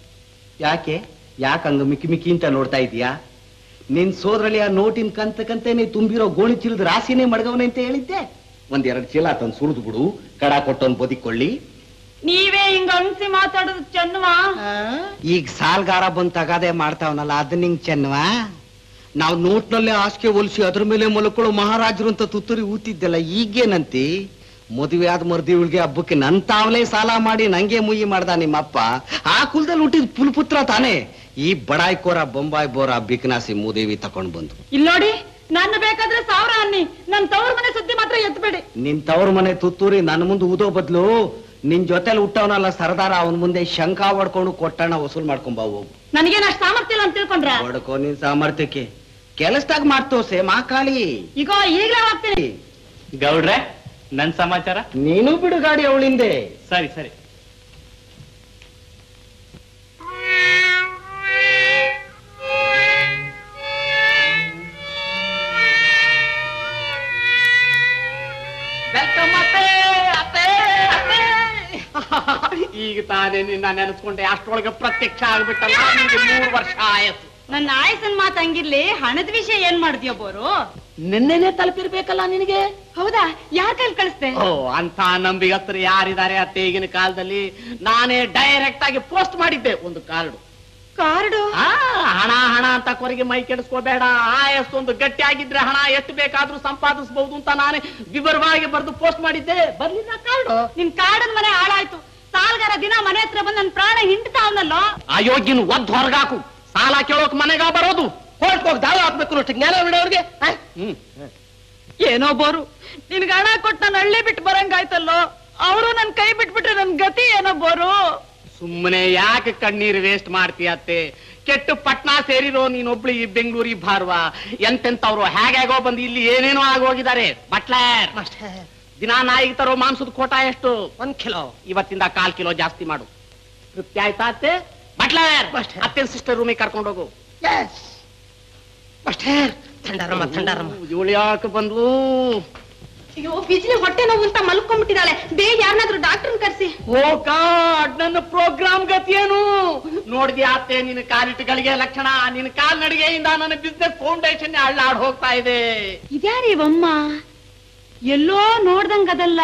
ಯಾಕೆ ಯಾಕೆ ಹಂಗ ಮಿಕ್ಕಿ ಮಿಕ್ಕಿ ಅಂತ ನೋಡ್ತಾ ಇದೀಯಾ ನಿನ್ ಸೋದ್ರಲ್ಲಿ ಆ ನೋಟಿನ ಕಂತ ಕಂತೇನೆ ತುಂಬಿರೋ ಗೋಣಿ ಚೀಲದ ರಾಶಿನೇ ಮಡಗವನೆ ಅಂತ ಹೇಳಿದ್ದೆ ಒಂದೆರಡು ಚೀಲ ತಂದು ಸುರಿದು ಬಿಡು ಕಡ ಕೊಟ್ಟೊಂದು ಬದಿಕೊಳ್ಳಿ ನೀವೇ ಹಿಂಗ ಅನ್ಸಿ ಮಾತಾಡೋದು ಚೆನ್ನವಾ ಈಗ ಸಾಲ್ಗಾರ ಬಂದ್ ತಗಾದೆ ಮಾಡ್ತಾವನಲ್ಲ ಅದನ್ನ ಹಿಂಗ್ ಚೆನ್ನವಾ ನಾವು ನೋಟ್ನಲ್ಲೇ ಹಾಸಿಗೆ ಒಲಿಸಿ ಅದ್ರ ಮೇಲೆ ಮಲ್ಕೊಳ್ಳೋ ಮಹಾರಾಜರು ಅಂತ ತುತ್ತೂರಿ ಊತಿದ್ದೆಲ್ಲ ಈಗೇನಂತಿ ಮದುವೆ ಆದ ಮರ್ದಿವಳಿಗೆ ಹಬ್ಬಕ್ಕೆ ನನ್ ತಾವಲೇ ಸಾಲ ಮಾಡಿ ನಂಗೆ ಮುಯ್ಯಿ ಮಾಡ್ದ ನಿಮ್ಮಪ್ಪ ಆ ಕುಲದಲ್ಲಿ ಹುಟ್ಟಿದ ಪುಲ್ಪುತ್ರ ತಾನೇ ಈ ಬಡಾಯಿ ಕೋರ ಬೊಂಬಾಯಿ ಬೋರ ಬಿಕ್ನಾಸಿ ಮೂದೇವಿ ತಕೊಂಡ್ ಬಂದು ಇಲ್ಲಿ ನೋಡಿ ನನ್ನ ಬೇಕಾದ್ರೆ ಸಾವಿರ ಅನ್ನಿ ನನ್ ತವ್ರ ಮನೆ ಸುದ್ದಿ ಮಾತ್ರ ಎತ್ಬೇಡಿ ನಿನ್ ತವ್ರ ಮನೆ ತುತ್ತೂರಿ ನನ್ನ ಮುಂದೆ ಊದೋ ಬದ್ಲು ನಿನ್ ಜೊತೆಲಿ ಹುಟ್ಟವನಲ್ಲ ಸರ್ದಾರ ಅವನ ಮುಂದೆ ಶಂಕ ಹೊಡ್ಕೊಂಡು ಕೊಟ್ಟಣ ವಸೂಲ್ ಮಾಡ್ಕೊಂಬ ಹೋಗು ನನಗೇನು ಅಷ್ಟು ಸಾಮರ್ಥ್ಯ ಇಲ್ಲ ಅಂತ ತಿಳ್ಕೊಂಡ್ರ ಹೊಡ್ಕೋ ನಿನ್ ಸಾಮರ್ಥ್ಯಕ್ಕೆ ಕೆಲಸದಾಗ ಮಾಡ್ತೋಸೆ ಮಾಕಾಳಿ ಈಗ ಈಗಲೇ ಹೋಗ್ತೀನಿ ಗೌಡ್ರೆ ನನ್ ಸಮಾಚಾರ ನೀನು ಬಿಡು ಗಾಡಿ ಅವಳಿಂದೆ ಸರಿ ಸರಿ ವೆಲ್ಕಮ್ ಅತ್ತೆ ಅತ್ತೆ ಅತ್ತೆ ಈಗ ತಾನೇ ನಿನ್ನ ನೆನೆಸ್ಕೊಂಡೆ ಅಷ್ಟೊಳಗೆ ಪ್ರತ್ಯಕ್ಷ ಆಗ್ಬಿಟ್ಟಲ್ಲ ನಿಂಗೆ ಮೂರು ವರ್ಷ ಆಯಸ್ಸು ನನ್ನ ಆಯಸ್ಸನ್ ಮಾತು ಹಂಗಿರ್ಲಿ ಹಣದ ವಿಷಯ ಏನ್ ಮಾಡಿದ್ಯೋ ಬೋರು ನಿನ್ನೆನೆ ತಲುಪಿರ್ಬೇಕಲ್ಲ ನಿನಗೆ ಹೌದಾ ಯಾರ ಕೈಲಿ ಕಳಿಸ್ದೆ ಓ ಅಂತ ನಂಬಿಗಸ್ತರು ಯಾರಿದ್ದಾರೆ ಅತ್ತೆ ಈಗಿನ ಕಾಲದಲ್ಲಿ ನಾನೇ ಡೈರೆಕ್ಟ್ ಆಗಿ ಪೋಸ್ಟ್ ಮಾಡಿದ್ದೆ ಒಂದು ಕಾರ್ಡು ಕಾರ್ಡು ಹಣ ಹಣ ಅಂತ ಕೊರಗೆ ಮೈ ಕೆಡಿಸ್ಕೋಬೇಡ ಆಯಸ್ಸು ಒಂದು ಗಟ್ಟಿ ಆಗಿದ್ರೆ ಹಣ ಎಷ್ಟು ಬೇಕಾದ್ರೂ ಸಂಪಾದಿಸಬಹುದು ಅಂತ ನಾನೇ ವಿವರವಾಗಿ ಬರೆದು ಪೋಸ್ಟ್ ಮಾಡಿದ್ದೆ ಬರ್ಲಿಲ್ಲ ಕಾರ್ಡು ನಿನ್ ಕಾಡನ್ ಮನೆ ಹಾಳಾಯ್ತು ಸಾಲ್ಗಾರ ದಿನ ಮನೆ ಹತ್ರ ಬಂದ್ ನನ್ ಪ್ರಾಣ ಹಿಂಡ್ತಾವ್ನಲ್ಲೋ ಅಯೋಗ್ಯನ ಒದ್ದು ಹೊರಗಾಕು ಸಾಲ ಕೇಳೋಕ್ ಮನೆಗ ಬರೋದು ಕೋರ್ಟ್ ಹೋಗಿ ದಾವ ಹಾಕ್ಬೇಕು ಅನ್ನೋ ಜ್ಞಾನ ಬಿಡೋರ್ಗೆ ಹ್ಮ್ ಏನೋ ಬೋರು ನಿನ್ಗೆ ಹಣ ಕೊಟ್ಟು ನಾನು ಹಳ್ಳಿ ಬಿಟ್ಟು ಬರಂಗಾಯ್ತಲ್ಲೋ ಅವರು ನನ್ ಕೈ ಬಿಟ್ಬಿಟ್ರೆ ನನ್ ಗತಿ ಏನೋ ಬೋರು ಸುಮ್ಮನೆ ಯಾಕೆ ಕಣ್ಣೀರು ವೇಸ್ಟ್ ಮಾಡ್ತೀಯತ್ತೆ ಕೆಟ್ಟು ಪಟ್ನಾ ಸೇರಿರೋ ನೀನೊಬ್ಳು ಈ ಬೆಂಗಳೂರಿಗೆ ಬಾರ್ವ ಎಂತೆಂತವ್ರು ಹೇಗೋ ಬಂದು ಇಲ್ಲಿ ಏನೇನೋ ಆಗೋಗಿದ್ದಾರೆ ಬಟ್ಲರ್ ದಿನ ನಾಯಿಗೆ ತರೋ ಮಾಂಸದ ಕೋಟ ಎಷ್ಟು ಒಂದ್ ಕಿಲೋ ಇವತ್ತಿಂದ ಕಾಲ್ ಕಿಲೋ ಜಾಸ್ತಿ ಮಾಡು ತೃಪ್ತಿ ಆಯ್ತಾ ಅತ್ತೆ ಬಟ್ಲರ್ ಅತ್ತೆನ್ ಸಿಸ್ಟರ್ ರೂಮಿಗೆ ಕರ್ಕೊಂಡು ಹೋಗು ಥಂಡಾರಮ್ಮ ಥಂಡಾರಮ್ಮ ಇವಳು ಯಾಕೆ ಬಂದ್ಲು ಅಯ್ಯೋ ಬಿಸಿಲಿ ಹೊಟ್ಟೆ ನೋವು ಅಂತ ಮಲ್ಕೊಂಡ್ಬಿಟ್ಟಿದ್ದಾಳೆ ಬೇಗ ಯಾರನ್ನಾದ್ರೂ ಡಾಕ್ಟರ್ನ ಕರ್ಸಿ ಓ ಗಾಡ್ ನನ್ನ ಪ್ರೋಗ್ರಾಮ್ ಗತಿಯೇನು ನೋಡಿದ್ಯಾ ಅತ್ತೆ ನಿನ್ನ ಕಾಲಿಟ್ಟುಗಳಿಗೆ ಲಕ್ಷಣ ನಿನ್ನ ಕಾಲ್ ನಡಿಗೆಯಿಂದ ನನ್ನ ಬಿಸ್ನೆಸ್ ಫೌಂಡೇಶನ್ ಅಳ್ಳಾಡ್ ಹೋಗ್ತಾ ಇದೆ ಇದ್ಯಾರೀವಮ್ಮ ಎಲ್ಲೋ ನೋಡ್ದಂಗದಲ್ಲ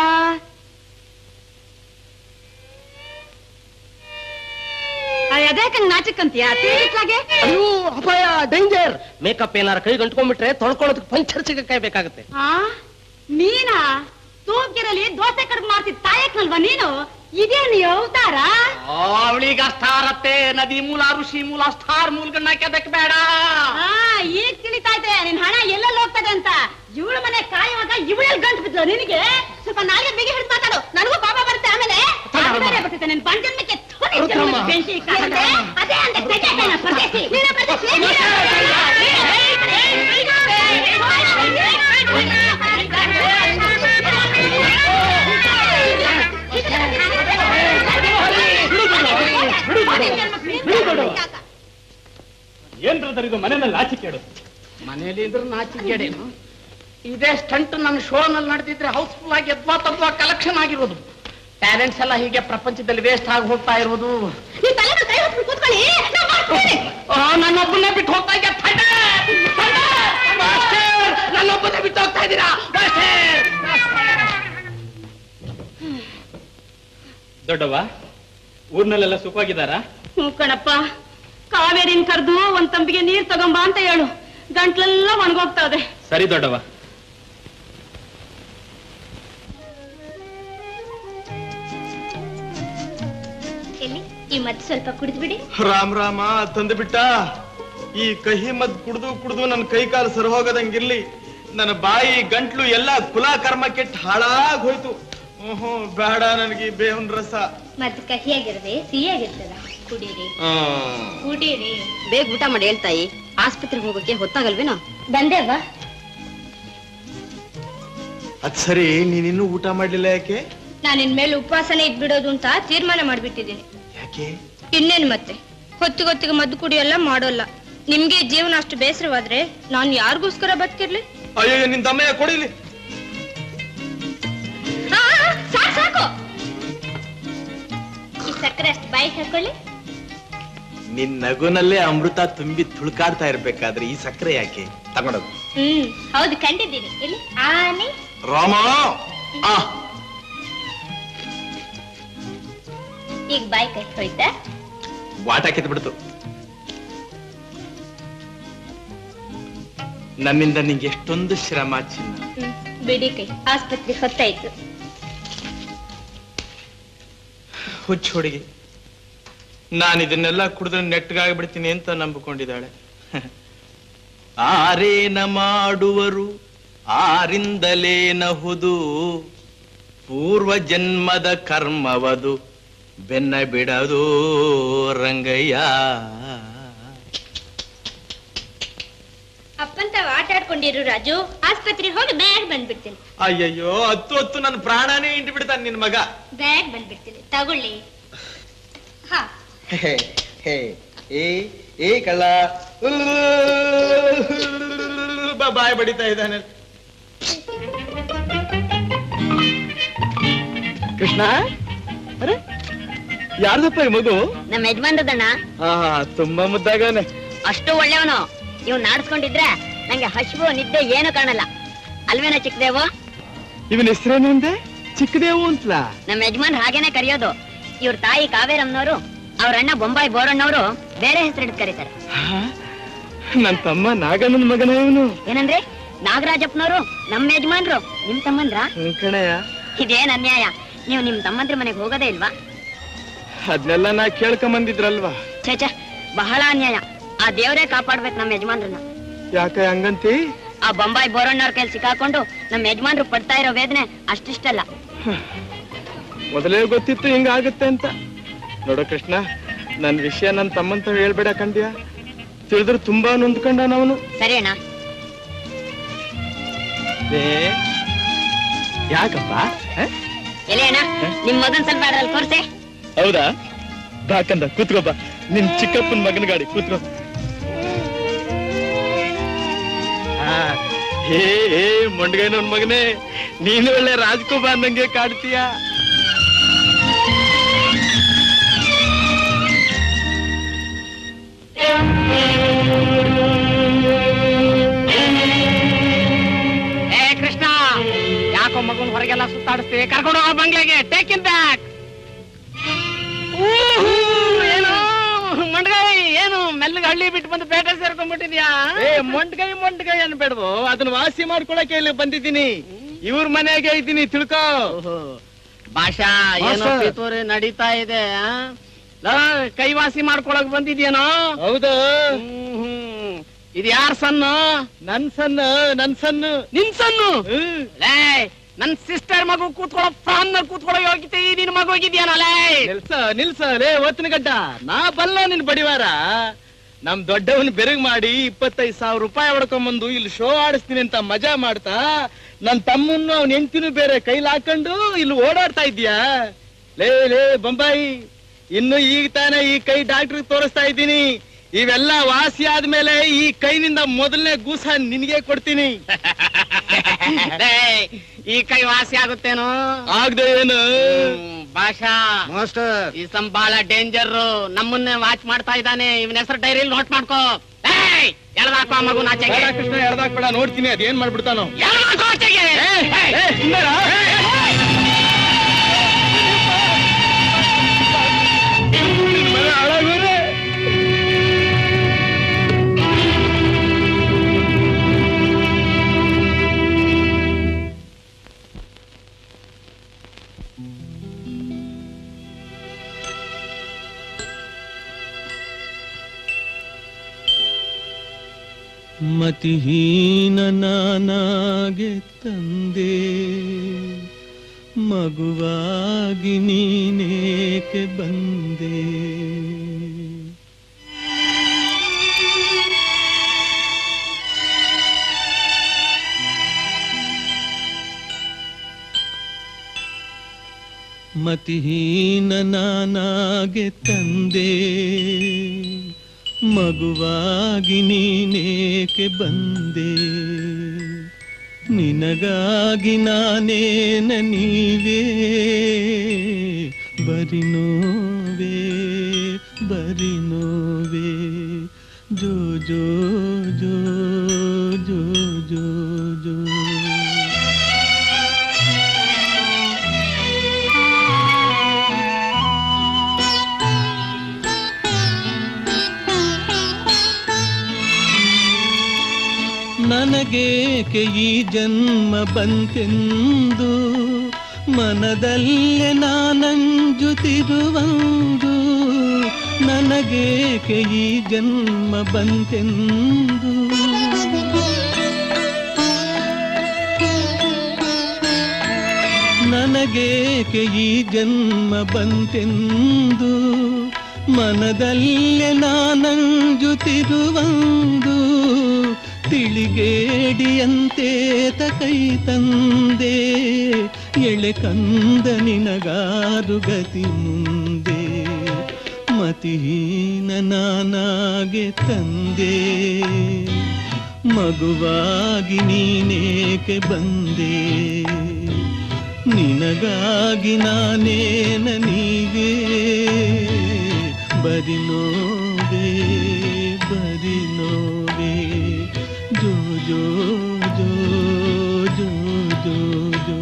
ಅದ್ಯಾಕಂಗ್ ನಾಚಕ್ಕಂತೀಯ ತೀರಿಟ್ಲಾಗೆ ಅಯ್ಯೋ ಅಪಾಯ ಡೇಂಜರ್ ಮೇಕಪ್ ಏನಾರ ಕೈ ಗಂಟ್ಕೊಂಡ್ಬಿಟ್ರೆ ತೊಳ್ಕೊಳ್ಳೋದಕ್ಕೆ ಪಂಚರ್ ಸಿಗಕ್ಕಾಯ್ಬೇಕಾಗತ್ತೆ ಆ ನೀನಾ ತೂಕಿರಲಿ ದೋಸೆ ಕಡ್ಬ್ ಮಾಡ್ತಿದ್ ತಾಯಕ್ನಲ್ವಾ ನೀನು ಇದೇನು ಅವತಾರ ಅವಳಿಗ ಸ್ಟಾರ್ ಅತ್ತೆ ನದಿ ಮೂಲ ಋಷಿ ಮೂಲ ಸ್ಟಾರ್ ಮೂಲಗಳನ್ನ ಕೆದಕ್ ಬೇಡ ಆ ಈಗ ತಿಳಿತಾಯ್ತೆ ನಿನ್ ಹಣ ಎಲ್ಲೆಲ್ಲಿ ಹೋಗ್ತದೆ ಅಂತ ಇವಳ ಮನೆ ಕಾಯುವಾಗ ಇವಳಲ್ಲಿ ಗಂಟು ಬಿದ್ದು ನಿನಗೆ ಸ್ವಲ್ಪ ನಾಳೆ ಬಿಗಿ ಹಿಡಿದು ಮಾತಾಡು ನನಗೂ ಪಾಪ ಬರುತ್ತೆ ಆಮೇಲೆ ಅದು ಬೇರೆ ಬರ್ತೈತೆ ನಿನ್ ಪಂಚಮಕ್ಕೆ ಥು, ನಿನ್ ಜನ್ಮದ ಬೆಂಕಿ ಕಾಣುತ್ತೆ. ಅದೇ ಅಂದೆ ತೆಗೆಯಕ್ಕೇನ ಪರದೇಶಿ. ನೀನೇ ಪರದೇಶಿ, ನೀನೇ ಪರದೇಶಿ. ಮನೆಯಲ್ಲಿ ಆಚೆ ಕೇಳು ಮನೇಲಿ ಇದ್ರೆ ನಾಚಿಗೇಡೇನು ಇದೇ ಸ್ಟಂಟ್ ನನ್ನ ಶೋನಲ್ಲಿ ನಡೆದಿದ್ರೆ ಹೌಸ್ಫುಲ್ ಆಗಿ ಎದ್ವಾ ತದ್ವಾ ಕಲೆಕ್ಷನ್ ಆಗಿರೋದು ಟ್ಯಾಲೆಂಟ್ಸ್ ಎಲ್ಲ ಹೀಗೆ ಪ್ರಪಂಚದಲ್ಲಿ ವೇಸ್ಟ್ ಆಗಿ ಹೋಗ್ತಾ ಇರೋದು ಆ, ನನ್ನೊಬ್ಬನ್ನೇ ಬಿಟ್ಟು ಹೋಗ್ತಾ ಇದ್ದೆ ಥಂಡರ್! ಥಂಡರ್! ಮಾಸ್ಟರ್! ನನ್ನೊಬ್ಬನ್ನೇ ಬಿಟ್ಟು ಹೋಗ್ತಾ ಇದ್ದೀರಾ ಮಾಸ್ಟರ್! ದೊಡ್ಡವ್ವ ಊರ್ನಲ್ಲೆಲ್ಲ ಸುಖವಾಗಿದ್ದಾರಾ ಹ್ಞೂ ಕಣಪ್ಪ ಕಾವೇರಿನ ಕರೆದು ಒಂದ್ ತಂಬಿಗೆ ನೀರ್ ತಗೊಂಬಾ ಅಂತ ಹೇಳು ಗಂಟ್ಲೆಲ್ಲ ಒಣಗೋಗ್ತಾ ಇದೆ ಸರಿ ದೊಡ್ಡವ್ವ ಎಲ್ಲಿ ಈ ಮದ್ದು ಸ್ವಲ್ಪ ಕುಡಿದ್ಬಿಡಿ ರಾಮ್ ರಾಮ ತಂದು ಬಿಟ್ಟ ಈ ಕಹಿ ಮದ್ ಕುಡ್ದು ಕುಡ್ದು ನನ್ನ ಕೈ ಕಾಲು ಸರ್ ಹೋಗದಂಗಿರ್ಲಿ ನನ್ನ ಬಾಯಿ ಗಂಟ್ಲು ಎಲ್ಲ ಕುಲ ಕರ್ಮ ಕೆಟ್ಟ ಹಾಳಾಗ್ ಹೋಯ್ತು ಹ್ಮ್ ಬೇಡ ನನಗೆ ಈ ಬೇವಿನ ರಸ ಮದ್ದು ಕಹಿಯಾಗಿರದೆ ಸಿಹಿಯಾಗಿರ್ತದ ಕುಡೀರಿ ಆ. ಕುಡೀರಿ ಬೇಗ ಊಟ ಮಾಡಿ ಹೇಳ್ತಾಯಿ ಆಸ್ಪತ್ರೆಗೆ ಹೋಗೋಕೆ ಹೊತ್ತಾಗಲ್ವೇನೋ ಬಂದೇವಾ ಅದ್ ಸರಿ ನೀನಿನ್ನೂ ಊಟ ಮಾಡ್ಲಿಲ್ಲ ಯಾಕೆ ನಾನು ಇನ್ಮೇಲೆ ಉಪವಾಸನೆ ಇದ್ಬಿಡೋದು ಅಂತ ತೀರ್ಮಾನ ಮಾಡ್ಬಿಟ್ಟಿದ್ದೀನಿ ಯಾಕೆ ಇನ್ನೇನು ಮತ್ತೆ ಹೊತ್ತಿಗೊತ್ತಿಗೆ ಮದ್ದು ಕುಡಿಯಲ್ಲ ಮಾಡೋಲ್ಲ ನಿಮ್ಗೆ ಈ ಜೀವನ ಅಷ್ಟು ಬೇಸರವಾದ್ರೆ ನಾನು ಯಾರಿಗೋಸ್ಕರ ಬದುಕಿರ್ಲಿ ಅಯ್ಯೋ ನಿನ್ ತಮ್ಮಯ್ಯ ಕೊಡಿಲಿ ಸಾಕು ಸಾಕು ಈ ಸಕ್ಕರೆ ಅಷ್ಟು ಬಾಯಿಗೆ ಹಾಕೊಳ್ಳಿ ನಿನ್ ನಗುನಲ್ಲೇ ಅಮೃತ ತುಂಬಿ ತುಳುಕಾಡ್ತಾ ಇರ್ಬೇಕಾದ್ರೆ ಈ ಸಕ್ಕರೆ ಯಾಕೆ ತಗೊಂಡೋಗು ಹ್ಮ್ ಹೌದು ಕಂಡಿದ್ದೀನಿ ಎಲ್ಲಿ ಆನೆ ರಾಮ ಆ ಈಗ ಬಾಯಿ ಕಟ್ ಹೋಯ್ತಾ ವಾಟ ಕಿತ್ಬಿಡ್ತು ನನ್ನಿಂದ ನಿಂಗೆ ಎಷ್ಟೊಂದು ಶ್ರಮ ಚಿನ್ನ ಹ್ಮ್ ಬಿಡಿ ಕೈ ಆಸ್ಪತ್ರೆಗೆ ಹೊತ್ತಾಯ್ತು ಹುಚ್ಚ ಹುಡುಗಿ ನಾನು ಇದನ್ನೆಲ್ಲ ಕುಡಿದ್ರೆ ನೆಟ್ಟಗಾಗಿ ಬಿಡ್ತೀನಿ ಅಂತ ನಂಬಿಕೊಂಡಿದ್ದಾಳೆ ಆರೇನ ಮಾಡುವರು ಆರಿಂದಲೇನಹುದು ಪೂರ್ವ ಜನ್ಮದ ಕರ್ಮವದು ಬೆನ್ನ ಬಿಡದು ರಂಗಯ್ಯ ಅಪ್ಪಂತ ಆಟ ಆಡ್ಕೊಂಡಿರು ರಾಜು ಆಸ್ಪತ್ರೆಗೆ ಹೋಗಿ ಬ್ಯಾಗ್ ಬಂದ್ಬಿಡ್ತೀನಿ ಅಯ್ಯಯ್ಯೋ ಹತ್ತು ಹೊತ್ತು ನನ್ನ ಪ್ರಾಣನೇ ಇಂಟು ಬಿಡ್ತಾನೆ ನಿನ್ ಮಗ ಬ್ಯಾಗ್ ಬಂದ್ಬಿಡ್ತೀನಿ ತಗೊಳ್ಳಿ ಹಾ ಹೇ ಹೇ ಏ ಏ ಕಳ್ಳ ಬಾ- ಬಾಯ್ ಬಡಿತಾ ಇದ್ದಾನೆ ಕೃಷ್ಣ ಅರೆ ಯಾರ್ದಪ್ಪ ಈ ಮಗು ನಮ್ಮ ಯಜಮಾನ್ರದಣ್ಣ ಹಾ ತುಂಬಾ ಮುದ್ದಾಗವನೆ ಅಷ್ಟು ಒಳ್ಳೆಯವನು ಇವ್ ನಾಡಿಸ್ಕೊಂಡಿದ್ರೆ ನಂಗೆ ಹಸಿವು ನಿದ್ದೆ ಏನು ಕಾಣಲ್ಲ ಅಲ್ವೇನ ಚಿಕ್ಕದೇವು ಇವನ್ ಹೆಸರೇನು ಅಂದೆ ಚಿಕ್ಕದೇವು ಅಂತಲಾ ನಮ್ಮ ಯಜಮಾನ್ ಹಾಗೇನೆ ಕರೆಯೋದು ಇವ್ರ ತಾಯಿ ಕಾವೇರಮ್ಮನವರು ಅವ್ರ ಅಣ್ಣ ಬೊಂಬಾಯಿ ಬೋರಣ್ಣವರು ಬೇರೆ ಹೆಸರಿಡ್ ಕರೀತಾರೆ ನನ್ ತಮ್ಮ ನಾಗಣ್ಣನ ಮಗನ ಇವನು ಏನಂದ್ರೆ ನಾಗರಾಜಪ್ಪನವರು ನಮ್ಮ ಯಜಮಾನ್ರು ನಿಮ್ ತಮ್ಮಂದ್ರ ಕಣಯ್ಯ ಇದೇನ್ ಅನ್ಯಾಯ ನೀವು ನಿಮ್ ತಮ್ಮಂದ್ರ ಮನೆಗೆ ಹೋಗೋದೇ ಇಲ್ವಾ ಅದ್ನೆಲ್ಲ ನಾ ಕೇಳ್ಕೊಂಬಂದಿದ್ರಲ್ವಾ ಛೇ ಛೇ ಬಹಳ ಅನ್ಯಾಯ ಆ ದೇವರೇ ಕಾಪಾಡ್ಬೇಕು ನಮ್ಮ ಯಜಮಾನ್ರನ್ನ ಯಾಕೆ ಹಂಗಂತಿ ಆ ಬೊಂಬಾಯಿ ಬೋರಣ್ಣವ್ರ ಕೈಲಿ ಸಿಕ್ಕಾಕೊಂಡು ನಮ್ಮ ಯಜಮಾನ್ರು ಪಡ್ತಾ ಇರೋ ವೇದನೆ ಅಷ್ಟಿಷ್ಟಲ್ಲ ಮೊದಲೇ ಗೊತ್ತಿತ್ತು ಹಿಂಗಾಗುತ್ತೆ ಅಂತ ನೋಡು ಕೃಷ್ಣ ನನ್ ವಿಷಯ ನನ್ ತಮ್ಮಂತ ಹೇಳ್ಬೇಡ ಕಂಡ್ಯಾ ತಿಳಿದ್ರೆ ತುಂಬಾ ನೊಂದ್ಕೊಂಡ ಅವನು ಸರಿ ಅಣ್ಣ ಯಾಕಪ್ಪ ಹ? ಎಲೆ ಅಣ್ಣ ನಿಮ್ ಮಗನ್ ಸ್ವಲ್ಪ ಅದ್ರಲ್ಲಿ ತೋರ್ಸೆ ಹೌದಾ ಬಾಕಂದ ಕೂತ್ಕೋ ಬಾ ನಿನ್ ಚಿಕ್ಕಪ್ಪನ ಮಗನ ಗಾಡಿ ಕೂತ್ಕೋ ಆ, ಹೇ ಹೇ ಮೊಂಡ್ಗೈನವನ್ ಮಗನೇ ನೀನು ಒಳ್ಳೆ ರಾಜ್ಕುಮಾರ್ ನಂಗೆ ಕಾಡ್ತೀಯ ಏ ಕೃಷ್ಣ ಯಾಕೋ ಮಗುನ್ ಹೊರಗೆಲ್ಲ ಸುತ್ತಾಡಿಸ್ತೀವಿ ಕರ್ಕೊಂಡು ಹೋಗೋ ಬಂಗ್ಲೆಗೆ ಟೇಕ್ ಇನ್ ಬ್ಯಾಕ್ ಏನು ಮಂಡ್ಗೈ ಏನು ಮೆಲ್ಲಗೆ ಹಳ್ಳಿ ಬಿಟ್ಟು ಬಂದು ಪೇಟೆ ಸೇರ್ಕೊಂಡ್ಬಿಟ್ಟಿದ್ಯಾ ಏ ಮೊಂಡ್ಗೈ ಮೊಂಡ್ಗೈ ಅನ್ಬೇಡ್ವು ಅದನ್ನ ವಾಸಿ ಮಾಡ್ಕೊಳಕ್ಕೆ ಇಲ್ಲಿ ಬಂದಿದ್ದೀನಿ ಇವ್ರ ಮನೆಗೆ ಇದ್ದೀನಿ ತಿಳ್ಕೋ ಭಾಷಾ ಏನೋ ಭಾಷಾ. ಪಿತೂರಿ ನಡೀತಾ ಇದೆ ಆ? ಲಾ, ಕೈವಾಸಿ ಮಾಡ್ಕೊಳಕ್ ಬಂದಿದ್ಯೇನೋ ಹೌದು ಇದು ಯಾರ ಸನ್ನು ನನ್ ಸಣ್ಣ ನನ್ ಸಣ್ಣ ನಿನ್ ಸನ್ನು ಲೇ ನನ್ ಸಿಸ್ಟರ್ ಮಗು ಕೂತ್ಕೊಳ್ಳೋ ಫ್ರಾನ್ ಕೂತ್ಕೊಳ್ಳೋ ಯೋಗ್ಯತೆ ಈ ನಿನ್ ಮಗು ಹೋಗಿದ್ಯಾನಲ್ಲೇ ನಿಲ್ಸ ನಿಲ್ಸ ಲೇ ಓತನ ಗಡ್ಡ ನಾ ಬಲ್ಲ ನಿನ್ ಬಡಿವಾರ ನಮ್ ದೊಡ್ಡವನ್ ಬೆರಗ್ ಮಾಡಿ ಇಪ್ಪತ್ತೈದು ಸಾವಿರ ರೂಪಾಯಿ ಹೊಡ್ಕೊಂಬಂದು ಇಲ್ಲಿ ಶೋ ಆಡಿಸ್ತೀನಿ ಅಂತ ಮಜಾ ಮಾಡ್ತಾ ನನ್ ತಮ್ಮನ್ನು ಅವ್ನ ಹೆಂಡ್ತಿನೂ ಬೇರೆ ಕೈಲಿ ಹಾಕೊಂಡು ಇಲ್ಲಿ ಓಡಾಡ್ತಾ ಇದ್ಯಾ ಲೇ ಲೇ ಬೊಂಬಾಯಿ ಇನ್ನು ಈಗ ತಾನೇ ಈ ಕೈ ಡಾಕ್ಟರ್ ತೋರಿಸ್ತಾ ಇದ್ದೀನಿ ಇವೆಲ್ಲ ವಾಸಿ ಆದ್ಮೇಲೆ ಈ ಕೈನಿಂದ ಮೊದಲನೇ ಗೂಸ ನಿನಗೆ ಕೊಡ್ತೀನಿ ಏಯ್, ಈ ಕೈ ವಾಸಿ ಆಗುತ್ತೇನೋ ಆಗ್ದೆ ಏನು ಭಾಷಾ ಮಾಸ್ಟರ್ ಈ ಸಂ ಬಹಳ ಡೇಂಜರ್ ನಮ್ಮನ್ನೇ ವಾಚ್ ಮಾಡ್ತಾ ಇದ್ದಾನೆ ಇವನ ಹೆಸರು ಡೈರಿಲಿ ನೋಟ್ ಮಾಡ್ಕೋ ಏಯ್ ಎಳ್ದಾಕೋ ಆ ಮಗು ನಾಚೆಗೆ ಬೇಡ ಕೃಷ್ಣ ಎಳ್ದಾಕ್ಬೇಡ ನೋಡ್ತೀನಿ ಅದೇನ್ ಮಾಡ್ಬಿಡ್ತಾನೋ ಎಳ್ದಾಕೋ ಆಚೆಗೆ ಏ, ಸುಂದರ, ನಿನ್ ಮನೆ ಹಾಳಾಗೋರೆ. ಮತಿಹೀನನಾನಾಗೆ ತಂದೆ ಮಗುವಾಗಿ ನೀನೇಕೆ ಬಂದೆ ಮತಿಹೀನನಾನಾಗೆ ತಂದೆ ಮಗುವಾಗಿ ನೀನೇಕೆ ಬಂದೆ ನಿನಗಾಗಿ ನಾನೇನ ನೀವೇ ಬರಿ ನೋವೇ ಬರಿ ನೋವೇ ಜೋ ಜೋ ಜೋ ಜೋ ಜೋ ಜೋ ನನಗೇಕೆ ಈ ಜನ್ಮ ಬಂತೆಂದು ಮನದಲ್ಲೇ ನಾನಂಜುತ್ತಿರುವಂದು ನನಗೇಕೆ ಈ ಜನ್ಮ ಬಂತೆಂದು ನನಗೇಕೆ ಈ ಜನ್ಮ ಬಂತೆಂದು ಮನದಲ್ಲೇ ನಾನಂಜುತ್ತಿರುವಂದು ತಿಳಿಗೇಡಿಯಂತೆ ಕೈ ತಂದೆ ಎಳೆ ಕಂದ ನಿನಗಾರು ಗತಿ ಮುಂದೆ ಮತಿಹೀನ ನಾನಾಗೆ ತಂದೆ ಮಗುವಾಗಿ ನೀನೇಕೆ ಬಂದೆ ನಿನಗಾಗಿ ನಾನೇನ ನೀವೇ ಬರಿ ನೋವೇ ಬರಿ ನೋವೇ ಜೋ ಜೋ ಜೋ ಜೋ ಜೋ ಜೋ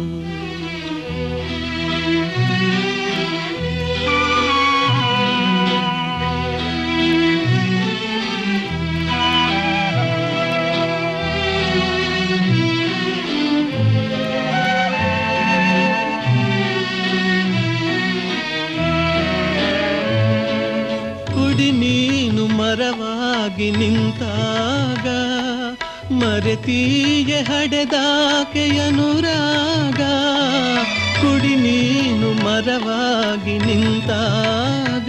ಕುಡಿ ನೀನು ಮರವಾಗಿ ನಿಂತಾಗ ಮರೆತೀಯ ಹಡೆದಾಕೆ ಅನುರಾಗ ಕುಡಿ ನೀನು ಮರವಾಗಿ ನಿಂತಾಗ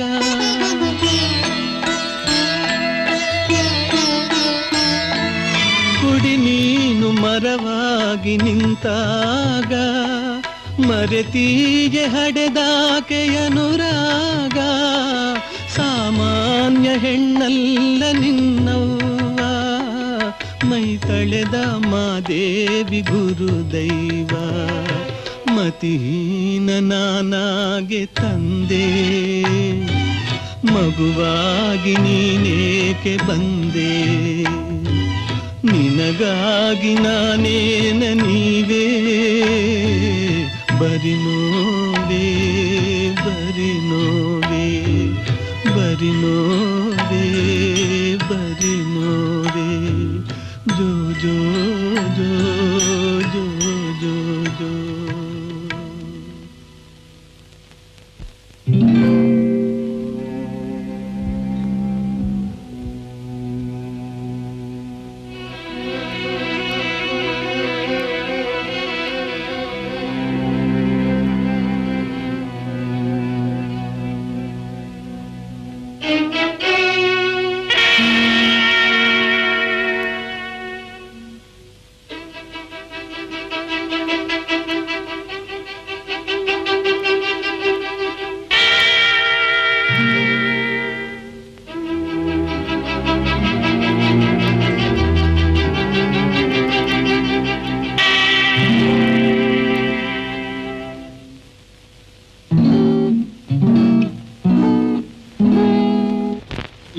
ಕುಡಿ ನೀನು ಮರವಾಗಿ ನಿಂತಾಗ ಮರೆತೀಯ ಹಡೆದಾಕೆ ಅನುರಾಗ ಸಾಮಾನ್ಯ ಹೆಣ್ಣಲ್ಲ ನಿನ್ನವ್ವ ಮೈ ತಳೆದ ಮಾದೇವಿ ಗುರುದೈವ ಮತಿಹೀನ ನಾನಾಗೆ ತಂದೆ ಮಗುವಾಗಿ ನೀನೇಕೆ ಬಂದೆ ನಿನಗಾಗಿ ನಾನೇನ ನೀವೇ ಬರಿ ನೋವೇ ಬರಿ ನೋವೇ ಬರಿ ನೋವೇ ಬರಿ ನೋವೇ ಜೋ ಜೋ ಜೋ ಜೋ ಜೋ ಜೋ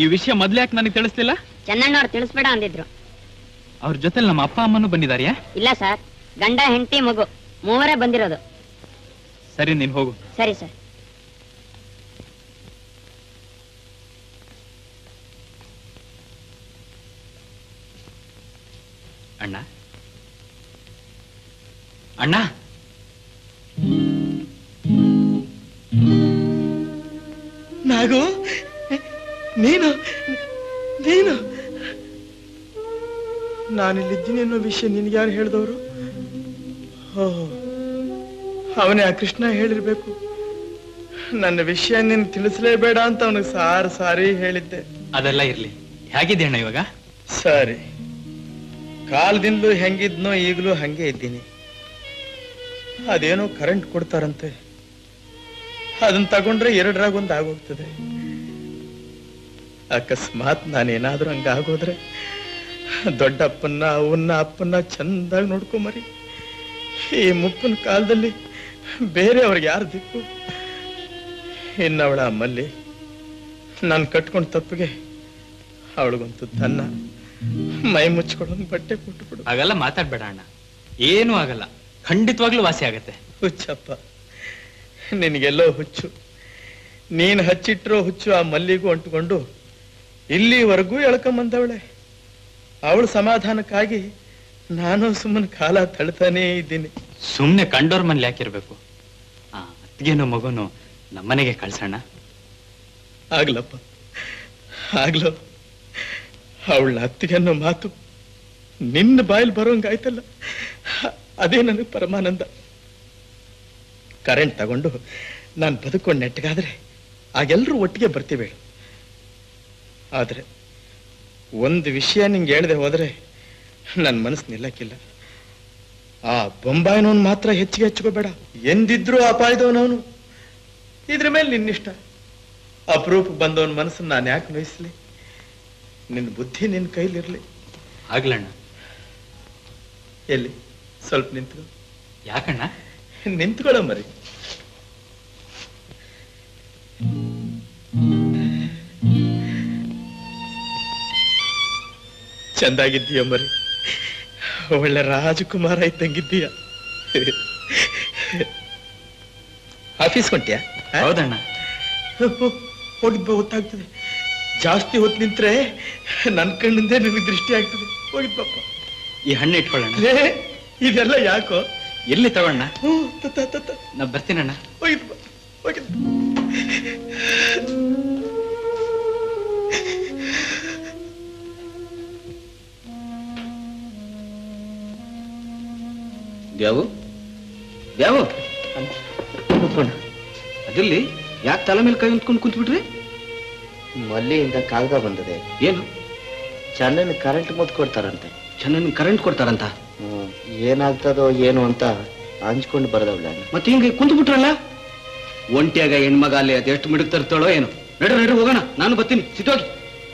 ಈ ವಿಷಯ ಮೊದ್ಲು ಯಾಕೆ ನನಗೆ ತಿಳಿಸ್ಲಿಲ್ಲ ಚೆನ್ನಣ್ಣವ್ರು ತಿಳಿಸ್ಬೇಡ ಅಂದಿದ್ರು ಅವ್ರ ಜೊತೆಲಿ ನಮ್ಮ ಅಪ್ಪ ಅಮ್ಮನೂ ಬಂದಿದಾರ್ಯಾ ಇಲ್ಲ ಸರ್ ಗಂಡ ಹೆಂಡತಿ ಮಗು ಮೂವರೇ ಬಂದಿರೋದು ಸರಿ ನೀನ್ ಹೋಗು ಸರಿ ಸರ್ ಅಣ್ಣ ಅಣ್ಣ ನಾಗು ನೀನು ನೀನು ನಾನಿಲ್ಲಿದ್ದೀನಿ ಅನ್ನೋ ವಿಷಯ ನಿನ್ಗೆ ಯಾರು ಹೇಳಿದವರು ಓಹ್ ಅವನೇ ಆ ಕೃಷ್ಣ ಹೇಳಿರ್ಬೇಕು ನನ್ನ ವಿಷಯ ನೀನು ತಿಳಿಸ್ಲೇಬೇಡ ಅಂತ ಅವನಿಗೆ ಸಾರಿ ಸಾರಿ ಹೇಳಿದ್ದೆ ಅದೆಲ್ಲ ಇರ್ಲಿ ಹೇಗಿದೆ ಅಣ್ಣ ಇವಾಗ ಸರಿ ಕಾಲದಿಂದಲೂ ಹೆಂಗಿದ್ನೋ ಈಗಲೂ ಹಂಗೆ ಇದ್ದೀನಿ ಅದೇನೋ ಕರೆಂಟ್ ಕೊಡ್ತಾರಂತೆ ಅದನ್ನ ತಗೊಂಡ್ರೆ ಎರಡರಾಗ ಒಂದು ಆಗೋಗ್ತದೆ ಅಕಸ್ಮಾತ್ ನಾನೇನಾದ್ರೂ ಹಂಗಾಗೋದ್ರೆ ದೊಡ್ಡಪ್ಪನ್ನ ಅವನ್ನ ಅಪ್ಪನ್ನ ಚಂದಾಗಿ ನೋಡ್ಕೊಂಬರಿ ಈ ಮುಪ್ಪನ ಕಾಲದಲ್ಲಿ ಬೇರೆ ಅವ್ರಿಗೆ ಯಾರು ದಿಕ್ಕು ಇನ್ನವಳ ಮಲ್ಲಿ ನಾನು ಕಟ್ಕೊಂಡ್ ತಪ್ಪಿಗೆ ಅವಳಿಗಂತೂ ತನ್ನ ಮೈ ಮುಚ್ಕೊಳ್ಳೋನ್ ಬಟ್ಟೆ ಕೊಟ್ಟು ಬಿಡು ಹಾಗೆಲ್ಲ ಮಾತಾಡ್ಬೇಡ ಅಣ್ಣ ಏನೂ ಆಗಲ್ಲ ಖಂಡಿತವಾಗ್ಲೂ ವಾಸಿ ಆಗತ್ತೆ ಹುಚ್ಚಪ್ಪ ನಿನಗೆಲ್ಲೋ ಹುಚ್ಚು ನೀನ್ ಹಚ್ಚಿಟ್ರೋ ಹುಚ್ಚು ಆ ಮಲ್ಲಿಗೂ ಅಂಟ್ಕೊಂಡು ಇಲ್ಲಿವರೆಗೂ ಎಳ್ಕೊಂಬಂದವಳೆ ಅವಳ ಸಮಾಧಾನಕ್ಕಾಗಿ ನಾನು ಸುಮ್ಮನೆ ಕಾಲ ತಳ್ತಾನೇ ಇದ್ದೀನಿ ಸುಮ್ನೆ ಕಂಡೋರ್ ಮನೇಲಿ ಯಾಕಿರ್ಬೇಕು ಆ ಅತ್ತಿಗೆನೋ ಮಗುನು ನಮ್ಮನೆಗೆ ಕಳ್ಸೋಣ ಆಗ್ಲಪ್ಪ ಆಗ್ಲೋ ಅವಳ ಅತ್ತಿಗೆ ಅನ್ನೋ ಮಾತು ನಿನ್ನ ಬಾಯಲ್ಲಿ ಬರೋಂಗಾಯ್ತಲ್ಲ ಅದೇ ನನಗೆ ಪರಮಾನಂದ ಕರೆಂಟ್ ತಗೊಂಡು ನಾನು ಬದುಕೊಂಡು ನೆಟ್ಟಗಾದ್ರೆ ಆಗೆಲ್ಲರೂ ಒಟ್ಟಿಗೆ ಬರ್ತೀವಿ ಹೇಳು ಆದ್ರೆ ಒಂದು ವಿಷಯ ನಿಂಗೆ ಹೇಳ್ದೆ ಹೋದ್ರೆ ನನ್ನ ಮನಸ್ಸು ನಿಲ್ಲಕ್ಕಿಲ್ಲ ಆ ಬೊಂಬಾಯಿನವನ್ ಮಾತ್ರ ಹೆಚ್ಚಿಗೆ ಹಚ್ಕೋಬೇಡ ಎಂದಿದ್ರೂ ಅಪಾಯದವನವನು ಇದ್ರ ಮೇಲೆ ನಿನ್ನಿಷ್ಟ ಅಪರೂಪ ಬಂದವನ ಮನಸ್ಸನ್ನ ನಾನು ಯಾಕೆ ನೋಯಿಸ್ಲಿ ನಿನ್ನ ಬುದ್ಧಿ ನಿನ್ನ ಕೈಲಿರ್ಲಿ ಆಗ್ಲಣ್ಣ ಎಲ್ಲಿ ಸ್ವಲ್ಪ ನಿಂತ್ಕೊ ಯಾಕಣ್ಣ ನಿಂತ್ಕೊಳ್ಳೋ ಮರಿ ಚಂದಾಗಿದ್ದೀಯ ಮರಿ ಒಳ್ಳೆ ರಾಜಕುಮಾರ ಇದ್ದಂಗಿದ್ದೀಯ ಆಫೀಸ್ ಹೊಂಟ್ಯಾ ಹೌದಣ್ಣ ಹೋಗಿದ್ ಬಾ ಗೊತ್ತಾಗ್ತದೆ ಜಾಸ್ತಿ ಹೊತ್ತು ನಿಂತ್ರೆ ನನ್ ಕಣ್ಣಿಂದ ನಿನಗೆ ದೃಷ್ಟಿ ಆಗ್ತದೆ ಹೋಗಿದ್ ಬಾಪ್ಪ ಈ ಹಣ್ಣು ಇಟ್ಕೊಳ್ಳೋಣ ಲೇ, ಇದೆಲ್ಲ ಯಾಕೋ ಎಲ್ಲಿ ತಗೋಣ ಹ್ಞೂ ತ, ತ, ತ, ತ. ನಾ ಬರ್ತೀನಣ್ಣ ಹೋಗಿದ್ ಬಾ ಹೋಗಿದ್ ಬಾ. ದ್ಯಾವು ದ್ಯಾವು ಅದಿರ್ಲಿ ಯಾಕೆ ತಲೆ ಮೇಲೆ ಕೈ ಹೊಂದ್ಕೊಂಡು ಕುಂತ್ಬಿಟ್ರಿ ಮಲ್ಲಿಯಿಂದ ಕಾಗದ ಬಂದಿದೆ ಏನು ಚಂದನ್ ಕರೆಂಟ್ ಮುದ್ದು ಕೊಡ್ತಾರಂತೆ ಚಂದನ್ ಕರೆಂಟ್ ಕೊಡ್ತಾರಂತ ಹ್ಮ್. ಏನಾಗ್ತದೋ ಏನು ಅಂತ ಹಂಚ್ಕೊಂಡು ಬರದವ್ಳ ಮತ್ತೆ ಹಿಂಗೆ ಕುಂತು ಬಿಟ್ರಲ್ಲ ಒಂಟಿಯಾಗ ಹೆಣ್ಮಗ ಅಲ್ಲಿ ಅದೆಷ್ಟು ಮಿಡುಕ್ ತರ್ತಾಳೋ ಏನು ನಡ್ರಿ ನಡ್ರಿ ಹೋಗೋಣ ನಾನು ಬರ್ತೀನಿ ಸಿದ್ದೋಗಿ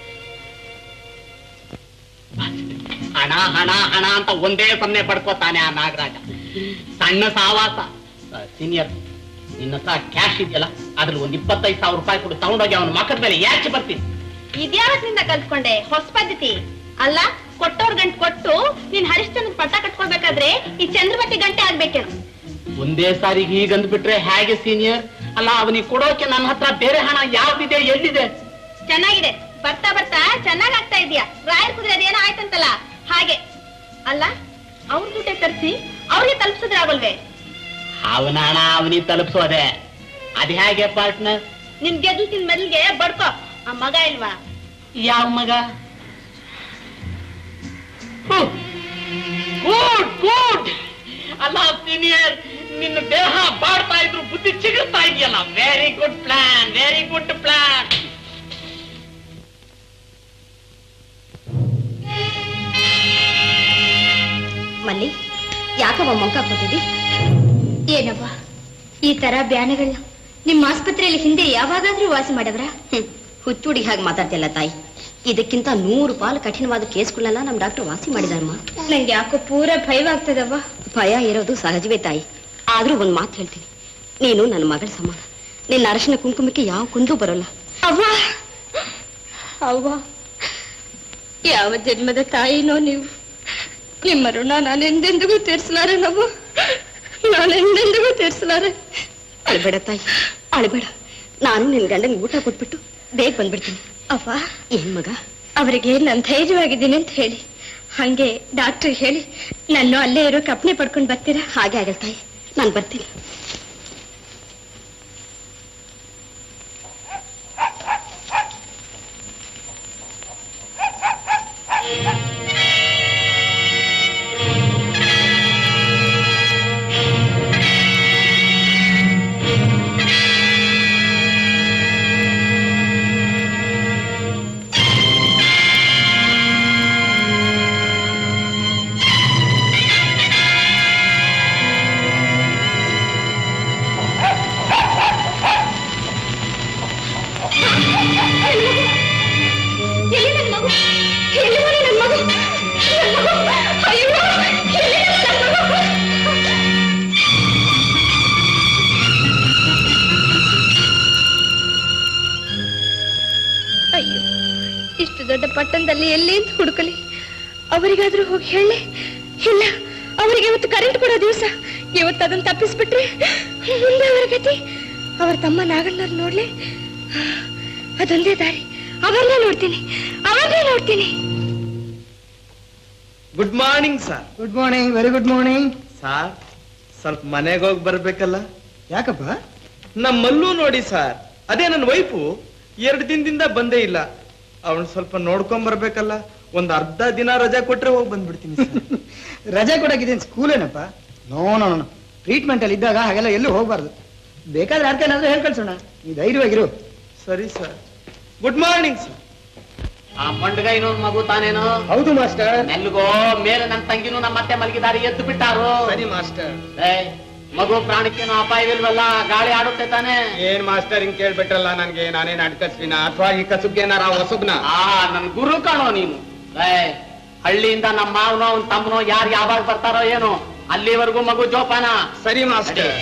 ಹಣ ಹಣ ಹಣ ಅಂತ ಒಂದೇ ಸಮನೆ ಪಡ್ಕೋತಾನೆ ಆ ನಾಗರಾಜ ಸಣ್ಣ ಸಾವಾಸ ಸೀನಿಯರ್ ನಿನ್ನ ಹತ್ರ ಕ್ಯಾಶ್ ಇದೆಯಲ್ಲ ಅದ್ರಲ್ಲಿ ಒಂದ್ ಇಪ್ಪತ್ತೈದು ಸಾವಿರ ರೂಪಾಯಿ ಕೊಡು ತಗೊಂಡೋಗಿ ಅವನ ಮಕ್ಕದ ಮೇಲೆ ಯಾಕೆ ಬರ್ತೀನಿ ಇದ್ಯಾವತ್ತಿನಿಂದ ಕಲ್ತ್ಕೊಂಡೆ ಹೊಸ ಪದ್ಧತಿ ಅಲ್ಲ ಕೊಟ್ಟೋರ್ ಗಂಟು ಕೊಟ್ಟು ನೀನ್ ಹರಿಶ್ಚಂದ್ರ ಪಟ್ಟ ಕಟ್ಕೊಳ್ಬೇಕಾದ್ರೆ ಈ ಚಂದ್ರಮತಿ ಗಂಟೆ ಆಗ್ಬೇಕೇನು ಒಂದೇ ಸಾರಿ ಹೀಗಂದ್ಬಿಟ್ರೆ ಹೇಗೆ ಸೀನಿಯರ್ ಅಲ್ಲ ಅವನಿಗೆ ಕೊಡೋಕೆ ನನ್ನ ಹತ್ರ ಬೇರೆ ಹಣ ಯಾವ್ದಿದೆ ಎಲ್ಲಿದೆ ಚೆನ್ನಾಗಿದೆ ಬರ್ತಾ ಬರ್ತಾ ಚೆನ್ನಾಗ್ ಆಗ್ತಾ ಇದೀಯಾ ರಾಯರ್ ಕುದುರೆ ಅದೇನೋ ಆಯ್ತಂತಲ್ಲ ಹಾಗೆ ಅಲ್ಲ ಅವ್ರ ದುಡ್ಡೆ ತರಿಸಿ ಅವ್ರಿಗೆ ತಲುಪಿಸಿದ್ರೆ ಆಗೋಲ್ವೇ ಅವನ ಹಣ ಅವನಿಗೆ ತಲುಪಿಸೋದೆ ಅದ್ ಹೇಗೆ ಪಾರ್ಟ್ನರ್ ನಿನ್ ಗೆದ್ದು ತಿನ್ ಮೆಲ್ಗೆ ಬಡ್ಕೋ ಆ ಮಗ ಇಲ್ವಾ ಯಾವ ಮಗ ಗುಡ್ ಗುಡ್ ಅಲ್ಲ ಸೀನಿಯರ್ ನಿನ್ನ ದೇಹ ಬಾಡ್ತಾ ಇದ್ರು ಬುದ್ಧಿ ಚಿಗುರ್ತಾ ಇದೆಯಲ್ಲ very good plan very good plan Malli ಯಾಕವ್ವ ಮೊಂಕ ಕೂತಿದ್ದಿ ಏನವ್ವ ಈ ತರ ಬ್ಯಾನೆಗಳನ್ನ ನಿಮ್ಮ ಆಸ್ಪತ್ರೆಯಲ್ಲಿ ಹಿಂದೆ ಯಾವಾಗಾದ್ರೂ ವಾಸಿ ಮಾಡವ್ರ ಹುಚ್ಚುಡಿ ಹಾಗೆ ಮಾತಾಡ್ತಿಲ್ಲ ತಾಯಿ ಇದಕ್ಕಿಂತ ನೂರು ಪಾಲು ಕಠಿಣವಾದ ಕೇಸ್ಗಳನ್ನೆಲ್ಲ ನಮ್ ಡಾಕ್ಟರ್ ವಾಸಿ ಮಾಡಿದಾರಮ್ಮ ನಂಗೆ ಯಾಕೋ ಪೂರ ಭಯವಾಗ್ತದವ್ವ ಭಯ ಇರೋದು ಸಹಜವೇ ತಾಯಿ ಆದ್ರೂ ಒಂದ್ ಮಾತು ಹೇಳ್ತೀನಿ ನೀನು ನನ್ನ ಮಗಳ ಸಮಾನ ನಿನ್ನ ಅರಶಿನ ಕುಂಕುಮಕ್ಕೆ ಯಾವ ಕುಂದು ಬರೋಲ್ಲ ಅವ್ವ ಅವ್ವ ಯಾವ ಜನ್ಮದ ತಾಯಿನೋ ನೀವು ನಿಮ್ಮ ಋಣ ನಾನೆಂದೆಂದಿಗೂ ತೀರ್ಸಲಾರೆ ನಾವು ನಾನೆಂದೆಂದಿಗೂ ತೀರ್ಸಲಾರೆ ಅಳ್ಬೇಡ ತಾಯಿ ಅಳ್ಬೇಡ ನಾನು ನಿನ್ ಗಂಡನ್ ಊಟ ಕೊಟ್ಬಿಟ್ಟು ಬೇಗ ಬಂದ್ಬಿಡ್ತೀನಿ ಅವ್ವ ಏನ್ ಮಗ ಅವರಿಗೆ ನಾನು ಧೈರ್ಯವಾಗಿದ್ದೀನಿ ಅಂತ ಹೇಳಿ ಹಂಗೆ ಡಾಕ್ಟರ್ ಹೇಳಿ ನಾನು ಅಲ್ಲೇ ಇರೋ ಕಪ್ನೆ ಪಡ್ಕೊಂಡು ಬರ್ತೀರಾ ಹಾಗೆ ಆಗಲ್ ತಾಯಿ ನಾನು ಬರ್ತೀನಿ ಎಲ್ಲಿ ನನ್ ಮಗು ಎಲ್ಲಿ ಹೋದೆ ನನ್ ಮಗು ನನ್ ಮಗು ಅಯ್ಯೋ ಎಲ್ಲಿ ನನ್ ಮಗು ಅಯ್ಯೋ ಇಷ್ಟು ದೊಡ್ಡ ಪಟ್ಟಣದಲ್ಲಿ ಎಲ್ಲಿ ಅಂತ ಹುಡುಕಲಿ ಅವರಿಗಾದ್ರೂ ಹೋಗಿ ಹೇಳಿ ಇಲ್ಲ ಅವರಿಗೆ ಇವತ್ತು ಕರೆಂಟ್ ಕೊಡೋ ದಿವಸ ಇವತ್ತು ಅದನ್ನ ತಪ್ಪಿಸ್ಬಿಟ್ರೆ ಮುಂದೆ ಅವರ ಗತಿ ಅವ್ರ ತಮ್ಮ ನಾಗಣ್ಣವ್ರು ನೋಡ್ಲಿ ಅದೊಂದೇ ದಾರಿ ಅವರನ್ನೇ ನೋಡ್ತೀನಿ ಅವರನ್ನೇ ನೋಡ್ತೀನಿ good morning sir good morning very good morning sir ಸ್ವಲ್ಪ ಮನೆಗೆ ಹೋಗಿ ಬರ್ಬೇಕಲ್ಲ ಯಾಕಪ್ಪ ನಮ್ಮ ಮಲ್ಲು ನೋಡಿ ಸರ್ ಅದೇ ನನ್ನ ವೈಫು ಎರಡು ದಿನದಿಂದ ಬಂದೇ ಇಲ್ಲ ಅವನ್ ಸ್ವಲ್ಪ ನೋಡ್ಕೊಂಡ್ ಬರ್ಬೇಕಲ್ಲ ಒಂದ್ ಅರ್ಧ ದಿನ ರಜಾ ಕೊಟ್ರೆ ಹೋಗಿ ಬಂದ್ಬಿಡ್ತೀನಿ sir. ರಜೆ ಕೊಡಕ್ಕಿದೇನು ಸ್ಕೂಲ್ ಏನಪ್ಪ ನೋ ನೋ ನೋ ಟ್ರೀಟ್ಮೆಂಟ್ ಅಲ್ಲಿ ಇದ್ದಾಗ ಹಾಗೆಲ್ಲ ಎಲ್ಲೂ ಹೋಗ್ಬಾರ್ದು ಬೇಕಾದ್ರೆ ಯಾರ್ಕೇನಾದ್ರೂ ಹೇಳ್ಕಳ್ಸೋಣ ನೀ ಧೈರ್ಯವಾಗಿರು ಸರಿ ಸರ್ ಗುಡ್ ಮಾರ್ನಿಂಗ್ ಸರ್ ಆ ಮಂಡ್ಗ ಇನ್ನೊಂದ್ ಮಗು ತಾನೇನೋ ಹೌದು ಮಾಸ್ಟರ್ ಮೆಲ್ಗೋ ಮೇಲೆ ನನ್ ತಂಗಿನೂ ನಮ್ಮ ಮತ್ತೆ ಮಲಗಿದಾರಿ ಎದ್ದು ಬಿಟ್ಟಾರು ಸರಿ ಮಾಸ್ಟರ್ ಏ, ಮಗು ಪ್ರಾಣಕ್ಕೇನು ಅಪಾಯವಿಲ್ವಲ್ಲ ಗಾಳಿ ಆಡುತ್ತೆ ತಾನೆ ಏನ್ ಮಾಸ್ಟರ್ ಹಿಂಗ್ ಕೇಳ್ಬಿಟ್ರಲ್ಲ ನನ್ಗೆ ನಾನೇನ್ ಅಡ್ಕಸ್ವಿನ ಅಥವಾ ಈ ಕಸುಬ್ಗೇನಾರ ಹೊಸಬ್ನ ಆ ನನ್ ಗುರು ಕಾಣೋ ನೀನು ಏ, ಹಳ್ಳಿಯಿಂದ ನಮ್ಮ ಮಾವನೋ ಅವ್ನ್ ತಮ್ಮನೋ ಯಾರು ಯಾವಾಗ ಬರ್ತಾರೋ ಏನೋ ಅಲ್ಲಿವರೆಗೂ ಮಗು ಜೋಪಾನ ಸರಿ ಮಾಸ್ಟರ್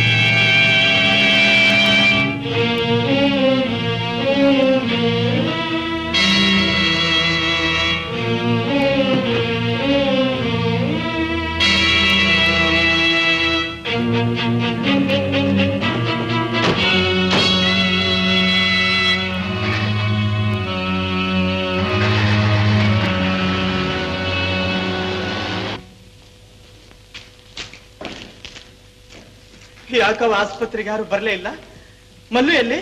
ಯಾಕವ ಆಸ್ಪತ್ರೆಗೆ ಯಾರು ಬರ್ಲೇ ಇಲ್ಲ ಮಲ್ಲು ಎಲ್ಲಿ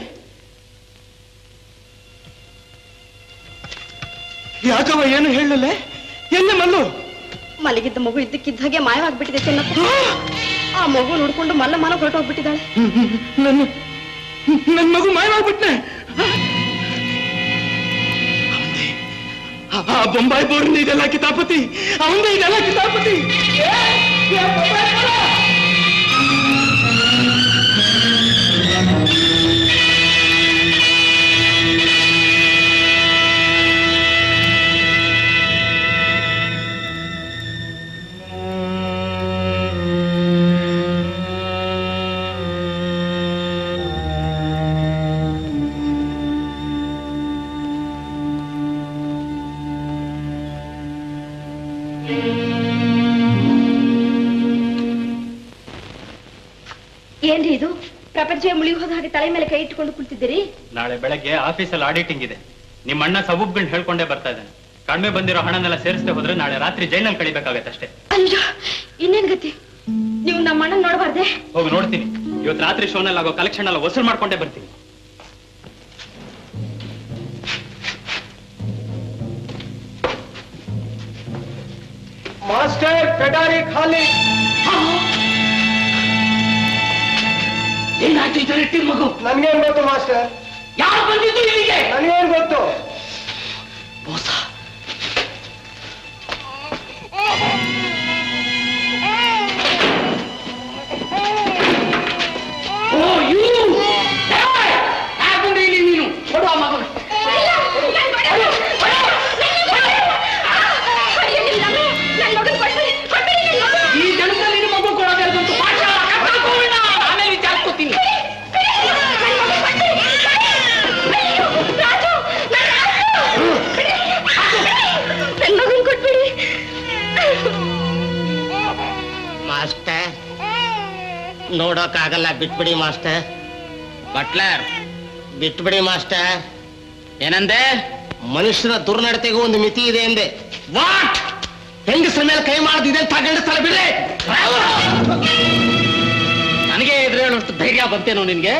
ಯಾಕವ ಏನು ಹೇಳಲ್ಲ ಎಲ್ಲಿ ಮಲ್ಲು ಮಲಗಿದ್ದ ಮಗು ಇದ್ದಕ್ಕಿದ್ದ ಹಾಗೆ ಮಾಯವಾಗ್ಬಿಟ್ಟಿದೆ ಚಿನ್ನಪ್ಪ ಆ ಮಗು ನೋಡ್ಕೊಂಡು ಮಲ್ಲ ಮನ ಹೊರಟೋಗ್ಬಿಟ್ಟಿದ್ದಾಳೆ ನನ್ನ ನನ್ ಮಗು ಮಾಯವಾಗ್ಬಿಟ್ನೆ ಆ ಬೊಂಬಾಯಿ ಬೋರ್ನ ಇದೆಲ್ಲ ಕಿತಾಪತಿ ಅವಂದ ಇದೆಲ್ಲ ಕಿತಾಪತಿ ಏ, ಏ ಬೊಂಬಾಯಿ ಬೋರ! ಏನ್ರಿ ಇದು ಪ್ರಪಂಚ ಮುಳುಗಿ ಹೋದ ಹಾಗೆ ತಲೆ ಮೇಲೆ ಕೈ ಇಟ್ಟುಕೊಂಡು ಕುಳಿತಿದ್ದೀರಿ ನಾಳೆ ಬೆಳಗ್ಗೆ ಆಫೀಸಲ್ಲಿ ಆಡಿಟಿಂಗ್ ಇದೆ ನಿಮ್ಮ ಅಣ್ಣ ಸಬೂಬ್ಗಂಡ್ ಹೇಳ್ಕೊಂಡೇ ಬರ್ತಾ ಇದ್ದಾನೆ ಕಡಿಮೆ ಬಂದಿರೋ ಹಣನೆಲ್ಲ ಸೇರಿಸದೆ ಹೋದ್ರೆ ನಾಳೆ ರಾತ್ರಿ ಜೈನಲ್ಲಿ ಕಳಿಬೇಕಾಗತ್ತೆ ಅಷ್ಟೇ ಅಯ್ಯೋ ಇನ್ನೇನ್ ಗತಿ ನೀವು ನಮ್ಮ ಅಣ್ಣ ನೋಡಬಾರ್ದೆ ಹೋಗಿ ನೋಡ್ತೀನಿ ಇವತ್ತು ರಾತ್ರಿ ಶೋನಲ್ಲಿ ಆಗೋ ಕಲೆಕ್ಷನ್ ಎಲ್ಲ ವಸೂಲ್ ಮಾಡ್ಕೊಂಡೇ ಬರ್ತೀನಿ ಮಾಸ್ಟರ್ ಕಟಾರಿ ಖಾಲಿ ಏನಾಯ್ತು ಈ ತರ ಮಗು ನನ್ಗೇನ್ ಗೊತ್ತು ಮಾಸ್ಟರ್ ಯಾರು ಬಂದಿದ್ದು ಇಲ್ಲಿಗೆ ನನ್ಗೇನ್ ಗೊತ್ತು ಮೋಸ ಓ ಯು ಯಾಕೆ ಇಲ್ಲಿ ನೀನು ಕೊಡುವ ಮಗನ ಈ ಜನದಲ್ಲಿ ನಿನ್ನ ಮಗು ಕೊಡೋದಂತೂ ಪಾಠ ಆಮೇಲೆ ವಿಚಾರಿಸ್ಕೊತೀನಿ ರಾಜು ನೋಡೋಕ್ಕಾಗಲ್ಲ ಬಿಟ್ಬಿಡಿ ಮಾಸ್ಟರ್ ಬಟ್ಲರ್ ಬಿಟ್ಬಿಡಿ ಮಾಸ್ಟರ್ ಏನಂದೆ ಮನುಷ್ಯನ ದುರ್ನಡತೆಗೂ ಒಂದು ಮಿತಿ ಇದೆ ಎಂದೆ ವಾಟ್ ಹೆಂಗಸರ ಮೇಲೆ ಕೈ ಮಾಡಿದೆ ಅಂತ ಗಂಡಸರ ಬಿಡ್ರಿ ನನಗೆ ಎದುರು ಹೇಳೋಷ್ಟು ಧೈರ್ಯ ಬಂತೇನೋ ನಿನ್ಗೆ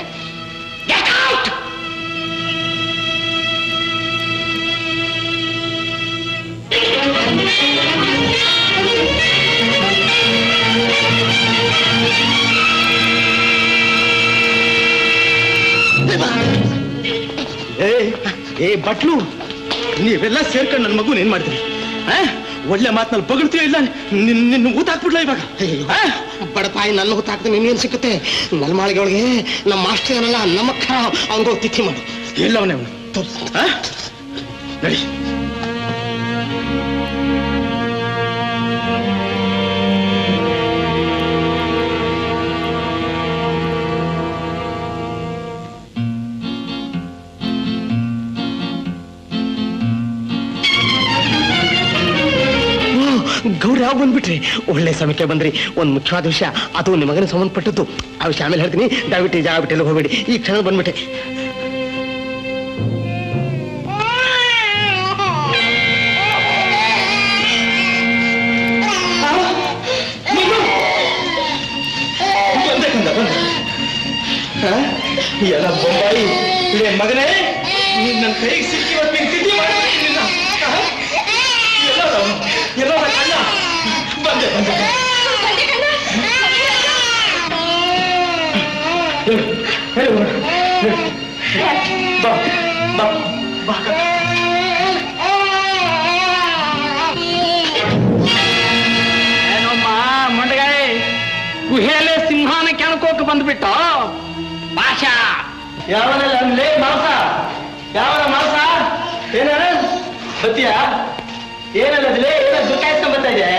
ಏ ಏ ಬಟ್ಲು ನೀವೆಲ್ಲ ಸೇರ್ಕೊಂಡು ನನ್ನ ಮಗುನ ಏನ್ ಮಾಡ್ತೀರಿ ಆ? ಒಳ್ಳೆ ಮಾತ್ನಲ್ಲಿ ಬಗಳ್ತೀಯ ಇಲ್ಲ ನಿನ್ ನಿನ್ನ ಊತ ಹಾಕ್ಬಿಡ್ಲ ಇವಾಗ ಬಡಪಾಯಿ ನನ್ನ ಹೊತ್ತಾಕ್ದೆ ನಿನ್ನೇನು ಸಿಕ್ಕುತ್ತೆ ನನ್ನ ಮಾಳಿಗೆ ಒಳಗೆ ನಮ್ಮ ಮಾಸ್ಟರ್ ಏನಲ್ಲ ನಮ್ಮ ಅಕ್ಕ ಅವನಿಗೆ ತಿಥಿ ಮಾಡು ಎಲ್ಲವನೇ ಅವನು ನಡಿ ಗೌರಿ ಯಾವ ಬಂದ್ಬಿಟ್ರಿ ಒಳ್ಳೆ ಸಮಯಕ್ಕೆ ಬಂದ್ರಿ ಒಂದ್ ಮುಖ್ಯವಾದ ವಿಷಯ ಅದು ನಿಮ್ಮ ಮಗನಿಗೆ ಸಂಬಂಧಪಟ್ಟದ್ದು ಆ ವಿಷಯ ಆಮೇಲೆ ಹೇಳ್ತೀನಿ ದಯವಿಟ್ಟು ಈ ಜಾಗ ಬಿಟ್ಟೆಲ್ಲ ಹೋಗ್ಬೇಡಿ ಈ ಕ್ಷಣ ಬಂದ್ಬಿಟ್ಟೆ ಬಂದೆ ಕಂದ ಬಂದೆ ಆ? ಎಲ್ಲ ಬೊಂಬಾಯಿ ಇಳೆ ಮಗನೇ ನೀನ್ ನನ್ನ ಕೈಗೆ ಸಿಕ್ಕಿ ಇವತ್ತು ನೀನ್ ತಿಥಿ ಮಾಡ್ತೀನಿ ನಿನ್ನ ಆ? ಎಲ್ಲೋದ ಅವ್ನು? ಎಲ್ಲೋದ ಕಣ್ಣ ಬಂದೆ ಬಂದೆ ಹೇಳು, ಹೇಳು, ಹೇಳು. ಬಾ ಬಾ ಬಾ ಏನಮ್ಮ ಮಂಡಗಾಯಿ ಗುಹೆಲೆ ಸಿಂಹಾನ ಕೆಣಕೋಕ್ ಬಂದ್ಬಿಟ್ಟ ಭಾಷಾ ಯಾವನೆಲ್ಲ ಅನ್ಲೇ ಮಾಂಸ ಯಾವನ ಮಾಂಸ ಏನ ಬತ್ತೀಯ ಏನಲ್ಲದಿಲ್ಲ ಏನೋ ದುಃಖಾಯಿಸ್ಕೊಂಡ್ ಬರ್ತಾ ಇದೆ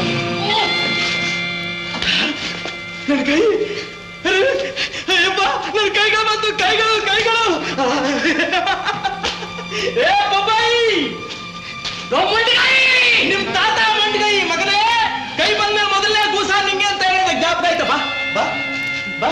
ನನ್ನ ಕೈ ಅರೆ, ಅಯ್ಯಪ್ಪ ನನ್ನ ಕೈಗಳು ಬಂತು ಕೈಗಳು ಕೈಗಳು ಏ ಬೊಬ್ಬಾಯಿ ನಿಮ್ ತಾತ ಮಂಡಿಗೈ ಮಗನೇ ಕೈ ಬಂದ್ಮೇಲೆ ಮೊದಲನೇ ಕೂಸ ನಿಂಗೆ ಅಂತ ಹೇಳಿದ ಜ್ಞಾಪಕ ಆಯ್ತಾ ಬಾ ಬಾ ಬಾ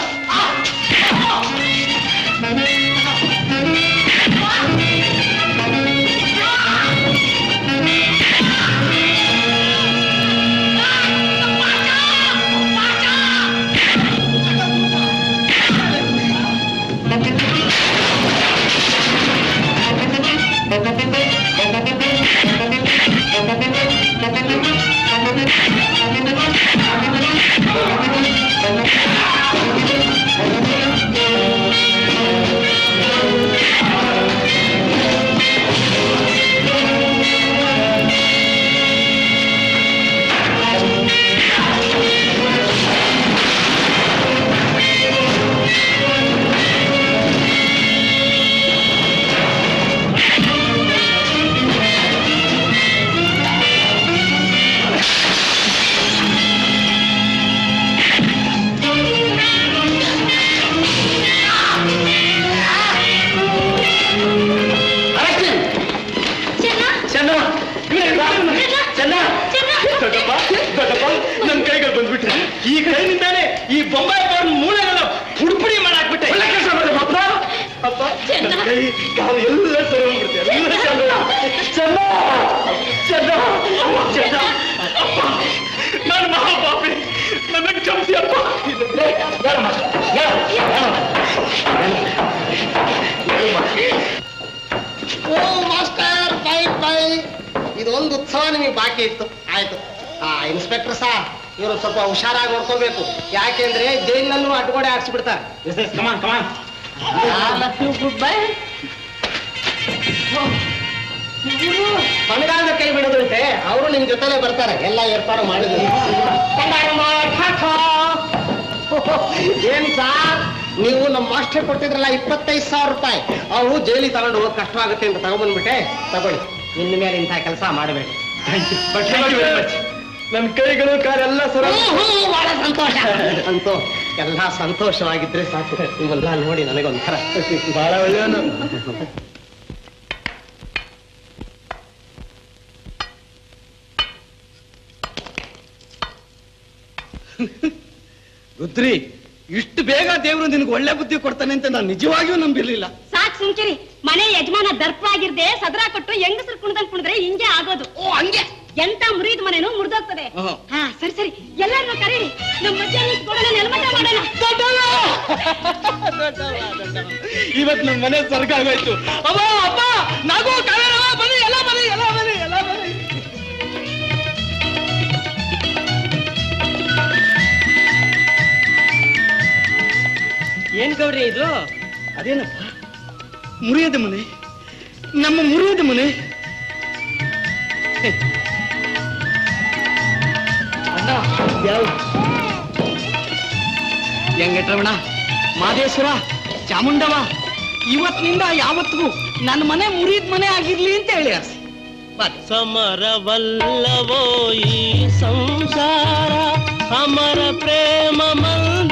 ಚೆನ್ನ ಚೆನ್ನ ದೊಡ್ಡಪ್ಪ ದೊಡ್ಡಪ್ಪ ನನ್ ಕೈಗಳು ಬಂದ್ಬಿಟ್ರೆ ಈ ಕೈನಿಂದಾನೆ ಈ ಬೊಂಬಾಯಿ ಬರೋ ಮೂಳೆಗಳ ಪುಡಿಪುಡಿ ಮಾಡಾಕ್ಬಿಟ್ಟೆ ಒಳ್ಳೆ ಕೆಲಸ ಮಾಡಿದೆ ಅಪ್ಪ ಅಪ್ಪ ನನ್ ಕೈ ಕಾಲು ಎಲ್ಲ ಸರಿ ಹೋಗ್ಬಿಡ್ತೆ ಎಲ್ಲ ಚೆನ್ನ ಚೆನ್ನ ಚೆನ್ನ ಚೆನ್ನ ಅಪ್ಪ ನಾನು ಮಹಾಪಾಪಿ ನನಗೆ ಕ್ಷಮಿಸಿ ಅಪ್ಪ ಬೇಡಮ್ಮ ಓ ಮಾಸ್ಟರ್ ಬೈ ಬೈ ಇದೊಂದು ಉತ್ಸವ ನಿಮಗೆ ಬಾಕಿ ಇತ್ತು ಆಯ್ತು ಆ ಇನ್ಸ್ಪೆಕ್ಟರ್ ಸಾ ಇವರು ಸ್ವಲ್ಪ ಹುಷಾರಾಗಿ ನೋಡ್ಕೋಬೇಕು ಯಾಕೆಂದ್ರೆ ಜೈಲಿನಲ್ಲೂ ಅಡ್ಗೋಡೆ ಹಾಕ್ಸ್ಬಿಡ್ತಾರೆ ಕಮಾನ್ ಕಮಾನ್ ಮನೆಗಾಲದ ಕೈ ಬಿಡೋದಂತೆ ಅವರು ನಿಮ್ ಜೊತೆಲೆ ಬರ್ತಾರೆ ಎಲ್ಲ ಏರ್ಪಾಡು ಮಾಡಿದ್ರು ಏನ್ ಸಾರ್ ನೀವು ನಮ್ಮ ಮಾಸ್ಟರ್ ಕೊಟ್ಟಿದ್ರಲ್ಲ ಇಪ್ಪತ್ತೈದು ಸಾವಿರ ರೂಪಾಯಿ ಅವು ಜೈಲಿಗೆ ತಗೊಂಡು ಹೋಗೋದು ಕಷ್ಟವಾಗುತ್ತೆ ಅಂತ ತಗೊಂಡ್ಬಂದ್ಬಿಟ್ಟೆ ತಗೊಳ್ಳಿ ಇನ್ನು ಮೇಲೆ ಇಂಥ ಕೆಲಸ ಮಾಡಬೇಡಿ ನನ್ನ ಕೈಗಳು ಕಾಲೆಲ್ಲ ಸರ ಬಹಳ ಸಂತೋಷ ಅಂತೂ ಎಲ್ಲ ಸಂತೋಷವಾಗಿದ್ರೆ ಸಾಕು ಇವೆಲ್ಲ ನೋಡಿ ನನಗೊಂಥರ ಬಹಳ ಒಳ್ಳೆಯವನು ರುದ್ರಿ ಇಷ್ಟು ಬೇಗ ದೇವರು ನಿನಗೆ ಒಳ್ಳೆ ಬುದ್ಧಿ ಕೊಡ್ತಾನೆ ಅಂತ ನಾನು ನಿಜವಾಗಿಯೂ ನಂಬಿರ್ಲಿಲ್ಲ ಸಾಕ್ ಸುಮ್ಕಿರಿ ಮನೆ ಯಜಮಾನ ದರ್ಪ ಆಗಿರ್ದೆ ಸದರ ಕೊಟ್ಟು ಹೆಂಗಸರು ಕುಣ್ದಂಗ್ ಕುಣಿದ್ರೆ ಹಿಂಗೆ ಆಗೋದು ಓ ಹಂಗೆ ಎಂತ ಮುರಿದ ಮನೆನೂ ಮುರಿದೋಗ್ತದೆ ಆಹಾ. ಹಾ ಸರಿ ಸರಿ ಎಲ್ಲಾರನ್ನೂ ಕರೀರಿ ನಮ್ಮ ಮಧ್ಯಾಹ್ನ ಕೊಡೋಣ ನೆಲಮಟ್ಟ ಮಾಡೋಣ ಇವತ್ತು ನನ್ನ ಮನೆ ಸ್ವರ್ಗ ಆಗೋಯ್ತು ಅಮ್ಮ ಅಮ್ಮ ನಾಗು ಕಾವೇರವ ಬನ್ನಿ ಎಲ್ಲ ಬನ್ನಿ ಎಲ್ಲ ಬನ್ನಿ ಎಲ್ಲ ಬನ್ನಿ ಏನ್ ಗೌಡ್ರಿ ಇದು ಅದೇನಪ್ಪ ಮುರಿಯದ ಮನೆ ನಮ್ಮ ಮುರಿಯದ ಮನೆ ಹೇ. ಅಣ್ಣ ಯಾವ ಹೆಂಗಟ್ರವಣ ಮಾದೇಶ್ವರ ಚಾಮುಂಡವ ಇವತ್ತಿನಿಂದ ಯಾವತ್ತಿಗೂ ನನ್ನ ಮನೆ ಮುರಿದ ಮನೆ ಆಗಿರ್ಲಿ ಅಂತ ಹೇಳಿ ಆಸೆ ಸಮರವಲ್ಲವೋ ಈ ಸಂಸಾರ ಅಮರ ಪ್ರೇಮ ಮಂದ